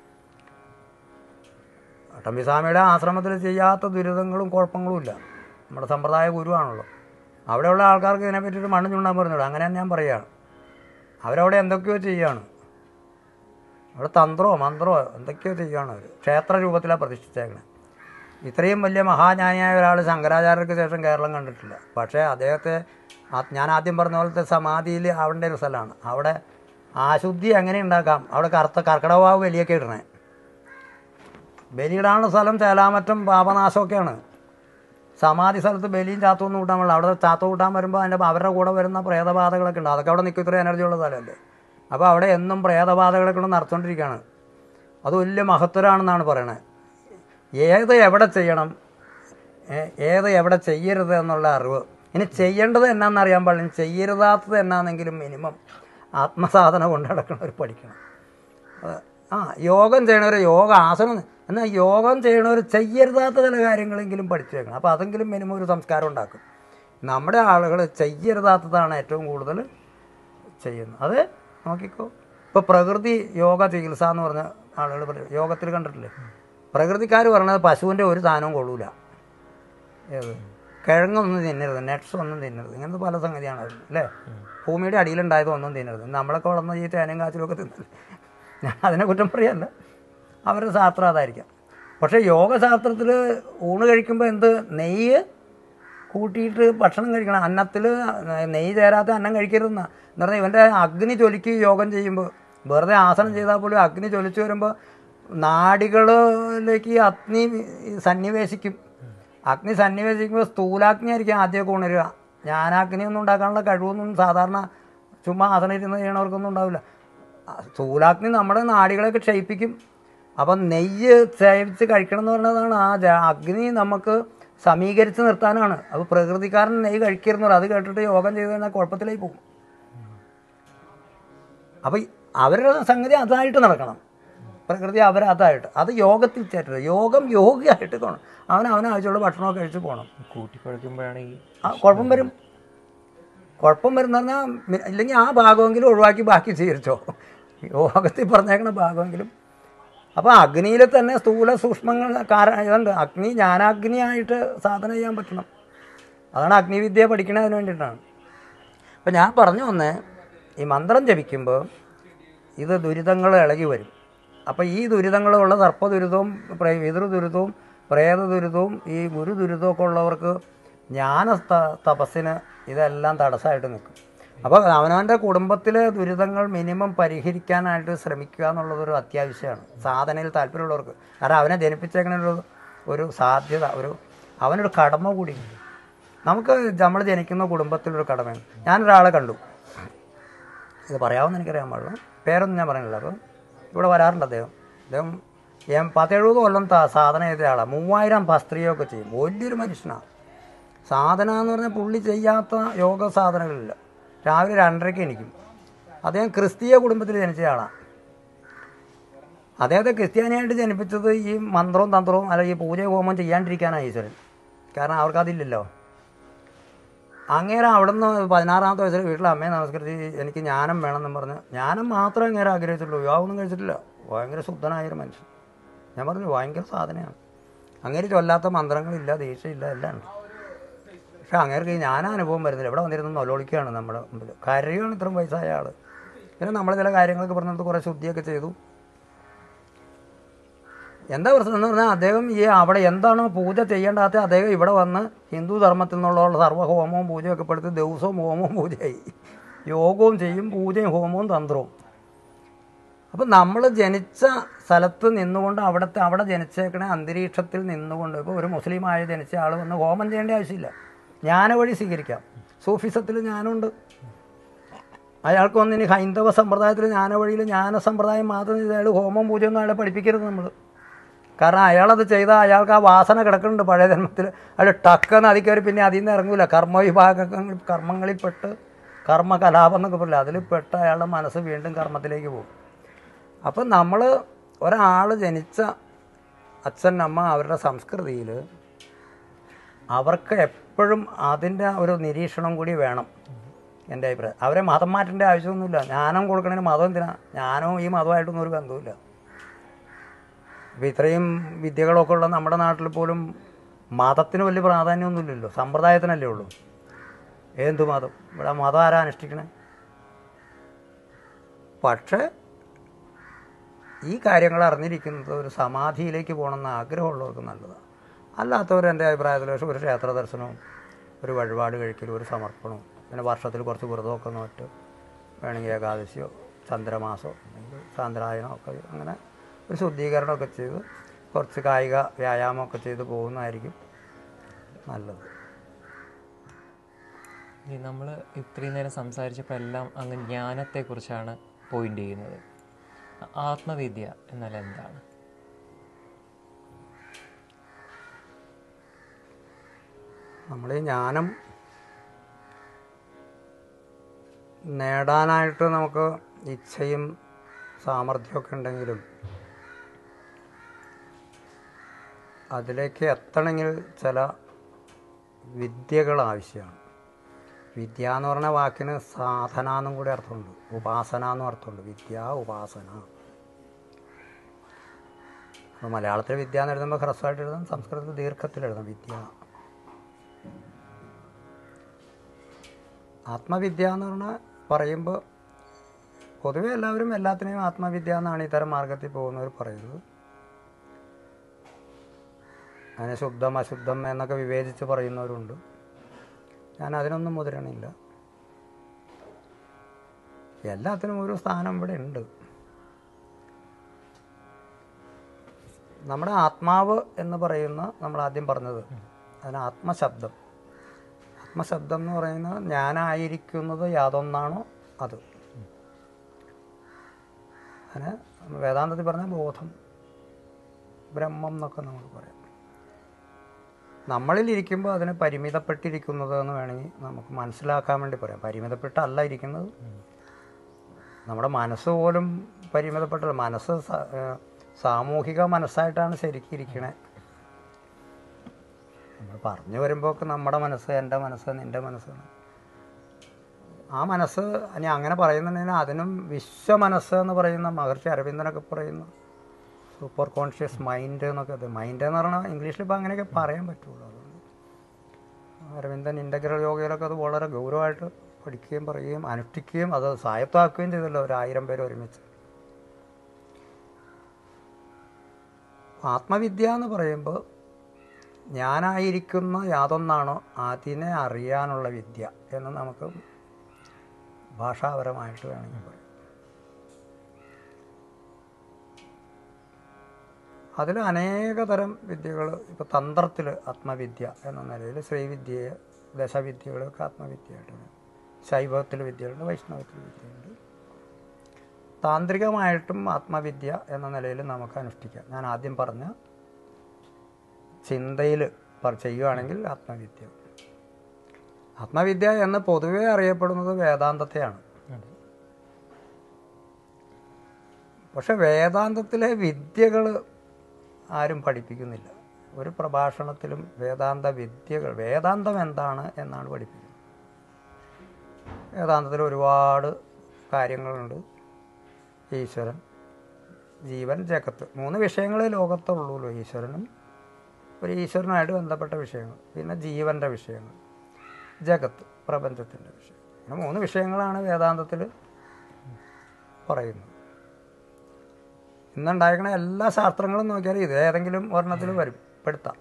ചട്ടമ്പി സ്വാമിയുടെ ആശ്രമത്തിൽ ചെയ്യാത്ത ദുരിതങ്ങളും കുഴപ്പങ്ങളും ഇല്ല നമ്മുടെ സമ്പ്രദായ ഗുരുവാണല്ലോ അവിടെയുള്ള ആൾക്കാർക്ക് ഇതിനെ പറ്റിയിട്ട് മണ്ണ് ചുണ്ടാൻ പറഞ്ഞോളൂ അങ്ങനെ ഞാൻ പറയുകയാണ് അവരവിടെ എന്തൊക്കെയോ ചെയ്യുകയാണ് അവിടെ തന്ത്രമോ മന്ത്രമോ എന്തൊക്കെയോ ചെയ്യുകയാണ് അവർ ക്ഷേത്ര രൂപത്തിലാണ് പ്രതിഷ്ഠിച്ചേക്കണത് ഇത്രയും വലിയ മഹാജ്ഞാനിയായ ഒരാൾ ശങ്കരാചാര്യർക്ക് ശേഷം കേരളം കണ്ടിട്ടില്ല പക്ഷേ അദ്ദേഹത്തെ ആ- ഞാൻ ആദ്യം പറഞ്ഞ പോലത്തെ സമാധിയിൽ ആവേണ്ട ഒരു സ്ഥലമാണ് അവിടെ ആശുദ്ധി എങ്ങനെ ഉണ്ടാക്കാം അവിടെ കറുത്ത കർക്കിടവാവ് ബലിയൊക്കെ ഇടണേ ബലിയിടാനുള്ള സ്ഥലം ചേലാമറ്റം പാപനാശമൊക്കെയാണ് സമാധി സ്ഥലത്ത് ബലിയും ചാത്തമൊന്നും കൂട്ടാൻ പാടില്ല അവിടെ ചാത്ത കൂട്ടാൻ വരുമ്പോൾ അതിൻ്റെ അവരുടെ കൂടെ വരുന്ന പ്രേതബാധകളൊക്കെ ഉണ്ട് അതൊക്കെ അവിടെ നിൽക്കും ഇത്ര എനർജി ഉള്ള സ്ഥലമല്ലേ അപ്പോൾ അവിടെ എന്നും പ്രേതബാധകളൊക്കെ കൊണ്ട് നടത്തുകൊണ്ടിരിക്കുകയാണ് അത് വലിയ മഹത്തരാണെന്നാണ് പറയണത് ഏത് എവിടെ ചെയ്യണം ഏ- ഏത് എവിടെ ചെയ്യരുത് എന്നുള്ള അറിവ് ഇനി ചെയ്യേണ്ടത് എന്നാന്ന് അറിയാൻ പാടില്ല ഇനി ചെയ്യരുതാത്തത് എന്നാണെങ്കിലും മിനിമം ആത്മസാധന കൊണ്ട് നടക്കണവർ പഠിക്കണം അത് ആ യോഗം ചെയ്യണവർ യോഗ ആസനം എന്നാൽ യോഗം ചെയ്യണവർ ചെയ്യരുതാത്ത ചില കാര്യങ്ങളെങ്കിലും പഠിച്ചു വെക്കണം അപ്പോൾ അതെങ്കിലും മിനിമം ഒരു സംസ്കാരം ഉണ്ടാക്കും നമ്മുടെ ആളുകൾ ചെയ്യരുതാത്തതാണ് ഏറ്റവും കൂടുതൽ ചെയ്യുന്നത് അത് നോക്കിക്കോ ഇപ്പോൾ പ്രകൃതി യോഗ ചികിത്സ എന്ന് പറഞ്ഞ ആളുകൾ പറയും യോഗത്തിൽ കണ്ടിട്ടില്ലേ പ്രകൃതിക്കാർ പറയണത് പശുവിൻ്റെ ഒരു സാധനവും കൊള്ളൂല ഏത് കിഴങ്ങൊന്നും തിന്നരുത് നട്ട്സ് ഒന്നും തിന്നരുത് ഇങ്ങനത്തെ പല സംഗതിയാണ് അത് അല്ലേ ഭൂമിയുടെ അടിയിലുണ്ടായത് ഒന്നും തിന്നരുത് നമ്മളൊക്കെ വളർന്ന ഈ തേനയും കാച്ചിലും ഒക്കെ തിന്നില്ല ഞാൻ അതിനെ കുറ്റം പറയല്ല അവരുടെ ശാസ്ത്രം അതായിരിക്കാം പക്ഷേ യോഗശാസ്ത്രത്തിൽ ഊണ് കഴിക്കുമ്പോൾ എന്ത് നെയ്യ് കൂട്ടിയിട്ട് ഭക്ഷണം കഴിക്കണം അന്നത്തിൽ നെയ്യ് ചേരാത്ത അന്നം കഴിക്കരുതെന്നാ എന്ന് പറഞ്ഞാൽ ഇവൻ്റെ അഗ്നി ജ്വലിക്ക് യോഗം ചെയ്യുമ്പോൾ വെറുതെ ആസനം ചെയ്താൽ പോലും അഗ്നി ജ്വലിച്ച് വരുമ്പോൾ നാടികളിലേക്ക് അഗ്നി സന്നിവേശിക്കും അഗ്നി സന്നിവേശിക്കുമ്പോൾ സ്ഥൂലാഗ്നി ആയിരിക്കും ആദ്യമൊക്കെ ഉണരുക ജ്ഞാനാഗ്നി ഒന്നും ഉണ്ടാക്കാനുള്ള കഴിവൊന്നും സാധാരണ ചുമ്മാ ആസനം ഇരുന്ന് ചെയ്യണവർക്കൊന്നും ഉണ്ടാവില്ല ആ, സ്ഥൂലാഗ്നി നമ്മുടെ നാടികളെയൊക്കെ ക്ഷയിപ്പിക്കും അപ്പം നെയ്യ് സേവിച്ച് കഴിക്കണം എന്ന് പറയുന്നതാണ് ആ ജ- അഗ്നി നമുക്ക് സമീകരിച്ച് നിർത്താനാണ് അപ്പോൾ പ്രകൃതിക്കാരൻ നെയ്യ് കഴിക്കരുന്നല്ലോ അത് കേട്ടിട്ട് യോഗം ചെയ്ത് കഴിഞ്ഞാൽ കുഴപ്പത്തിലേക്ക് പോകും അപ്പോൾ ഈ അവരുടെ സംഗതി അതായിട്ട് നടക്കണം പ്രകൃതി അവരതായിട്ട് അത് യോഗത്തിൽ ചേട്ടത് യോഗം യോഗിയായിട്ട് കാണും അവൻ അവനാവശ്യമുള്ള ഭക്ഷണമൊക്കെ കഴിച്ച് പോകണം കൂട്ടിക്കുഴയ്ക്കുമ്പോഴാണ് ഈ ആ കുഴപ്പം വരും കുഴപ്പം വരുന്ന പറഞ്ഞാൽ മി- ഇല്ലെങ്കിൽ ആ ഭാഗമെങ്കിലും ഒഴിവാക്കി ബാക്കി സ്വീകരിച്ചോ യോഗത്തിൽ പറഞ്ഞേക്കണ ഭാഗമെങ്കിലും അപ്പോൾ അഗ്നിയിൽ തന്നെ സ്ഥൂല സൂക്ഷ്മങ്ങൾ കാരണം ഇതുണ്ട് അഗ്നി ജ്ഞാനാഗ്നിയായിട്ട് സാധന ചെയ്യാൻ പറ്റണം അതാണ് അഗ്നിവിദ്യ പഠിക്കണതിന് വേണ്ടിയിട്ടാണ് അപ്പം ഞാൻ പറഞ്ഞു വന്നേ ഈ മന്ത്രം ജപിക്കുമ്പോൾ ഇത് ദുരിതങ്ങൾ ഇളകി വരും അപ്പോൾ ഈ ദുരിതങ്ങളുള്ള സർപ്പ ദുരിതവും പ്രേ- പിതൃ ദുരിതവും പ്രേത ദുരിതവും ഈ ഗുരു ദുരിതവും ഒക്കെ ഉള്ളവർക്ക് ജ്ഞാന ത- തപസ്സിന് ഇതെല്ലാം തടസ്സമായിട്ട് നിൽക്കും അപ്പോൾ അവനവൻ്റെ കുടുംബത്തിലെ ദുരിതങ്ങൾ മിനിമം പരിഹരിക്കാനായിട്ട് ശ്രമിക്കുക എന്നുള്ളതൊരു അത്യാവശ്യമാണ് സാധനയിൽ താല്പര്യമുള്ളവർക്ക് കാരണം അവനെ ജനിപ്പിച്ചേക്കണ ഒരു ഒരു സാധ്യത ഒരു അവനൊരു കടമ കൂടിയുണ്ട് നമുക്ക് നമ്മൾ ജനിക്കുന്ന കുടുംബത്തിലൊരു കടമയാണ് ഞാനൊരാളെ കണ്ടു ഇത് പറയാമെന്ന് എനിക്കറിയാൻ പാടില്ല പേരൊന്നും ഞാൻ പറയുന്നില്ല അപ്പോൾ ഇവിടെ വരാറുണ്ട് അദ്ദേഹം അദ്ദേഹം ഞാൻ പത്തെഴുപത് കൊല്ലം ത- സാധന ചെയ്ത ആളാണ് മൂവായിരം പസ്ത്രീയൊക്കെ ചെയ്യും വലിയൊരു മനുഷ്യനാണ് സാധന എന്ന് പറഞ്ഞാൽ പുള്ളി ചെയ്യാത്ത യോഗ സാധനങ്ങളില്ല രാവിലെ രണ്ടരയ്ക്ക് എനിക്കും അദ്ദേഹം ക്രിസ്തീയ കുടുംബത്തിൽ ജനിച്ച ആളാണ് അദ്ദേഹത്തെ ക്രിസ്ത്യാനിയായിട്ട് ജനിപ്പിച്ചത് ഈ മന്ത്രവും തന്ത്രവും അല്ലെങ്കിൽ പൂജ ഹോമം ചെയ്യാണ്ടിരിക്കാനാണ് ഈശ്വരൻ കാരണം അവർക്കതില്ലല്ലോ അങ്ങേരെ അവിടുന്ന് പതിനാറാമത്തെ വയസ്സിൽ വീട്ടിൽ അമ്മയെ നമസ്കരിച്ച് എനിക്ക് ജ്ഞാനം വേണമെന്നും പറഞ്ഞ് ജ്ഞാനം മാത്രമേ അങ്ങേരെ ആഗ്രഹിച്ചിട്ടുള്ളൂ വിവാഹമൊന്നും കഴിച്ചിട്ടില്ല ഭയങ്കര ശുദ്ധനായൊരു മനുഷ്യൻ ഞാൻ പറഞ്ഞു ഭയങ്കര സാധനയാണ് അങ്ങേര് ചൊല്ലാത്ത മന്ത്രങ്ങളില്ല ദീക്ഷയില്ല എല്ലാം ഉണ്ട് പക്ഷെ അങ്ങേർക്ക് ഈ ജ്ഞാനാനുഭവം വരുന്നില്ല ഇവിടെ വന്നിരുന്ന് നൊലോളിക്കുകയാണ് നമ്മുടെ മുമ്പിൽ കരയാണ് ഇത്രയും വയസ്സായ ആൾ പിന്നെ നമ്മൾ ചില കാര്യങ്ങളൊക്കെ പറഞ്ഞിട്ട് കുറേ ശുദ്ധിയൊക്കെ ചെയ്തു എന്താ പ്രശ്നം എന്ന് പറഞ്ഞാൽ അദ്ദേഹം ഈ അവിടെ എന്താണോ പൂജ ചെയ്യേണ്ടാത്ത അദ്ദേഹം ഇവിടെ വന്ന് ഹിന്ദു ധർമ്മത്തിൽ നിന്നുള്ള സർവ്വ ഹോമവും പൂജയൊക്കെ പെടുത്തി ദിവസവും ഹോമവും പൂജയായി യോഗവും ചെയ്യും പൂജയും ഹോമവും തന്ത്രവും അപ്പം നമ്മൾ ജനിച്ച സ്ഥലത്ത് നിന്നുകൊണ്ട് അവിടുത്തെ അവിടെ ജനിച്ചേക്കണ അന്തരീക്ഷത്തിൽ നിന്നുകൊണ്ട് ഇപ്പോൾ ഒരു മുസ്ലിമായ ജനിച്ച ആൾ വന്ന് ഹോമം ചെയ്യേണ്ട ആവശ്യമില്ല ജ്ഞാന വഴി സ്വീകരിക്കാം സൂഫിസത്തിൽ ജ്ഞാനമുണ്ട് അയാൾക്ക് വന്ന് ഇനി ഹൈന്ദവ സമ്പ്രദായത്തിൽ ജ്ഞാന വഴിയിൽ ജ്ഞാന സമ്പ്രദായം മാത്രം ചെയ്ത് അയാൾ ഹോമം പൂജയൊന്നും അയാളെ പഠിപ്പിക്കരുത് നമ്മൾ കാരണം അയാളത് ചെയ്താൽ അയാൾക്ക് ആ വാസന കിടക്കുന്നുണ്ട് പഴയ ജന്മത്തിൽ അയാൾ ടക്കെന്ന് അതിൽ കയറി പിന്നെ അതിൽ നിന്ന് ഇറങ്ങൂല കർമ്മവിഭാഗ കർമ്മങ്ങളിൽപ്പെട്ട് കർമ്മ കലാപം എന്നൊക്കെ പറയില്ല അതിൽ പെട്ട് അയാളുടെ മനസ്സ് വീണ്ടും കർമ്മത്തിലേക്ക് പോകും അപ്പം നമ്മൾ ഒരാൾ ജനിച്ച അച്ഛൻ അമ്മ അവരുടെ സംസ്കൃതിയിൽ അവർക്ക് എപ്പോഴും അതിൻ്റെ ഒരു നിരീക്ഷണം കൂടി വേണം എൻ്റെ അഭിപ്രായം അവരെ മതം മാറ്റേണ്ട ആവശ്യമൊന്നുമില്ല ജ്ഞാനം കൊടുക്കണതിന് മതം എന്തിനാ ജ്ഞാനവും ഈ മതമായിട്ടൊന്നും ഒരു ബന്ധവുമില്ല ഇപ്പം ഇത്രയും വിദ്യകളൊക്കെ ഉള്ള നമ്മുടെ നാട്ടിൽ പോലും മതത്തിന് വലിയ പ്രാധാന്യമൊന്നുമില്ലല്ലോ സമ്പ്രദായത്തിനല്ലേ ഉള്ളൂ എന്തു മതം ഇവിടെ മതം ആരാ അനുഷ്ഠിക്കണേ പക്ഷേ ഈ കാര്യങ്ങൾ അറിഞ്ഞിരിക്കുന്നത് ഒരു സമാധിയിലേക്ക് പോകണമെന്ന് ആഗ്രഹമുള്ളവർക്ക് നല്ലതാണ് അല്ലാത്തവർ എൻ്റെ അഭിപ്രായത്തിൽ പക്ഷേ ഒരു ക്ഷേത്ര ദർശനവും ഒരു വഴിപാട് കഴിക്കലും ഒരു സമർപ്പണവും പിന്നെ വർഷത്തിൽ കുറച്ച് വ്രതമൊക്കെ നോട്ട് വേണമെങ്കിൽ ഏകാദശിയോ ചന്ദ്രമാസമോ അല്ലെങ്കിൽ ചന്ദ്രായനോ ഒക്കെ അങ്ങനെ ഒരു ശുദ്ധീകരണമൊക്കെ ചെയ്ത് കുറച്ച് കായിക വ്യായാമമൊക്കെ ചെയ്ത് പോകുന്നതായിരിക്കും നല്ലത് ഈ നമ്മൾ ഇത്രയും നേരം സംസാരിച്ചപ്പോൾ എല്ലാം അങ്ങ് ജ്ഞാനത്തെക്കുറിച്ചാണ് പോയിന്റ് ചെയ്യുന്നത് ആത്മവിദ്യ എന്നാൽ എന്താണ് നമ്മൾ ഈ ജ്ഞാനം നേടാനായിട്ട് നമുക്ക് ഇച്ഛയും സാമർഥ്യമൊക്കെ ഉണ്ടെങ്കിലും അതിലേക്ക് എത്തണമെങ്കിൽ ചില വിദ്യകൾ ആവശ്യമാണ് വിദ്യ എന്ന് പറഞ്ഞ വാക്കിന് സാധന എന്നും കൂടി അർത്ഥമുണ്ട് ഉപാസന എന്നും അർത്ഥമുണ്ട് വിദ്യ ഉപാസന അപ്പോൾ മലയാളത്തിൽ വിദ്യ എന്ന് എഴുതുമ്പോൾ ഹ്രസ്വമായിട്ട് എഴുതാം സംസ്കൃതത്തിൽ ദീർഘത്തിൽ എഴുതാം വിദ്യ ആത്മവിദ്യ എന്ന് പറഞ്ഞാൽ പറയുമ്പോൾ പൊതുവെ എല്ലാവരും എല്ലാത്തിനെയും ആത്മവിദ്യ എന്നാണ് ഇത്തരം മാർഗത്തിൽ പോകുന്നവർ പറയുന്നത് അതിനെ ശുദ്ധം അശുദ്ധം എന്നൊക്കെ വിവേചിച്ച് പറയുന്നവരുണ്ട് ഞാൻ അതിനൊന്നും മുതിരണില്ല എല്ലാത്തിനും ഒരു സ്ഥാനം ഇവിടെ ഉണ്ട് നമ്മുടെ ആത്മാവ് എന്ന് പറയുന്ന നമ്മൾ ആദ്യം പറഞ്ഞത് അതിന് ആത്മശബ്ദം ആത്മശബ്ദം എന്ന് പറയുന്നത് ഞാനായിരിക്കുന്നത് യാതൊന്നാണോ അത് അതിന് വേദാന്തത്തിൽ പറഞ്ഞ ബോധം ബ്രഹ്മം എന്നൊക്കെ നമുക്ക് പറയാം നമ്മളിൽ ഇരിക്കുമ്പോൾ അതിന് പരിമിതപ്പെട്ടിരിക്കുന്നത് എന്ന് വേണമെങ്കിൽ നമുക്ക് മനസ്സിലാക്കാൻ വേണ്ടി പറയാം പരിമിതപ്പെട്ടല്ല ഇരിക്കുന്നത് നമ്മുടെ മനസ്സ് പോലും പരിമിതപ്പെട്ടല്ല മനസ്സ് സ- ഏഹ് സാമൂഹിക മനസ്സായിട്ടാണ് ശരിക്കും ഇരിക്കണേ നമ്മൾ പറഞ്ഞു വരുമ്പോൾ നമ്മുടെ മനസ്സ് എൻ്റെ മനസ്സ് നിൻ്റെ മനസ്സാണ് ആ മനസ്സ് ഇനി അങ്ങനെ പറയുന്നുണ്ടെങ്കിൽ അതിനും വിശ്വ മനസ്സ് എന്ന് പറയുന്ന മഹർഷി അരവിന്ദനൊക്കെ പറയുന്നു സൂപ്പർ കോൺഷ്യസ് മൈൻഡ് എന്നൊക്കെ അത് മൈൻഡ് എന്ന് പറഞ്ഞാൽ ഇംഗ്ലീഷിൽ ഇപ്പോൾ അങ്ങനെയൊക്കെ പറയാൻ പറ്റുള്ളൂ അതുകൊണ്ട് അരവിന്ദൻ ഇൻ്റഗ്രൽ യോഗയിലൊക്കെ അത് വളരെ ഗൗരവമായിട്ട് പഠിക്കുകയും പറയുകയും അനുഷ്ഠിക്കുകയും അത് സ്വായത്തമാക്കുകയും ചെയ്തല്ലോ ഒരു ആയിരം പേര് ഒരുമിച്ച് ആത്മവിദ്യ എന്ന് പറയുമ്പോൾ ഞാനായിരിക്കുന്ന യാതൊന്നാണോ അതിനെ അറിയാനുള്ള വിദ്യ എന്ന് നമുക്ക് ഭാഷാപരമായിട്ട് വേണമെങ്കിൽ പറയാം അതിൽ അനേക തരം വിദ്യകൾ ഇപ്പോൾ തന്ത്രത്തിൽ ആത്മവിദ്യ എന്ന നിലയിൽ ശ്രീവിദ്യയെ ദശവിദ്യകളൊക്കെ ആത്മവിദ്യയായിട്ടാണ് ശൈവത്തിൽ വിദ്യയുണ്ട് വൈഷ്ണവത്തിൽ വിദ്യയുണ്ട് താന്ത്രികമായിട്ടും ആത്മവിദ്യ എന്ന നിലയിൽ നമുക്ക് അനുഷ്ഠിക്കാം ഞാൻ ആദ്യം പറഞ്ഞ ചിന്തയിൽ ചെയ്യുകയാണെങ്കിൽ ആത്മവിദ്യ ആത്മവിദ്യ എന്ന് പൊതുവെ അറിയപ്പെടുന്നത് വേദാന്തത്തെയാണ് അതെ പക്ഷെ വേദാന്തത്തിലെ വിദ്യകൾ ആരും പഠിപ്പിക്കുന്നില്ല ഒരു പ്രഭാഷണത്തിലും വേദാന്ത വിദ്യകൾ വേദാന്തം എന്താണ് എന്നാണ് പഠിപ്പിക്കുന്നത് വേദാന്തത്തിൽ ഒരുപാട് കാര്യങ്ങളുണ്ട് ഈശ്വരൻ ജീവൻ ജഗത്ത് മൂന്ന് വിഷയങ്ങളെ ലോകത്തുള്ളൂല്ലോ ഈശ്വരനും ഒരു ഈശ്വരനുമായിട്ട് ബന്ധപ്പെട്ട വിഷയങ്ങൾ പിന്നെ ജീവൻ്റെ വിഷയങ്ങൾ ജഗത്ത് പ്രപഞ്ചത്തിൻ്റെ വിഷയം അങ്ങനെ മൂന്ന് വിഷയങ്ങളാണ് വേദാന്തത്തിൽ പറയുന്നത് ഇന്നുണ്ടായിരിക്കണ എല്ലാ ശാസ്ത്രങ്ങളും നോക്കിയാൽ ഇത് ഏതെങ്കിലും ഒരെണ്ണത്തിൽ വരും പെടുത്താം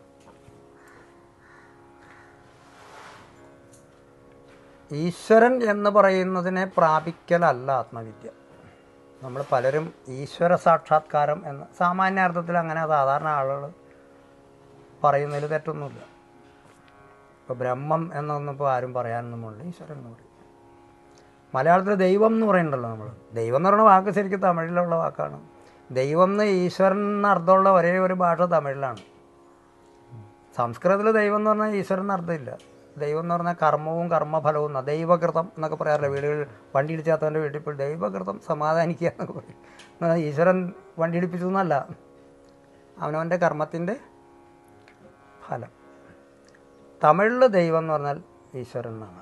ഈശ്വരൻ എന്ന് പറയുന്നതിനെ പ്രാപിക്കലല്ല ആത്മവിദ്യ നമ്മൾ പലരും ഈശ്വര സാക്ഷാത്കാരം എന്ന് സാമാന്യ അർത്ഥത്തിൽ അങ്ങനെ സാധാരണ ആളുകൾ പറയുന്നതിൽ തെറ്റൊന്നുമില്ല ഇപ്പോൾ ബ്രഹ്മം എന്നൊന്നും ഇപ്പോൾ ആരും പറയാനൊന്നും പോണില്ല ഈശ്വരൻ എന്ന് പറയും മലയാളത്തിൽ ദൈവം എന്ന് പറയുന്നുണ്ടല്ലോ നമ്മൾ ദൈവം എന്ന് പറയുന്ന വാക്ക് ശരിക്കും തമിഴിലുള്ള വാക്കാണ് ദൈവം എന്ന് ഈശ്വരൻ എന്ന അർത്ഥമുള്ള ഒരേ ഒരു ഭാഷ തമിഴിലാണ് സംസ്കൃതത്തിൽ ദൈവം എന്ന് പറഞ്ഞാൽ ഈശ്വരൻ എന്ന അർത്ഥമില്ല ദൈവം എന്ന് പറഞ്ഞാൽ കർമ്മവും കർമ്മഫലവും എന്നാ ദൈവകൃതം എന്നൊക്കെ പറയാറില്ല വീടുകളിൽ വണ്ടി ഇടിച്ചാത്തവൻ്റെ വീട്ടിൽ പോയി ദൈവകൃതം സമാധാനിക്കുക എന്നൊക്കെ പറയും എന്ന് പറഞ്ഞാൽ ഈശ്വരൻ വണ്ടി ഇടിപ്പിച്ചു എന്നല്ല അവനവൻ്റെ കർമ്മത്തിൻ്റെ ഫലം തമിഴിൽ ദൈവം എന്ന് പറഞ്ഞാൽ ഈശ്വരൻ എന്നാണ്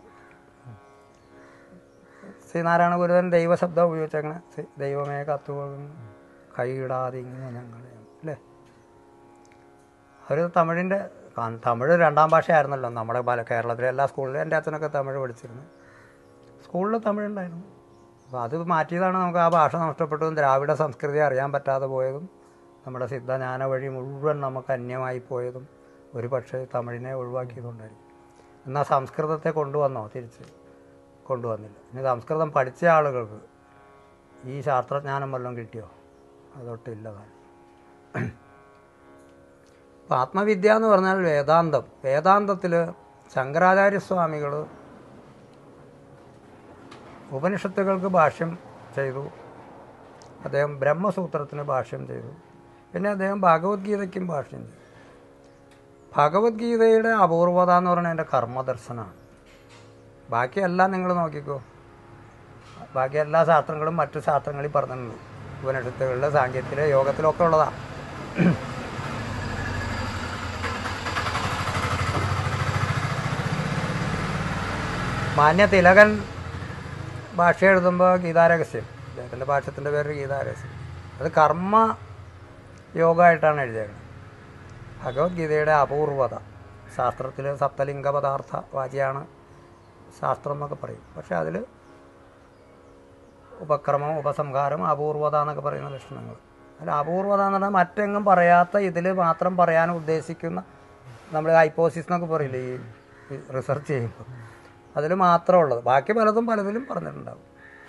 ശ്രീനാരായണ ഗുരുവൻ ദൈവശബ്ദം ഉപയോഗിച്ചങ്ങനെ ശ്രീ ദൈവമേ കത്തുപോകുന്നു കൈയിടാതെ ഇങ്ങനെ ഞങ്ങളെ അല്ലേ അവർ തമിഴിൻ്റെ കാ- തമിഴ് രണ്ടാം ഭാഷയായിരുന്നല്ലോ നമ്മുടെ പല കേരളത്തിലെ എല്ലാ സ്കൂളിലും എൻ്റെ അച്ഛനൊക്കെ തമിഴ് പഠിച്ചിരുന്നു സ്കൂളിൽ തമിഴുണ്ടായിരുന്നു അപ്പോൾ അത് മാറ്റിയതാണ് നമുക്ക് ആ ഭാഷ നഷ്ടപ്പെട്ടതും ദ്രാവിഡ സംസ്കൃതി അറിയാൻ പറ്റാതെ പോയതും നമ്മുടെ സിദ്ധജ്ഞാന വഴി മുഴുവൻ നമുക്ക് അന്യമായി പോയതും ഒരു പക്ഷേ തമിഴിനെ ഒഴിവാക്കിയതുകൊണ്ടായിരിക്കും എന്നാൽ സംസ്കൃതത്തെ കൊണ്ടുവന്നോ തിരിച്ച് കൊണ്ടുവന്നില്ല ഇനി സംസ്കൃതം പഠിച്ച ആളുകൾക്ക് ഈ ശാസ്ത്രജ്ഞാനം വല്ലതും കിട്ടിയോ അതൊട്ടില്ല താനും അപ്പോൾ ആത്മവിദ്യ എന്ന് പറഞ്ഞാൽ വേദാന്തം വേദാന്തത്തിൽ ശങ്കരാചാര്യസ്വാമികൾ ഉപനിഷത്തുകൾക്ക് ഭാഷ്യം ചെയ്തു അദ്ദേഹം ബ്രഹ്മസൂത്രത്തിന് ഭാഷ്യം ചെയ്തു പിന്നെ അദ്ദേഹം ഭഗവത്ഗീതയ്ക്കും ഭാഷ്യം ചെയ്തു ഭഗവത്ഗീതയുടെ അപൂർവത എന്ന് പറഞ്ഞാൽ എൻ്റെ കർമ്മദർശനമാണ് ബാക്കിയെല്ലാം നിങ്ങൾ നോക്കിക്കോ ബാക്കി എല്ലാ ശാസ്ത്രങ്ങളും മറ്റു ശാസ്ത്രങ്ങളിൽ പറഞ്ഞിട്ടുണ്ട് ഉപനിഷത്തുകളിലെ സാങ്കേതിക യോഗത്തിലൊക്കെ ഉള്ളതാണ് മാന്യ തിലകൻ ഭാഷ എഴുതുമ്പോൾ ഗീതാരഹസ്യം അദ്ദേഹത്തിൻ്റെ ഭാഷത്തിൻ്റെ പേര് ഗീതാരഹസ്യം അത് കർമ്മ യോഗമായിട്ടാണ് എഴുതിയത് ഭഗവത്ഗീതയുടെ അപൂർവത ശാസ്ത്രത്തിൽ സപ്തലിംഗ പദാർത്ഥ വാചിയാണ് ശാസ്ത്രം എന്നൊക്കെ പറയും പക്ഷെ അതിൽ ഉപക്രമം ഉപസംഹാരം അപൂർവത എന്നൊക്കെ പറയുന്ന ലക്ഷണങ്ങൾ അതിൽ അപൂർവത എന്ന് പറഞ്ഞാൽ മറ്റെങ്ങും പറയാത്ത ഇതിൽ മാത്രം പറയാൻ ഉദ്ദേശിക്കുന്ന നമ്മൾ ഹൈപ്പോസിസ് എന്നൊക്കെ പറയില്ലേ ഈ റിസർച്ച് ചെയ്യുമ്പോൾ അതിൽ മാത്രമുള്ളത് ബാക്കി പലതും പലതിലും പറഞ്ഞിട്ടുണ്ടാവും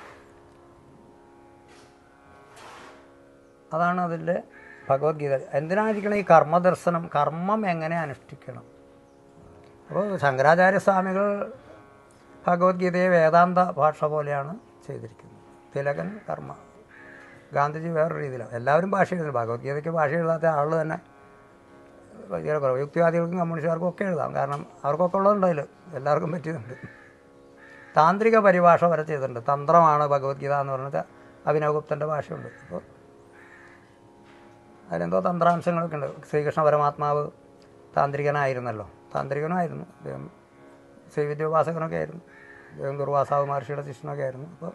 അതാണ് അതിൻ്റെ ഭഗവത്ഗീത എന്തിനായിരിക്കണം ഈ കർമ്മദർശനം കർമ്മം എങ്ങനെ അനുഷ്ഠിക്കണം അപ്പോൾ ശങ്കരാചാര്യ സ്വാമികൾ ഭഗവത്ഗീതയെ വേദാന്ത ഭാഷ പോലെയാണ് ചെയ്തിരിക്കുന്നത് തിലകൻ കർമ്മ ഗാന്ധിജി വേറൊരു രീതിയിലാണ് എല്ലാവരും ഭാഷ എഴുതുന്നു ഭഗവത്ഗീതയ്ക്ക് ഭാഷ എഴുതാത്ത ആൾ തന്നെ ഭയങ്കര കുറവ് യുക്തിവാദികൾക്കും കമ്മ്യൂണിസ്റ്റുകാർക്കും ഒക്കെ എഴുതാം കാരണം അവർക്കൊക്കെ ഉള്ളതുണ്ട് അതിൽ എല്ലാവർക്കും പറ്റിയതുണ്ട് താന്ത്രിക പരിഭാഷ വരെ ചെയ്തിട്ടുണ്ട് തന്ത്രമാണ് ഭഗവത്ഗീത എന്ന് പറഞ്ഞത് അഭിനവഗുപ്തൻ്റെ ഭാഷയുണ്ട് അപ്പോൾ അതിലെന്തോ തന്ത്രാംശങ്ങളൊക്കെ ഉണ്ട് ശ്രീകൃഷ്ണ പരമാത്മാവ് താന്ത്രികനായിരുന്നല്ലോ താന്ത്രികനായിരുന്നു അദ്ദേഹം ശ്രീവിദ്യോപാസകനൊക്കെ ആയിരുന്നു അദ്ദേഹം ദുർവാസാവ് മഹർഷിയുടെ ശിഷ്യനൊക്കെ ആയിരുന്നു അപ്പോൾ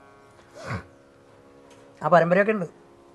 ആ പരമ്പരയൊക്കെ ഉണ്ട്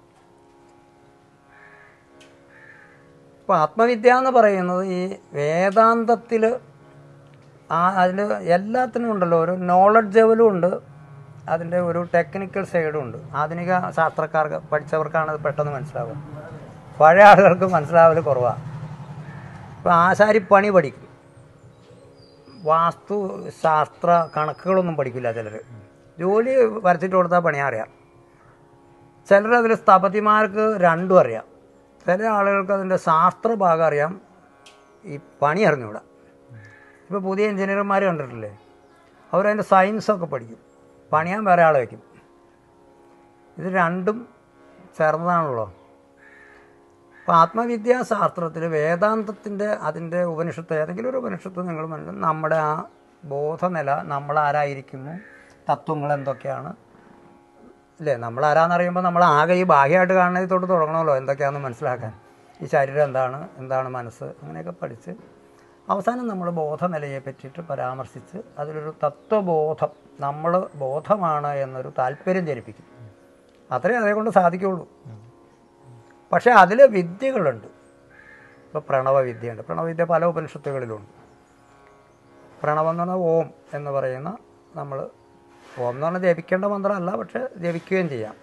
അപ്പോൾ ആത്മവിദ്യ എന്ന് പറയുന്നത് ഈ വേദാന്തത്തിൽ ആ അതിൻ്റെ എല്ലാത്തിനും ഉണ്ടല്ലോ ഒരു നോളജ് ലെവലും ഉണ്ട് അതിൻ്റെ ഒരു ടെക്നിക്കൽ സൈഡും ഉണ്ട് ആധുനിക ശാസ്ത്രക്കാർക്ക് പഠിച്ചവർക്കാണ് അത് പെട്ടെന്ന് മനസ്സിലാവുക പഴയ ആളുകൾക്ക് മനസ്സിലാവൽ കുറവാണ് ഇപ്പോൾ ആശാരിപ്പണി പഠിക്കും വാസ്തു ശാസ്ത്ര കണക്കുകളൊന്നും പഠിക്കില്ല ചിലർ ജോലി വരച്ചിട്ട് കൊടുത്താൽ പണി അറിയാം ചിലർ അതിൽ സ്ഥപതിമാർക്ക് രണ്ടും അറിയാം ചില ആളുകൾക്ക് അതിൻ്റെ ശാസ്ത്ര ഭാഗം അറിയാം ഈ പണി അറിഞ്ഞൂടാ ഇപ്പോൾ പുതിയ എഞ്ചിനീയർമാർ കണ്ടിട്ടില്ലേ അവരതിൻ്റെ സയൻസൊക്കെ പഠിക്കും പണിയാൻ വേറെ ആളെ വയ്ക്കും ഇത് രണ്ടും ചേർന്നതാണല്ലോ അപ്പോൾ ആത്മവിദ്യാശാസ്ത്രത്തിൽ വേദാന്തത്തിൻ്റെ അതിൻ്റെ ഉപനിഷത്ത് ഏതെങ്കിലും ഒരു ഉപനിഷത്ത് നിങ്ങൾ മനസ്സിൽ നമ്മുടെ ആ ബോധനില നമ്മൾ ആരായിരിക്കുന്നു തത്വങ്ങൾ എന്തൊക്കെയാണ് അല്ലേ നമ്മൾ ആരാന്ന് അറിയുമ്പോൾ നമ്മൾ ആകെ ഈ ബാഹ്യമായിട്ട് കാണുന്നതിൽ തൊട്ട് തുടങ്ങണമല്ലോ എന്തൊക്കെയാണെന്ന് മനസ്സിലാക്കാൻ ഈ ശരീരം എന്താണ് എന്താണ് മനസ്സ് അങ്ങനെയൊക്കെ പഠിച്ച് അവസാനം നമ്മൾ ബോധനിലയെ പറ്റിയിട്ട് പരാമർശിച്ച് അതിലൊരു തത്വബോധം നമ്മൾ ബോധമാണ് എന്നൊരു താല്പര്യം ജനിപ്പിക്കും അത്രേ അതേ കൊണ്ട് സാധിക്കുള്ളൂ പക്ഷേ അതിൽ വിദ്യകളുണ്ട് ഇപ്പോൾ പ്രണവവിദ്യയുണ്ട് പ്രണവവിദ്യ പല ഉപനിഷത്തുകളിലുണ്ട് പ്രണവം എന്ന് പറഞ്ഞാൽ ഓം എന്ന് പറയുന്ന നമ്മൾ ഓം എന്ന് പറഞ്ഞാൽ ജപിക്കേണ്ട മന്ത്രമല്ല പക്ഷെ ജപിക്കുകയും ചെയ്യാം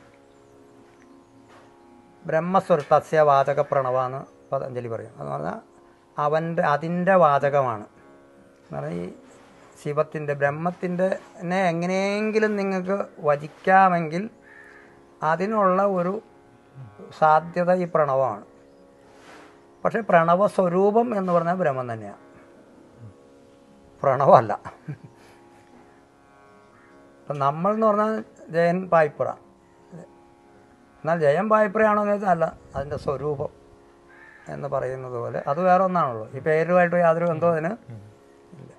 ബ്രഹ്മസ്വര തസ്യ വാചക പ്രണവാന്ന് പതഞ്ജലി പറയും എന്ന് പറഞ്ഞാൽ അവൻ്റെ അതിൻ്റെ വാചകമാണ് എന്ന് പറഞ്ഞാൽ ഈ ശിവത്തിൻ്റെ ബ്രഹ്മത്തിൻ്റെ നെ എങ്ങനെയെങ്കിലും നിങ്ങൾക്ക് വചിക്കാമെങ്കിൽ അതിനുള്ള ഒരു സാധ്യത ഈ പ്രണവമാണ് പക്ഷേ പ്രണവ സ്വരൂപം എന്ന് പറഞ്ഞാൽ ബ്രഹ്മം തന്നെയാണ് പ്രണവമല്ല ഇപ്പം നമ്മൾ എന്ന് പറഞ്ഞാൽ ജയൻ പായ്പുറ എന്നാൽ ജയൻ പായ്പുറയാണോ എന്ന് ചോദിച്ചാൽ അല്ല അതിൻ്റെ സ്വരൂപം എന്ന് പറയുന്നത് പോലെ അത് വേറെ ഒന്നാണല്ലോ ഈ പേരുമായിട്ട് യാതൊരു ബന്ധവും അതിന് ഇല്ല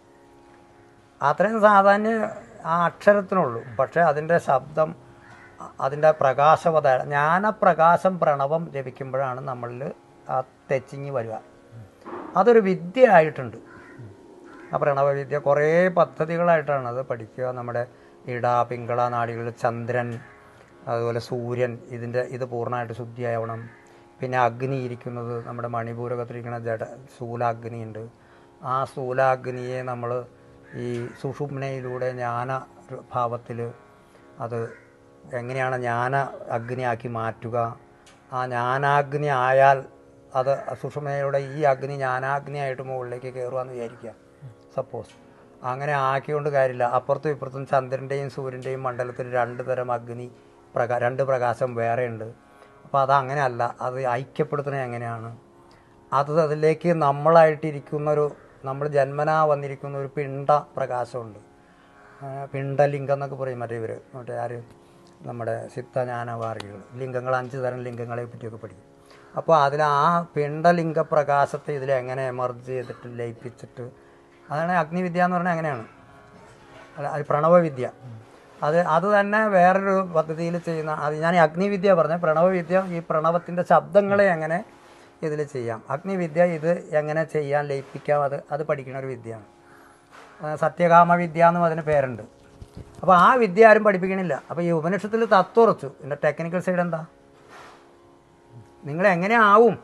അത്രയും സാധാന്യ ആ അക്ഷരത്തിനുള്ളൂ പക്ഷേ അതിൻ്റെ ശബ്ദം അ- അതിൻ്റെ പ്രകാശവത ജ്ഞാനപ്രകാശം പ്രണവം ജപിക്കുമ്പോഴാണ് നമ്മളിൽ ആ തെച്ചിങ്ങി വരിക അതൊരു വിദ്യ ആയിട്ടുണ്ട് ആ പ്രണവവിദ്യ കുറേ പദ്ധതികളായിട്ടാണ് അത് പഠിക്കുക നമ്മുടെ ഇട പിങ്കള നാടികൾ ചന്ദ്രൻ അതുപോലെ സൂര്യൻ ഇതിൻ്റെ ഇത് പൂർണ്ണമായിട്ട് ശുദ്ധിയാവണം പിന്നെ അഗ്നി ഇരിക്കുന്നത് നമ്മുടെ മണിപൂരകത്തിരിക്കുന്ന ജഡ സ്ഥൂലാഗ്നിയുണ്ട് ആ സ്ഥൂലാഗ്നിയെ നമ്മൾ ഈ സുഷുമ്നയിലൂടെ ജ്ഞാന ഭാവത്തിൽ അത് എങ്ങനെയാണ് ജ്ഞാന അഗ്നിയാക്കി മാറ്റുക ആ ജ്ഞാനാഗ്നി ആയാൽ അത് സുഷുമ്നയിലൂടെ ഈ അഗ്നി ജ്ഞാനാഗ്നിയായിട്ട് മുകളിലേക്ക് കയറുകയെന്ന് വിചാരിക്കുക സപ്പോസ് അങ്ങനെ ആക്കിക്കൊണ്ട് കാര്യമില്ല അപ്പുറത്തും ഇപ്പുറത്തും ചന്ദ്രൻ്റെയും സൂര്യൻ്റെയും മണ്ഡലത്തിൽ രണ്ട് തരം അഗ്നി പ്രകാ രണ്ട് പ്രകാശം വേറെയുണ്ട് അപ്പോൾ അത് അങ്ങനെയല്ല അത് ഐക്യപ്പെടുത്തുന്നത് എങ്ങനെയാണ് അത് അതിലേക്ക് നമ്മളായിട്ടിരിക്കുന്ന ഒരു നമ്മൾ ജന്മനാ വന്നിരിക്കുന്ന ഒരു പിണ്ട പ്രകാശമുണ്ട് ആ, പിണ്ടലിംഗം എന്നൊക്കെ പറയും മറ്റേ ഇവർ മറ്റേ ആര് നമ്മുടെ സിദ്ധജ്ഞാനവാർഗികൾ ലിംഗങ്ങൾ അഞ്ച് തരം ലിംഗങ്ങളെ പറ്റിയൊക്കെ പഠിക്കും അപ്പോൾ അതിൽ ആ പിണ്ടലിംഗ പ്രകാശത്തെ ഇതിൽ എങ്ങനെ എമർജ് ചെയ്തിട്ട് ലയിപ്പിച്ചിട്ട് അതാണ് അഗ്നിവിദ്യ എന്ന് പറഞ്ഞാൽ അങ്ങനെയാണ് അല്ല അത് പ്രണവവിദ്യ അത് അത് തന്നെ വേറൊരു പദ്ധതിയിൽ ചെയ്യുന്ന അത് ഞാൻ ഈ അഗ്നിവിദ്യ പറഞ്ഞ പ്രണവവിദ്യ ഈ പ്രണവത്തിൻ്റെ ശബ്ദങ്ങളെ എങ്ങനെ ഇതിൽ ചെയ്യാം അഗ്നിവിദ്യ ഇത് എങ്ങനെ ചെയ്യാൻ ലയിപ്പിക്കാം അത് അത് പഠിക്കുന്ന ഒരു വിദ്യയാണ് ആ, സത്യകാമ വിദ്യ എന്നും അതിന് പേരുണ്ട് അപ്പോൾ ആ വിദ്യ ആരും പഠിപ്പിക്കണില്ല അപ്പോൾ ഈ ഉപനിഷത്തിൽ തത്വം ഉറച്ചു ഇതിൻ്റെ ടെക്നിക്കൽ സൈഡ് എന്താ നിങ്ങൾ എങ്ങനെ ആവും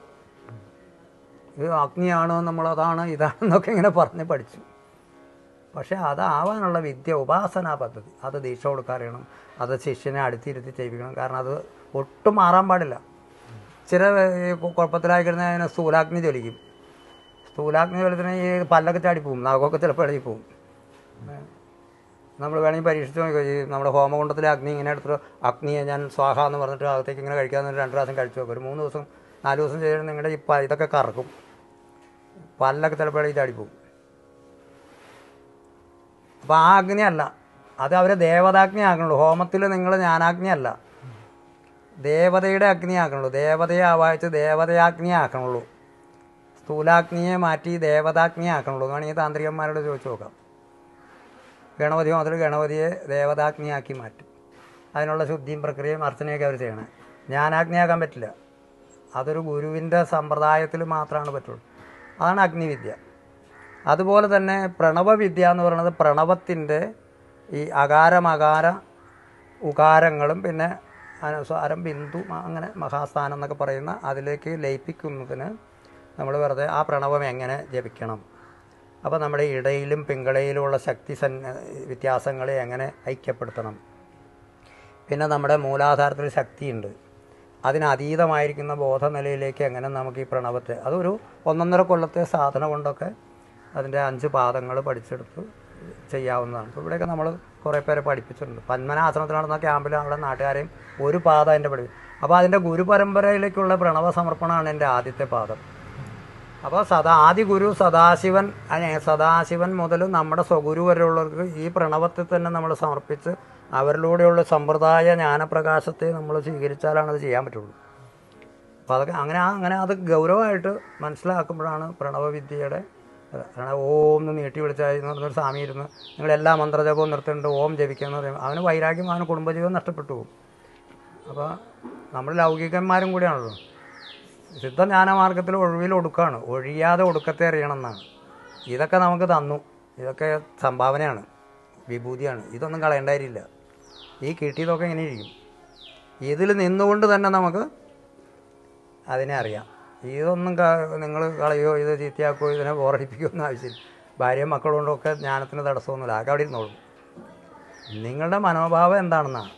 ഇത് അഗ്നിയാണോ നമ്മളതാണ് ഇതാണെന്നൊക്കെ ഇങ്ങനെ പറഞ്ഞ് പഠിച്ചു പക്ഷേ അതാവാനുള്ള വിദ്യ ഉപാസനാ പദ്ധതി അത് ദീക്ഷ കൊടുക്കാറിയണം അത് ശിഷ്യനെ അടുത്തിരുത്തി ചെയ്യിപ്പിക്കണം കാരണം അത് ഒട്ടും മാറാൻ പാടില്ല ചില ഈ കു- കുഴപ്പത്തിലായി കഴിഞ്ഞാൽ അതിനെ സ്ഥൂലാഗ്നി ജ്വലിക്കും സ്ഥൂലാഗ്നി ജ്വലത്തിന് ഈ പല്ലൊക്കെ ചാടിപ്പോവും നാഗമൊക്കെ ചിലപ്പോൾ ഇളകി പോവും നമ്മൾ വേണമെങ്കിൽ പരീക്ഷിച്ച് നോക്കുക ഈ നമ്മുടെ ഹോമകുണ്ടത്തിലെ അഗ്നി ഇങ്ങനെ എടുത്തിട്ട് അഗ്നിയെ ഞാൻ സ്വാഹ എന്ന് പറഞ്ഞിട്ട് അകത്തേക്ക് ഇങ്ങനെ കഴിക്കാമെന്ന് രണ്ട് പ്രാവശ്യം കഴിച്ചു നോക്കും ഒരു മൂന്ന് ദിവസം നാല് ദിവസം ചെയ്ത് നിങ്ങളുടെ ഈ പ- ഇതൊക്കെ കറക്കും പല്ലൊക്കെ ചിലപ്പോൾ ഇളകി ചാടിപ്പോവും അപ്പോൾ ആ അഗ്നി അല്ല അത് അവരെ ദേവതാഗ്നി ആക്കണുള്ളൂ ഹോമത്തിൽ നിങ്ങൾ ജ്ഞാനാഗ്നി അല്ല ദേവതയുടെ അഗ്നി ആക്കണുള്ളൂ ദേവതയെ ആവാഹിച്ച് ദേവതയാഗ്നി ആക്കണുള്ളൂ സ്ഥൂലാഗ്നിയെ മാറ്റി ദേവതാഗ്നി ആക്കണുള്ളൂ വേണമെങ്കിൽ താന്ത്രികന്മാരോട് ചോദിച്ചു നോക്കാം ഗണപതി മുതൽ ഗണപതിയെ ദേവതാഗ്നിയാക്കി മാറ്റും അതിനുള്ള ശുദ്ധിയും പ്രക്രിയയും അർച്ചനയൊക്കെ അവർ ചെയ്യണേ ജ്ഞാനാഗ്നിയാക്കാൻ പറ്റില്ല അതൊരു ഗുരുവിൻ്റെ സമ്പ്രദായത്തിൽ മാത്രമാണ് പറ്റുള്ളൂ അതാണ് അഗ്നിവിദ്യ അതുപോലെ തന്നെ പ്രണവവിദ്യ എന്ന് പറയുന്നത് പ്രണവത്തിൻ്റെ ഈ അകാരമകാര ഉകാരങ്ങളും പിന്നെ അനുസ്വാരം ബിന്ദു മ- അങ്ങനെ മഹാസ്ഥാനം എന്നൊക്കെ പറയുന്ന അതിലേക്ക് ലയിപ്പിക്കുന്നതിന് നമ്മൾ വെറുതെ ആ പ്രണവം എങ്ങനെ ജപിക്കണം അപ്പോൾ നമ്മുടെ ഇടയിലും പിങ്കളയിലുമുള്ള ശക്തി സൻ വ്യത്യാസങ്ങളെ എങ്ങനെ ഐക്യപ്പെടുത്തണം പിന്നെ നമ്മുടെ മൂലാധാരത്തിൽ ശക്തിയുണ്ട് അതിനതീതമായിരിക്കുന്ന ബോധനിലയിലേക്ക് എങ്ങനെ നമുക്ക് ഈ പ്രണവത്തെ അതൊരു ഒന്നൊന്നര കൊല്ലത്തെ സാധന കൊണ്ടൊക്കെ അതിൻ്റെ അഞ്ച് പാദങ്ങൾ പഠിച്ചെടുത്ത് ചെയ്യാവുന്നതാണ് ഇപ്പോൾ ഇവിടെയൊക്കെ നമ്മൾ കുറേ പേരെ പഠിപ്പിച്ചിട്ടുണ്ട് പന്മനാശ്രമത്തിൽ നടന്ന ക്യാമ്പിൽ അവിടെ നാട്ടുകാരെയും ഒരു പാദം എൻ്റെ പഠിപ്പിച്ചു അപ്പോൾ അതിൻ്റെ ഗുരുപരമ്പരയിലേക്കുള്ള പ്രണവ സമർപ്പണമാണ് എൻ്റെ ആദ്യത്തെ പാദം അപ്പോൾ സദാ ആദി ഗുരു സദാശിവൻ അല്ലെ, സദാശിവൻ മുതൽ നമ്മുടെ സ്വഗുരു വരെയുള്ളവർക്ക് ഈ പ്രണവത്തെ തന്നെ നമ്മൾ സമർപ്പിച്ച് അവരിലൂടെയുള്ള സമ്പ്രദായ ജ്ഞാനപ്രകാശത്തെ നമ്മൾ സ്വീകരിച്ചാലാണ് അത് ചെയ്യാൻ പറ്റുള്ളൂ അപ്പോൾ അതൊക്കെ അങ്ങനെ ആ- അങ്ങനെ അത് ഗൗരവമായിട്ട് മനസ്സിലാക്കുമ്പോഴാണ് പ്രണവവിദ്യയുടെ അത് കാരണം ഓം എന്ന് നീട്ടി വിളിച്ചാൽ എന്ന് പറഞ്ഞൊരു സ്വാമി ഇരുന്ന് നിങ്ങൾ എല്ലാ മന്ത്രജപവും നിർത്തുന്നുണ്ട് ഓം ജപിക്കുക എന്ന് പറയുമ്പോൾ അവന് വൈരാഗ്യം അവന് കുടുംബജീവൻ നഷ്ടപ്പെട്ടു പോകും അപ്പോൾ നമ്മൾ ലൗകികന്മാരും കൂടിയാണല്ലോ സിദ്ധജ്ഞാനമാർഗത്തിൽ ഒഴിവിൽ ഒടുക്കാണ് ഒഴിയാതെ ഒടുക്കത്തെ അറിയണം എന്നാണ് ഇതൊക്കെ നമുക്ക് തന്നു ഇതൊക്കെ സംഭാവനയാണ് വിഭൂതിയാണ് ഇതൊന്നും കളയേണ്ടായിരില്ല ഈ കിട്ടിയതൊക്കെ ഇങ്ങനെ ഇരിക്കും ഇതിൽ നിന്നുകൊണ്ട് തന്നെ നമുക്ക് അതിനെ അറിയാം ഇതൊന്നും നിങ്ങൾ കളയോ ഇത് ചീത്തയാക്കുകയോ ഇതിനെ ബോറടിപ്പിക്കുകയോ ഒന്നും ആവശ്യമില്ല ഭാര്യയും മക്കളുകൊണ്ടൊക്കെ ജ്ഞാനത്തിന് തടസ്സമൊന്നുമില്ല ആകെ അവിടെ ഇരുന്നോളും നിങ്ങളുടെ മനോഭാവം എന്താണെന്നാണ്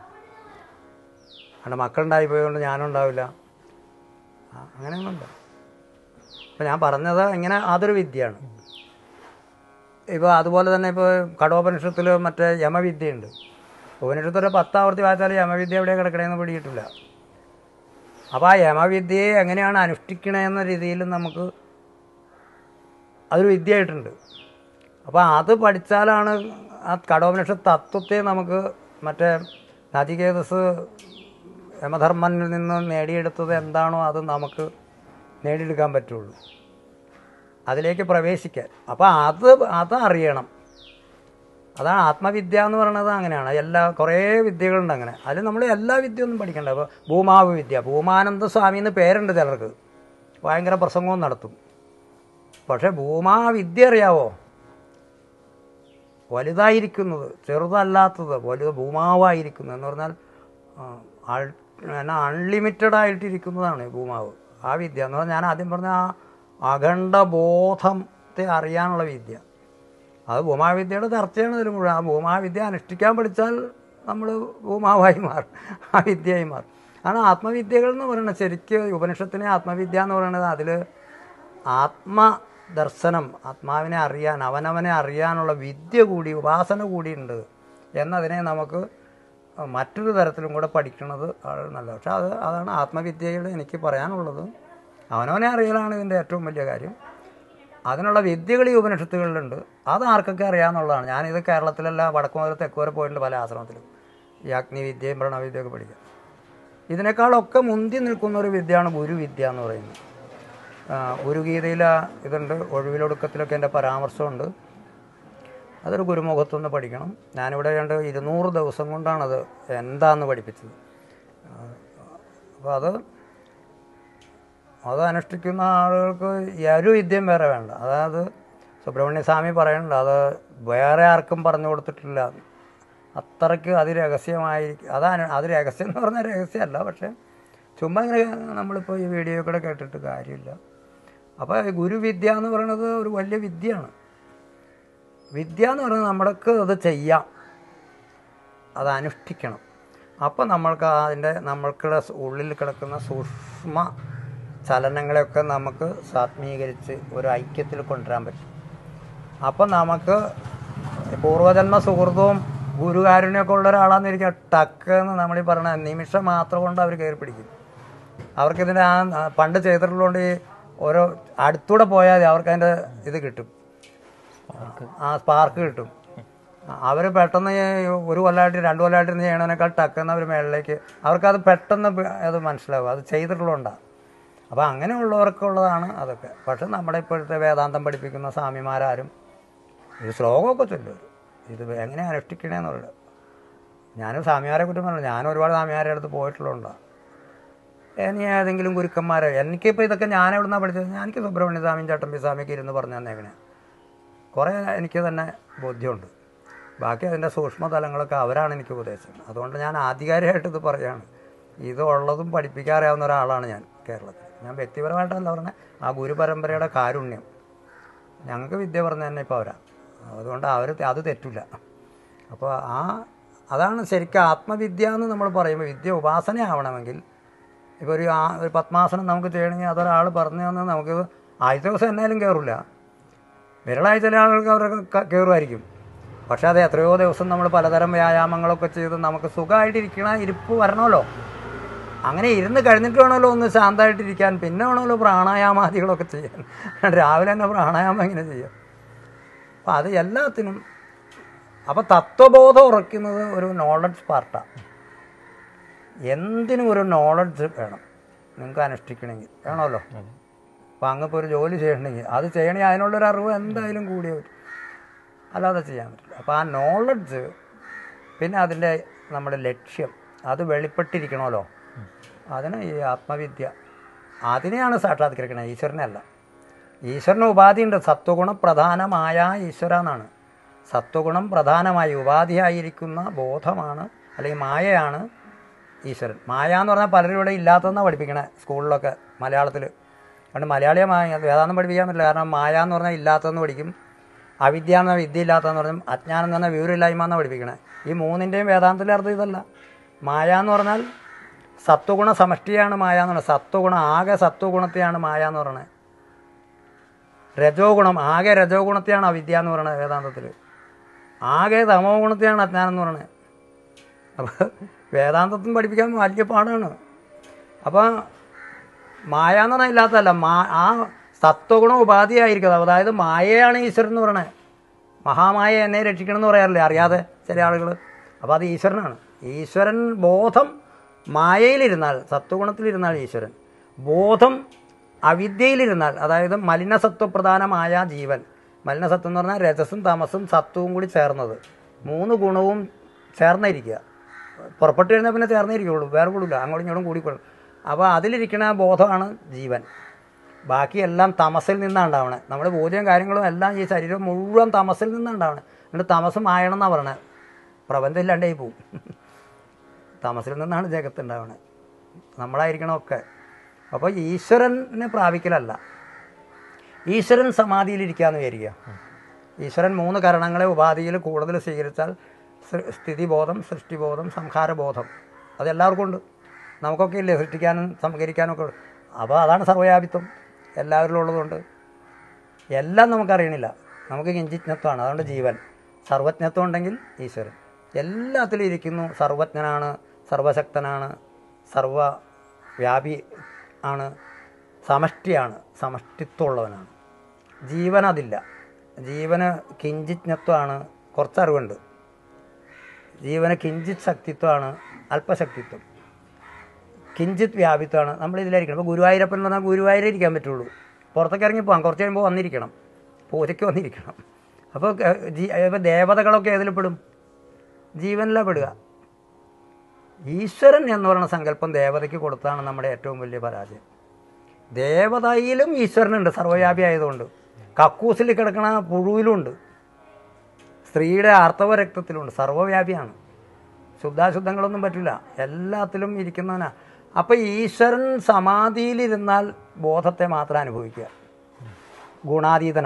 അവിടെ മക്കളുണ്ടായി പോയതുകൊണ്ട് ഞാനും ഉണ്ടാവില്ല ആ, അങ്ങനെയൊന്നുമില്ല അപ്പോൾ ഞാൻ പറഞ്ഞത് ഇങ്ങനെ അതൊരു വിദ്യയാണ് ഇപ്പോൾ അതുപോലെ തന്നെ ഇപ്പോൾ കടോപനിഷത്തിൽ മറ്റേ യമവിദ്യയുണ്ട് ഉപനിഷത്തിൽ ഒരു പത്താവർത്തി വായിച്ചാൽ യമവിദ്യ എവിടെ കിടക്കണേന്ന് പിടിയിട്ടില്ല അപ്പോൾ ആ യമവിദ്യയെ എങ്ങനെയാണ് അനുഷ്ഠിക്കണമെന്ന രീതിയിൽ നമുക്ക് അതൊരു വിദ്യയായിട്ടുണ്ട് അപ്പോൾ അത് പഠിച്ചാലാണ് ആ കടോപനിഷത്ത് തത്വത്തെ നമുക്ക് മറ്റേ നചികേതസ് യമധർമ്മനിൽ നിന്ന് നേടിയെടുത്തത് എന്താണോ അത് നമുക്ക് നേടിയെടുക്കാൻ പറ്റുള്ളൂ അതിലേക്ക് പ്രവേശിക്കാൻ അപ്പോൾ അത് അത് അറിയണം അതാണ് ആത്മവിദ്യ എന്ന് പറയുന്നത് അങ്ങനെയാണ് എല്ലാ കുറേ വിദ്യകളുണ്ട് അങ്ങനെ അതിൽ നമ്മൾ എല്ലാ വിദ്യയൊന്നും പഠിക്കണ്ട അപ്പോൾ ഭൂമാവ് വിദ്യ ഭൂമാനന്ദ സ്വാമി എന്ന് പേരുണ്ട് ചിലർക്ക് ഭയങ്കര പ്രസംഗവും നടത്തും പക്ഷേ ഭൂമാവിദ്യ അറിയാവോ വലുതായിരിക്കുന്നത് ചെറുതല്ലാത്തത് വലുത് ഭൂമാവായിരിക്കുന്നത് എന്ന് പറഞ്ഞാൽ ആ, അൾ- എന്നാ അൺലിമിറ്റഡ് ആയിട്ടിരിക്കുന്നതാണ് ഈ ഭൂമാവ് ആ വിദ്യ എന്ന് പറഞ്ഞാൽ ഞാൻ ആദ്യം പറഞ്ഞ ആ അഖണ്ഡ ബോധത്തെ അറിയാനുള്ള വിദ്യ അത് ഭൂമാവിദ്യയുടെ ചർച്ചയാണ് ഇതിൽ മുഴുവൻ ആ ഭൂമാവിദ്യ അനുഷ്ഠിക്കാൻ പഠിച്ചാൽ നമ്മൾ ഭൂമാവായി മാറും ആ വിദ്യയായി മാറും ആണ് ആത്മവിദ്യകൾ എന്ന് പറയുന്നത് ശരിക്കും ഉപനിഷത്തിനെ ആത്മവിദ്യ എന്ന് പറയുന്നത് അതിൽ ആത്മദർശനം ആത്മാവിനെ അറിയാൻ അവനവനെ അറിയാനുള്ള വിദ്യ കൂടി ഉപാസന കൂടിയുണ്ട് എന്നതിനെ നമുക്ക് മറ്റൊരു തരത്തിലും കൂടെ പഠിക്കുന്നത് ആണ് നല്ലത് പക്ഷെ അത് അതാണ് ആത്മവിദ്യയിൽ എനിക്ക് പറയാനുള്ളത് അവനവനെ അറിയലാണ് ഇതിൻ്റെ ഏറ്റവും വലിയ കാര്യം അതിനുള്ള വിദ്യകൾ ഈ ഉപനിഷത്തുകളിലുണ്ട് അത് ആർക്കൊക്കെ അറിയാമെന്നുള്ളതാണ് ഞാനിത് കേരളത്തിലല്ല വടക്കു മുതൽ തെക്ക് വരെ പോയിട്ടുണ്ട് പല ആശ്രമത്തിലും ഈ അഗ്നിവിദ്യയും പ്രണവിദ്യയൊക്കെ പഠിക്കാൻ ഇതിനേക്കാളൊക്കെ മുന്തി നിൽക്കുന്ന ഒരു വിദ്യയാണ് ഗുരുവിദ്യ എന്ന് പറയുന്നത് ആ, ഗുരുഗീതയിൽ ഇതുണ്ട് ഒഴിവിലൊടുക്കത്തിലൊക്കെ എൻ്റെ പരാമർശമുണ്ട് അതൊരു ഗുരുമുഖത്തു നിന്ന് പഠിക്കണം ഞാനിവിടെ രണ്ട് ഇരുന്നൂറ് ദിവസം കൊണ്ടാണത് എന്താന്ന് പഠിപ്പിച്ചത് അപ്പോൾ അത് അത് അനുഷ്ഠിക്കുന്ന ആളുകൾക്ക് ഒരു വിദ്യയും വേറെ വേണ്ട അതായത് സുബ്രഹ്മണ്യ സ്വാമി പറയുന്നുണ്ട് അത് വേറെ ആർക്കും പറഞ്ഞു കൊടുത്തിട്ടില്ല അത്രയ്ക്ക് അത് രഹസ്യമായിരിക്കും അതാണ് അത് രഹസ്യം എന്ന് പറഞ്ഞാൽ രഹസ്യമല്ല പക്ഷേ ചുമ്മാ ഇങ്ങനെ നമ്മളിപ്പോൾ ഈ വീഡിയോ കൂടെ കേട്ടിട്ട് കാര്യമില്ല അപ്പോൾ ഈ ഗുരുവിദ്യ എന്ന് പറയുന്നത് ഒരു വലിയ വിദ്യയാണ് വിദ്യ എന്ന് പറയുന്നത് നമ്മൾക്ക് അത് ചെയ്യാം അത് അനുഷ്ഠിക്കണം അപ്പോൾ നമ്മൾക്ക് അതിൻ്റെ നമ്മൾക്കുള്ള ഉള്ളിൽ കിടക്കുന്ന സൂക്ഷ്മ ചലനങ്ങളെയൊക്കെ നമുക്ക് സാത്മീകരിച്ച് ഒരു ഐക്യത്തിൽ കൊണ്ടുവരാൻ പറ്റും അപ്പം നമുക്ക് പൂർവജന്മ സുഹൃത്തവും ഗുരുകാരുണ്യമൊക്കെ ഉള്ള ഒരാളാന്നിരിക്കുക ടക്ക് എന്ന് നമ്മൾ ഈ പറയണ നിമിഷം മാത്രം കൊണ്ട് അവർ കയറി പിടിക്കും അവർക്കിതിൻ്റെ ആ ആ പണ്ട് ചെയ്തിട്ടുള്ളതുകൊണ്ട് ഈ ഓരോ അടുത്തൂടെ പോയാൽ മതി അവർക്ക് അതിൻ്റെ ഇത് കിട്ടും ആ സ്പാർക്ക് കിട്ടും അവർ പെട്ടെന്ന് ഈ ഒരു കൊല്ലമായിട്ട് രണ്ട് കൊല്ലമായിട്ട് ഇരുന്ന് ചെയ്യണതിനേക്കാൾ ടക്കുന്ന അവർ മേളിലേക്ക് അവർക്കത് പെട്ടെന്ന് പ- അത് മനസ്സിലാവും അത് ചെയ്തിട്ടുള്ളതുകൊണ്ടാണ് അപ്പോൾ അങ്ങനെയുള്ളവർക്കുള്ളതാണ് അതൊക്കെ പക്ഷെ നമ്മുടെ ഇപ്പോഴത്തെ വേദാന്തം പഠിപ്പിക്കുന്ന സ്വാമിമാരാരും ഇത് ശ്ലോകമൊക്കെ ചൊല്ലും ഇത് എങ്ങനെ അനുഷ്ഠിക്കണേന്ന് പറയുന്നത് ഞാനും സ്വാമിമാരെ കുറ്റം പറഞ്ഞു ഞാൻ ഒരുപാട് സ്വാമിമാരുടെ അടുത്ത് പോയിട്ടുള്ളതുകൊണ്ടാണ് ഇനി ഏതെങ്കിലും ഗുരുക്കന്മാരെ എനിക്കിപ്പോൾ ഇതൊക്കെ ഞാൻ എവിടെ നിന്നാണ് പഠിച്ചത് ഞാൻ എനിക്ക് സുബ്രഹ്മണ്യ സ്വാമിയും ചട്ടമ്പി സ്വാമിയൊക്കെ ഇരുന്ന് പറഞ്ഞു തന്നേക്കണേ കുറേ എനിക്ക് തന്നെ ബോധ്യമുണ്ട് ബാക്കി അതിൻ്റെ സൂക്ഷ്മതലങ്ങളൊക്കെ അവരാണ് എനിക്ക് ഉപദേശിച്ചത് അതുകൊണ്ട് ഞാൻ ആധികാരികമായിട്ട് ഇത് പറയുകയാണ് ഇത് ഉള്ളതും പഠിപ്പിക്കാൻ അറിയാവുന്ന ഒരാളാണ് ഞാൻ കേരളത്തിൽ ഞാൻ വ്യക്തിപരമായിട്ടല്ല പറഞ്ഞത് ആ ഗുരുപരമ്പരയുടെ കാരുണ്യം ഞങ്ങൾക്ക് വിദ്യ പറഞ്ഞു തന്നെ ഇപ്പോൾ അവരാ അതുകൊണ്ട് അവർ അത് തെറ്റില്ല അപ്പോൾ ആ അതാണ് ശരിക്കും ആത്മവിദ്യ എന്ന് നമ്മൾ പറയുമ്പോൾ വിദ്യ ഉപാസനയാവണമെങ്കിൽ ഇപ്പോൾ ഒരു ആ ഒരു പത്മാസനം നമുക്ക് ചെയ്യണമെങ്കിൽ അതൊരാൾ പറഞ്ഞു തന്നാൽ നമുക്ക് ആദ്യത്തെ ദിവസം എന്നാലും കയറില്ല വിരളായ ചില ആളുകൾക്ക് അവരൊക്കെ ക- കയറുമായിരിക്കും പക്ഷേ അത് എത്രയോ ദിവസം നമ്മൾ പലതരം വ്യായാമങ്ങളൊക്കെ ചെയ്ത് നമുക്ക് സുഖമായിട്ടിരിക്കണ ഇരിപ്പ് വരണമല്ലോ അങ്ങനെ ഇരുന്ന് കഴിഞ്ഞിട്ട് വേണമല്ലോ ഒന്ന് ശാന്തമായിട്ടിരിക്കാൻ പിന്നെ വേണമല്ലോ പ്രാണായാമാദികളൊക്കെ ചെയ്യാൻ രാവിലെ തന്നെ പ്രാണായാമം എങ്ങനെ ചെയ്യാം അപ്പം അത് എല്ലാത്തിനും അപ്പോൾ തത്വബോധം ഉറയ്ക്കുന്നത് ഒരു നോളജ് പാർട്ടാണ് എന്തിനും ഒരു നോളജ് വേണം നിങ്ങൾക്ക് അനുഷ്ഠിക്കണമെങ്കിൽ വേണമല്ലോ അപ്പം അങ്ങിപ്പോൾ ഒരു ജോലി ചെയ്യണമെങ്കിൽ അത് ചെയ്യണമെങ്കിൽ അതിനുള്ളൊരു അറിവ് എന്തായാലും കൂടിയേ പറ്റും അല്ലാതെ ചെയ്യാൻ പറ്റില്ല അപ്പോൾ ആ നോളജ് പിന്നെ അതിൻ്റെ നമ്മുടെ ലക്ഷ്യം അത് വെളിപ്പെട്ടിരിക്കണമല്ലോ അതിന് ഈ ആത്മവിദ്യ അതിനെയാണ് സാക്ഷാത്കരിക്കണത് ഈശ്വരനെ അല്ല ഈശ്വരന് ഉപാധിയുണ്ട് സത്വഗുണം പ്രധാനമായ ഈശ്വര എന്നാണ് സത്വഗുണം പ്രധാനമായി ഉപാധിയായിരിക്കുന്ന ബോധമാണ് അല്ലെങ്കിൽ മായയാണ് ഈശ്വരൻ മായ എന്ന് പറഞ്ഞാൽ പലരും ഇവിടെ ഇല്ലാത്തതെന്നാണ് പഠിപ്പിക്കണേ സ്കൂളിലൊക്കെ മലയാളത്തിൽ അതുകൊണ്ട് മലയാളിയെ മായ വേദാന്തം പഠിപ്പിക്കാൻ പറ്റില്ല കാരണം മായ എന്ന് പറഞ്ഞാൽ ഇല്ലാത്തതെന്ന് പഠിക്കും അവിദ്യ എന്ന് പറഞ്ഞാൽ വിദ്യ ഇല്ലാത്തതെന്ന് പറഞ്ഞാൽ അജ്ഞാനം എന്ന് പറഞ്ഞാൽ വിവരമില്ലായ്മ എന്നാണ് പഠിപ്പിക്കണേ ഈ മൂന്നിൻ്റെയും വേദാന്തത്തിലെ അർത്ഥം ഇതല്ല മായ എന്ന് പറഞ്ഞാൽ സത്വഗുണ സമഷ്ടിയാണ് മായ എന്ന് പറയുന്നത് സത്വഗുണം ആകെ സത്വഗുണത്തെയാണ് മായ എന്ന് പറയുന്നത് രജോ ഗുണം ആകെ രജോ ഗുണത്തെയാണ് അവിദ്യ എന്ന് പറയുന്നത് വേദാന്തത്തിൽ ആകെ തമോ ഗുണത്തെയാണ് അജ്ഞാനം എന്ന് പറയുന്നത് അപ്പോൾ വേദാന്തത്തിന് പഠിപ്പിക്കാൻ വലിയ പാടാണ് അപ്പോൾ മായ എന്ന് പറഞ്ഞാൽ ഇല്ലാത്തതല്ല മാ ആ സത്വഗുണം ഉപാധിയായിരിക്കും അതായത് മായയാണ് ഈശ്വരൻ എന്ന് പറയണത് മഹാമായ എന്നെ രക്ഷിക്കണം എന്ന് പറയാറില്ലേ അറിയാതെ ചില ആളുകൾ അപ്പോൾ അത് ഈശ്വരനാണ് ഈശ്വരൻ ബോധം മായയിലിരുന്നാൽ സത്വഗുണത്തിലിരുന്നാൽ ഈശ്വരൻ ബോധം അവിദ്യയിലിരുന്നാൽ അതായത് മലിനസത്വപ്രധാനമായ ജീവൻ മലിനസത്വം എന്ന് പറഞ്ഞാൽ രജസും തമസും സത്വവും കൂടി ചേർന്നത് മൂന്ന് ഗുണവും ചേർന്നിരിക്കുക പുറപ്പെട്ട് കഴിഞ്ഞാൽ പിന്നെ ചേർന്നിരിക്കുള്ളൂ വേറെ കൂടില്ല അങ്ങോട്ടും ഇങ്ങോട്ടും കൂടിക്കൊള്ളും അപ്പോൾ അതിലിരിക്കുന്ന ബോധമാണ് ജീവൻ ബാക്കിയെല്ലാം തമസിൽ നിന്നാണ് ഉണ്ടാവണത് നമ്മുടെ ബോധ്യം കാര്യങ്ങളും എല്ലാം ഈ ശരീരം മുഴുവൻ തമസിൽ നിന്നാണ് ഉണ്ടാവണത് എന്നിട്ട് തമസ് മായണം എന്നാണ് പറയണത് പ്രപഞ്ചം ഇല്ലാണ്ടായി പോവും തമസിൽ നിന്നാണ് ജഗത്ത് ഉണ്ടാവണത് നമ്മളായിരിക്കണമൊക്കെ അപ്പോൾ ഈശ്വരനെ പ്രാപിക്കലല്ല ഈശ്വരൻ സമാധിയിലിരിക്കാന്ന് വിചാരിക്കുക ഈശ്വരൻ മൂന്ന് കരണങ്ങളെ ഉപാധിയിൽ കൂടുതൽ സ്വീകരിച്ചാൽ സൃ- സ്ഥിതിബോധം സൃഷ്ടിബോധം സംഹാരബോധം അതെല്ലാവർക്കും ഉണ്ട് നമുക്കൊക്കെ ഇല്ലേ സൃഷ്ടിക്കാനും സംഹരിക്കാനും ഒക്കെ അപ്പോൾ അതാണ് സർവ്വവ്യാപിത്വം എല്ലാവരിലും ഉള്ളതുകൊണ്ട് എല്ലാം നമുക്കറിയണില്ല നമുക്ക് കിഞ്ചിജ്ഞത്വമാണ് അതുകൊണ്ട് ജീവൻ സർവജ്ഞത്വം ഉണ്ടെങ്കിൽ ഈശ്വരൻ എല്ലാത്തിലും ഇരിക്കുന്നു സർവജ്ഞനാണ് സർവശക്തനാണ് സർവവ്യാപി ആണ് സമഷ്ടിയാണ് സമഷ്ടിത്വമുള്ളവനാണ് ജീവൻ അതില്ല ജീവന് കിഞ്ചിജ്ഞത്വമാണ് കുറച്ചറിവുണ്ട് ജീവന് കിഞ്ചിത് ശക്തിത്വമാണ് അല്പശക്തിത്വം കിഞ്ചിത് വ്യാപിത്വമാണ് നമ്മൾ ഇതിലായിരിക്കണം ഇപ്പോൾ ഗുരുവായൂരപ്പൻ എന്ന് പറഞ്ഞാൽ ഗുരുവായൂരേ ഇരിക്കാൻ പറ്റുള്ളൂ പുറത്തേക്ക് ഇറങ്ങി പോകാം കുറച്ച് കഴിയുമ്പോൾ വന്നിരിക്കണം പൂജയ്ക്ക് വന്നിരിക്കണം അപ്പോൾ ഇപ്പോൾ ദേവതകളൊക്കെ ഏതിൽ പെടും ജീവനിലാണ് പെടുക ഈശ്വരൻ എന്ന് പറയുന്ന സങ്കല്പം ദേവതയ്ക്ക് കൊടുത്താണ് നമ്മുടെ ഏറ്റവും വലിയ പരാജയം ദേവതയിലും ഈശ്വരനുണ്ട് സർവ്വവ്യാപി ആയതുകൊണ്ട് കക്കൂസിൽ കിടക്കണ പുഴുവിലുണ്ട് സ്ത്രീയുടെ ആർത്തവ രക്തത്തിലുണ്ട് സർവ്വവ്യാപിയാണ് ശുദ്ധാശുദ്ധങ്ങളൊന്നും പറ്റില്ല എല്ലാത്തിലും ഇരിക്കുന്നവനാ അപ്പം ഈശ്വരൻ സമാധിയിലിരുന്നാൽ ബോധത്തെ മാത്രം അനുഭവിക്കുക ഗുണാതീതന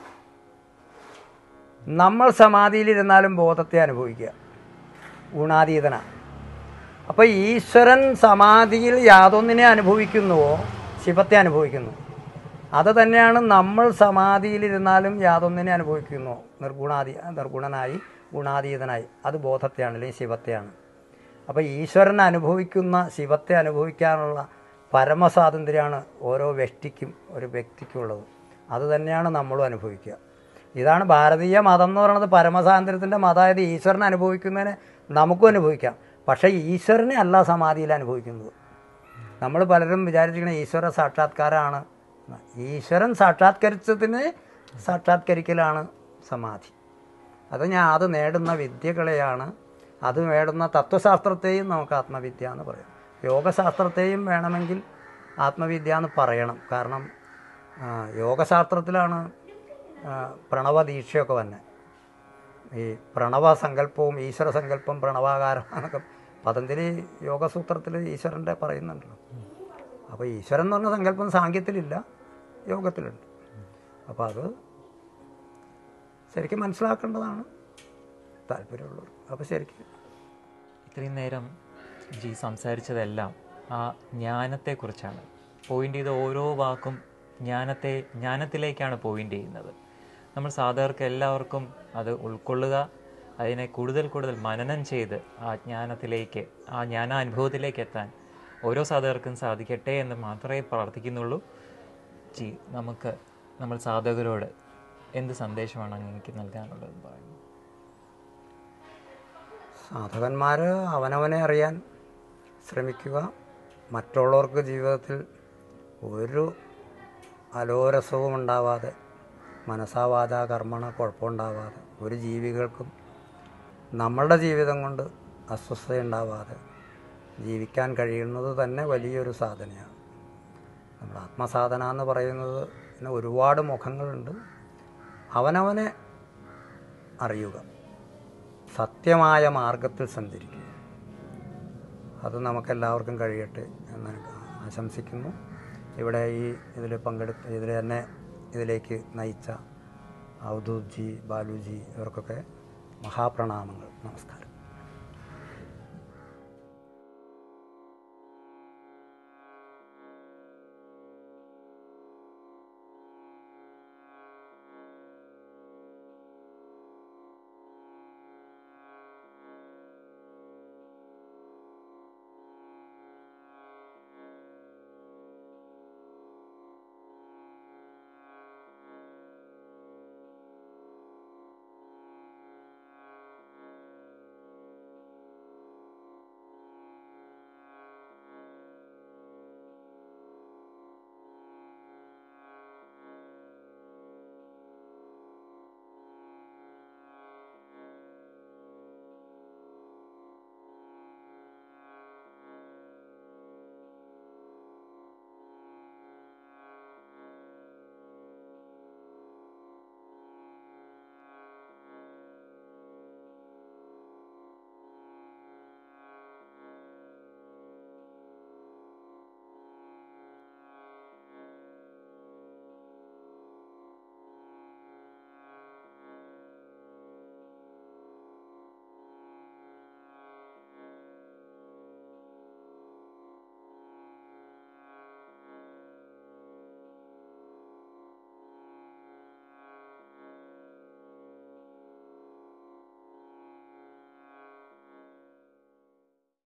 നമ്മൾ സമാധിയിലിരുന്നാലും ബോധത്തെ അനുഭവിക്കുക ഗുണാതീതന അപ്പോൾ ഈശ്വരൻ സമാധിയിൽ യാതൊന്നിനെ അനുഭവിക്കുന്നുവോ ശിവത്തെ അനുഭവിക്കുന്നു അത് തന്നെയാണ് നമ്മൾ സമാധിയിലിരുന്നാലും യാതൊന്നിനെ അനുഭവിക്കുന്നു നിർഗുണാതി നിർഗുണനായി ഗുണാതീതനായി അത് ബോധത്തെയാണ് അല്ലെങ്കിൽ ശിവത്തെയാണ് അപ്പോൾ ഈശ്വരൻ അനുഭവിക്കുന്ന ശിവത്തെ അനുഭവിക്കാനുള്ള പരമസ്വാതന്ത്ര്യമാണ് ഓരോ വ്യക്തിക്കും ഒരു വ്യക്തിക്കുള്ളത് അത് തന്നെയാണ് നമ്മളും അനുഭവിക്കുക ഇതാണ് ഭാരതീയ മതം എന്ന് പറയുന്നത് പരമസ്വാതന്ത്ര്യത്തിൻ്റെ മതമായത് ഈശ്വരൻ അനുഭവിക്കുന്നതിനെ നമുക്കും അനുഭവിക്കാം പക്ഷേ ഈശ്വരനെ അല്ല സമാധിയിൽ അനുഭവിക്കുന്നത് നമ്മൾ പലരും വിചാരിച്ചിരിക്കുന്ന ഈശ്വര സാക്ഷാത്കാരമാണ് ഈശ്വരൻ സാക്ഷാത്കരിച്ചതിനെ സാക്ഷാത്കരിക്കലാണ് സമാധി അത് ഞാൻ അത് നേടുന്ന വിദ്യകളെയാണ് അത് നേടുന്ന തത്വശാസ്ത്രത്തെയും നമുക്ക് ആത്മവിദ്യ എന്ന് പറയും യോഗശാസ്ത്രത്തെയും വേണമെങ്കിൽ ആത്മവിദ്യ എന്ന് പറയണം കാരണം ആ, യോഗശാസ്ത്രത്തിലാണ് ആ, പ്രണവ ദീക്ഷയൊക്കെ വന്നെ ഈ പ്രണവ സങ്കല്പവും ഈശ്വര സങ്കല്പം പ്രണവാകാരം എന്നൊക്കെ പതഞ്ജലി യോഗസൂത്രത്തിൽ ഈശ്വരൻ്റെ പറയുന്നുണ്ടല്ലോ അപ്പോൾ ഈശ്വരൻ എന്ന് പറഞ്ഞ സങ്കല്പം സാങ്കേത്തിലില്ല യോഗത്തിലുണ്ട് അപ്പോൾ അത് ശരിക്കും മനസ്സിലാക്കേണ്ടതാണ് താല്പര്യമുള്ളവർ അപ്പോൾ ശരിക്കും ഇത്രയും നേരം ജി സംസാരിച്ചതെല്ലാം ആ ജ്ഞാനത്തെക്കുറിച്ചാണ് പോയിന്റ് ചെയ്ത ഓരോ വാക്കും ജ്ഞാനത്തെ ജ്ഞാനത്തിലേക്കാണ് പോയിന്റ് ചെയ്യുന്നത് നമ്മൾ സാധാരണ എല്ലാവർക്കും അത് ഉൾക്കൊള്ളുക അതിനെ കൂടുതൽ കൂടുതൽ മനനം ചെയ്ത് ആ ജ്ഞാനത്തിലേക്ക് ആ ജ്ഞാനാനുഭവത്തിലേക്ക് എത്താൻ ഓരോ സാധകർക്കും സാധിക്കട്ടെ എന്ന് മാത്രമേ പ്രാർത്ഥിക്കുന്നുള്ളൂ ജി നമുക്ക് നമ്മൾ സാധകരോട് എന്ത് സന്ദേശമാണ് അങ്ങേക്ക് നൽകാനുള്ളതെന്ന് പറയുന്നു സാധകന്മാർ അവനവനെ അറിയാൻ ശ്രമിക്കുക മറ്റുള്ളവർക്ക് ജീവിതത്തിൽ ഒരു അലോരസവും ഉണ്ടാവാതെ മനസാവാദ കർമ്മണ കുഴപ്പമുണ്ടാവാതെ ഒരു ജീവികൾക്കും നമ്മളുടെ ജീവിതം കൊണ്ട് അസ്വസ്ഥത ഉണ്ടാവാതെ ജീവിക്കാൻ കഴിയുന്നത് തന്നെ വലിയൊരു സാധനയാണ് നമ്മുടെ ആത്മസാധന എന്ന് പറയുന്നത് പിന്നെ ഒരുപാട് മുഖങ്ങളുണ്ട് അവനവനെ അറിയുക സത്യമായ മാർഗത്തിൽ സഞ്ചരിക്കുക അത് നമുക്കെല്ലാവർക്കും കഴിയട്ടെ എന്ന് ആശംസിക്കുന്നു ഇവിടെ ഈ ഇതിൽ പങ്കെടുത്ത് ഇതിൽ തന്നെ ഇതിലേക്ക് നയിച്ച അവധൂത്ജി ബാലുജി ഇവർക്കൊക്കെ മഹാപ്രണാമങ്ങൾ നമസ്കാരം